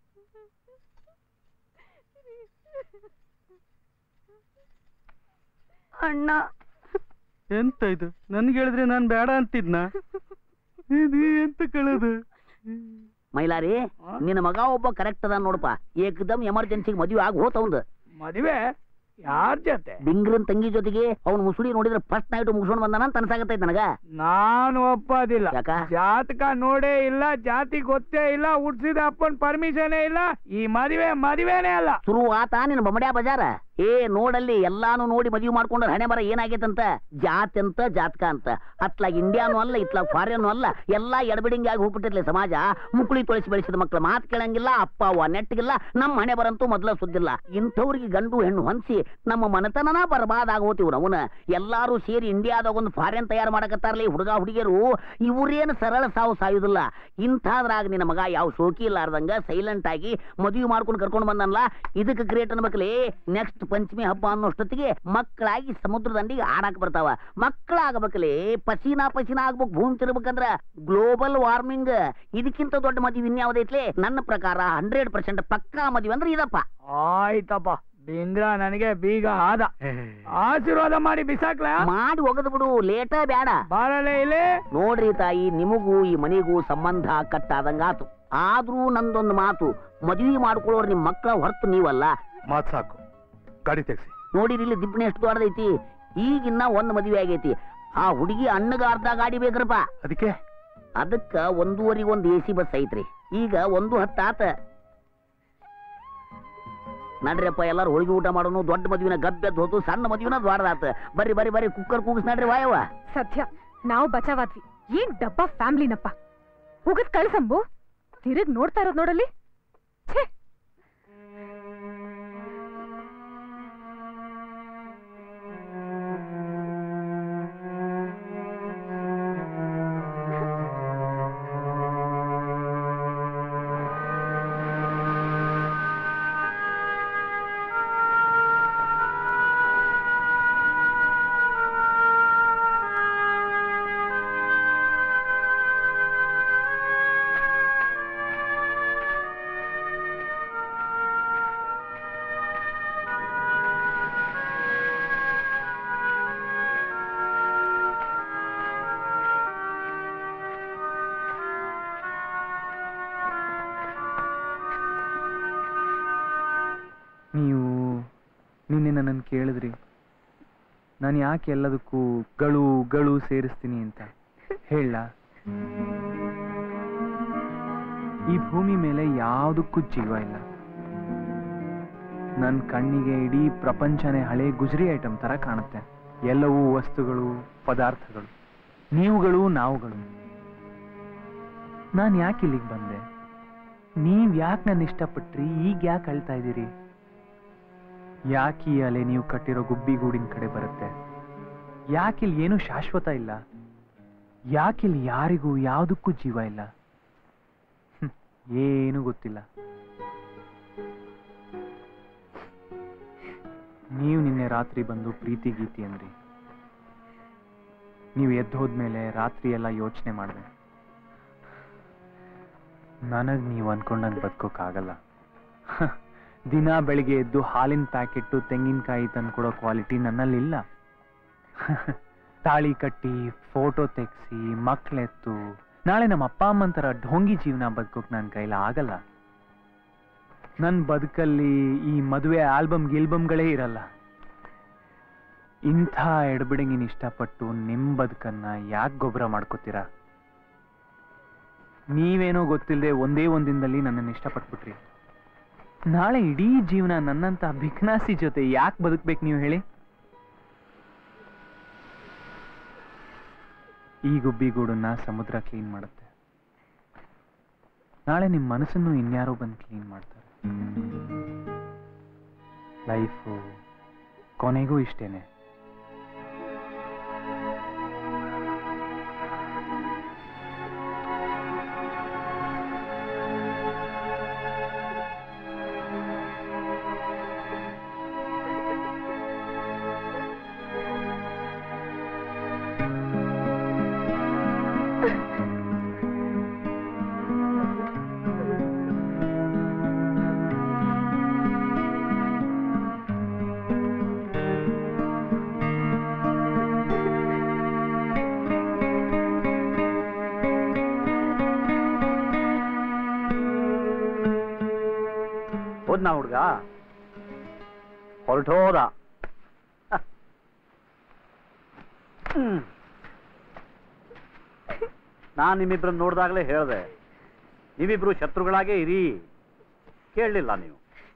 ಅಣ್ಣ
ಎಂತ ಇದು ನನ್ಗೆ ಹೇಳಿದ್ರೆ ನಾನು ಬೇಡ ಅಂತಿದ್ನ ಇದು ಎಂತ ಕಳೆದು
ಮೈಲಾರಿ ನಿನ್ನ ಮಗ ಒಬ್ಬ ಕರೆಕ್ಟ್ ಅದ ನೋಡಪ್ಪ ಏಕದಮ್ ಎಮರ್ಜೆನ್ಸಿಗೆ ಮದುವೆ ಆಗಿ ಹೋತವಂದು
ಮದುವೆ ಯಾರ ಜೊತೆ
ಬಿಂಗ್ರನ್ ತಂಗಿ ಜೊತೆಗೆ ಅವ್ನು ಮುಸುಡಿ ನೋಡಿದ್ರೆ ಫಸ್ಟ್ ನೈಟ್ ಮುಗಿಸ್ಕೊಂಡು ಬಂದಾನ ಅಂತ ಅನ್ಸಾಕತ್ತೈತೆ ನನಗ
ನಾನು ಒಪ್ಪೋದಿಲ್ಲ ಜಾತಕ ನೋಡೇ ಇಲ್ಲ ಜಾತಿ ಗೊತ್ತೇ ಇಲ್ಲ ಹುಡ್ಸಿದ ಅಪ್ಪನ್ ಪರ್ಮಿಷನ್ ಇಲ್ಲ ಈ ಮದುವೆ ಮದುವೆನೇ ಅಲ್ಲ
ಶುರು ಆತ ನಿನ್ನ ಬಮಡ್ಯಾ ಬಜಾರ ಏ ನೋಡಲ್ಲಿ ಎಲ್ಲಾನು ನೋಡಿ ಮದುವೆ ಮಾಡ್ಕೊಂಡ್ರೆ ಹಣೆ ಬರ ಏನಾಗೈತಂತ ಜಾತಿ ಅಂತ ಜಾತಕ ಅಂತ ಅತ್ಲಾಗ ಇಂಡಿಯಾನು ಅಲ್ಲ ಇತ್ಲಾಗ ಫಾರಿನ್ ಅಲ್ಲ ಎಲ್ಲಾ ಎಡಬಿಡಿಂಗ್ ಆಗಿ ಹೋಗ್ಬಿಟ್ಟಿರ್ಲಿ ಸಮಾಜ ಮುಕುಳಿ ತೊಳಿಸಿ ಬೆಳೆಸಿದ ಮಕ್ಳು ಮಾತು ಕೇಳಂಗಿಲ್ಲ ಅಪ್ಪ ಅವ್ವ ನೆಟ್ಟಿಗಿಲ್ಲ ನಮ್ಮ ಹಣೆ ಬರಂತೂ ಮೊದಲ ಸುದ್ದಿಲ್ಲ ಇಂಥವ್ರಿಗೆ ಗಂಡು ಹೆಣ್ಣು ಹೊಂದಿಸಿ ನಮ್ಮ ಮನೆತನನ ಬರ್ಬಾದ್ ಆಗೋತಿವ್ ಅವನ ಎಲ್ಲಾರು ಸೇರಿ ಇಂಡಿಯಾದಾಗ ಒಂದು ಫಾರಿನ್ ತಯಾರು ಮಾಡಕತ್ತಾರಲಿ ಹುಡುಗ ಹುಡುಗಿಯರು ಇವ್ರೇನು ಸರಳ ಸಾವು ಸಾಯುದಿಲ್ಲ ಇಂಥದ್ರಾಗ ನಿನ್ನ ಮಗ ಯಾವ ಶೋಕಿ ಇಲ್ಲಾರ್ದಂಗ ಸೈಲೆಂಟ್ ಆಗಿ ಮದುವೆ ಮಾಡ್ಕೊಂಡು ಕರ್ಕೊಂಡು ಬಂದನಲ್ಲ ಇದಕ್ಕೆ ಗ್ರೇಟ್ ಅನ್ಬೇಕಲಿ ನೆಕ್ಸ್ಟ್ ಪಂಚಮಿ ಹಬ್ಬ ಅನ್ನೋಷ್ಟೊತ್ತಿಗೆ ಮಕ್ಕಳಾಗಿ ಸಮುದ್ರ ದಂಡಿಗೆ ಆಡಾಕ್ ಬರ್ತಾವ ಮಕ್ಕಳಾಗಬೇಕಲಿ ಪಸೀನಾ ಪಸೀನಾ ಆಗ್ಬೇಕು ಭೂಮಿ ತಿರ್ಬೇಕಂದ್ರ ಗ್ಲೋಬಲ್ ವಾರ್ಮಿಂಗ್ ಇದಕ್ಕಿಂತ ದೊಡ್ಡ ಮದುವೆ ಇನ್ಯಾವುದೈತ್ಲಿ ನನ್ನ ಪ್ರಕಾರ ಹಂಡ್ರೆಡ್ ಪರ್ಸೆಂಟ್ ಪಕ್ಕಾ ಮದುವೆ ಅಂದ್ರೆ ಇದಪ್ಪ
ಆಯ್ತಪ್ಪ ಬಿಂದ್ರ ನನಗೆ ಬೀಗ ಆದ ಆಶೀರ್ವಾದ ಮಾಡಿ ಬಿಸಾಕ್ಲ
ಮಾಡಿ ಒಗದು ಬಿಡು ಲೇಟ ಬೇಡ
ಬಾರಲೇ ಇಲ್ಲಿ
ನೋಡ್ರಿ ತಾಯಿ ನಿಮಗೂ ಈ ಮನೆಗೂ ಸಂಬಂಧ ಕಟ್ಟಾದಂಗಾತು ಆದ್ರೂ ನಂದೊಂದು ಮಾತು ಮದುವೆ ಮಾಡ್ಕೊಳ್ಳೋರು ನಿಮ್ ಮಕ್ಕಳ ಹೊರತು ನೀವಲ್ಲ
ಮಾತ್ ಸಾಕು ಗಾಡಿ ತೆಗ್ಸಿ
ನೋಡಿರಿ ಇಲ್ಲಿ ದಿಬ್ಬಣಿ ಎಷ್ಟು ದೊಡ್ಡದೈತಿ ಈಗಿನ್ನ ಒಂದ್ ಮದುವೆ ಆಗೈತಿ ಆ ಹುಡುಗಿ ಅಣ್ಣಗ ಅರ್ಧ ಗಾಡಿ ಬೇಕ್ರಪ್ಪ
ಅದಕ್ಕೆ
ಅದಕ್ಕ ಒಂದೂವರೆಗೆ ಒಂದ್ ಎ ಸಿ ಬಸ್ ಐತ್ರಿ ಈಗ ಒಂದು ಹತ್ತಾತ ನಡ್ರಿಯಪ್ಪ ಎಲ್ಲಾರು ಹೋಳಿಗೆ ಊಟ ಮಾಡೋನು ದೊಡ್ಡ ಮದುವಿನ ಗಬ್ಬೆದ್ದು ಹೋತು ಸಣ್ಣ ಮದುವಿನ ದೊಡ್ಡದಾತ ಬರ್ರಿ ಬರ್ರಿ ಬರ್ರಿ ಕುಕ್ಕರ್ ಕೂಗಿಸ್ ನಡ್ರಿ ವಾಯವ್ವ
ಸದ್ಯ ನಾವು ಬಚಾವಾದ್ವಿ ಏನ್ ಡಬ್ಬ ಫ್ಯಾಮ್ಲಿನಪ್ಪ ಹೋಗದ್ ಕಳ್ಸಂಬು ತಿರುಗ್ ನೋಡ್ತಾ ಇರೋದ್ ನೋಡಲ್ಲಿ ಛೇ
ನೀವು ನಿನ್ನೆ ನನ್ನನ್ನು ಕೇಳಿದ್ರಿ ನಾನು ಯಾಕೆ ಎಲ್ಲದಕ್ಕೂ ಗಳು ಗಳು ಸೇರಿಸ್ತೀನಿ ಅಂತ ಹೇಳ ಈ ಭೂಮಿ ಮೇಲೆ ಯಾವುದಕ್ಕೂ ಜೀವ ಇಲ್ಲ ನನ್ನ ಕಣ್ಣಿಗೆ ಇಡೀ ಪ್ರಪಂಚನೇ ಹಳೆ ಗುಜರಿ ಐಟಮ್ ತರ ಕಾಣುತ್ತೆ ಎಲ್ಲವೂ ವಸ್ತುಗಳು ಪದಾರ್ಥಗಳು ನೀವುಗಳು ನಾವುಗಳು ನಾನು ಯಾಕೆ ಇಲ್ಲಿಗೆ ಬಂದೆ ನೀವ್ ಯಾಕೆ ನನ್ನ ಇಷ್ಟಪಟ್ರಿ ಈಗ ಯಾಕೆ ಅಳ್ತಾ ಇದ್ದೀರಿ ಯಾಕೆ ಈ ಅಲೆ ನೀವು ಕಟ್ಟಿರೋ ಗುಬ್ಬಿಗೂಡಿನ ಕಡೆ ಬರುತ್ತೆ ಯಾಕಿಲ್ಲಿ ಏನು ಶಾಶ್ವತ ಇಲ್ಲ ಯಾಕಿಲ್ಲಿ ಯಾರಿಗೂ ಯಾವುದಕ್ಕೂ ಜೀವ ಇಲ್ಲ ಹ್ಮ್, ಏನು ಗೊತ್ತಿಲ್ಲ ನೀವು ನಿನ್ನೆ ರಾತ್ರಿ ಬಂದು ಪ್ರೀತಿ ಗೀತಿ ಅಂದ್ರಿ ನೀವು ಎದ್ದು ಹೋದ್ಮೇಲೆ ರಾತ್ರಿ ಎಲ್ಲ ಯೋಚನೆ ಮಾಡಿದೆ ನನಗ್ ನೀವು ಅನ್ಕೊಂಡಂಗೆ ಬದುಕೋಕ್ಕಾಗಲ್ಲ ಹ, ದಿನ ಬೆಳಿಗ್ಗೆ ಎದ್ದು ಹಾಲಿನ ಪ್ಯಾಕೆಟ್ಟು ತೆಂಗಿನಕಾಯಿ ತಂದ್ಕೊಡೋ ಕ್ವಾಲಿಟಿ ನನ್ನಲ್ಲಿಲ್ಲ ತಾಳಿ ಕಟ್ಟಿ ಫೋಟೋ ತೆಗ್ಸಿ ಮಕ್ಳೆತ್ತು ನಾಳೆ ನಮ್ಮ ಅಪ್ಪ ಅಮ್ಮನ ಥರ ಢೋಂಗಿ ಜೀವನ ಬದುಕೋಕ್ ನನ್ನ ಕೈಲ ಆಗಲ್ಲ ನನ್ನ ಬದುಕಲ್ಲಿ ಈ ಮದುವೆ ಆಲ್ಬಮ್ ಗಿಲ್ಬಮ್ಗಳೇ ಇರಲ್ಲ ಇಂಥ ಎಡಬಿಡಂಗಿನ ಇಷ್ಟಪಟ್ಟು ನಿಮ್ಮ ಬದುಕನ್ನ ಯಾಕೆ ಗೊಬ್ಬರ ಮಾಡ್ಕೋತೀರಾ ನೀವೇನೋ ಗೊತ್ತಿಲ್ಲದೆ ಒಂದೇ ಒಂದಿನದಲ್ಲಿ ನನ್ನನ್ನು ಇಷ್ಟಪಟ್ಬಿಟ್ರಿ ನಾಳೆ ಇಡೀ ಜೀವನ ನನ್ನಂತ ಭಿಕ್ನಾಸಿ ಜೊತೆ ಯಾಕೆ ಬದುಕ್ಬೇಕು ನೀವು ಹೇಳಿ ಈ ಗುಬ್ಬಿಗೂಡನ್ನ ಸಮುದ್ರ ಕ್ಲೀನ್ ಮಾಡುತ್ತೆ ನಾಳೆ ನಿಮ್ಮ ಮನಸ್ಸನ್ನು ಇನ್ಯಾರೋ ಬಂದು ಕ್ಲೀನ್ ಮಾಡ್ತಾರೆ ಲೈಫು ಕೊನೆಗೂ ಇಷ್ಟೇನೆ
ಹೋದ್ನಾ ಹುಡ್ಗ ಹೊರಟೋದ ನಾನು ನಿಮ್ಮಿಬ್ರನ್ನ ನೋಡಿದಾಗಲೇ ಹೇಳ್ದೆ ನೀವಿಬ್ರು ಶತ್ರುಗಳಾಗೇ ಇರಿ ಕೇಳಲಿಲ್ಲ ನೀವು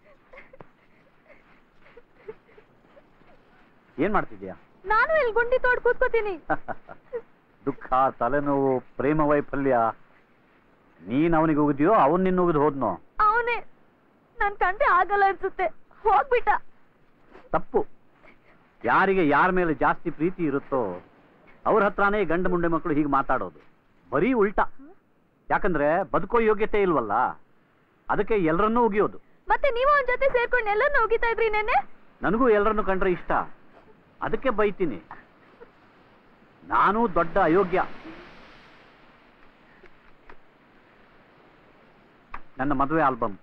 ಏನ್ ಮಾಡ್ತಿದ್ಯಾ
ನಾನು ಇಲ್ಲಿ ಗುಂಡಿ ತೋಡ್ ಕೂತ್ಕೋತೀನಿ
ದುಃಖ ತಲೆನೋವು ಪ್ರೇಮ ವೈಫಲ್ಯ ನೀನ್ ಅವನಿಗೆ ಉಗಿದ್ಯೋ ಅವನ್ ನಿನ್ನ ಉಗಿದು ಹೋದ್ನೋ
ಅವನೇ ನನ್ ಕಂಡ್ರೆ ಆಗಲ್ಲ ಅನ್ಸುತ್ತೆ ಹೋಗ್ಬಿಟ್ಟ
ತಪ್ಪು ಯಾರಿಗೆ ಯಾರ ಮೇಲೆ ಜಾಸ್ತಿ ಪ್ರೀತಿ ಇರುತ್ತೋ ಅವ್ರ ಹತ್ರನೇ ಗಂಡ ಮುಂಡೆ ಮಕ್ಕಳು ಹೀಗೆ ಮಾತಾಡೋದು ಬರೀ ಉಲ್ಟಾ ಯಾಕಂದ್ರೆ ಬದುಕೋ ಯೋಗ್ಯತೆ ಇಲ್ವಲ್ಲ ಅದಕ್ಕೆ ಎಲ್ಲರನ್ನೂ ಉಗಿಯೋದು
ಮತ್ತೆ ನೀವು ಅವನ ಜೊತೆ ಸೇರ್ಕೊಂಡು ಎಲ್ಲರನ್ನೂ ಹೋಗಿತಾ ಇದ್ರಿ ನೆನ್ನೆ
ನನಗೂ ಎಲ್ಲರನ್ನು ಕಂಡ್ರೆ ಇಷ್ಟ ಅದಕ್ಕೆ ಬೈತೀನಿ ನಾನು ದೊಡ್ಡ ಅಯೋಗ್ಯ ನನ್ನ ಮದುವೆ ಆಲ್ಬಮ್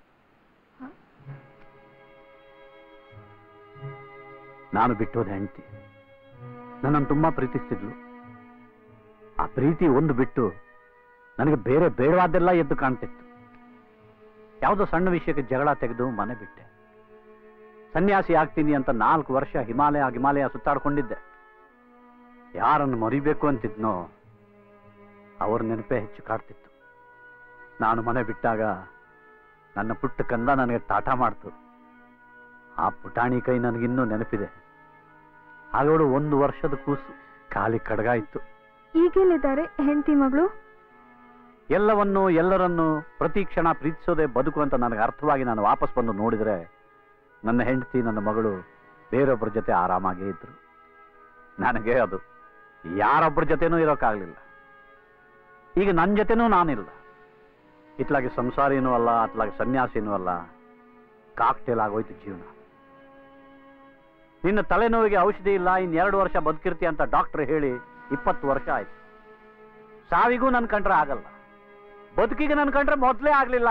ನಾನು ಬಿಟ್ಟೋದ ಹೆಂಡತಿ ನನ್ನನ್ನು ತುಂಬಾ ಪ್ರೀತಿಸ್ತಿದ್ಲು ಆ ಪ್ರೀತಿ ಒಂದು ಬಿಟ್ಟು ನನಗೆ ಬೇರೆ ಬೇಡವಾದ್ದೆಲ್ಲ ಎದ್ದು ಕಾಣ್ತಿತ್ತು ಯಾವುದೋ ಸಣ್ಣ ವಿಷಯಕ್ಕೆ ಜಗಳ ತೆಗೆದು ಮನೆ ಬಿಟ್ಟೆ ಸನ್ಯಾಸಿ ಆಗ್ತೀನಿ ಅಂತ ನಾಲ್ಕು ವರ್ಷ ಹಿಮಾಲಯ ಹಿಮಾಲಯ ಸುತ್ತಾಡ್ಕೊಂಡಿದ್ದೆ ಯಾರನ್ನು ಮರಿಬೇಕು ಅಂತಿದ್ನೋ ಅವ್ರ ನೆನಪೇ ಹೆಚ್ಚು ಕಾಡ್ತಿತ್ತು ನಾನು ಮನೆ ಬಿಟ್ಟಾಗ ನನ್ನ ಪುಟ್ಟ ಕಂದ ನನಗೆ ಟಾಟ ಮಾಡ್ತು ಆ ಪುಟಾಣಿ ಕೈ ನನಗಿನ್ನೂ ನೆನಪಿದೆ ಅವಳು ಒಂದು ವರ್ಷದ ಕೂಸು ಖಾಲಿ ಕಡಗ ಇತ್ತು
ಈಗೆಲ್ಲಿದ್ದಾರೆ ಹೆಂಡತಿ ಮಗಳು
ಎಲ್ಲವನ್ನೂ ಎಲ್ಲರನ್ನೂ ಪ್ರತಿ ಕ್ಷಣ ಪ್ರೀತಿಸೋದೇ ಬದುಕು ಅಂತ ನನಗೆ ಅರ್ಥವಾಗಿ ನಾನು ವಾಪಸ್ ಬಂದು ನೋಡಿದರೆ ನನ್ನ ಹೆಂಡತಿ ನನ್ನ ಮಗಳು ಬೇರೊಬ್ಬರ ಜೊತೆ ಆರಾಮಾಗೇ ಇದ್ರು ನನಗೆ ಅದು ಯಾರೊಬ್ಬರ ಜೊತೆನೂ ಇರೋಕ್ಕಾಗಲಿಲ್ಲ ಈಗ ನನ್ನ ಜೊತೆನೂ ನಾನಿಲ್ಲ ಇತ್ಲಾಗಿ ಸಂಸಾರಿನೂ ಅಲ್ಲ ಅತ್ಲಾಗಿ ಸನ್ಯಾಸಿನೂ ಅಲ್ಲ ಕಾಕ್ಟೇಲ್ ಆಗೋಯ್ತು ಜೀವನ ನಿನ್ನ ತಲೆನೋವಿಗೆ ಔಷಧಿ ಇಲ್ಲ ಇನ್ನೆರಡು ವರ್ಷ ಬದುಕಿರ್ತಿ ಅಂತ ಡಾಕ್ಟರ್ ಹೇಳಿ ಇಪ್ಪತ್ತು ವರ್ಷ ಆಯ್ತು ಸಾವಿಗೂ ನನ್ ಕಂಡ್ರೆ ಆಗಲ್ಲ ಬದುಕಿಗೆ ನನ್ ಕಂಡ್ರೆ ಮೊದಲೇ ಆಗ್ಲಿಲ್ಲ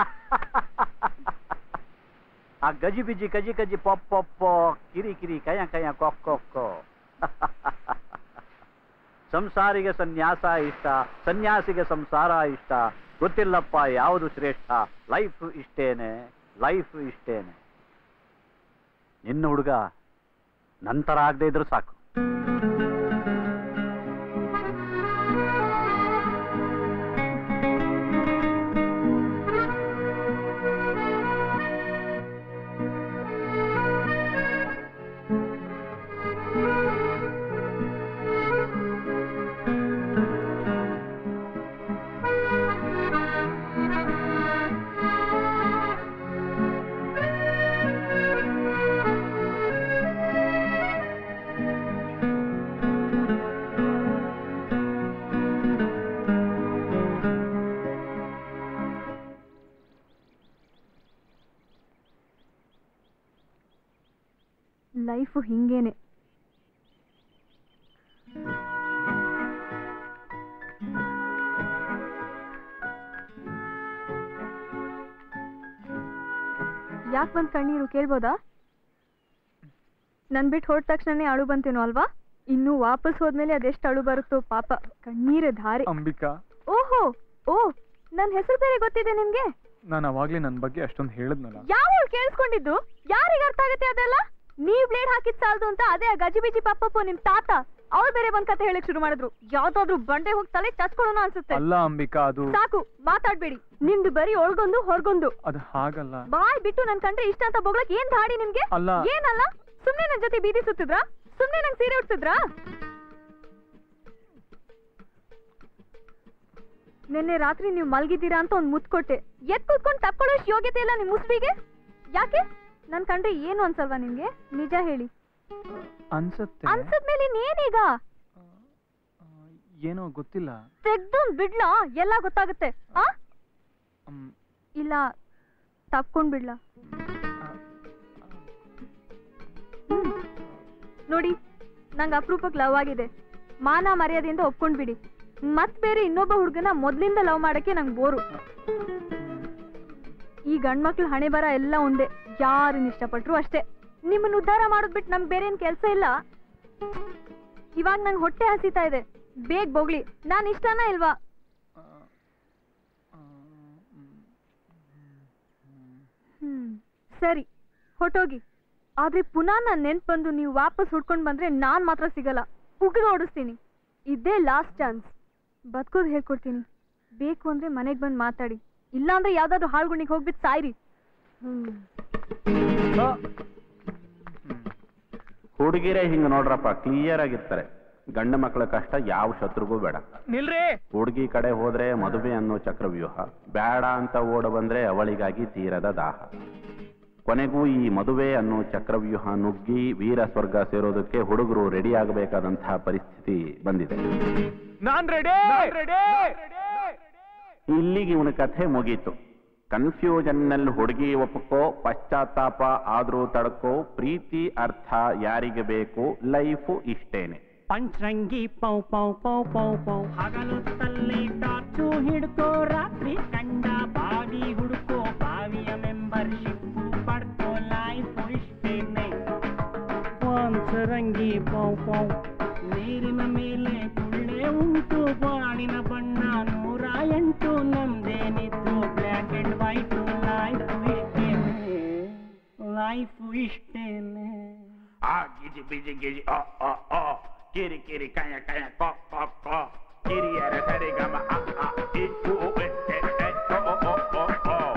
ಆ ಗಜಿ ಬಿಜಿ ಕಜಿ ಕಜಿ ಪೊಪ್ ಪೊಪ್ಪೋ ಕಿರಿ ಕಿರಿ ಕಯ ಕಯ ಕೊಕ್ ಕೊಕ್ಕೋ ಸಂಸಾರಿಗೆ ಸನ್ಯಾಸ ಇಷ್ಟ ಸನ್ಯಾಸಿಗೆ ಸಂಸಾರ ಇಷ್ಟ ಗೊತ್ತಿಲ್ಲಪ್ಪ ಯಾವುದು ಶ್ರೇಷ್ಠ ಲೈಫ್ ಇಷ್ಟೇನೆ ಲೈಫ್ ಇಷ್ಟೇನೆ ನಿನ್ನ ಹುಡುಗ ನಂತರ ಆಗದೆ ಇದ್ರು ಸಾಕು
ಲೈಫು ಹಿಂಗೇನೆ ಯಾಕೆ ಬಂದ್ ಕಣ್ಣೀರು ಕೇಳ್ಬೋದಾ ನನ್ ಬಿಟ್ಟು ಹೊರಟ ತಕ್ಷಣನೇ ಅಳು ಬಂತೇನೋ ಅಲ್ವಾ ಇನ್ನು ವಾಪಸ್ ಹೋದ್ಮೇಲೆ ಅದೆಷ್ಟು ಅಳು ಬರುತ್ತೋ ಪಾಪ ಕಣ್ಣೀರ ಧಾರೆ
ಅಂಬಿಕಾ
ಓಹೋ ಓ ನನ್ ಹೆಸರು ಬೇರೆ ಗೊತ್ತಿದೆ ನಿಮ್ಗೆ
ನಾನು ಅವಾಗ್ಲೇ ನನ್ನ ಬಗ್ಗೆ ಅಷ್ಟೊಂದು ಹೇಳಿದ್ನಲ್ಲ
ಯಾವ ಕೇಳಿಸ್ಕೊಂಡಿದ್ದು ಯಾರಿಗ ಅರ್ಥ ಆಗುತ್ತೆ ಅದೆಲ್ಲ ನೀವ್ ಬ್ಲೇಡ್ ಹಾಕಿದ್ ಸಾಲ್ದು ಅಂತ ಅದೇ ಆ ಗಜಿಬಿಜಿ ಪಪ್ಪಪ್ಪು ನಿಮ್ ತಾತ ಅವ್ರು ಬೇರೆ ಬಂದ್ ಕತೆ ಹೇಳಕ್ ಶುರು ಮಾಡಿದ್ರು ಯಾವ್ದಾದ್ರು ಬಂಡೆ ಹೋಗಿ ತಲೆ ಚಚ್ಕೊಳ್ಳೋಣ ಅನ್ಸುತ್ತೆ
ಅಲ್ಲ ಅಂಬಿಕಾ ಅದು
ಸಾಕು ಮಾತಾಡ್ಬೇಡಿ ನಿಮ್ದು ಬರೀ ಒಳಗೊಂದು ಹೊರಗೊಂದು
ಅದು ಹಾಗಲ್ಲ
ಬಾಯ್ ಬಿಟ್ಟು ನನ್ ಕಂಡ್ರೆ ಇಷ್ಟ ಅಂತ ಬೊಗ್ಳಕ್ ಏನ್ ಧಾಡಿ ನಿಮ್ಗೆ
ಅಲ್ಲ.
ಏನಲ್ಲ ಸುಮ್ನೆ ನನ್ ಜೊತೆ ಬೀದಿ ಸುತ್ತಿದ್ರಾ ಸುಮ್ನೆ ನಂಗ್ ಸೀರೆ ಉಡ್ಸಿದ್ರಾ ನಿನ್ನೆ ರಾತ್ರಿ ನೀವು ಮಲ್ಗಿದ್ದೀರಾ ಅಂತ ಒಂದ್ ಮುತ್ ಕೊಟ್ಟೆ ಎತ್ ಕೂತ್ಕೊಂಡು ತಪ್ಕೊಳ್ಳೋಷ್ಟು ಯೋಗ್ಯತೆ ಇಲ್ಲ ನಿಮ್ ಮುಸ್ಬಿಗೆ ಯಾಕೆ ನನ್ ಕಂಡ್ರೆ ಏನು ಅನ್ಸಲ್ವಾ ನಿಮ್ಗೆ ನಿಜ ಹೇಳಿ
ಅನ್ಸತ್ತೆ
ಅನ್ಸದ್ಮೇಲೆ ಇನ್ನೇನೀಗ
ಏನೋ ಗೊತ್ತಿಲ್ಲ
ತೆಗ್ದು ಬಿಡ್ಲಾ ಎಲ್ಲ ಗೊತ್ತಾಗುತ್ತೆ ಆ ಇಲ್ಲ ತಪ್ಕೊಂಡ್ ಬಿಡ್ಲಾ ಹ್ಮ್. ನೋಡಿ ನಂಗೆ ಅಪರೂಪಕ್ಕೆ ಲವ್ ಆಗಿದೆ ಮಾನ ಮರ್ಯಾದೆಯಿಂದ ಒಪ್ಕೊಂಡ್ ಬಿಡಿ ಮತ್ ಬೇರೆ ಇನ್ನೊಬ್ಬ ಹುಡುಗನ ಮೊದ್ಲಿಂದ ಲವ್ ಮಾಡಕ್ಕೆ ನಂಗೆ ಬೋರು ಈ ಗಂಡ್ಮಕ್ಳು ಹಣೆ ಬರ ಎಲ್ಲ ಒಂದೇ ಯಾರನ್ನ ಇಷ್ಟಪಟ್ರು ಅಷ್ಟೇ ನಿಮ್ಮನ್ನ ಉದ್ಧಾರ ಮಾಡೋದ್ ಬಿಟ್ಟು ನಮ್ಗೆ ಬೇರೆ ಏನ್ ಕೆಲ್ಸ ಇಲ್ಲ ಇವಾಗ ನಂಗೆ ಹೊಟ್ಟೆ ಹಸಿತಾ ಇದೆ ಬೇಗ ಬೋಗ್ಲಿ ನಾನ್ ಇಷ್ಟನಾ ಇಲ್ವಾ ಹ್ಮ್ ಸರಿ ಹೊಟ್ಟೋಗಿ ಆದ್ರೆ ಪುನಃ ನಾನ್ ನೆನ್ಪ್ ಬಂದು ನೀವು ವಾಪಸ್ ಹುಡ್ಕೊಂಡ್ ಬಂದ್ರೆ ನಾನ್ ಮಾತ್ರ ಸಿಗಲ್ಲ ಉಗ್ಗ ಓಡಿಸ್ತೀನಿ ಇದೇ ಲಾಸ್ಟ್ ಚಾನ್ಸ್ ಬದುಕೋದು ಹೇಳ್ಕೊಡ್ತೀನಿ ಬೇಕು ಅಂದ್ರೆ ಮನೆಗ್ ಬಂದ್ ಮಾತಾಡಿ ಇಲ್ಲಾಂದ್ರೆ ಯಾವ್ದಾದ್ರು ಹಾಳ್ಗುಣಿಗೆ ಹೋಗ್ಬಿಟ್ಟು ಸಾಯ್ರಿ ಹ್ಮ್
ಹುಡುಗಿರೇ ಹಿಂಗ್ ನೋಡ್ರಪ್ಪ ಕ್ಲಿಯರ್ ಆಗಿರ್ತಾರೆ ಗಂಡ ಮಕ್ಕಳ ಕಷ್ಟ ಯಾವ ಶತ್ರುಗೂ ಬೇಡ
ನಿಲ್ರಿ
ಹುಡುಗಿ ಕಡೆ ಹೋದ್ರೆ ಮದುವೆ ಅನ್ನೋ ಚಕ್ರವ್ಯೂಹ ಬೇಡ ಅಂತ ಓಡ ಬಂದ್ರೆ ಅವಳಿಗಾಗಿ ತೀರದ ದಾಹ ಕೊನೆಗೂ ಈ ಮದುವೆ ಅನ್ನೋ ಚಕ್ರವ್ಯೂಹ ನುಗ್ಗಿ ವೀರ ಸ್ವರ್ಗ ಸೇರೋದಕ್ಕೆ ಹುಡುಗರು ರೆಡಿ ಆಗಬೇಕಾದಂತಹ ಪರಿಸ್ಥಿತಿ ಬಂದಿದೆ
ನಾನ್ ರೆಡಿ ರೆಡಿ
ಇಲ್ಲಿಗೆ ಇವನ ಕಥೆ ಮುಗೀತು ಕನ್ಫ್ಯೂಷನ್ನಲ್ಲಿ ಹುಡುಗಿ ಒಪ್ಪಕೋ ಪಶ್ಚಾತ್ತಾಪ ಆದ್ರೂ ತಡ್ಕೋ ಪ್ರೀತಿ ಅರ್ಥ ಯಾರಿಗೆ ಬೇಕು ಲೈಫು ಇಷ್ಟೇನೆ
ಪಂಚರಂಗಿ ಪೌ ಪೌ ಪೌ ಪೌ ಪೌ ಹಗಲೊತ್ತಲ್ಲಿ ಟಾರ್ಚು ಹಿಡ್ಕೋ ರಾತ್ರಿ ಕಂಡ ಬಾವಿ ಹುಡುಕೋ ಬಾವಿಯ ಮೆಂಬರ್ಶಿಪ್ ಪಡ್ಕೋ ಲೈಫ್ ಇಷ್ಟೇನೆ ಪಂಚರಂಗಿ ಪೌ ಪೌ ನೀರಿನ ಮೇಲೆ ಗುಳ್ಳೆ ಉಂಟು ಬಾಳಿನ ಬಣ್ಣ ನೂರ ಎಂಟು ನಮ್ದೇನಿತ್ತು ಬ್ಲ್ಯಾಕ್ ಅಂಡ್ ವೈಟ್ ಲೈಫ್ ಇಷ್ಟೇನೆ ಲೈಫ್ ಇಷ್ಟೇನೆ
ಆ ಗಿಜಿ ಬಿಜಿ ಗಿಜಿ ಆ ಆ ಆ ಕಿರಿ ಕಿರಿ ಕಯ ಕಯ ಕೊ ಕೊ ಕೊ ಕಿರಿಯರ ಸರಿಗಮ ಅ ಆ ಇ ಉ ಉ ಎ ಎ ಎ ಒ ಒ ಒ ಒ ಒ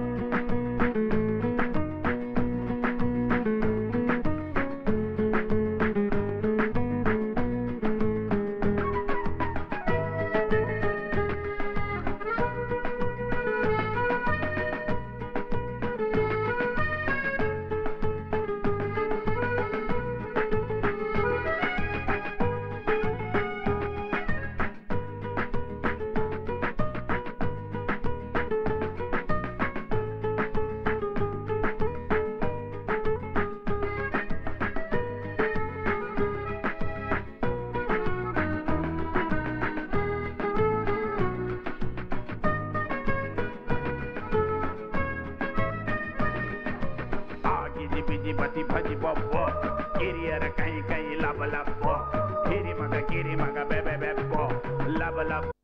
ಆ ಗಿಜಿ ಬಿಜಿ ಬತಿ ಭಜಿ ಬೊಬ್ಬ ಕಿರಿಯರ ಕೈ ಕೈ ಲಬ ಲಬ್ಬ ಕಿರಿ ಮಗ ಕಿರಿ ಮಗ ಬೆಬೆ ಬೆಬ್ಬ ಲಬ ಲಬ್ಬ